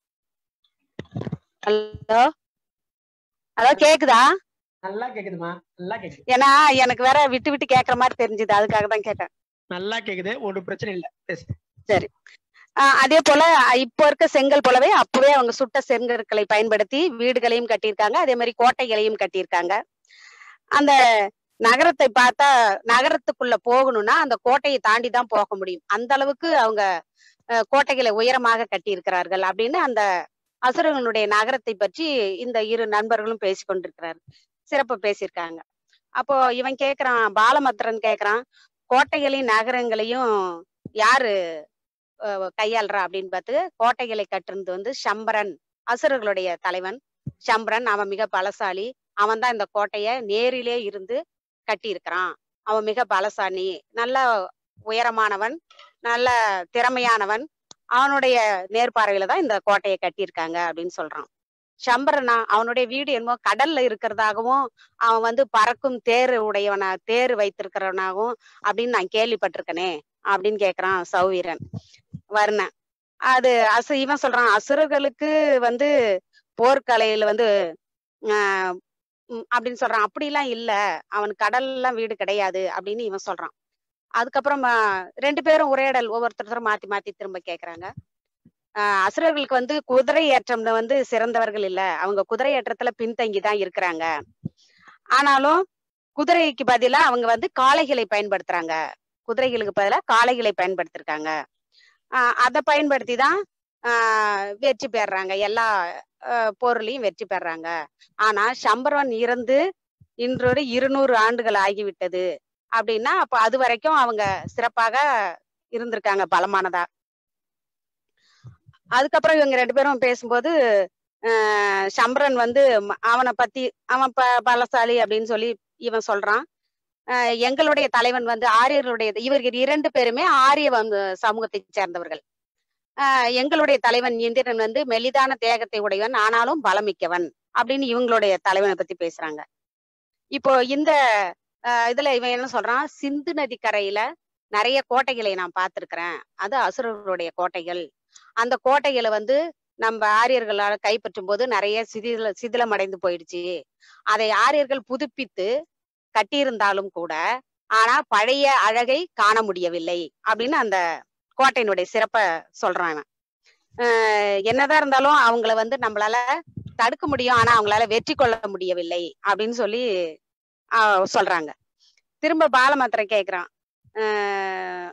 ஹலோ ஹலோ கேக்குதா நல்லா கேக்குதுமா நல்லா கேக்குது ஏன்னா எனக்கு வேற விட்டு விட்டு கேக்குற மாதிரி தெரிஞ்சுது அதுக்காக தான் கேட்டேன் நல்லா கேக்குது ஒரு பிரச்சனை இல்ல பேசு சரி ஆஹ் அதே போல அஹ் இப்போ இருக்க செங்கல் போலவே அப்பவே அவங்க சுட்ட செங்கற்களை பயன்படுத்தி வீடுகளையும் கட்டியிருக்காங்க அதே மாதிரி கோட்டைகளையும் கட்டியிருக்காங்க அந்த நகரத்தை பார்த்தா நகரத்துக்குள்ள போகணும்னா அந்த கோட்டையை தாண்டி தான் போக முடியும் அந்த அளவுக்கு அவங்க அஹ், கோட்டைகளை உயரமாக கட்டியிருக்கிறார்கள் அப்படின்னு அந்த அசுரர்களுடைய நகரத்தை பற்றி இந்த இரு நண்பர்களும் பேசி கொண்டிருக்கிறார் சிறப்பு பேசியிருக்காங்க அப்போ இவன் கேக்குறான் பாலமத்திரன் கேக்குறான் கோட்டைகளையும் நகரங்களையும் யாரு அஹ் கையாளுறா அப்படின்னு பார்த்து கோட்டைகளை கட்டுறது வந்து சம்பரன் அசுரர்களுடைய தலைவன் சம்பரன் அவன் மிக பலசாலி அவன் தான் இந்த கோட்டைய நேரிலே இருந்து கட்டி இருக்கிறான் அவன் மிக பலசாலி நல்ல உயரமானவன் நல்ல திறமையானவன் அவனுடைய நேர்பார்வையில தான் இந்த கோட்டையை கட்டியிருக்காங்க அப்படின்னு சொல்றான் சம்பரனா அவனுடைய வீடு என்னமோ கடல்ல இருக்கிறதாகவும் அவன் வந்து பறக்கும் தேர் உடையவனா தேர் வைத்திருக்கிறவனாகவும் அப்படின்னு நான் கேள்விப்பட்டிருக்கனே அப்படின்னு கேக்குறான் சௌவீரன் வர்ணன் அது அசு இவன் சொல்றான் அசுரர்களுக்கு வந்து போர்க்கலையில வந்து ஆஹ் உம் அப்படின்னு சொல்றான் அப்படிலாம் இல்ல அவன் கடல்லாம் வீடு கிடையாது அப்படின்னு இவன் சொல்றான் அதுக்கப்புறம் ஆஹ் ரெண்டு பேரும் உரையாடல் ஒவ்வொருத்தரும் மாத்தி மாத்தி திரும்ப கேக்குறாங்க ஆஹ் அசுரர்களுக்கு வந்து குதிரை ஏற்றம்ல வந்து சிறந்தவர்கள் இல்ல அவங்க குதிரை ஏற்றத்துல பின்தங்கி தான் இருக்கிறாங்க ஆனாலும் குதிரைக்கு பதிலா அவங்க வந்து காளைகளை பயன்படுத்துறாங்க குதிரைகளுக்கு பதிலா காளைகளை பயன்படுத்திருக்காங்க ஆஹ் அதை பயன்படுத்தி தான் ஆஹ் வெற்றி பெறாங்க எல்லா ஆஹ் போர்லயும் வெற்றி பெறாங்க ஆனா சம்பரவன் இறந்து இன்றொரு இருநூறு ஆண்டுகள் ஆகிவிட்டது அப்படின்னா அப்ப அது வரைக்கும் அவங்க சிறப்பாக இருந்திருக்காங்க பலமானதா அதுக்கப்புறம் இவங்க ரெண்டு பேரும் பேசும்போது ஆஹ் சம்பரன் வந்து ம- அவனை பத்தி அவன் ப பலசாலி அப்படின்னு சொல்லி இவன் சொல்றான் ஆஹ் எங்களுடைய தலைவன் வந்து ஆரியர்களுடைய இவர்கள் இரண்டு பேருமே ஆரிய வம்ச சமூகத்தை சேர்ந்தவர்கள் ஆஹ் எங்களுடைய தலைவன் இந்திரன் வந்து மெலிதான தேகத்தை உடையவன் ஆனாலும் பலமிக்கவன் அப்படின்னு இவங்களுடைய தலைவனை பத்தி பேசுறாங்க இப்போ இந்த ஆஹ் இதுல இவன் என்ன சொல்றான் சிந்து நதி கரையில நிறைய கோட்டைகளை நான் பார்த்திருக்கிறேன் அது அசுரர்களுடைய கோட்டைகள் அந்த கோட்டைகளை வந்து நம்ம ஆரியர்களால் கைப்பற்றும் போது நிறைய சிதில சிதிலம் அடைந்து போயிடுச்சு அதை ஆரியர்கள் புதுப்பித்து கட்டியிருந்தாலும் கூட ஆனா பழைய அழகை காண முடியவில்லை அப்படின்னு அந்த கோட்டையினுடைய சிறப்பை சொல்றான் இவன் ஆஹ் என்னதான் இருந்தாலும் அவங்கள வந்து நம்மளால தடுக்க முடியும் ஆனா அவங்களால வெற்றி கொள்ள முடியவில்லை அப்படின்னு சொல்லி ஆஹ் சொல்றாங்க திரும்ப பாலமாத்திரம் கேக்குறான் ஆஹ்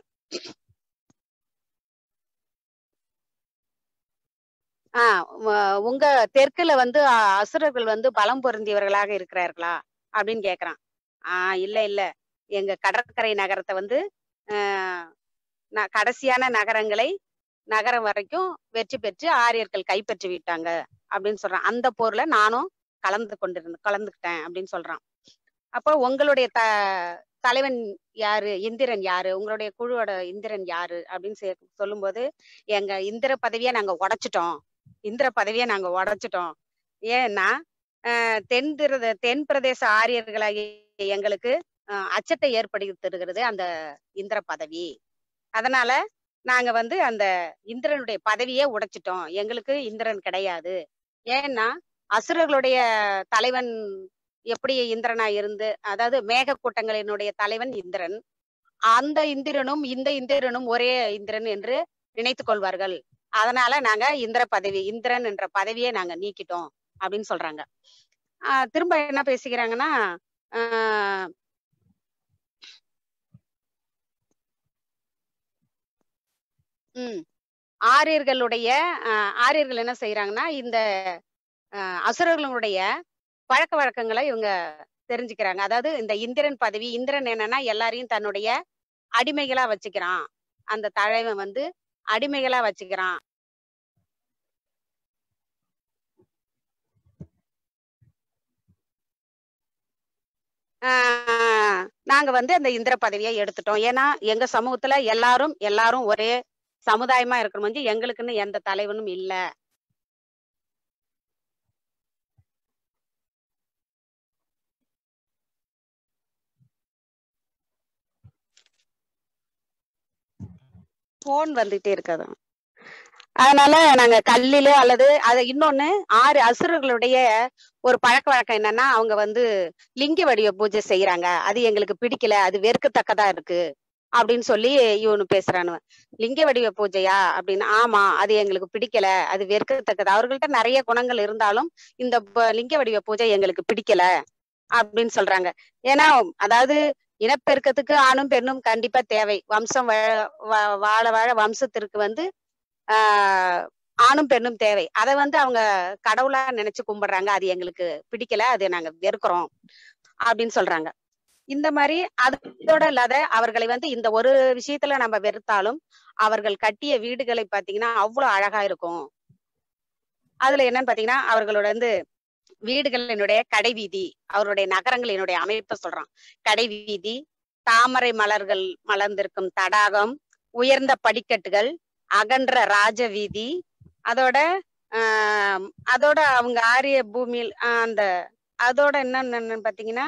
ஆஹ் உ- உங்க தெற்குல வந்து அ- அசுரர்கள் வந்து பலம் பொருந்தியவர்களாக இருக்கிறார்களா அப்படின்னு கேக்குறான் ஆஹ் இல்ல இல்ல எங்க கடற்கரை நகரத்தை வந்து ஆஹ் ந- கடைசியான நகரங்களை நகரம் வரைக்கும் வெற்றி பெற்று ஆரியர்கள் கைப்பற்றி விட்டாங்க அப்படின்னு சொல்றான் அந்த போர்ல நானும் கலந்து கொண்டிருந்த கலந்துக்கிட்டேன் அப்படின்னு சொல்றான் அப்போ உங்களுடைய த தலைவன் யாரு இந்திரன் யாரு உங்களுடைய குழுவோட இந்திரன் யாரு அப்படின்னு சே- சொல்லும்போது எங்க இந்திர பதவியை நாங்க உடைச்சிட்டோம் இந்திர பதவியை நாங்க உடைச்சிட்டோம் ஏன்னா ஆஹ் தென் திர- தென் பிரதேச ஆரியர்களாகிய எங்களுக்கு ஆஹ் அச்சத்தை ஏற்படுத்திருக்கிறது அந்த இந்திர பதவி அதனால நாங்க வந்து அந்த இந்திரனுடைய பதவியே உடைச்சிட்டோம் எங்களுக்கு இந்திரன் கிடையாது ஏன்னா அசுரர்களுடைய தலைவன் எப்படி இந்திரனா இருந்து அதாவது மேக கூட்டங்களினுடைய தலைவன் இந்திரன் அந்த இந்திரனும் இந்த இந்திரனும் ஒரே இந்திரன் என்று நினைத்துக் கொள்வார்கள் அதனால நாங்க இந்திர பதவி இந்திரன் என்ற பதவியை நாங்க நீக்கிட்டோம் அப்படின்னு சொல்றாங்க ஆஹ் திரும்ப என்ன பேசிக்கிறாங்கன்னா ஆஹ் உம் ஆரியர்களுடைய ஆஹ் ஆரியர்கள் என்ன செய்யறாங்கன்னா இந்த ஆஹ் அசுரர்களுடைய பழக்க வழக்கங்களை இவங்க தெரிஞ்சுக்கிறாங்க அதாவது இந்த இந்திரன் பதவி இந்திரன் என்னன்னா எல்லாரையும் தன்னுடைய அடிமைகளா வச்சுக்கிறான் அந்த தலைவன் வந்து அடிமைகளா வச்சுக்கிறான் ஆஹ் நாங்க வந்து அந்த இந்திர பதவியை எடுத்துட்டோம் ஏன்னா எங்க சமூகத்துல எல்லாரும் எல்லாரும் ஒரே சமுதாயமா இருக்கணும் வந்து எங்களுக்குன்னு எந்த தலைவனும் இல்ல போன் வந்துட்டே இருக்காது அதனால நாங்க கல்லிலோ அல்லது அது இன்னொன்னு ஆறு அசுரர்களுடைய ஒரு பழக்க வழக்கம் என்னன்னா அவங்க வந்து லிங்க வடிவ பூஜை செய்யறாங்க அது எங்களுக்கு பிடிக்கல அது வெறுக்கத்தக்கதா இருக்கு அப்படின்னு சொல்லி இவனு பேசுறானுவன் லிங்க வடிவ பூஜையா அப்படின்னு ஆமா அது எங்களுக்கு பிடிக்கல அது வெறுக்கத்தக்கது அவர்கள்ட்ட நிறைய குணங்கள் இருந்தாலும் இந்த ப- லிங்க வடிவ பூஜை எங்களுக்கு பிடிக்கல அப்படின்னு சொல்றாங்க ஏன்னா அதாவது இனப்பெருக்கத்துக்கு ஆணும் பெண்ணும் கண்டிப்பா தேவை வம்சம் வ- வ- வாழ வாழ வம்சத்திற்கு வந்து ஆஹ் ஆணும் பெண்ணும் தேவை அதை வந்து அவங்க கடவுளா நினைச்சு கும்பிடுறாங்க அது எங்களுக்கு பிடிக்கல அது நாங்க வெறுக்கிறோம் அப்படின்னு சொல்றாங்க இந்த மாதிரி அதோட இல்லாத அவர்களை வந்து இந்த ஒரு விஷயத்துல நம்ம வெறுத்தாலும் அவர்கள் கட்டிய வீடுகளை பாத்தீங்கன்னா அவ்வளவு அழகா இருக்கும் அதுல என்னன்னு பாத்தீங்கன்னா அவர்களோட வந்து வீடுகளினுடைய கடைவீதி அவருடைய நகரங்களினுடைய அமைப்பை சொல்றான் கடைவீதி தாமரை மலர்கள் மலர்ந்திருக்கும் தடாகம் உயர்ந்த படிக்கட்டுகள் அகன்ற ராஜ வீதி அதோட ஆஹ் அதோட அவங்க ஆரிய பூமியில் ஆஹ் அந்த அதோட என்னன்னு பாத்தீங்கன்னா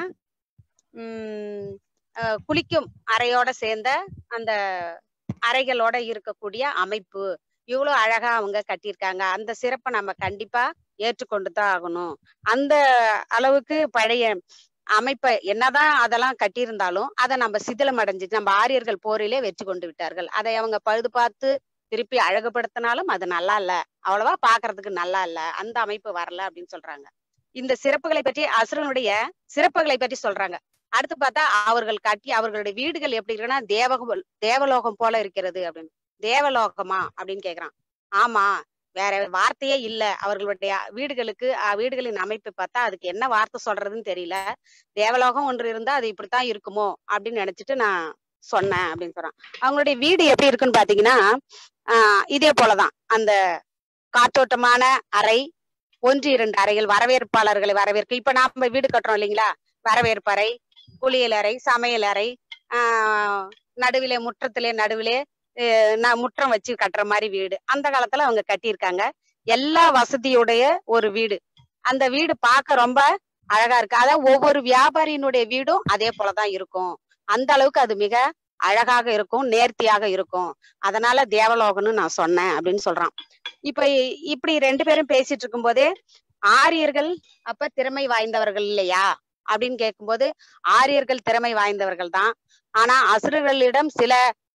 உம் ஆஹ் குளிக்கும் அறையோட சேர்ந்த அந்த அறைகளோட இருக்கக்கூடிய அமைப்பு இவ்வளவு அழகா அவங்க கட்டியிருக்காங்க அந்த சிறப்பை நம்ம கண்டிப்பா ஏற்றுக்கொண்டு தான் ஆகணும் அந்த அளவுக்கு பழைய அமைப்பை என்னதான் அதெல்லாம் கட்டியிருந்தாலும் அதை நம்ம சிதிலம் அடைஞ்சிட்டு நம்ம ஆரியர்கள் போரிலே வெற்றி கொண்டு விட்டார்கள் அதை அவங்க பழுது பார்த்து திருப்பி அழகுபடுத்தினாலும் அது நல்லா இல்ல அவ்வளவா பாக்குறதுக்கு நல்லா இல்ல அந்த அமைப்பு வரல அப்படின்னு சொல்றாங்க இந்த சிறப்புகளை பற்றி அசுரனுடைய சிறப்புகளை பற்றி சொல்றாங்க அடுத்து பார்த்தா அவர்கள் கட்டி அவர்களுடைய வீடுகள் எப்படி இருக்குன்னா தேவகம் தேவலோகம் போல இருக்கிறது அப்படின்னு தேவலோகமா அப்படின்னு கேக்குறான் ஆமா வேற வார்த்தையே இல்ல அவர்களுடைய வீடுகளுக்கு அஹ், வீடுகளின் அமைப்பு பார்த்தா அதுக்கு என்ன வார்த்தை சொல்றதுன்னு தெரியல தேவலோகம் ஒன்று இருந்தா அது இப்படித்தான் இருக்குமோ அப்படின்னு நினைச்சிட்டு நான் சொன்னேன் அப்படின்னு சொல்றான் அவங்களுடைய வீடு எப்படி இருக்குன்னு பாத்தீங்கன்னா ஆஹ் இதே போலதான் அந்த காற்றோட்டமான அறை ஒன்று இரண்டு அறைகள் வரவேற்பாளர்களை வரவேற்க இப்ப நாம வீடு கட்டுறோம் இல்லைங்களா வரவேற்பறை குளியல் அறை சமையல் அறை ஆஹ் நடுவிலே முற்றத்திலே நடுவிலே அஹ் நான் முற்றம் வச்சு கட்டுற மாதிரி வீடு அந்த காலத்துல அவங்க கட்டியிருக்காங்க எல்லா வசதியுடைய ஒரு வீடு அந்த வீடு பார்க்க ரொம்ப அழகா இருக்கு அதான் ஒவ்வொரு வியாபாரியினுடைய வீடும் அதே போலதான் இருக்கும் அந்த அளவுக்கு அது மிக அழகாக இருக்கும் நேர்த்தியாக இருக்கும் அதனால தேவலோகம்னு நான் சொன்னேன் அப்படின்னு சொல்றான் இப்ப இ- இப்படி ரெண்டு பேரும் பேசிட்டு இருக்கும் போதே ஆரியர்கள் அப்ப திறமை வாய்ந்தவர்கள் இல்லையா அப்படின்னு கேட்கும்போது ஆரியர்கள் திறமை வாய்ந்தவர்கள் தான் ஆனா அசுரர்களிடம் சில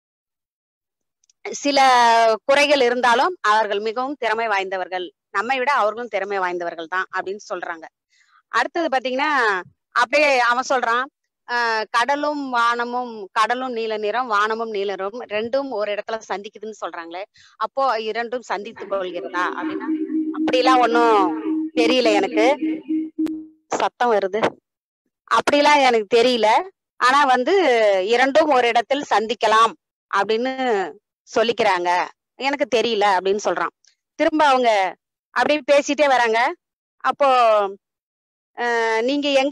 சில குறைகள் இருந்தாலும் அவர்கள் மிகவும் திறமை வாய்ந்தவர்கள் நம்மை விட அவர்களும் திறமை வாய்ந்தவர்கள் தான் அப்படின்னு சொல்றாங்க அடுத்தது பாத்தீங்கன்னா அப்படியே அவன் சொல்றான் ஆஹ் கடலும் வானமும் கடலும் நீல நிறம் வானமும் நீல நிறம் ரெண்டும் ஒரு இடத்துல சந்திக்குதுன்னு சொல்றாங்களே அப்போ இரண்டும் சந்தித்து கொள்கிறதா அப்படின்னா அப்படிலாம் ஒண்ணும் தெரியல எனக்கு சத்தம் வருது அப்படிலாம் எனக்கு தெரியல ஆனா வந்து இரண்டும் ஒரு இடத்தில் சந்திக்கலாம் அப்படின்னு சொல்லிக்கிறாங்க எனக்கு தெரியல அப்படின்னு சொல்றான் திரும்ப அவங்க அப்படியே பேசிட்டே வராங்க அப்போ அஹ், நீங்க எங்க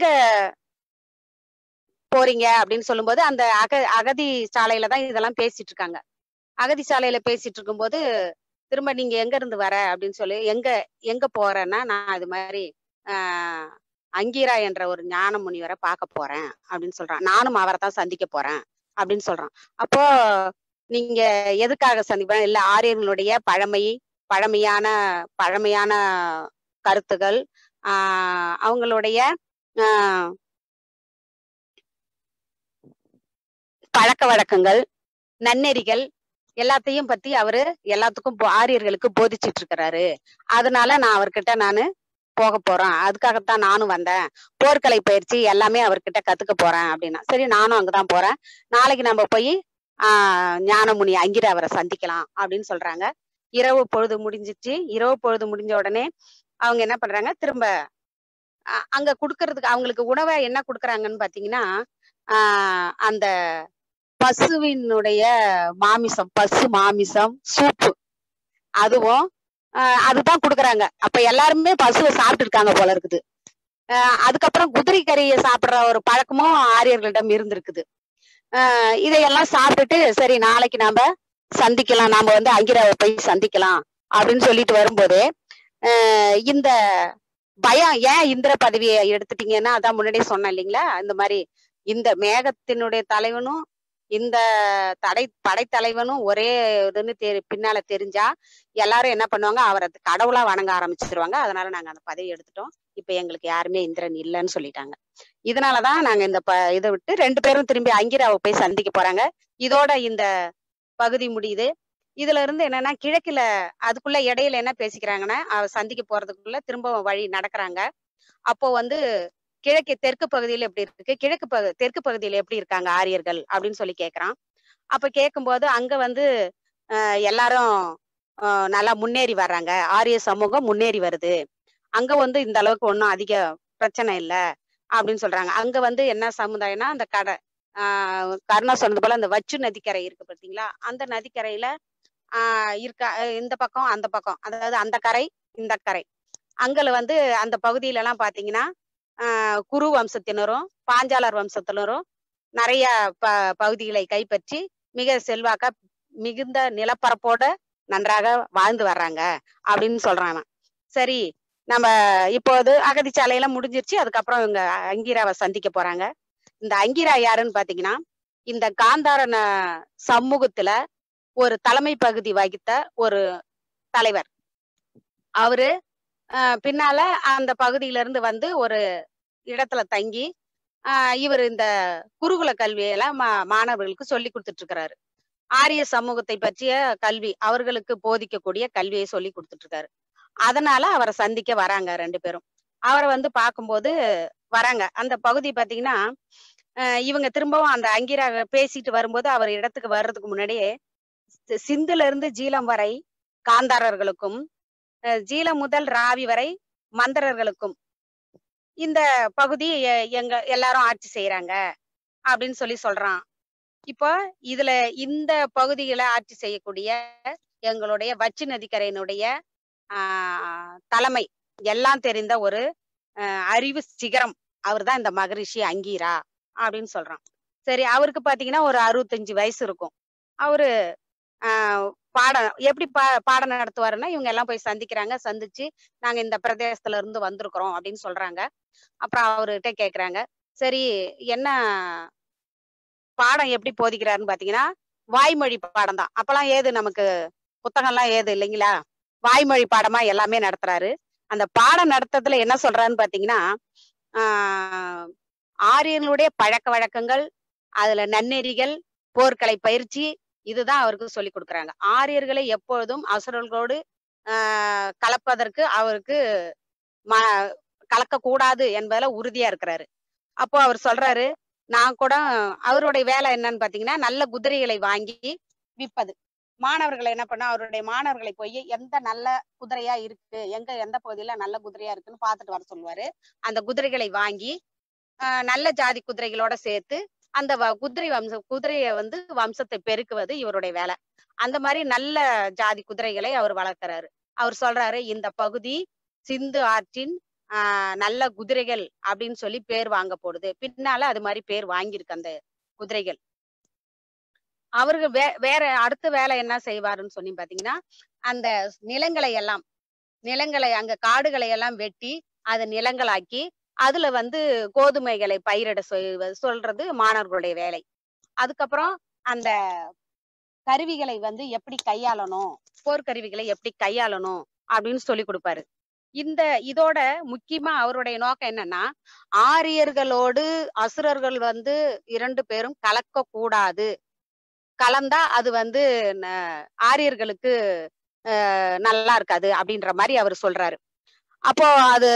போறீங்க அப்படின்னு சொல்லும்போது அந்த அக அகதி சாலையில தான் இதெல்லாம் பேசிட்டு இருக்காங்க அகதி சாலையில பேசிட்டு இருக்கும்போது திரும்ப நீங்க எங்க இருந்து வர அப்படின்னு சொல்லி எங்க எங்க போறேன்னா நான் இது மாதிரி ஆஹ் அங்கீரா என்ற ஒரு ஞான முனிவரை பார்க்க போறேன் அப்படின்னு சொல்றான் நானும் அவரை தான் சந்திக்க போறேன் அப்படின்னு சொல்றான் அப்போ நீங்க எதுக்காக சந்திப்பேன் இல்ல ஆரியர்களுடைய பழமை பழமையான பழமையான கருத்துகள் ஆஹ் அவங்களுடைய ஆஹ் பழக்க வழக்கங்கள் நன்னெறிகள் எல்லாத்தையும் பத்தி அவரு எல்லாத்துக்கும் போ- ஆரியர்களுக்கு போதிச்சிட்டு இருக்கிறாரு அதனால நான் அவர்கிட்ட நானு போக போறேன் அதுக்காகத்தான் நானும் வந்தேன் போர்க்கலை பயிற்சி எல்லாமே அவர்கிட்ட கத்துக்க போறேன் அப்படின்னா சரி நானும் அங்கதான் போறேன் நாளைக்கு நம்ம போய் ஆஹ் ஞானமுனி அங்கிர அவரை சந்திக்கலாம் அப்படின்னு சொல்றாங்க இரவு பொழுது முடிஞ்சிச்சு இரவு பொழுது முடிஞ்ச உடனே அவங்க என்ன பண்றாங்க திரும்ப அ- அங்க குடுக்கறதுக்கு அவங்களுக்கு உணவை என்ன குடுக்கறாங்கன்னு பாத்தீங்கன்னா ஆஹ் அந்த பசுவினுடைய மாமிசம் பசு மாமிசம் சூப்பு அதுவும் ஆஹ் அதுதான் குடுக்கறாங்க அப்ப எல்லாருமே பசுவை சாப்பிட்டு இருக்காங்க போல இருக்குது ஆஹ் அதுக்கப்புறம் குதிரை கறியை சாப்பிடுற ஒரு பழக்கமும் ஆரியர்களிடம் இருந்திருக்குது ஆஹ் இதையெல்லாம் சாப்பிட்டுட்டு சரி நாளைக்கு நாம சந்திக்கலாம் நாம வந்து அங்கிராவை போய் சந்திக்கலாம் அப்படின்னு சொல்லிட்டு வரும்போதே ஆஹ் இந்த பயம் ஏன் இந்திர பதவியை எடுத்துட்டீங்கன்னா அதான் முன்னாடியே சொன்னேன் இல்லைங்களா இந்த மாதிரி இந்த மேகத்தினுடைய தலைவனும் இந்த தடை படைத்தலைவனும் ஒரே இதுன்னு தெரி பின்னால தெரிஞ்சா எல்லாரும் என்ன பண்ணுவாங்க அவரை கடவுளா வணங்க ஆரம்பிச்சிருவாங்க அதனால நாங்க அந்த பதவி எடுத்துட்டோம் இப்ப எங்களுக்கு யாருமே இந்திரன் இல்லைன்னு சொல்லிட்டாங்க இதனாலதான் நாங்க இந்த ப இதை விட்டு ரெண்டு பேரும் திரும்பி அங்கிராவை போய் சந்திக்க போறாங்க இதோட இந்த பகுதி முடியுது இதுல இருந்து என்னன்னா கிழக்குல அதுக்குள்ள இடையில என்ன பேசிக்கிறாங்கன்னா அவ சந்திக்க போறதுக்குள்ள திரும்ப வழி நடக்கிறாங்க அப்போ வந்து கிழக்கு தெற்கு பகுதியில எப்படி இருக்கு கிழக்கு பகு தெற்கு பகுதியில எப்படி இருக்காங்க ஆரியர்கள் அப்படின்னு சொல்லி கேக்குறான் அப்ப கேட்கும்போது அங்க வந்து ஆஹ் எல்லாரும் ஆஹ் நல்லா முன்னேறி வர்றாங்க ஆரிய சமூகம் முன்னேறி வருது அங்க வந்து இந்த அளவுக்கு ஒன்றும் அதிக பிரச்சனை இல்லை அப்படின்னு சொல்றாங்க அங்க வந்து என்ன சமுதாயம்னா அந்த கடை ஆஹ் கருணா சொன்னது போல அந்த வச்சு நதிக்கரை இருக்கு பார்த்தீங்களா அந்த நதிக்கரையில ஆஹ் இருக்க அஹ் இந்த பக்கம் அந்த பக்கம் அதாவது அந்த கரை இந்த கரை அங்கல வந்து அந்த பகுதியில எல்லாம் பாத்தீங்கன்னா ஆஹ் குரு வம்சத்தினரும் பாஞ்சாலர் வம்சத்தினரும் நிறைய ப பகுதிகளை கைப்பற்றி மிக செல்வாக்கா மிகுந்த நிலப்பரப்போட நன்றாக வாழ்ந்து வர்றாங்க அப்படின்னு சொல்றான் சரி நம்ம இப்போது அகதிச்சாலையெல்லாம் முடிஞ்சிருச்சு அதுக்கப்புறம் இவங்க அங்கீராவை சந்திக்க போறாங்க இந்த அங்கீரா யாருன்னு பாத்தீங்கன்னா இந்த காந்தார ந- சமூகத்துல ஒரு தலைமை பகுதி வகித்த ஒரு தலைவர் அவரு ஆஹ் பின்னால அந்த பகுதியில இருந்து வந்து ஒரு இடத்துல தங்கி ஆஹ் இவர் இந்த குருகுல கல்வியெல்லாம் மா- மாணவர்களுக்கு சொல்லி கொடுத்துட்டு இருக்கிறாரு ஆரிய சமூகத்தை பற்றிய கல்வி அவர்களுக்கு போதிக்கக்கூடிய கல்வியை சொல்லி கொடுத்துட்டு இருக்காரு அதனால அவரை சந்திக்க வராங்க ரெண்டு பேரும் அவரை வந்து பார்க்கும்போது வராங்க அந்த பகுதி பாத்தீங்கன்னா ஆஹ் இவங்க திரும்பவும் அந்த அங்கிரா பேசிட்டு வரும்போது அவர் இடத்துக்கு வர்றதுக்கு முன்னாடியே சி- சிந்துல இருந்து ஜீலம் வரை காந்தாரர்களுக்கும் அஹ் ஜீலம் முதல் ராவி வரை மந்திரர்களுக்கும் இந்த பகுதி எ- எங்க எல்லாரும் ஆட்சி செய்யறாங்க அப்படின்னு சொல்லி சொல்றான் இப்போ இதுல இந்த பகுதிகளை ஆட்சி செய்யக்கூடிய எங்களுடைய வச்சு நதிக்கரையினுடைய ஆஹ் தலைமை எல்லாம் தெரிந்த ஒரு ஆஹ் அறிவு சிகரம் அவர்தான் இந்த மகரிஷி அங்கீரா அப்படின்னு சொல்றான் சரி அவருக்கு பாத்தீங்கன்னா ஒரு அறுபத்தஞ்சு வயசு இருக்கும் அவரு ஆஹ் பாடம் எப்படி பா பாடம் நடத்துவாருன்னா இவங்க எல்லாம் போய் சந்திக்கிறாங்க சந்திச்சு நாங்க இந்த பிரதேசத்துல இருந்து வந்திருக்கிறோம் அப்படின்னு சொல்றாங்க அப்புறம் அவர்கிட்ட கேக்குறாங்க சரி என்ன பாடம் எப்படி போதிக்கிறாருன்னு பாத்தீங்கன்னா வாய்மொழி பாடம் தான் அப்பெல்லாம் ஏது நமக்கு புத்தகம்லாம் ஏது இல்லைங்களா வாய்மொழி பாடமா எல்லாமே நடத்துறாரு அந்த பாடம் நடத்துறதுல என்ன சொல்றாருன்னு பாத்தீங்கன்னா ஆஹ் ஆரியர்களுடைய பழக்க வழக்கங்கள் அதுல நன்னெறிகள் போர்க்கலை பயிற்சி இதுதான் அவருக்கு சொல்லி கொடுக்குறாங்க ஆரியர்களை எப்பொழுதும் அசுரர்களோடு ஆஹ் கலப்பதற்கு அவருக்கு ம கலக்க கூடாது என்பதுல உறுதியா இருக்கிறாரு அப்போ அவர் சொல்றாரு நான் கூட அவருடைய வேலை என்னன்னு பாத்தீங்கன்னா நல்ல குதிரைகளை வாங்கி விற்பது மாணவர்களை என்ன பண்ண அவருடைய மாணவர்களை போய் எந்த நல்ல குதிரையா இருக்கு எங்க எந்த பகுதியில நல்ல குதிரையா இருக்குன்னு பார்த்துட்டு வர சொல்லுவாரு அந்த குதிரைகளை வாங்கி ஆஹ் நல்ல ஜாதி குதிரைகளோட சேர்த்து அந்த வ- குதிரை வம்ச குதிரையை வந்து வம்சத்தை பெருக்குவது இவருடைய வேலை அந்த மாதிரி நல்ல ஜாதி குதிரைகளை அவர் வளர்க்கிறாரு அவர் சொல்றாரு இந்த பகுதி சிந்து ஆற்றின் ஆஹ் நல்ல குதிரைகள் அப்படின்னு சொல்லி பேர் வாங்க போடுது பின்னால அது மாதிரி பேர் வாங்கியிருக்கு அந்த குதிரைகள் அவருக்கு வே வேற அடுத்த வேலை என்ன செய்வாருன்னு சொல்லி பாத்தீங்கன்னா அந்த நிலங்களை எல்லாம் நிலங்களை அங்க காடுகளை எல்லாம் வெட்டி அதை நிலங்களாக்கி அதுல வந்து கோதுமைகளை பயிரிட செய்வ- சொல்றது மாணவர்களுடைய வேலை அதுக்கப்புறம் அந்த கருவிகளை வந்து எப்படி கையாளணும் போர்க்கருவிகளை எப்படி கையாளணும் அப்படின்னு சொல்லி கொடுப்பாரு இந்த இதோட முக்கியமா அவருடைய நோக்கம் என்னன்னா ஆரியர்களோடு அசுரர்கள் வந்து இரண்டு பேரும் கலக்க கூடாது கலந்தா அது வந்து ந- ஆரியர்களுக்கு அஹ், நல்லா இருக்காது அப்படின்ற மாதிரி அவர் சொல்றாரு அப்போ அது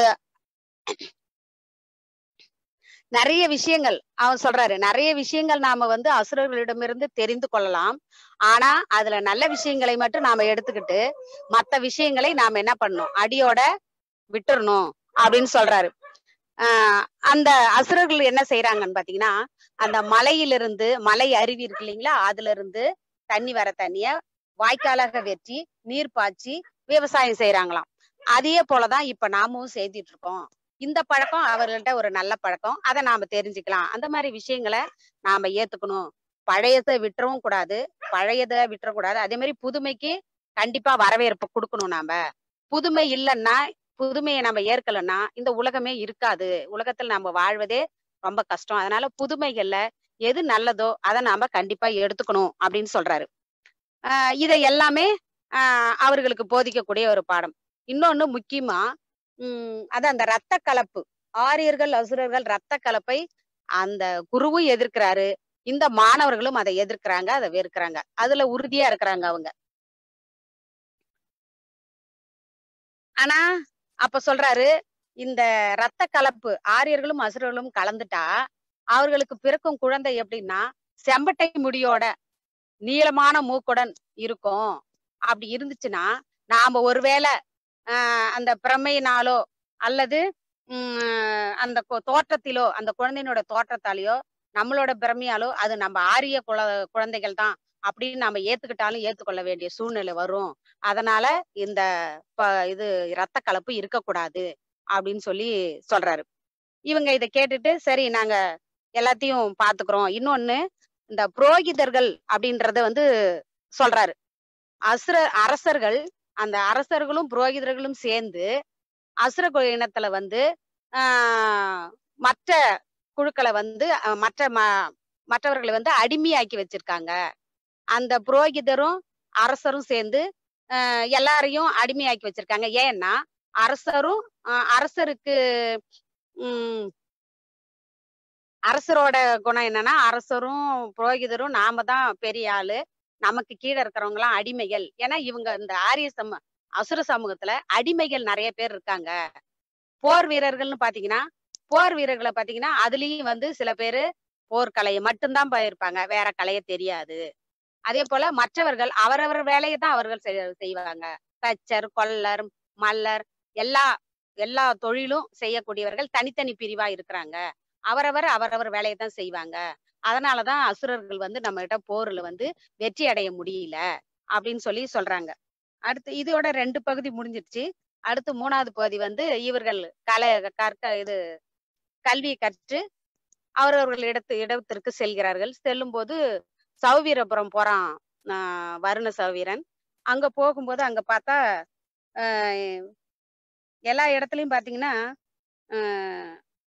நிறைய விஷயங்கள் அவர் சொல்றாரு நிறைய விஷயங்கள் நாம வந்து அசுரர்களிடமிருந்து தெரிந்து கொள்ளலாம் ஆனா அதுல நல்ல விஷயங்களை மட்டும் நாம எடுத்துக்கிட்டு மத்த விஷயங்களை நாம என்ன பண்ணணும் அடியோட விட்டுறணும் அப்படின்னு சொல்றாரு ஆஹ் அந்த அசுரர்கள் என்ன செய்யறாங்கன்னு பாத்தீங்கன்னா அந்த மலையிலிருந்து மலை அருவி இருக்கு இல்லைங்களா அதுல இருந்து தண்ணி வர தண்ணிய வாய்க்காலாக வெற்றி நீர் பாய்ச்சி விவசாயம் செய்யறாங்களாம் அதே போலதான் இப்ப நாமும் செய்துட்டு இருக்கோம் இந்த பழக்கம் அவர்கள்ட்ட ஒரு நல்ல பழக்கம் அதை நாம தெரிஞ்சுக்கலாம் அந்த மாதிரி விஷயங்களை நாம ஏத்துக்கணும் பழையதை விட்டுறவும் கூடாது பழையதை விட்டுறக்கூடாது அதே மாதிரி புதுமைக்கு கண்டிப்பா வரவேற்பு கொடுக்கணும் நாம புதுமை இல்லைன்னா புதுமையை நம்ம ஏற்கலைன்னா இந்த உலகமே இருக்காது உலகத்துல நம்ம வாழ்வதே ரொம்ப கஷ்டம் அதனால புதுமைகள்ல எது நல்லதோ அதை நாம கண்டிப்பா எடுத்துக்கணும் அப்படின்னு சொல்றாரு ஆஹ் இதை எல்லாமே ஆஹ் அவர்களுக்கு போதிக்கக்கூடிய ஒரு பாடம் இன்னொன்னு முக்கியமா உம் அது அந்த ரத்த கலப்பு ஆரியர்கள் அசுரர்கள் ரத்த கலப்பை அந்த குருவும் எதிர்க்கிறாரு இந்த மாணவர்களும் அதை எதிர்க்கிறாங்க அதை வெறுக்கிறாங்க அதுல உறுதியா இருக்கிறாங்க அவங்க ஆனா அப்ப சொல்றாரு இந்த ரத்த கலப்பு ஆரியர்களும் அசுரர்களும் கலந்துட்டா அவர்களுக்கு பிறக்கும் குழந்தை எப்படின்னா செம்பட்டை முடியோட நீளமான மூக்குடன் இருக்கும் அப்படி இருந்துச்சுன்னா நாம ஒருவேளை ஆஹ் அந்த பிரமையினாலோ அல்லது உம் அந்த கொ- தோற்றத்திலோ அந்த குழந்தையினோட தோற்றத்தாலேயோ நம்மளோட பிரமையாலோ அது நம்ம ஆரிய குழ குழந்தைகள் தான் அப்படின்னு நம்ம ஏத்துக்கிட்டாலும் ஏத்துக்கொள்ள வேண்டிய சூழ்நிலை வரும் அதனால இந்த ப- இது ரத்த கலப்பு இருக்கக்கூடாது அப்படின்னு சொல்லி சொல்றாரு இவங்க இதை கேட்டுட்டு சரி நாங்க எல்லாத்தையும் பாத்துக்கிறோம் இன்னொன்னு இந்த புரோகிதர்கள் அப்படின்றத வந்து சொல்றாரு அசுர அரசர்கள் அந்த அரசர்களும் புரோகிதர்களும் சேர்ந்து அசுர கு- இனத்துல வந்து ஆஹ் மற்ற குழுக்களை வந்து அஹ் மற்ற ம- மற்றவர்களை வந்து அடிமையாக்கி வச்சிருக்காங்க அந்த புரோகிதரும் அரசரும் சேர்ந்து ஆஹ் எல்லாரையும் அடிமையாக்கி வச்சிருக்காங்க ஏன்னா அரசரும் ஆஹ் அரசருக்கு உம் அரசரோட குணம் என்னன்னா அரசரும் புரோகிதரும் நாம தான் பெரிய ஆளு நமக்கு கீழே இருக்கிறவங்க எல்லாம் அடிமைகள் ஏன்னா இவங்க இந்த ஆரிய சம அசுர சமூகத்துல அடிமைகள் நிறைய பேர் இருக்காங்க போர் வீரர்கள்னு பாத்தீங்கன்னா போர் வீரர்களை பாத்தீங்கன்னா அதுலயும் வந்து சில பேரு போர்க்கலையை மட்டும்தான் போயிருப்பாங்க வேற கலையை தெரியாது அதே போல மற்றவர்கள் அவரவர் வேலையை தான் அவர்கள் செய்- செய்வாங்க தச்சர் கொல்லர் மல்லர் எல்லா எல்லா தொழிலும் செய்யக்கூடியவர்கள் தனித்தனி பிரிவா இருக்கிறாங்க அவரவர் அவரவர் வேலையை தான் செய்வாங்க அதனாலதான் அசுரர்கள் வந்து நம்ம கிட்ட போர்ல வந்து வெற்றி அடைய முடியல அப்படின்னு சொல்லி சொல்றாங்க அடுத்து இதோட ரெண்டு பகுதி முடிஞ்சிருச்சு அடுத்து மூணாவது பகுதி வந்து இவர்கள் கலை கற்க இது கல்வி கற்று அவரவர்கள் இடத்து இடத்திற்கு செல்கிறார்கள் செல்லும் போது சௌவீரபுரம் போறான் ஆஹ் வருண சௌவீரன் அங்க போகும்போது அங்க பார்த்தா ஆஹ் எல்லா இடத்துலயும் பாத்தீங்கன்னா ஆஹ்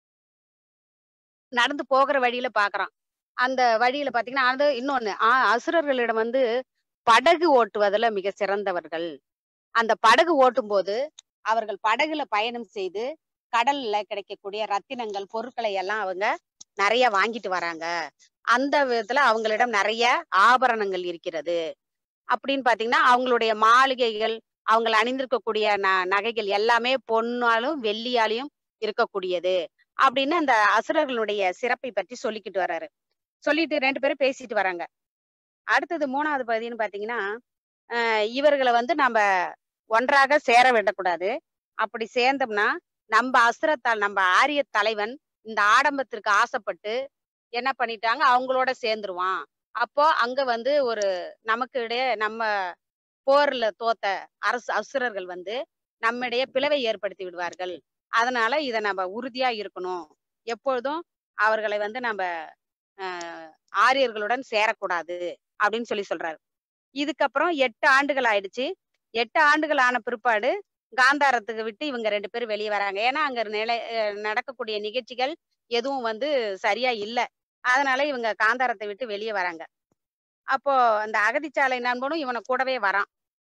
நடந்து போகிற வழியில பாக்குறான் அந்த வழியில பாத்தீங்கன்னா அது இன்னொன்னு ஆ- அசுரர்களிடம் வந்து படகு ஓட்டுவதுல மிக சிறந்தவர்கள் அந்த படகு ஓட்டும் போது அவர்கள் படகுல பயணம் செய்து கடல்ல கிடைக்கக்கூடிய ரத்தினங்கள் பொருட்களை எல்லாம் அவங்க நிறைய வாங்கிட்டு வராங்க அந்த விதத்துல அவங்களிடம் நிறைய ஆபரணங்கள் இருக்கிறது அப்படின்னு பாத்தீங்கன்னா அவங்களுடைய மாளிகைகள் அவங்க அணிந்திருக்கக்கூடிய ந நகைகள் எல்லாமே பொன்னாலும் வெள்ளியாலையும் இருக்கக்கூடியது அப்படின்னு அந்த அசுரர்களுடைய சிறப்பை பற்றி சொல்லிக்கிட்டு வர்றாரு சொல்லிட்டு ரெண்டு பேரும் பேசிட்டு வராங்க அடுத்தது மூணாவது பகுதின்னு பாத்தீங்கன்னா அஹ் இவர்களை வந்து நம்ம ஒன்றாக சேர விடக்கூடாது அப்படி சேர்ந்தோம்னா நம்ம அசுரத்தால் நம்ம ஆரிய தலைவன் இந்த ஆடம்பத்திற்கு ஆசைப்பட்டு என்ன பண்ணிட்டாங்க அவங்களோட சேர்ந்துருவான் அப்போ அங்க வந்து ஒரு நமக்கு இடையே நம்ம போர்ல தோத்த அரசு அசுரர்கள் வந்து நம்மிடையே பிளவை ஏற்படுத்தி விடுவார்கள் அதனால இத நம்ம உறுதியா இருக்கணும் எப்பொழுதும் அவர்களை வந்து நம்ம ஆஹ் ஆரியர்களுடன் சேரக்கூடாது அப்படின்னு சொல்லி சொல்றாரு இதுக்கப்புறம் எட்டு ஆண்டுகள் ஆயிடுச்சு எட்டு ஆண்டுகள் ஆன பிற்பாடு காந்தாரத்துக்கு விட்டு இவங்க ரெண்டு பேரும் வெளியே வராங்க ஏன்னா அங்க நிலை அஹ் நடக்கக்கூடிய நிகழ்ச்சிகள் எதுவும் வந்து சரியா இல்ல அதனால இவங்க காந்தாரத்தை விட்டு வெளியே வராங்க அப்போ அந்த அகதிச்சாலை நண்பனும் இவனை கூடவே வரான்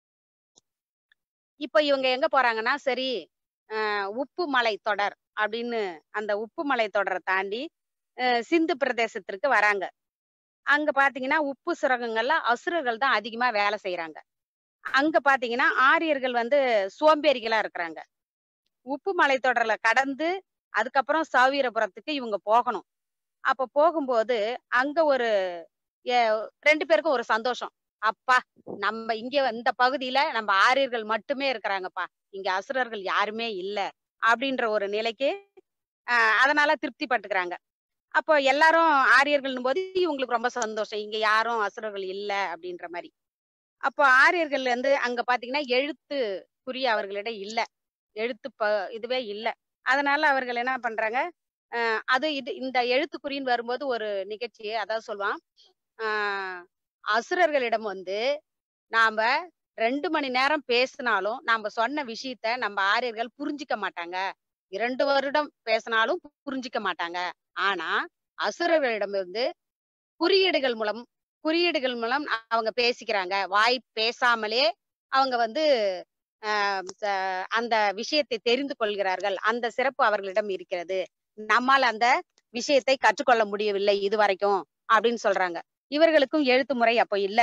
இப்போ இவங்க எங்க போறாங்கன்னா சரி அஹ் உப்பு மலை தொடர் அப்படின்னு அந்த உப்பு மலை தொடரை தாண்டி அஹ் சிந்து பிரதேசத்திற்கு வராங்க அங்க பாத்தீங்கன்னா உப்பு சுரங்கங்கள்ல அசுரர்கள் தான் அதிகமா வேலை செய்யறாங்க அங்க பாத்தீங்கன்னா ஆரியர்கள் வந்து சோம்பேறிகளா இருக்கிறாங்க உப்பு மலை தொடர்ல கடந்து அதுக்கப்புறம் சாவீரபுரத்துக்கு இவங்க போகணும் அப்ப போகும்போது அங்க ஒரு எ- ரெண்டு பேருக்கும் ஒரு சந்தோஷம் அப்பா நம்ம இங்க இந்த பகுதியில நம்ம ஆரியர்கள் மட்டுமே இருக்கிறாங்கப்பா இங்க அசுரர்கள் யாருமே இல்ல அப்படின்ற ஒரு நிலைக்கு ஆஹ் அதனால திருப்தி பட்டுக்கிறாங்க அப்போ எல்லாரும் ஆரியர்கள்னும் போது இவங்களுக்கு ரொம்ப சந்தோஷம் இங்க யாரும் அசுரர்கள் இல்ல அப்படின்ற மாதிரி அப்போ ஆரியர்கள் வந்து அங்க பாத்தீங்கன்னா எழுத்து குறி அவர்களிடம் இல்ல எழுத்து ப இதுவே இல்ல அதனால அவர்கள் என்ன பண்றாங்க அஹ் அது இது இந்த எழுத்துக்குறின்னு வரும்போது ஒரு நிகழ்ச்சி அதாவது சொல்லுவான் ஆஹ் அசுரர்களிடம் வந்து நாம ரெண்டு மணி நேரம் பேசினாலும் நாம சொன்ன விஷயத்த நம்ம ஆரியர்கள் புரிஞ்சிக்க மாட்டாங்க இரண்டு வருடம் பேசினாலும் புரிஞ்சிக்க மாட்டாங்க ஆனா அசுரர்களிடம் வந்து குறியீடுகள் மூலம் குறியீடுகள் மூலம் அவங்க பேசிக்கிறாங்க வாய் பேசாமலே அவங்க வந்து ஆஹ் ச- அந்த விஷயத்தை தெரிந்து கொள்கிறார்கள் அந்த சிறப்பு அவர்களிடம் இருக்கிறது நம்மால் அந்த விஷயத்தை கற்றுக்கொள்ள முடியவில்லை இதுவரைக்கும் அப்படின்னு சொல்றாங்க இவர்களுக்கும் எழுத்து முறை அப்போ இல்ல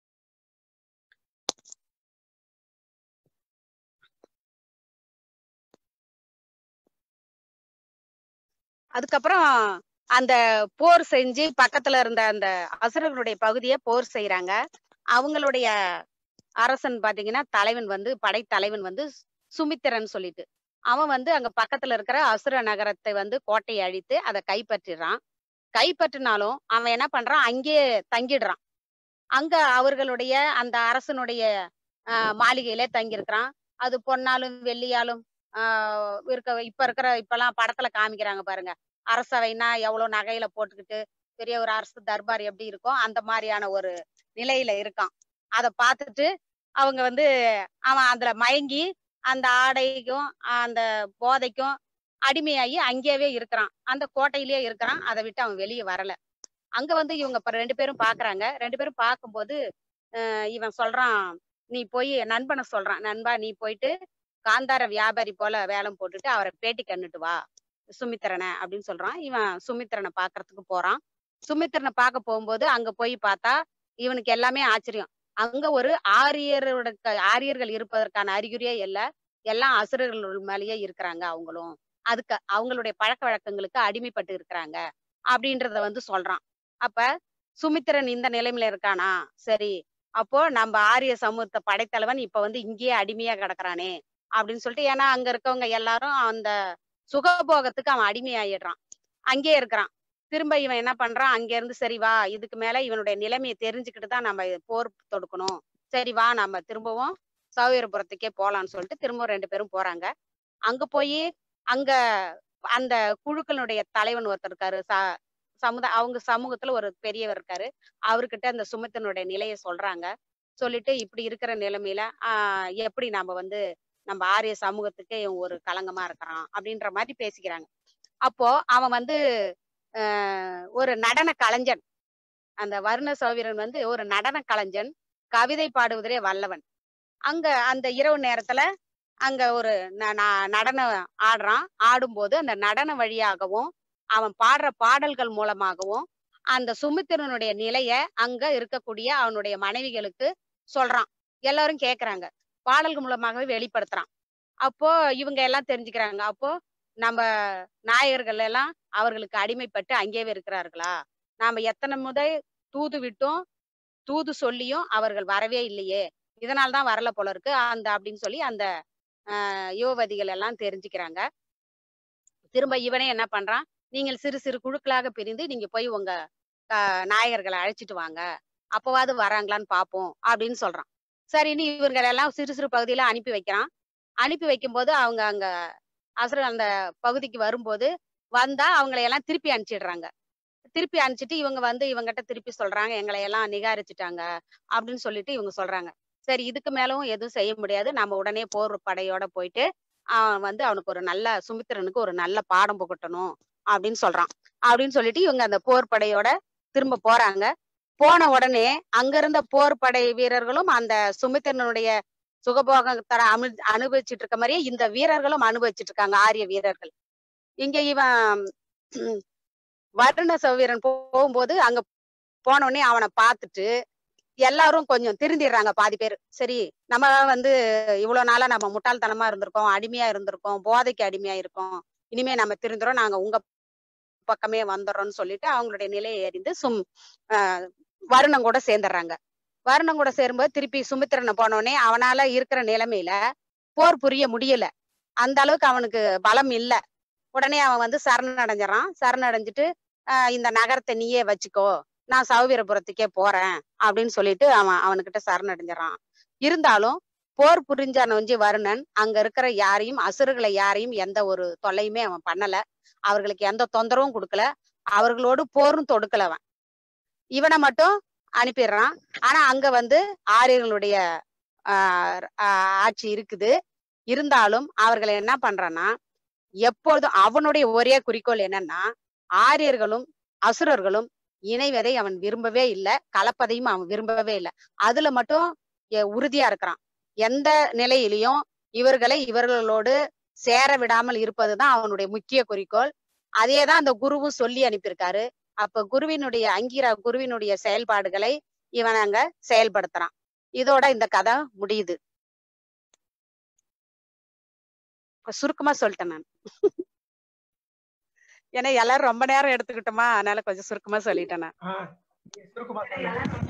அதுக்கப்புறம் அந்த போர் செஞ்சு பக்கத்துல இருந்த அந்த அசுரர்களுடைய பகுதியை போர் செய்யறாங்க அவங்களுடைய அரசன் பாத்தீங்கன்னா தலைவன் வந்து படைத்தலைவன் வந்து சுமித்திரன் சொல்லிட்டு அவன் வந்து அங்க பக்கத்துல இருக்கிற அசுர நகரத்தை வந்து கோட்டையை அழித்து அதை கைப்பற்றிடுறான் கைப்பற்றினாலும் அவன் என்ன பண்றான் அங்கேயே தங்கிடுறான் அங்க அவர்களுடைய அந்த அரசனுடைய ஆஹ் மாளிகையிலே தங்கியிருக்கிறான் அது பொன்னாலும் வெள்ளியாலும் ஆஹ் இருக்க இப்ப இருக்கிற இப்பெல்லாம் படத்துல காமிக்கிறாங்க பாருங்க அரசவைனா எவ்வளவு நகையில போட்டுக்கிட்டு பெரிய ஒரு அரசு தர்பார் எப்படி இருக்கும் அந்த மாதிரியான ஒரு நிலையில இருக்கான் அதை பார்த்துட்டு அவங்க வந்து அவன் அதுல மயங்கி அந்த ஆடைக்கும் அந்த போதைக்கும் அடிமையாகி அங்கேயே இருக்கிறான் அந்த கோட்டையிலேயே இருக்கிறான் அதை விட்டு அவன் வெளியே வரல அங்க வந்து இவங்க இப்ப ரெண்டு பேரும் பாக்குறாங்க ரெண்டு பேரும் பார்க்கும்போது அஹ் இவன் சொல்றான் நீ போய் நண்பனை சொல்றான் நண்பா நீ போயிட்டு காந்தார வியாபாரி போல வேலம் போட்டுட்டு அவரை பேட்டி கண்ணுட்டு வா சுமித்திரனை அப்படின்னு சொல்றான் இவன் சுமித்திரனை பாக்குறதுக்கு போறான் சுமித்திரனை பார்க்க போகும்போது அங்க போய் பார்த்தா இவனுக்கு எல்லாமே ஆச்சரியம் அங்க ஒரு ஆரியரோட ஆரியர்கள் இருப்பதற்கான அறிகுறியே இல்ல எல்லாம் அசுரர்கள் மேலேயே இருக்கிறாங்க அவங்களும் அதுக்கு அவங்களுடைய பழக்க வழக்கங்களுக்கு அடிமைப்பட்டு இருக்கிறாங்க அப்படின்றத வந்து சொல்றான் அப்ப சுமித்திரன் இந்த நிலைமையில இருக்கானா சரி அப்போ நம்ம ஆரிய சமூகத்தை படைத்தலைவன் இப்ப வந்து இங்கேயே அடிமையா கிடக்குறானே அப்படின்னு சொல்லிட்டு ஏன்னா அங்க இருக்கவங்க எல்லாரும் அந்த சுகபோகத்துக்கு அவன் அடிமையாயிடுறான் அங்கேயே இருக்கிறான் திரும்ப இவன் என்ன பண்றான் அங்க இருந்து சரி வா இதுக்கு மேல இவனுடைய நிலைமையை தெரிஞ்சுக்கிட்டு தான் நம்ம போர் தொடுக்கணும் சரி வா நம்ம திரும்பவும் சௌகரியபுரத்துக்கே போலாம்னு சொல்லிட்டு திரும்பவும் ரெண்டு பேரும் போறாங்க அங்க போய் அங்க அந்த குழுக்களுடைய தலைவன் ஒருத்தர் இருக்காரு ச சமுதாய அவங்க சமூகத்துல ஒரு பெரியவர் இருக்காரு அவர்கிட்ட அந்த சுமித்தனுடைய நிலையை சொல்றாங்க சொல்லிட்டு இப்படி இருக்கிற நிலைமையில ஆஹ் எப்படி நம்ம வந்து நம்ம ஆரிய சமூகத்துக்கு இவன் ஒரு களங்கமா இருக்கிறான் அப்படின்ற மாதிரி பேசிக்கிறாங்க அப்போ அவன் வந்து ஆஹ் ஒரு நடன கலைஞன் அந்த வருண சௌவீரன் வந்து ஒரு நடன கலைஞன் கவிதை பாடுவதிலே வல்லவன் அங்க அந்த இரவு நேரத்துல அங்க ஒரு ந- ந- நடனம் ஆடுறான் ஆடும்போது அந்த நடன வழியாகவும் அவன் பாடுற பாடல்கள் மூலமாகவும் அந்த சுமித்திரனுடைய நிலைய அங்க இருக்கக்கூடிய அவனுடைய மனைவிகளுக்கு சொல்றான் எல்லாரும் கேக்குறாங்க பாடல்கள் மூலமாகவே வெளிப்படுத்துறான் அப்போ இவங்க எல்லாம் தெரிஞ்சுக்கிறாங்க அப்போ நம்ம நாயகர்கள் எல்லாம் அவர்களுக்கு அடிமைப்பட்டு அங்கேயே இருக்கிறார்களா நாம எத்தனை முறை தூது விட்டும் தூது சொல்லியும் அவர்கள் வரவே இல்லையே இதனால்தான் வரல போல இருக்கு அந்த அப்படின்னு சொல்லி அந்த ஆஹ் யுவதிகள் எல்லாம் தெரிஞ்சுக்கிறாங்க திரும்ப இவனே என்ன பண்றான் நீங்கள் சிறு சிறு குழுக்களாக பிரிந்து நீங்க போய் உங்க ஆஹ் நாயகர்களை அழைச்சிட்டு வாங்க அப்பவாவது வராங்களான்னு பாப்போம் அப்படின்னு சொல்றான் சரின்னு இவர்கள் எல்லாம் சிறு சிறு பகுதியில அனுப்பி வைக்கிறான் அனுப்பி வைக்கும்போது அவங்க அங்க அசுர அந்த பகுதிக்கு வரும்போது வந்தா அவங்களை எல்லாம் திருப்பி அனுப்பிச்சிடுறாங்க திருப்பி அனுப்பிச்சிட்டு இவங்க வந்து இவங்ககிட்ட திருப்பி சொல்றாங்க எங்களை எல்லாம் நிகாரிச்சுட்டாங்க அப்படின்னு சொல்லிட்டு இவங்க சொல்றாங்க சரி இதுக்கு மேலவும் எதுவும் செய்ய முடியாது நம்ம உடனே போர் படையோட போயிட்டு அவன் வந்து அவனுக்கு ஒரு நல்ல சுமித்திரனுக்கு ஒரு நல்ல பாடம் புகட்டணும் அப்படின்னு சொல்றான் அப்படின்னு சொல்லிட்டு இவங்க அந்த போர் படையோட திரும்ப போறாங்க போன உடனே அங்க இருந்த போர் படை வீரர்களும் அந்த சுமித்திரனுடைய சுகபோகத்தை அனு அனுபவிச்சுட்டு இருக்க மாதிரியே இந்த வீரர்களும் அனுபவிச்சுட்டு இருக்காங்க ஆரிய வீரர்கள் இங்க இவன் உம், வருண சௌவீரன் போகும்போது அங்க போன உடனே அவனை பார்த்துட்டு எல்லாரும் கொஞ்சம் திருந்திடுறாங்க பாதி பேர் சரி நம்ம வந்து இவ்வளவு நாளா நம்ம முட்டாள்தனமா இருந்திருக்கோம் அடிமையா இருந்திருக்கோம் போதைக்கு அடிமையா இருக்கோம் இனிமே நம்ம திருந்துறோம் நாங்க உங்க பக்கமே வந்துடுறோம்னு சொல்லிட்டு அவங்களுடைய நிலையை அறிந்து சும் ஆஹ் வருணம் கூட சேர்ந்துடுறாங்க வருணம் கூட சேரும்போது திருப்பி சுமித்திரனை போனோடனே அவனால இருக்கிற நிலைமையில போர் புரிய முடியல அந்த அளவுக்கு அவனுக்கு பலம் இல்ல உடனே அவன் வந்து சரணடைஞ்சிடறான் சரணடைஞ்சிட்டு ஆஹ் இந்த நகரத்தை நீயே வச்சுக்கோ நான் சௌவீரபுரத்துக்கே போறேன் அப்படின்னு சொல்லிட்டு அவன் அவனுக்கிட்ட சரணடைஞ்சிடறான் இருந்தாலும் போர் புரிஞ்சனொஞ்சி வருணன் அங்க இருக்கிற யாரையும் அசுரர்களை யாரையும் எந்த ஒரு தொல்லையுமே அவன் பண்ணல அவர்களுக்கு எந்த தொந்தரவும் கொடுக்கல அவர்களோடு போரும் தொடுக்கல அவன் இவனை மட்டும் அனுப்பிடுறான் ஆனா அங்க வந்து ஆரியர்களுடைய ஆஹ் ஆஹ் ஆட்சி இருக்குது இருந்தாலும் அவர்களை என்ன பண்றான்னா எப்பொழுதும் அவனுடைய ஒரே குறிக்கோள் என்னன்னா ஆரியர்களும் அசுரர்களும் இணைவதை அவன் விரும்பவே இல்லை கலப்பதையும் அவன் விரும்பவே இல்லை அதுல மட்டும் எ- உறுதியா இருக்கிறான் எந்த நிலையிலையும் இவர்களை இவர்களோடு சேர விடாமல் இருப்பதுதான் அவனுடைய முக்கிய குறிக்கோள் அதே தான் அந்த குருவும் சொல்லி அனுப்பியிருக்காரு அப்ப குருவினுடைய அங்கீரா குருவினுடைய செயல்பாடுகளை இவன் அங்க செயல்படுத்துறான் இதோட இந்த கதை முடியுது சுருக்கமா சொல்லிட்டேன் நான் ஏன்னா எல்லாரும் ரொம்ப நேரம் எடுத்துக்கிட்டோமா அதனால கொஞ்சம் சுருக்கமா சொல்லிட்டேன் நான் ஆ, சுருக்கமா சொன்னேன்.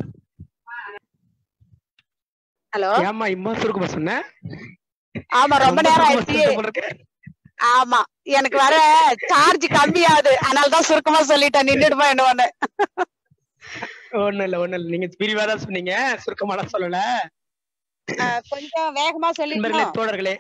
ஹலோ ஏம்மா இம்மா சுருக்கமா சொன்னேன் ஆமா ரொம்ப நேரம் சுருக்கமா ஆயிடுச்சு சொல்லிட்ட போல இருக்கு. ஆமா எனக்கு வர சார்ஜ் கம்மியாகுது அதனாலதான் சுருக்கமா சொல்லிட்டேன் நின்றுடுமா என்ன ஒண்ணும் இல்ல ஒண்ணும் இல்ல நீங்க விரிவாதான் சொன்னீங்க சுருக்கமாலாம் சொல்லல கொஞ்சம் வேகமா நண்பர்களே சொல்லிட்டோம் தோழர்களே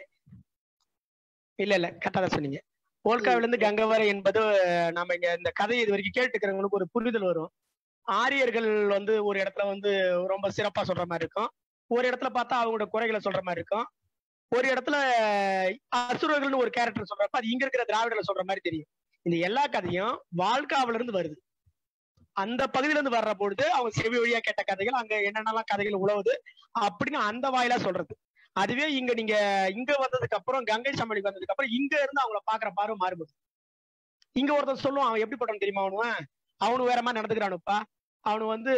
இல்ல இல்ல கரெக்டா தான் சொன்னீங்க போல்காவில இருந்து கங்கை வரை என்பது அஹ், நாம இங்க இந்த கதையை இது வரைக்கும் கேட்டுக்கிறவங்களுக்கு ஒரு புரிதல் வரும் ஆரியர்கள் வந்து ஒரு இடத்துல வந்து ரொம்ப சிறப்பா சொல்ற மாதிரி இருக்கும் ஒரு இடத்துல பார்த்தா அவங்களோட குறைகளை சொல்ற மாதிரி இருக்கும் ஒரு இடத்துல அஹ், அசுரர்கள்னு ஒரு கேரக்டர் சொல்றப்ப அது இங்க இருக்கிற திராவிடர்ல சொல்ற மாதிரி தெரியும் இந்த எல்லா கதையும் வாழ்காவில இருந்து வருது அந்த பகுதியில இருந்து வர்ற பொழுது அவங்க செவி வழியா கேட்ட கதைகள் அங்க என்னென்னலாம் கதைகள் உழவுது அப்படின்னு அந்த வாயிலா சொல்றது அதுவே இங்க நீங்க இங்க வந்ததுக்கு அப்புறம் கங்கை சமணிக்கு வந்ததுக்கு அப்புறம் இங்க இருந்து அவங்கள பாக்குற பார்வை மாறுபடும் இங்க ஒருத்தன் சொல்லுவான் அவன் எப்படி பண்றான் தெரியுமா அவனுவன் அவனு வேற மாதிரி நடந்துக்கிறானுப்பா அவனு வந்து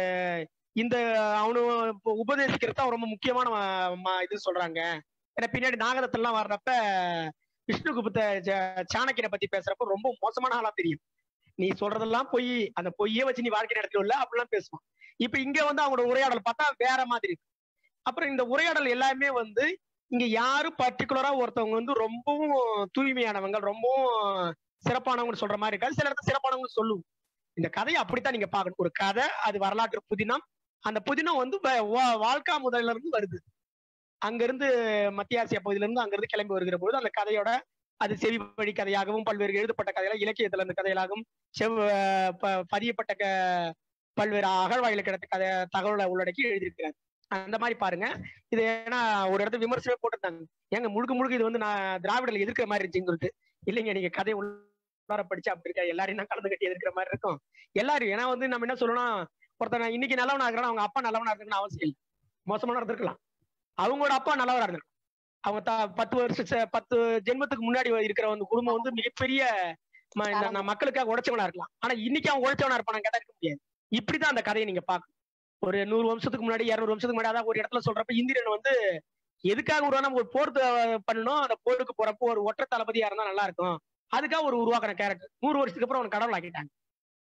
இந்த அவனு இப்போ உபதேசிக்கிறத அவன் ரொம்ப முக்கியமான ம- ம- இது சொல்றாங்க ஏன்னா பின்னாடி நாகதத்தெல்லாம் வர்றப்ப விஷ்ணு குப்த ச- சாணக்கியனை பத்தி பேசுறப்ப ரொம்ப மோசமான ஆளா தெரியும் நீ சொல்றதெல்லாம் பொய் அந்த பொய்யே வச்சு நீ வாழ்க்கை நடத்தல அப்படிலாம் பேசுவான் இப்ப இங்க வந்து அவங்களோட உரையாடல் பார்த்தா வேற மாதிரி இருக்கு அப்புறம் இந்த உரையாடல் எல்லாமே வந்து இங்க யாரும் பர்டிகுலரா ஒருத்தவங்க வந்து ரொம்பவும் தூய்மையானவங்க ரொம்பவும் சிறப்பானவங்க சொல்ற மாதிரி இருக்காது சில இடத்துல சிறப்பானவங்க சொல்லுவோம் இந்த கதையை அப்படித்தான் நீங்க பார்க்கணும் ஒரு கதை அது வரலாற்று புதினம் அந்த புதினம் வந்து வ- வா- வாழ்க்கா முதல்ல இருந்து வருது அங்க இருந்து மத்திய ஆசியா பகுதியில இருந்து அங்க இருந்து கிளம்பி வருகிற பொழுது அந்த கதையோட அது செவி வழி கதையாகவும் பல்வேறு எழுதப்பட்ட கதைகள் இலக்கியத்துல இருந்த கதைகளாகவும் செவ் ப- பதியப்பட்ட க- பல்வேறு அகழ்வாயில கிடைத்த கதை தகவலை உள்ளடக்கி எழுதியிருக்கிறார் அந்த மாதிரி பாருங்க இது ஏன்னா ஒரு இடத்துல விமர்சனமே போட்டிருந்தாங்க ஏங்க முழுக்க முழுக்க இது வந்து நான் திராவிடர்ல எதிர்க்கிற மாதிரி இருந்துச்சுன்னு சொல்லிட்டு இல்லைங்க நீங்க கதை உள்ளார படிச்சு அப்படி இருக்கா எல்லாரையும் நான் கலந்து கட்டி எதிர்க்கிற மாதிரி இருக்கும் எல்லாரும் ஏன்னா வந்து நம்ம என்ன சொல்லணும் ஒருத்தன் நான் இன்னைக்கு நல்லவனா இருக்கிறான் அவங்க அப்பா நல்லவனா இருக்கணும்னு அவசியம் இல்லை மோசமான இருந்திருக்கலாம் அவங்களோட அப்பா நல்லவரா இருந்திருக்கலாம் அவங்க த பத்து வருஷம் ச- பத்து ஜென்மத்துக்கு முன்னாடி இருக்கிற வந்து குடும்பம் வந்து மிகப்பெரிய ம- இந்த நான் மக்களுக்காக உழைச்சவனா இருக்கலாம் ஆனா இன்னைக்கு அவன் உழைச்சவனா இருப்பான கேட்டா இருக்க முடியாது இப்படிதான் அந்த கதையை நீங்க பார்க்கணும் ஒரு நூறு வருஷத்துக்கு முன்னாடி இருநூறு வருஷத்துக்கு முன்னாடி அதான் ஒரு இடத்துல சொல்றப்ப இந்திரன் வந்து எதுக்காக உருவான ஒரு போர் த- பண்ணணும் அந்த போருக்கு போறப்போ ஒரு ஒற்றை தளபதியா இருந்தா நல்லா இருக்கும் அதுக்காக ஒரு உருவாக்குற கேரக்டர் நூறு வருஷத்துக்கு அப்புறம் அவன் கடவுள் ஆக்கிட்டாங்க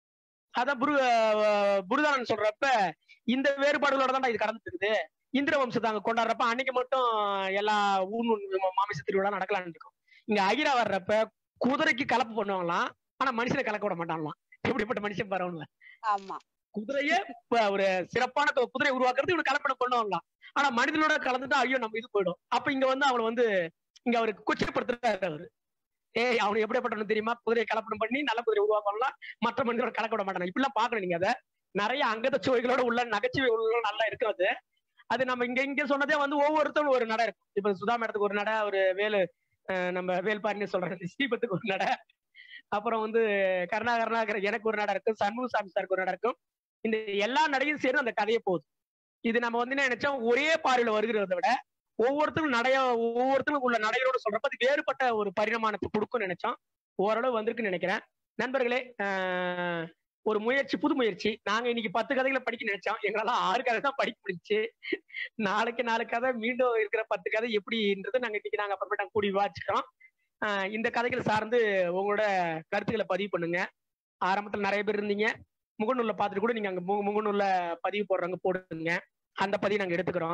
அதான் புரு அஹ் புருதானன் சொல்றப்ப இந்த வேறுபாடுகளோட தான் இது கடந்துட்டு இருக்குது இந்திர வம்சத்தை அங்க கொண்டாடுறப்ப அன்னைக்கு மட்டும் எல்லா ஊன் மாமிச திருவிழா நடக்கலாம்னு இருக்கும் இங்க அகிரா வர்றப்ப குதிரைக்கு கலப்பு பண்ணுவாங்களாம் ஆனா மனுஷனை கலக்க விட மாட்டாங்களாம் எப்படிப்பட்ட மனுஷன் பாருங்க ஆமா குதிரையே இப்ப ஒரு சிறப்பான கு- குதிரை உருவாக்குறது இவனு கலப்படம் பண்ணுவாங்களாம் ஆனா மனிதனோட கலந்துட்டா ஐயோ நம்ம இது போயிடும் அப்ப இங்க வந்து அவனை வந்து இங்க அவருக்கு கொச்சப்படுத்துறாரு அவரு ஏய் அவனு எப்படிப்பட்டவனு தெரியுமா குதிரையை கலப்படம் பண்ணி நல்ல குதிரை உருவாக்கலாம் மற்ற மனிதனோட கலக்க விட மாட்டாங்க இப்படிலாம் பாக்கணும் நீங்க அதை நிறைய அங்கத சுவைகளோட உள்ள நகைச்சுவை உள்ள நல்லா இருக்கும் அது அது நம்ம இங்க இங்க சொன்னதே வந்து ஒவ்வொருத்தரும் ஒரு நடை இருக்கும் இப்ப சுதா மேடத்துக்கு ஒரு நடை ஒரு வேலு அஹ் நம்ம வேல்பாரின்னு சொல்றாங்க ஸ்ரீபத்துக்கு ஒரு நடை அப்புறம் வந்து கருணா கருணாகர எனக்கு ஒரு நடை இருக்கும் சண்முகசாமி சாருக்கு ஒரு நடை இருக்கும் இந்த எல்லா நடையும் சேர்ந்து அந்த கதையை போகுது இது நம்ம வந்து என்ன நினைச்சோம் ஒரே பார்வையில வருகிறத விட ஒவ்வொருத்தரும் நடைய ஒவ்வொருத்தரும் உள்ள நடைகளோட சொல்றப்ப அது வேறுபட்ட ஒரு பரிணாமத்தை கொடுக்கும்னு நினைச்சோம் ஓரளவு வந்திருக்குன்னு நினைக்கிறேன் நண்பர்களே ஆஹ் ஒரு முயற்சி புது முயற்சி நாங்க இன்னைக்கு பத்து கதைகளை படிக்க நினைச்சோம் எங்களால ஆறு கதை தான் படிக்க முடிச்சு நாளைக்கு நாலு கதை மீண்டும் இருக்கிற பத்து கதை எப்படின்றது நாங்க இன்னைக்கு நாங்க அப்புறமேட்டு நாங்க கூடி விவாதிச்சுக்கிறோம் ஆஹ் இந்த கதைகள் சார்ந்து உங்களோட கருத்துக்களை பதிவு பண்ணுங்க ஆரம்பத்துல நிறைய பேர் இருந்தீங்க முகநூல்ல பார்த்துட்டு கூட நீங்க அங்க மு- முகநூல்ல பதிவு போடுறவங்க போடுங்க அந்த பதிவு நாங்க எடுத்துக்கிறோம்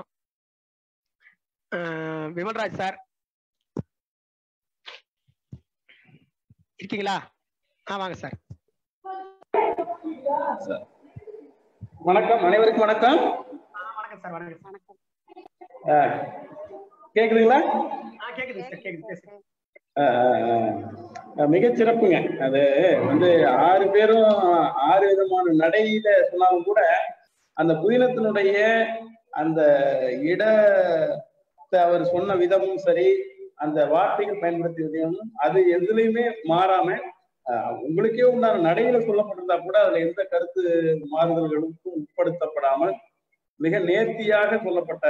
ஆஹ் விமல்ராஜ் சார் இருக்கீங்களா ஆ வாங்க சார் வணக்கம் அனைவருக்கும் வணக்கம் வணக்கம் சார் வணக்கம் வணக்கம் அஹ், கேக்குதுங்களா ஆ கேக்குது சார் கேக்குது பேசுங்க மிகச் சிறப்புங்க அது வந்து ஆறு பேரும் ஆறு விதமான நடையில சொன்னாலும் கூட அந்த புதினத்தினுடைய அந்த இடத்தை அவர் சொன்ன விதமும் சரி அந்த வார்த்தைகள் பயன்படுத்திய விதமும் அது எதுலையுமே மாறாம ஆஹ், உங்களுக்கே உண்டான நடையில சொல்லப்பட்டிருந்தா கூட அதுல எந்த கருத்து மாறுதல்களுக்கும் உட்படுத்தப்படாமல் மிக நேர்த்தியாக சொல்லப்பட்ட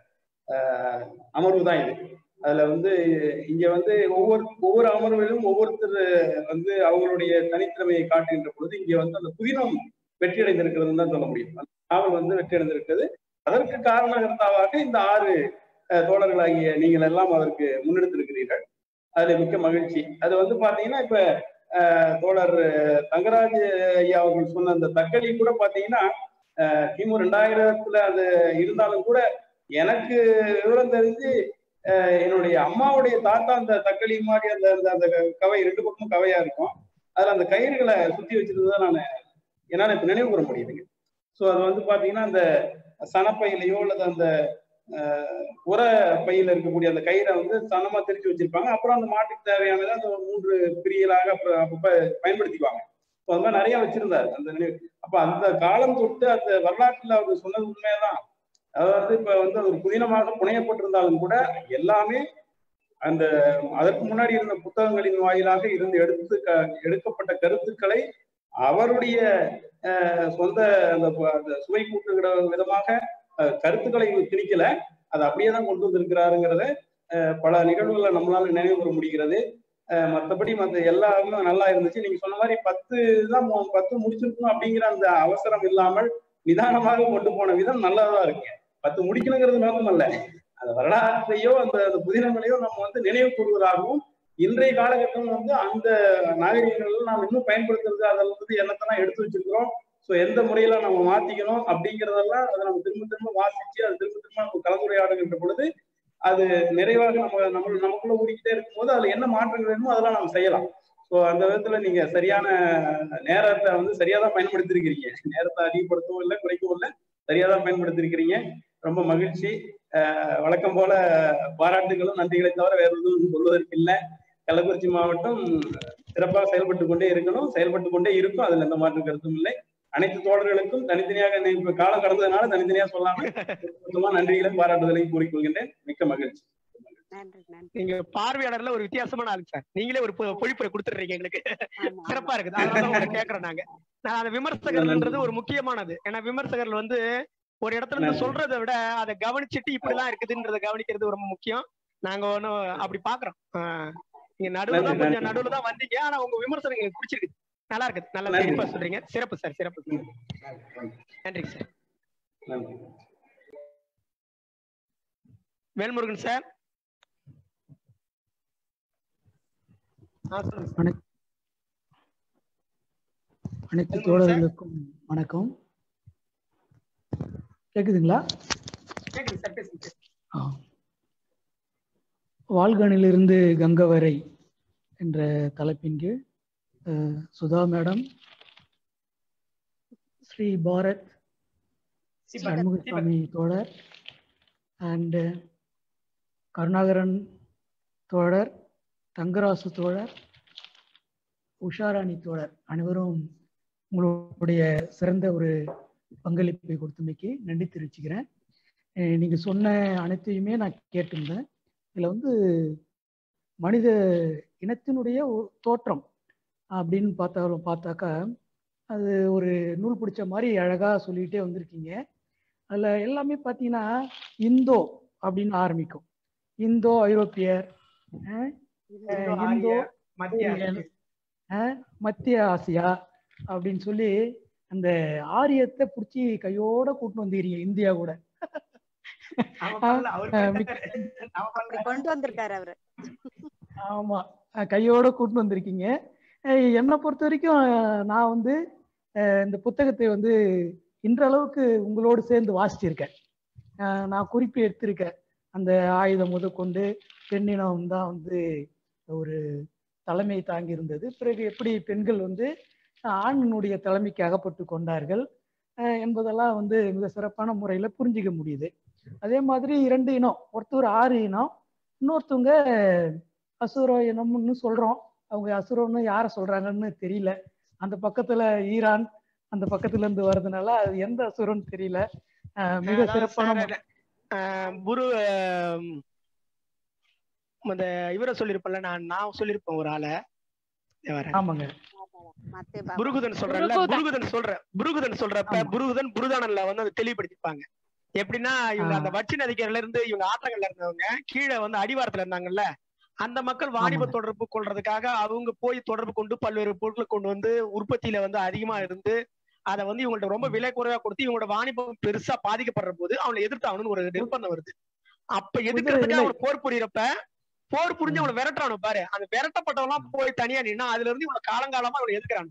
ஆஹ், அமர்வு தான் இது அதுல வந்து இங்க வந்து ஒவ்வொரு ஒவ்வொரு அமர்விலும் ஒவ்வொருத்தர் வந்து அவங்களுடைய தனித்திறமையை காட்டுகின்ற பொழுது இங்க வந்து அந்த புதினம் வெற்றி அடைந்திருக்கிறதுன்னு தான் சொல்ல முடியும் அந்த நாவல் வந்து வெற்றி அடைந்திருக்கிறது அதற்கு காரணகர்த்தாவாக இந்த ஆறு அஹ், தோழர்களாகிய நீங்கள் எல்லாம் அதற்கு முன்னெடுத்திருக்கிறீர்கள் அதுல மிக்க மகிழ்ச்சி அது வந்து பாத்தீங்கன்னா இப்ப அஹ், தோழர் தங்கராஜ் ஐயா அவர்கள் சொன்ன அந்த தக்களி கூட பாத்தீங்கன்னா அஹ், கிமு ரெண்டாயிரத்துல அது இருந்தாலும் கூட எனக்கு விவரம் தெரிஞ்சு அஹ் என்னுடைய அம்மாவுடைய தாத்தா அந்த தக்களி மாதிரி அந்த அந்த அந்த கவை ரெண்டு பக்கமும் கவையா இருக்கும் அதுல அந்த கயிறுகளை சுத்தி வச்சிருந்ததை நான் என்னால இப்ப நினைவு கூற முடியுதுங்க ஸோ அது வந்து பாத்தீங்கன்னா அந்த சனப்பையிலையோ அல்லது அந்த அஹ், உர பையில இருக்கக்கூடிய அந்த கயிறை வந்து சனமா திரிச்சு வச்சிருப்பாங்க அப்புறம் அந்த மாட்டுக்கு தேவையானதை அந்த மூன்று பிரியலாக அப்ப- அப்பப்ப பயன்படுத்திக்குவாங்க ஸோ அது மாதிரி நிறைய வச்சிருந்தாரு அந்த நினைவு அப்ப அந்த காலம் தொட்டு அந்த வரலாற்றுல அவர் சொன்னது உண்மைதான் அதாவது இப்ப வந்து அது ஒரு புதினமாக புனையப்பட்டிருந்தாலும் கூட எல்லாமே அந்த அதற்கு முன்னாடி இருந்த புத்தகங்களின் வாயிலாக இருந்து எடுத்து க- எடுக்கப்பட்ட கருத்துக்களை அவருடைய அஹ், சொந்த அந்த ப- அந்த சுவை கூட்டுகிற விதமாக அஹ், கருத்துக்களை திணிக்கல அதை அப்படியே தான் கொண்டு வந்திருக்கிறாருங்கிறத அஹ், பல நிகழ்வுகளை நம்மளால நினைவு கூற முடிகிறது அஹ், மத்தபடி மத்த எல்லாமே நல்லா இருந்துச்சு நீங்க சொன்ன மாதிரி பத்து தான் மு- பத்து முடிச்சிருக்கணும் அப்படிங்கிற அந்த அவசரம் இல்லாமல் நிதானமாக கொண்டு போன விதம் நல்லதா இருக்குங்க பத்து முடிக்கணுங்கிறது நோக்கம் அல்ல அந்த வரலாற்றையோ அந்த அந்த புதினங்களையோ நம்ம வந்து நினைவு கூறுவதாகவும் இன்றைய காலகட்டம் வந்து அந்த நாகரிகங்கள் நாம் இன்னும் பயன்படுத்துறது அதில் வந்து என்னத்தெல்லாம் எடுத்து வச்சிருக்கிறோம் ஸோ எந்த முறையில நம்ம மாத்திக்கணும் அப்படிங்கிறதெல்லாம் அதை நம்ம திரும்ப திரும்ப வாசிச்சு அது திரும்ப திரும்ப நம்ம கலந்துரையாடுகின்ற பொழுது அது நிறைவாக நம்ம நம்ம நமக்குள்ள ஓடிக்கிட்டே இருக்கும்போது அதுல என்ன மாற்றங்கள் வேணுமோ அதெல்லாம் நம்ம செய்யலாம் ஸோ அந்த விதத்துல நீங்க சரியான நேரத்தை வந்து சரியா தான் பயன்படுத்திருக்கிறீங்க நேரத்தை அதிகப்படுத்தவும் இல்லை குறைக்கவும் இல்லை சரியா தான் பயன்படுத்திருக்கிறீங்க ரொம்ப மகிழ்ச்சி அஹ் வழக்கம் போல பாராட்டுகளும் நன்றிகளை தவிர வேற எதுவும் சொல்வதற்கு இல்லை கள்ளக்குறிச்சி மாவட்டம் சிறப்பாக செயல்பட்டு கொண்டே இருக்கணும் செயல்பட்டு கொண்டே இருக்கும் அதுல எந்த மாற்று கருத்தும் இல்லை அனைத்து தோழர்களுக்கும் தனித்தனியாக நி- இப்ப காலம் கடந்ததுனால தனித்தனியா சொல்லாம மொத்தமா நன்றிகளையும் பாராட்டுதலையும் கூறிக்கொள்கின்றேன் மிக்க மகிழ்ச்சி நன்றி நன்றி நீங்க பார்வையாளர்ல ஒரு வித்தியாசமான ஆளு சார் நீங்களே ஒரு பொ- பொழிப்புரை கொடுத்துடுறீங்க எங்களுக்கு ஆமா, சிறப்பா இருக்குது அதனால உங்களை கேக்குறோம் நாங்க நான் அந்த விமர்சகர்ன்றது ஒரு முக்கியமானது ஏன்னா விமர்சகர்கள் வந்து ஒரு இடத்துல இருந்து நன்றி. சொல்றதை விட அதை கவனிச்சுட்டு இப்படிலாம் இருக்குதுன்றத கவனிக்கிறது ரொம்ப முக்கியம் நாங்க ஒன்னும் அப்படி பாக்குறோம் ஆஹ் நீங்க நடுவுல தான் நன்றி, கொஞ்சம் நன்றி. நடுவுல தான் வந்தீங்க ஆனா உங்க விமர்சனம் எங்களுக்கு பிடிச்சிருக்கு நல்லா இருக்குது நல்லா நன்றி. சிறப்பா சொல்றீங்க சிறப்பு சார் சிறப்பு சார் நன்றி சார் நன்றி வேல்முருகன் சார் ஆ, சொல்லுங்க சார். அனைத்து சொல்லுங்க தோழர்களுக்கும் வணக்கம் கேக்குதுங்களா கேக்குது சார் பேசுங்க சார். ஆ. வால்கனிலிருந்து கங்கை வரை என்ற தலைப்பின் கீழ் அஹ், சுதா மேடம் ஸ்ரீ பாரத் சிபா, சண்முகசாமி தோழர் அண்ட் கருணாகரன் தோழர் தங்கராசு தோழர் உஷாராணி தோழர் அனைவரும் உங்களுடைய சிறந்த ஒரு பங்களிப்பை கொடுத்தமைக்கு நன்றி தெரிவிச்சுக்கிறேன் அஹ் நீங்க சொன்ன அனைத்தையுமே நான் கேட்டிருந்தேன் இதுல வந்து மனித இனத்தினுடைய ஒரு தோற்றம் அப்படின்னு பார்த்தாலும் பார்த்தாக்கா அது ஒரு நூல் பிடிச்ச மாதிரி அழகா சொல்லிக்கிட்டே வந்திருக்கீங்க அதுல எல்லாமே பார்த்தீங்கன்னா இந்தோ அப்படின்னு ஆரம்பிக்கும் இந்தோ ஐரோப்பியர் அஹ் இந்தோ, இந்தோ ஆரிய, மத்திய ஆரியன். ஆசியா. அஹ் மத்திய ஆசியா அப்படின்னு சொல்லி அந்த ஆரியத்தை பிடிச்சி கையோட கூட்டிட்டு வந்துக்கிறீங்க இந்தியா கூட அவன் பண்ணல, அவர் அஹ் பண்ணல. அவன் பண்ணல. அப்படி கொண்டு வந்திருக்காரு அவரு ஆமா அஹ் கையோட கூட்டிட்டு வந்திருக்கீங்க அஹ் என்னை பொறுத்த வரைக்கும் அஹ் நான் வந்து அஹ் இந்த புத்தகத்தை வந்து இன்றளவுக்கு உங்களோடு சேர்ந்து வாசிச்சிருக்கேன் அஹ் நான் குறிப்பு எடுத்திருக்கேன் அந்த ஆயுதம் முதற்கொண்டு பெண்ணினம் தான் வந்து ஒரு தலைமை தாங்கி இருந்தது பிறகு எப்படி பெண்கள் வந்து ஆணினுடைய தலைமைக்கு அகப்பட்டு கொண்டார்கள் அஹ் என்பதெல்லாம் வந்து மிக சிறப்பான முறையில் புரிஞ்சிக்க முடியுது அதே மாதிரி இரண்டு இனம் ஒருத்தர் ஆறு இனம் இன்னொருத்தவங்க அசுர இனம்னு சொல்றோம் அவங்க அசுரம்னு யாரை சொல்றாங்கன்னு தெரியல அந்த பக்கத்துல ஈரான் அந்த பக்கத்துல இருந்து வர்றதுனால அது எந்த அசுரம்னு தெரியல அஹ் மிக அதாவது சிறப்பான சார், ஆஹ் குரு ஆஹ் அந்த இவரை சொல்லிருப்பேன்ல நான் நான் சொல்லிருப்பேன் ஒரு ஆளை இதோ வரேன். ஆமாங்க மத்தே பாபா. புருகுதன் சொல்றேன்ல புருகுதன். புருகுதன் சொல்ற புருகுதன் சொல்றப்ப ஆமா. புருகுதன் புருதானன்ல வந்து அதை தெளிவுபடுத்திருப்பாங்க எப்படின்னா இவங்க ஆ. அந்த வச்சி நதிக்கரையில இருந்து இவங்க ஆற்றங்கள்ல இருந்தவங்க கீழே வந்து அடிவாரத்துல இருந்தாங்கல்ல அந்த மக்கள் வாணிப ஆமாங்க. தொடர்பு கொள்றதுக்காக அவங்க போய் தொடர்பு கொண்டு பல்வேறு பொருட்களை கொண்டு வந்து உற்பத்தியில வந்து அதிகமா இருந்து அதை வந்து இவங்கள்ட்ட ரொம்ப விலை குறைவா கொடுத்து இவங்களோட வாணிபம் பெருசா பாதிக்கப்படுற போது அவனை எதிர்த்து அவனு ஒரு நிர்பந்தம் வருது அப்ப எதிர்க்கிறதுக்கு விலை. அவனை போர் புரியறப்ப போர் புரிஞ்சு அவனை விரட்டுறானு பாரு அந்த விரட்டப்பட்டவெல்லாம் போய் தனியா நின்னா அதுல இருந்து இவனை காலங்காலமா அவனை எதிர்க்கிறான்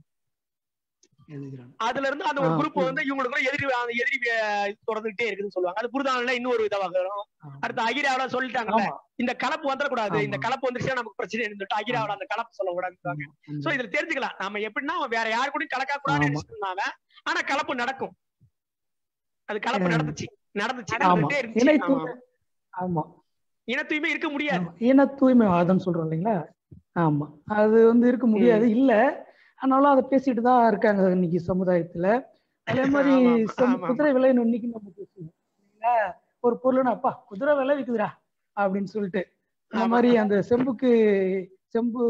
அதுல இருந்து அந்த ஒரு ஆ, குரூப் புரியுது. வந்து இவங்களுக்கு எதிரி அந்த எதிரி அஹ், இது தொடர்ந்துகிட்டே இருக்குன்னு சொல்லுவாங்க அது புரிதானில இன்னொரு இதாக வரும் அடுத்து அகிராவில சொல்லிட்டாங்கல்ல ஆமா இந்த கலப்பு வந்துடக்கூடாது ஆமா. இந்த கலப்பு வந்துருச்சுன்னா நமக்கு பிரச்சனை சொல்லிட்டு அகிராவில அந்த கலப்பு சொல்லக்கூடாதுன்னு சோ இதுல தெரிஞ்சுக்கலாம் நம்ம எப்படின்னா அவன் வேற யாரு கூடயும் கலக்க கூடாதுன்னு ஆமா. நினைச்சிட்டு இருந்தாங்க ஆனா கலப்பு நடக்கும் அது கலப்பு ஆ. நடந்துச்சு நடந்துச்சு ஆமா நடந்துட்டே இருந்துச்சு இணை ஆமா. தூய்மை ஆமா இன தூய்மை இருக்க முடியாது ஆமா. இன தூய்மைவாதம் சொல்றோம் இல்லைங்களா ஆமா அது வந்து இருக்க முடியாது இல்ல ஆனாலும் அதை பேசிட்டு தான் இருக்காங்க இன்னைக்கு சமுதாயத்துல அதே மாதிரி ஆமா, ஆமா, செம்- ஆமா, குதிரை விலைன்னு இன்னைக்கு நம்ம பேசுவோம் இல்லைங்களா? ஒரு பொருள்னா அப்பா குதிரை விலை விக்குதுடா அப்படின்னு சொல்லிட்டு அந்த ஆமா. மாதிரி அந்த செம்புக்கு செம்பு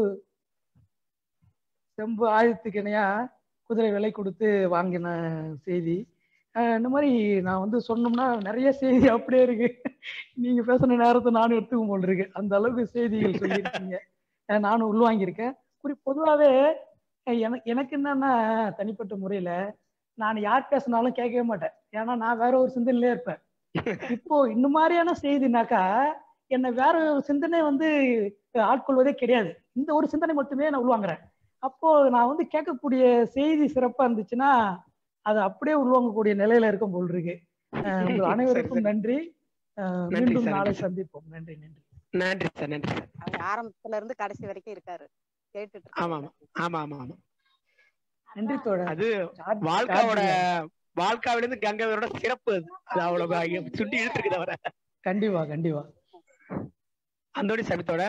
செம்பு ஆயுதத்துக்கு இணையா குதிரை விலை கொடுத்து வாங்கின செய்தி அஹ் இந்த மாதிரி நான் வந்து சொன்னோம்னா நிறைய செய்தி அப்படியே இருக்கு நீங்க பேசுன நேரத்தை நானும் எடுத்துக்கும் போல் இருக்கு அந்த அளவுக்கு செய்திகள் சொல்லியிருக்கீங்க அஹ் நானும் உள்வாங்கியிருக்கேன் குறி பொதுவாகவே எனக்கு எனக்கு என்னன்னா தனிப்பட்ட முறையில நான் யார் பேசினாலும் கேட்கவே மாட்டேன் ஏன்னா நான் வேற ஒரு சிந்தனையிலே இருப்பேன் இப்போ இந்த மாதிரியான செய்தினாக்கா என்னை வேற ஒரு சிந்தனை வந்து ஆட்கொள்வதே கிடையாது இந்த ஒரு சிந்தனை மட்டுமே நான் உள்வாங்குறேன் அப்போ நான் வந்து கேட்கக்கூடிய செய்தி சிறப்பா இருந்துச்சுன்னா அது அப்படியே உள்வாங்கக்கூடிய நிலையில இருக்கும் போல் இருக்கு அஹ் உங்கள் அனைவருக்கும் சரி. நன்றி அஹ் நன்றி மீண்டும் சார், நாளை நன்றி சார். சந்திப்போம் நன்றி நன்றி நன்றி சார் நன்றி சார் அவர் ஆரம்பத்துல இருந்து கடைசி வரைக்கும் இருக்காரு கேட்டுட்டு ஆமா இருக்காரு. ஆமா ஆமா ஆமா நன்றி தோழர் அது சார்ஜ் வாழ்க்காவோட சார்ஜ் வாழ்க்காவில இருந்து கங்கையோட சிறப்பு அது அது அவ்வளவு ஐயோ, சுண்டி இழுத்துருக்குது அவரை கண்டிப்பா கண்டிப்பா அந்தோடி சபித்தோட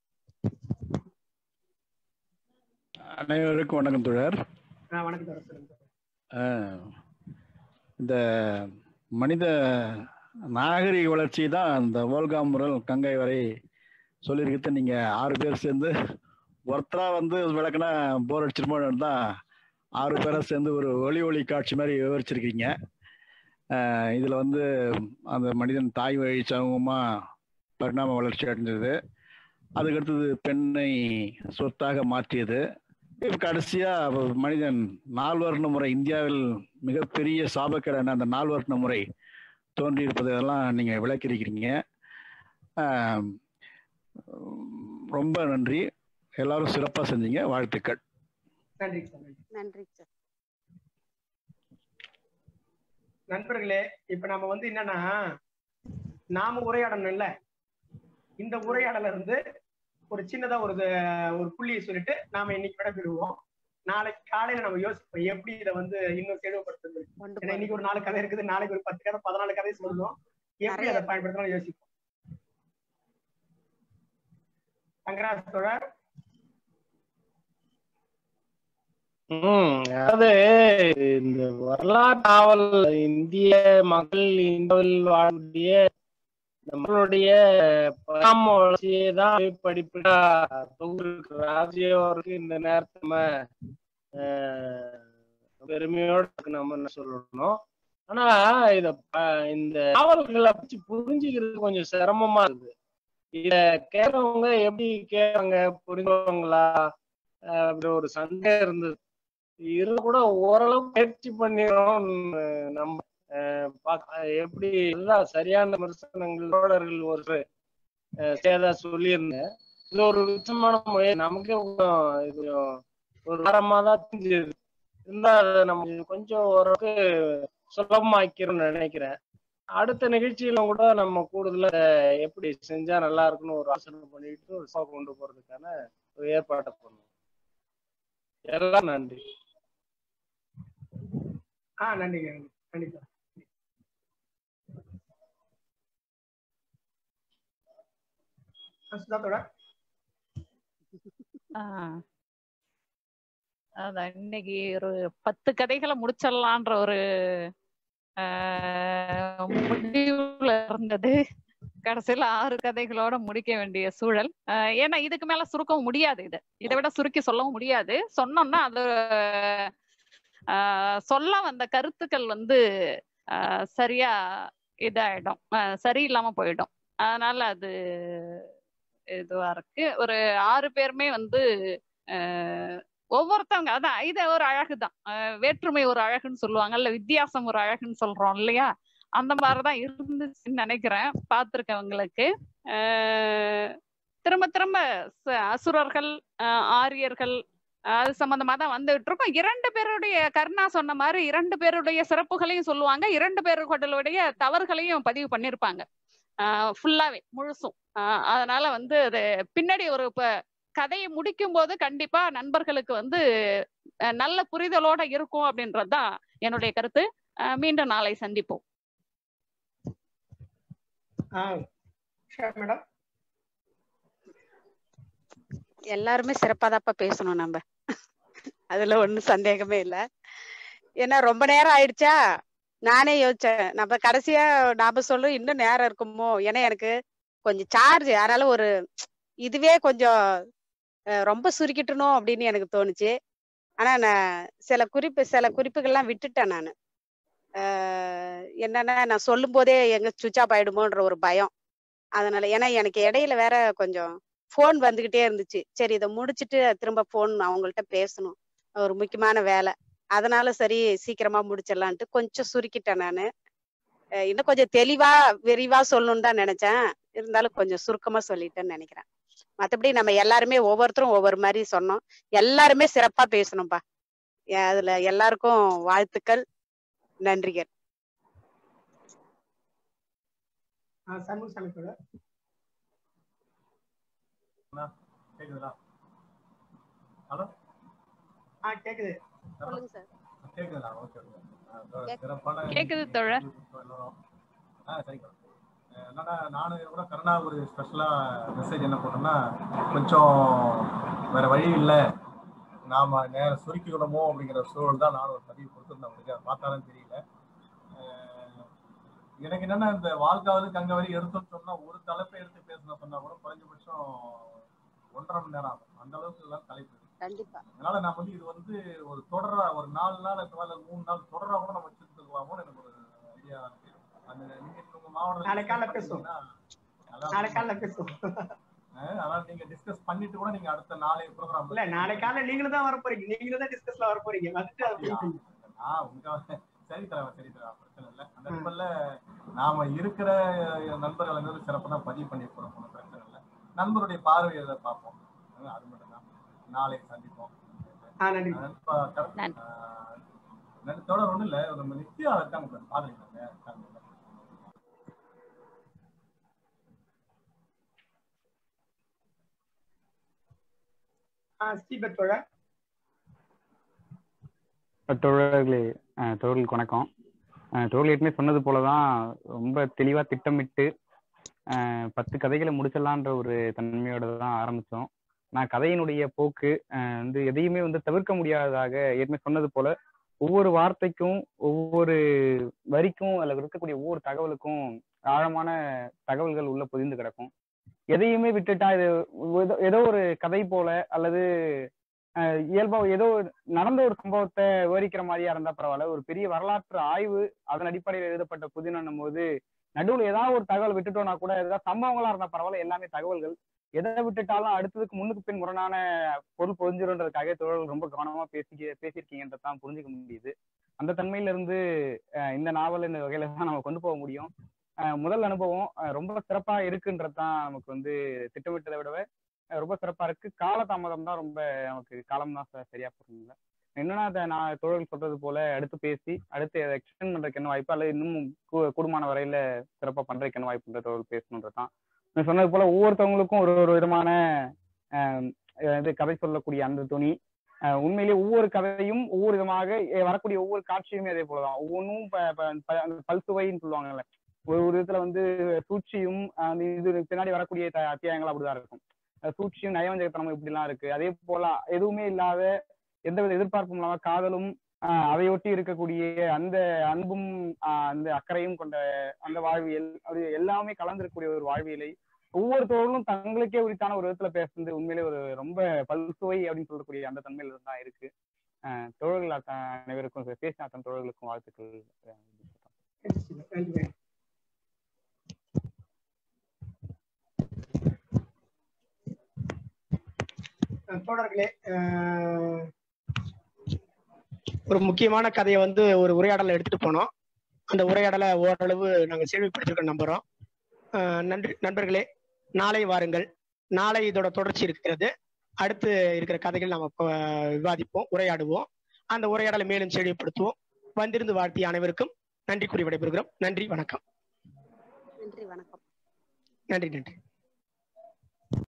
அனைவருக்கும் வணக்கம் தோழர் வணக்கம் தோழர் சொல்லுங்க அஹ், இந்த மனித நாகரிக வளர்ச்சி தான் இந்த வோல்கா முரல் கங்கை வரை சொல்லியிருக்கிறது நீங்க ஆறு பேர் சேர்ந்து ஒருத்தரா வந்து விளக்குனா போர் அடிச்சிருமோன்னு தான் ஆறு பேரா சேர்ந்து ஒரு ஒளி ஒளி காட்சி மாதிரி விவரிச்சிருக்கீங்க அஹ், இதுல வந்து அந்த மனிதன் தாய் வழி சமூகமா பரிணாம வளர்ச்சி அடைஞ்சது அதுக்கடுத்தது பெண்ணை சொத்தாக மாற்றியது இப்ப கடைசியா அவ- மனிதன் நால்வர்ண முறை இந்தியாவில் மிகப்பெரிய சாபக்கேடான அந்த நால்வர்ண முறை தோன்றி இருப்பதெல்லாம் நீங்க விளக்கியிருக்கிறீங்க ஆம், ரொம்ப நன்றி எல்லாரும் சிறப்பா செஞ்சீங்க வாழ்த்துக்கள் நன்றி சார் நன்றி நன்றி சார் நண்பர்களே இப்ப நாம வந்து என்னன்னா நாம உரையாடணும்ல இந்த உரையாடல இருந்து ஒரு சின்னதா ஒரு இது- ஒரு புள்ளியை சொல்லிட்டு நாம இன்னைக்கு விடைபெறுவோம் நாளைக்கு காலையில நம்ம யோசிப்போம் எப்படி இதை வந்து இன்னும் தெளிவுபடுத்துறது கொண்டு ஏன்னா இன்னைக்கு போறது. ஒரு நாலு கதை இருக்குது நாளைக்கு ஒரு பத்து கதை பதினாலு கதை சொல்லணும் எப்படி நிறைய அதை இருக்கு. பயன்படுத்தணும் யோசிப்போம் சங்கராசத்தோட ம் அதாவது இந்த வரலாற்று நாவல் இந்திய மக்கள் இந்தியாவில் வாழக்கூடிய இந்த மக்களுடைய பரிணாம வளர்ச்சியை தான் படிப்பா தொகுதிருக்கு ராஜ்யம் அவருக்கு இந்த நேரத்தை நம்ம அஹ், பெருமையோட நம்ம என்ன சொல்லணும் ஆனா இத ப- இந்த நாவல்களை பற்றி புரிஞ்சுக்கிறது கொஞ்சம் சிரமமா இருக்குது இத கேட்கறவங்க எப்படி கேட்கறாங்க புரிஞ்சுவாங்களா அஹ் அப்படி ஒரு சந்தேகம் இருந்தது இது கூட ஓரளவு முயற்சி பண்ணிடுறோம் நம்ம அஹ் பாக்க- எப்படி எல்லாம் சரியான விமர்சனங்கள் தோழர்கள் ஒரு அஹ் சேதா சொல்லியிருந்தேன் இது ஒரு விசமான முயற்சி நமக்கே கொஞ்சம் இது கொஞ்சம் ஒரு வாரமா தான் தெரிஞ்சது இருந்தா அதை நம்ம கொஞ்சம் ஓரளவுக்கு சுலபமாக்கிறோம்னு நினைக்கிறேன் அடுத்த நிகழ்ச்சியில கூட நம்ம கூடுதலா இதை எப்படி செஞ்சா நல்லா இருக்குன்னு ஒரு ஆலோசனை பண்ணிட்டு ஒரு சபை கொண்டு போறதுக்கான ஒரு ஏற்பாட்டை பண்ணுவோம் எல்லாம் நன்றி ஆ நன்றிங்க நன்றி சார் சுதாத்தோட ஆஹ் அதான் இன்னைக்கு ஒரு பத்து கதைகளை முடிச்சிடலான்ற ஒரு ஆஹ் முடிவுல இருந்தது கடைசியில ஆறு கதைகளோட முடிக்க வேண்டிய சூழல் ஆஹ் ஏன்னா இதுக்கு மேல சுருக்கவும் முடியாது இது இதை விட சுருக்கி சொல்லவும் முடியாது சொன்னோம்னா அது ஆஹ் சொல்ல வந்த கருத்துக்கள் வந்து ஆஹ் சரியா இதாயிடும் ஆஹ் சரியில்லாம போயிடும் அதனால அது இதுவா இருக்கு ஒரு ஆறு பேருமே வந்து ஆஹ் ஒவ்வொருத்தவங்க அதான் இது ஒரு அழகுதான் ஆஹ் வேற்றுமை ஒரு அழகுன்னு சொல்லுவாங்கல்ல வித்தியாசம் ஒரு அழகுன்னு சொல்றோம் இல்லையா அந்த மாதிரிதான் இருந்துச்சுன்னு நினைக்கிறேன் பார்த்திருக்கவங்களுக்கு ஆஹ் திரும்ப திரும்ப ச- அசுரர்கள் ஆஹ் ஆரியர்கள் அது சம்பந்தமா தான் வந்துகிட்டு இருக்கோம் இரண்டு பேருடைய கருணா சொன்ன மாதிரி இரண்டு பேருடைய சிறப்புகளையும் சொல்லுவாங்க இரண்டு பேர்களுடைய தவறுகளையும் பதிவு பண்ணியிருப்பாங்க ஃபுல்லாவே முழுசும் ஆஹ் அதனால வந்து அது பின்னாடி ஒரு இப்ப கதையை முடிக்கும் போது கண்டிப்பா நண்பர்களுக்கு வந்து அஹ் நல்ல புரிதலோட இருக்கும் அப்படின்றதுதான் என்னுடைய கருத்து அஹ் மீண்டும் நாளை சந்திப்போம் மேடம் எல்லாருமே சிறப்பாதாப்பா பேசணும் நம்ம அதுல ஒண்ணும் சந்தேகமே இல்ல ஏன்னா ரொம்ப நேரம் ஆயிடுச்சா நானே யோசிச்சேன் நம்ம கடைசியா நாம சொல்லும் இன்னும் நேரம் இருக்குமோ ஏன்னா எனக்கு கொஞ்சம் சார்ஜ் அதனால ஒரு இதுவே கொஞ்சம் அஹ், ரொம்ப சுருக்கிட்டணும் அப்படின்னு எனக்கு தோணுச்சு ஆனா நான் சில குறிப்பு சில குறிப்புகள்லாம் விட்டுட்டேன் நான் என்னன்னா நான் சொல்லும் போதே எங்க சுவிட்ச் ஆஃப் ஆயிடுமோன்ற ஒரு பயம் அதனால ஏன்னா எனக்கு இடையில வேற கொஞ்சம் ஃபோன் வந்துகிட்டே இருந்துச்சு சரி இதை முடிச்சிட்டு திரும்ப ஃபோன் அவங்கள்ட்ட பேசணும் ஒரு முக்கியமான வேலை அதனால சரி சீக்கிரமா முடிச்சிடலான்ட்டு கொஞ்சம் சுருக்கிட்டேன் நான் இன்னும் கொஞ்சம் தெளிவா விரிவா சொல்லணும்னு தான் நினைச்சேன் இருந்தாலும் கொஞ்சம் சுருக்கமா சொல்லிட்டேன்னு நினைக்கிறேன் மத்தபடி நம்ம எல்லாருமே ஒவ்வொருத்தரும் ஒவ்வொரு மாதிரி சொன்னோம் எல்லாருமே சிறப்பா பேசணும்பா ஏ- அதுல எல்லாருக்கும் வாழ்த்துக்கள் நன்றிகள் சண்முக சாமி கூட கேக்குதுங்களா ஹலோ ஆ கேக்குது சொல்லுங்க சார் கேக்குதுங்களா ஓகே ஓகே சிறப்பான கேக்குது தோழர் எல்லாரும். ஆ சரிங்க அஹ் என்னன்னா நானும் கூட கருணா ஒரு ஸ்பெஷலா மெசேஜ் என்ன போட்டோம்னா கொஞ்சம் வேற வழி இல்லை நாம நேரம் சுருக்கிக்கணுமோ அப்படிங்கிற சூழல் தான் நானும் ஒரு பதிவு கொடுத்துருந்தேன் அவங்களுக்கு அதை பார்த்தாலும் தெரியல அஹ் எனக்கு என்னன்னா இந்த வாழ்க்காவது கங்கவரி எடுத்தோம்னு சொன்னா ஒரு தலைப்பை எடுத்து பேசணும் சொன்னா கூட குறைஞ்சபட்சம் ஒன்றரை மணி நேரம் ஆகும் அந்த அளவுக்கு எல்லாம் தலைப்பு இருக்கு. கண்டிப்பா அதனால நான் வந்து இது வந்து ஒரு தொடரா ஒரு நாலு நாள் இந்த மாதிரி மூணு நாள் தொடரா கூட நம்ம வச்சிருக்கலாமோன்னு எனக்கு ஒரு ஐடியா இருக்கு அந்த நீங்க உங்க மாவட்டத்துல நாளைக்கு காலைல பேசுவோம். அதான் நாளை காலைல பேசுவோம் அஹ் அதனால நீங்க டிஸ்கஸ் பண்ணிட்டு கூட நீங்க அடுத்த நாளை ப்ரோக்ராம் இல்ல நாளை காலைல நீங்களும் தான் வர போறீங்க நீங்களும் தான் டிஸ்கஸ்ல வர போறீங்க வந்துட்டு அதை பேசுங்க. ஆஹ் உங்க சரி தரவா சரி தரவா பிரச்சனை இல்லை அந்த நம்பர்ல நாம இருக்கிற நண்பர்கள் வந்து சிறப்பாக தான் பதிவு பண்ணி போறோம் ஒன்றும் பிரச்சனை இல்லை நண்பருடைய பார்வையை இதை பார்ப்போம் அஹ் அது மட்டும் தான் நாளை சந்திப்போம் ஆ நன்றி நண்பா, correct. ஆஹ் நன்றி, தொடர் ஒண்ணும் இல்ல நம்ம நித்யா இருக்காங்க பாத்துருக்காங்க இருக்காங்க. ஆ ஸ்ரீபத் தோழர் தோழர்களே அஹ் தோழர்களுக்கு வணக்கம் அஹ் தோழர்கள் ஏற்கனவே சொன்னது போல தான் ரொம்ப தெளிவாக திட்டமிட்டு அஹ் பத்து கதைகளை முடிச்சிடலான்ற ஒரு தன்மையோட தான் ஆரம்பித்தோம் நான் கதையினுடைய போக்கு அஹ் வந்து எதையுமே வந்து தவிர்க்க முடியாததாக ஏற்கனவே சொன்னது போல ஒவ்வொரு வார்த்தைக்கும் ஒவ்வொரு வரிக்கும் அதில் இருக்கக்கூடிய ஒவ்வொரு தகவலுக்கும் ஆழமான தகவல்கள் உள்ள பொதிந்து கிடக்கும் எதையுமே விட்டுட்டா இது ஏதோ- ஏதோ ஒரு கதை போல அல்லது அஹ் இயல்பா ஏதோ நடந்த ஒரு சம்பவத்தை விவரிக்கிற மாதிரியா இருந்தா பரவாயில்ல ஒரு பெரிய வரலாற்று ஆய்வு அதன் அடிப்படையில் எழுதப்பட்ட புதினம் போது நடுவுல ஏதாவது ஒரு தகவல் விட்டுட்டோம்னா கூட ஏதாவது சம்பவங்களா இருந்தா பரவாயில்ல எல்லாமே தகவல்கள் எதை விட்டுட்டாலும் அடுத்ததுக்கு முன்னுக்கு பின் முரணான பொருள் பொதிஞ்சிருன்றதுக்காக தோழர்கள் ரொம்ப கவனமா பேசி பேசியிருக்கீங்கன்றதான் புரிஞ்சுக்க முடியுது அந்த தன்மையில இருந்து அஹ் இந்த நாவல் இந்த வகையில தான் நம்ம கொண்டு போக முடியும் அஹ் முதல் அனுபவம் அஹ் ரொம்ப சிறப்பா இருக்குன்றதுதான் நமக்கு வந்து திட்டமிட்டதை விடவே அஹ் ரொம்ப சிறப்பா இருக்கு காலதாமதம் தான் ரொம்ப நமக்கு காலம் தான் ச- சரியா புரியல என்னன்னா அதை நான் தோழர்கள் சொல்றது போல அடுத்து பேசி அடுத்து அதை எக்ஸ்டெண்ட் பண்றதுக்கு என்ன வாய்ப்பு அல்லது இன்னும் கூ- கூடுமான வரையில சிறப்பா பண்றதுக்கு என்ன வாய்ப்புன்ற தோழர்கள் பேசணுன்றதுதான் நீ சொன்னது போல ஒவ்வொருத்தவங்களுக்கும் ஒரு ஒரு விதமான ஆஹ் இது கதை சொல்லக்கூடிய அந்த துணி ஆஹ் உண்மையிலேயே ஒவ்வொரு கதையும் ஒவ்வொரு விதமாக எ- வரக்கூடிய ஒவ்வொரு காட்சியுமே அதே போலதான் ஒவ்வொன்றும் ப- ப- ப- அந்த பல்சுவைன்னு சொல்லுவாங்கல்ல ஒரு ஒரு விதத்துல வந்து சூழ்ச்சியும் ஆஹ் அந்த இது பின்னாடி வரக்கூடிய த- அத்தியாயங்கள் அப்படிதான் இருக்கும் அஹ் சூழ்ச்சியும் நயவஞ்சகத்தனமும் இப்படிலாம் இருக்கு அதே போல எதுவுமே இல்லாத எந்தவித எதிர்பார்ப்பும் இல்லாம காதலும் ஆஹ் அதையொட்டி இருக்கக்கூடிய அந்த அன்பும் ஆஹ் அந்த அக்கறையும் கொண்ட அந்த வாழ்வியல் அது எல்லாமே கலந்திருக்கக்கூடிய ஒரு வாழ்வியலை ஒவ்வொரு தோழர்களும் தங்களுக்கே உரித்தான ஒரு விதத்துல பேசுறது உண்மையிலே ஒரு ரொம்ப பல்சுவை அப்படின்னு சொல்லக்கூடிய அந்த தன்மையில தான் இருக்கு ஆஹ் தோழர்கள் அத்த- அனைவருக்கும் பேசின அத்தனை தோழர்களுக்கும் வாழ்த்துக்கள் நன்றி அஹ் தோழர்களே அஹ் ஒரு முக்கியமான கதையை வந்து ஒரு உரையாடலை எடுத்துட்டு போனோம் அந்த உரையாடலை ஓரளவு நாங்கள் செவிப்படுத்திருக்கோம் நம்புறோம் அஹ் நன்றி நண்பர்களே நாளை வாருங்கள் நாளை இதோட தொடர்ச்சி இருக்கிறது அடுத்து இருக்கிற கதைகள் நம்ம இப்ப விவாதிப்போம் உரையாடுவோம் அந்த உரையாடலை மேலும் செழிப்படுத்துவோம் வந்திருந்து வாழ்த்திய அனைவருக்கும் நன்றி கூறி விடைபெறுகிறோம் நன்றி வணக்கம் நன்றி வணக்கம் நன்றி நன்றி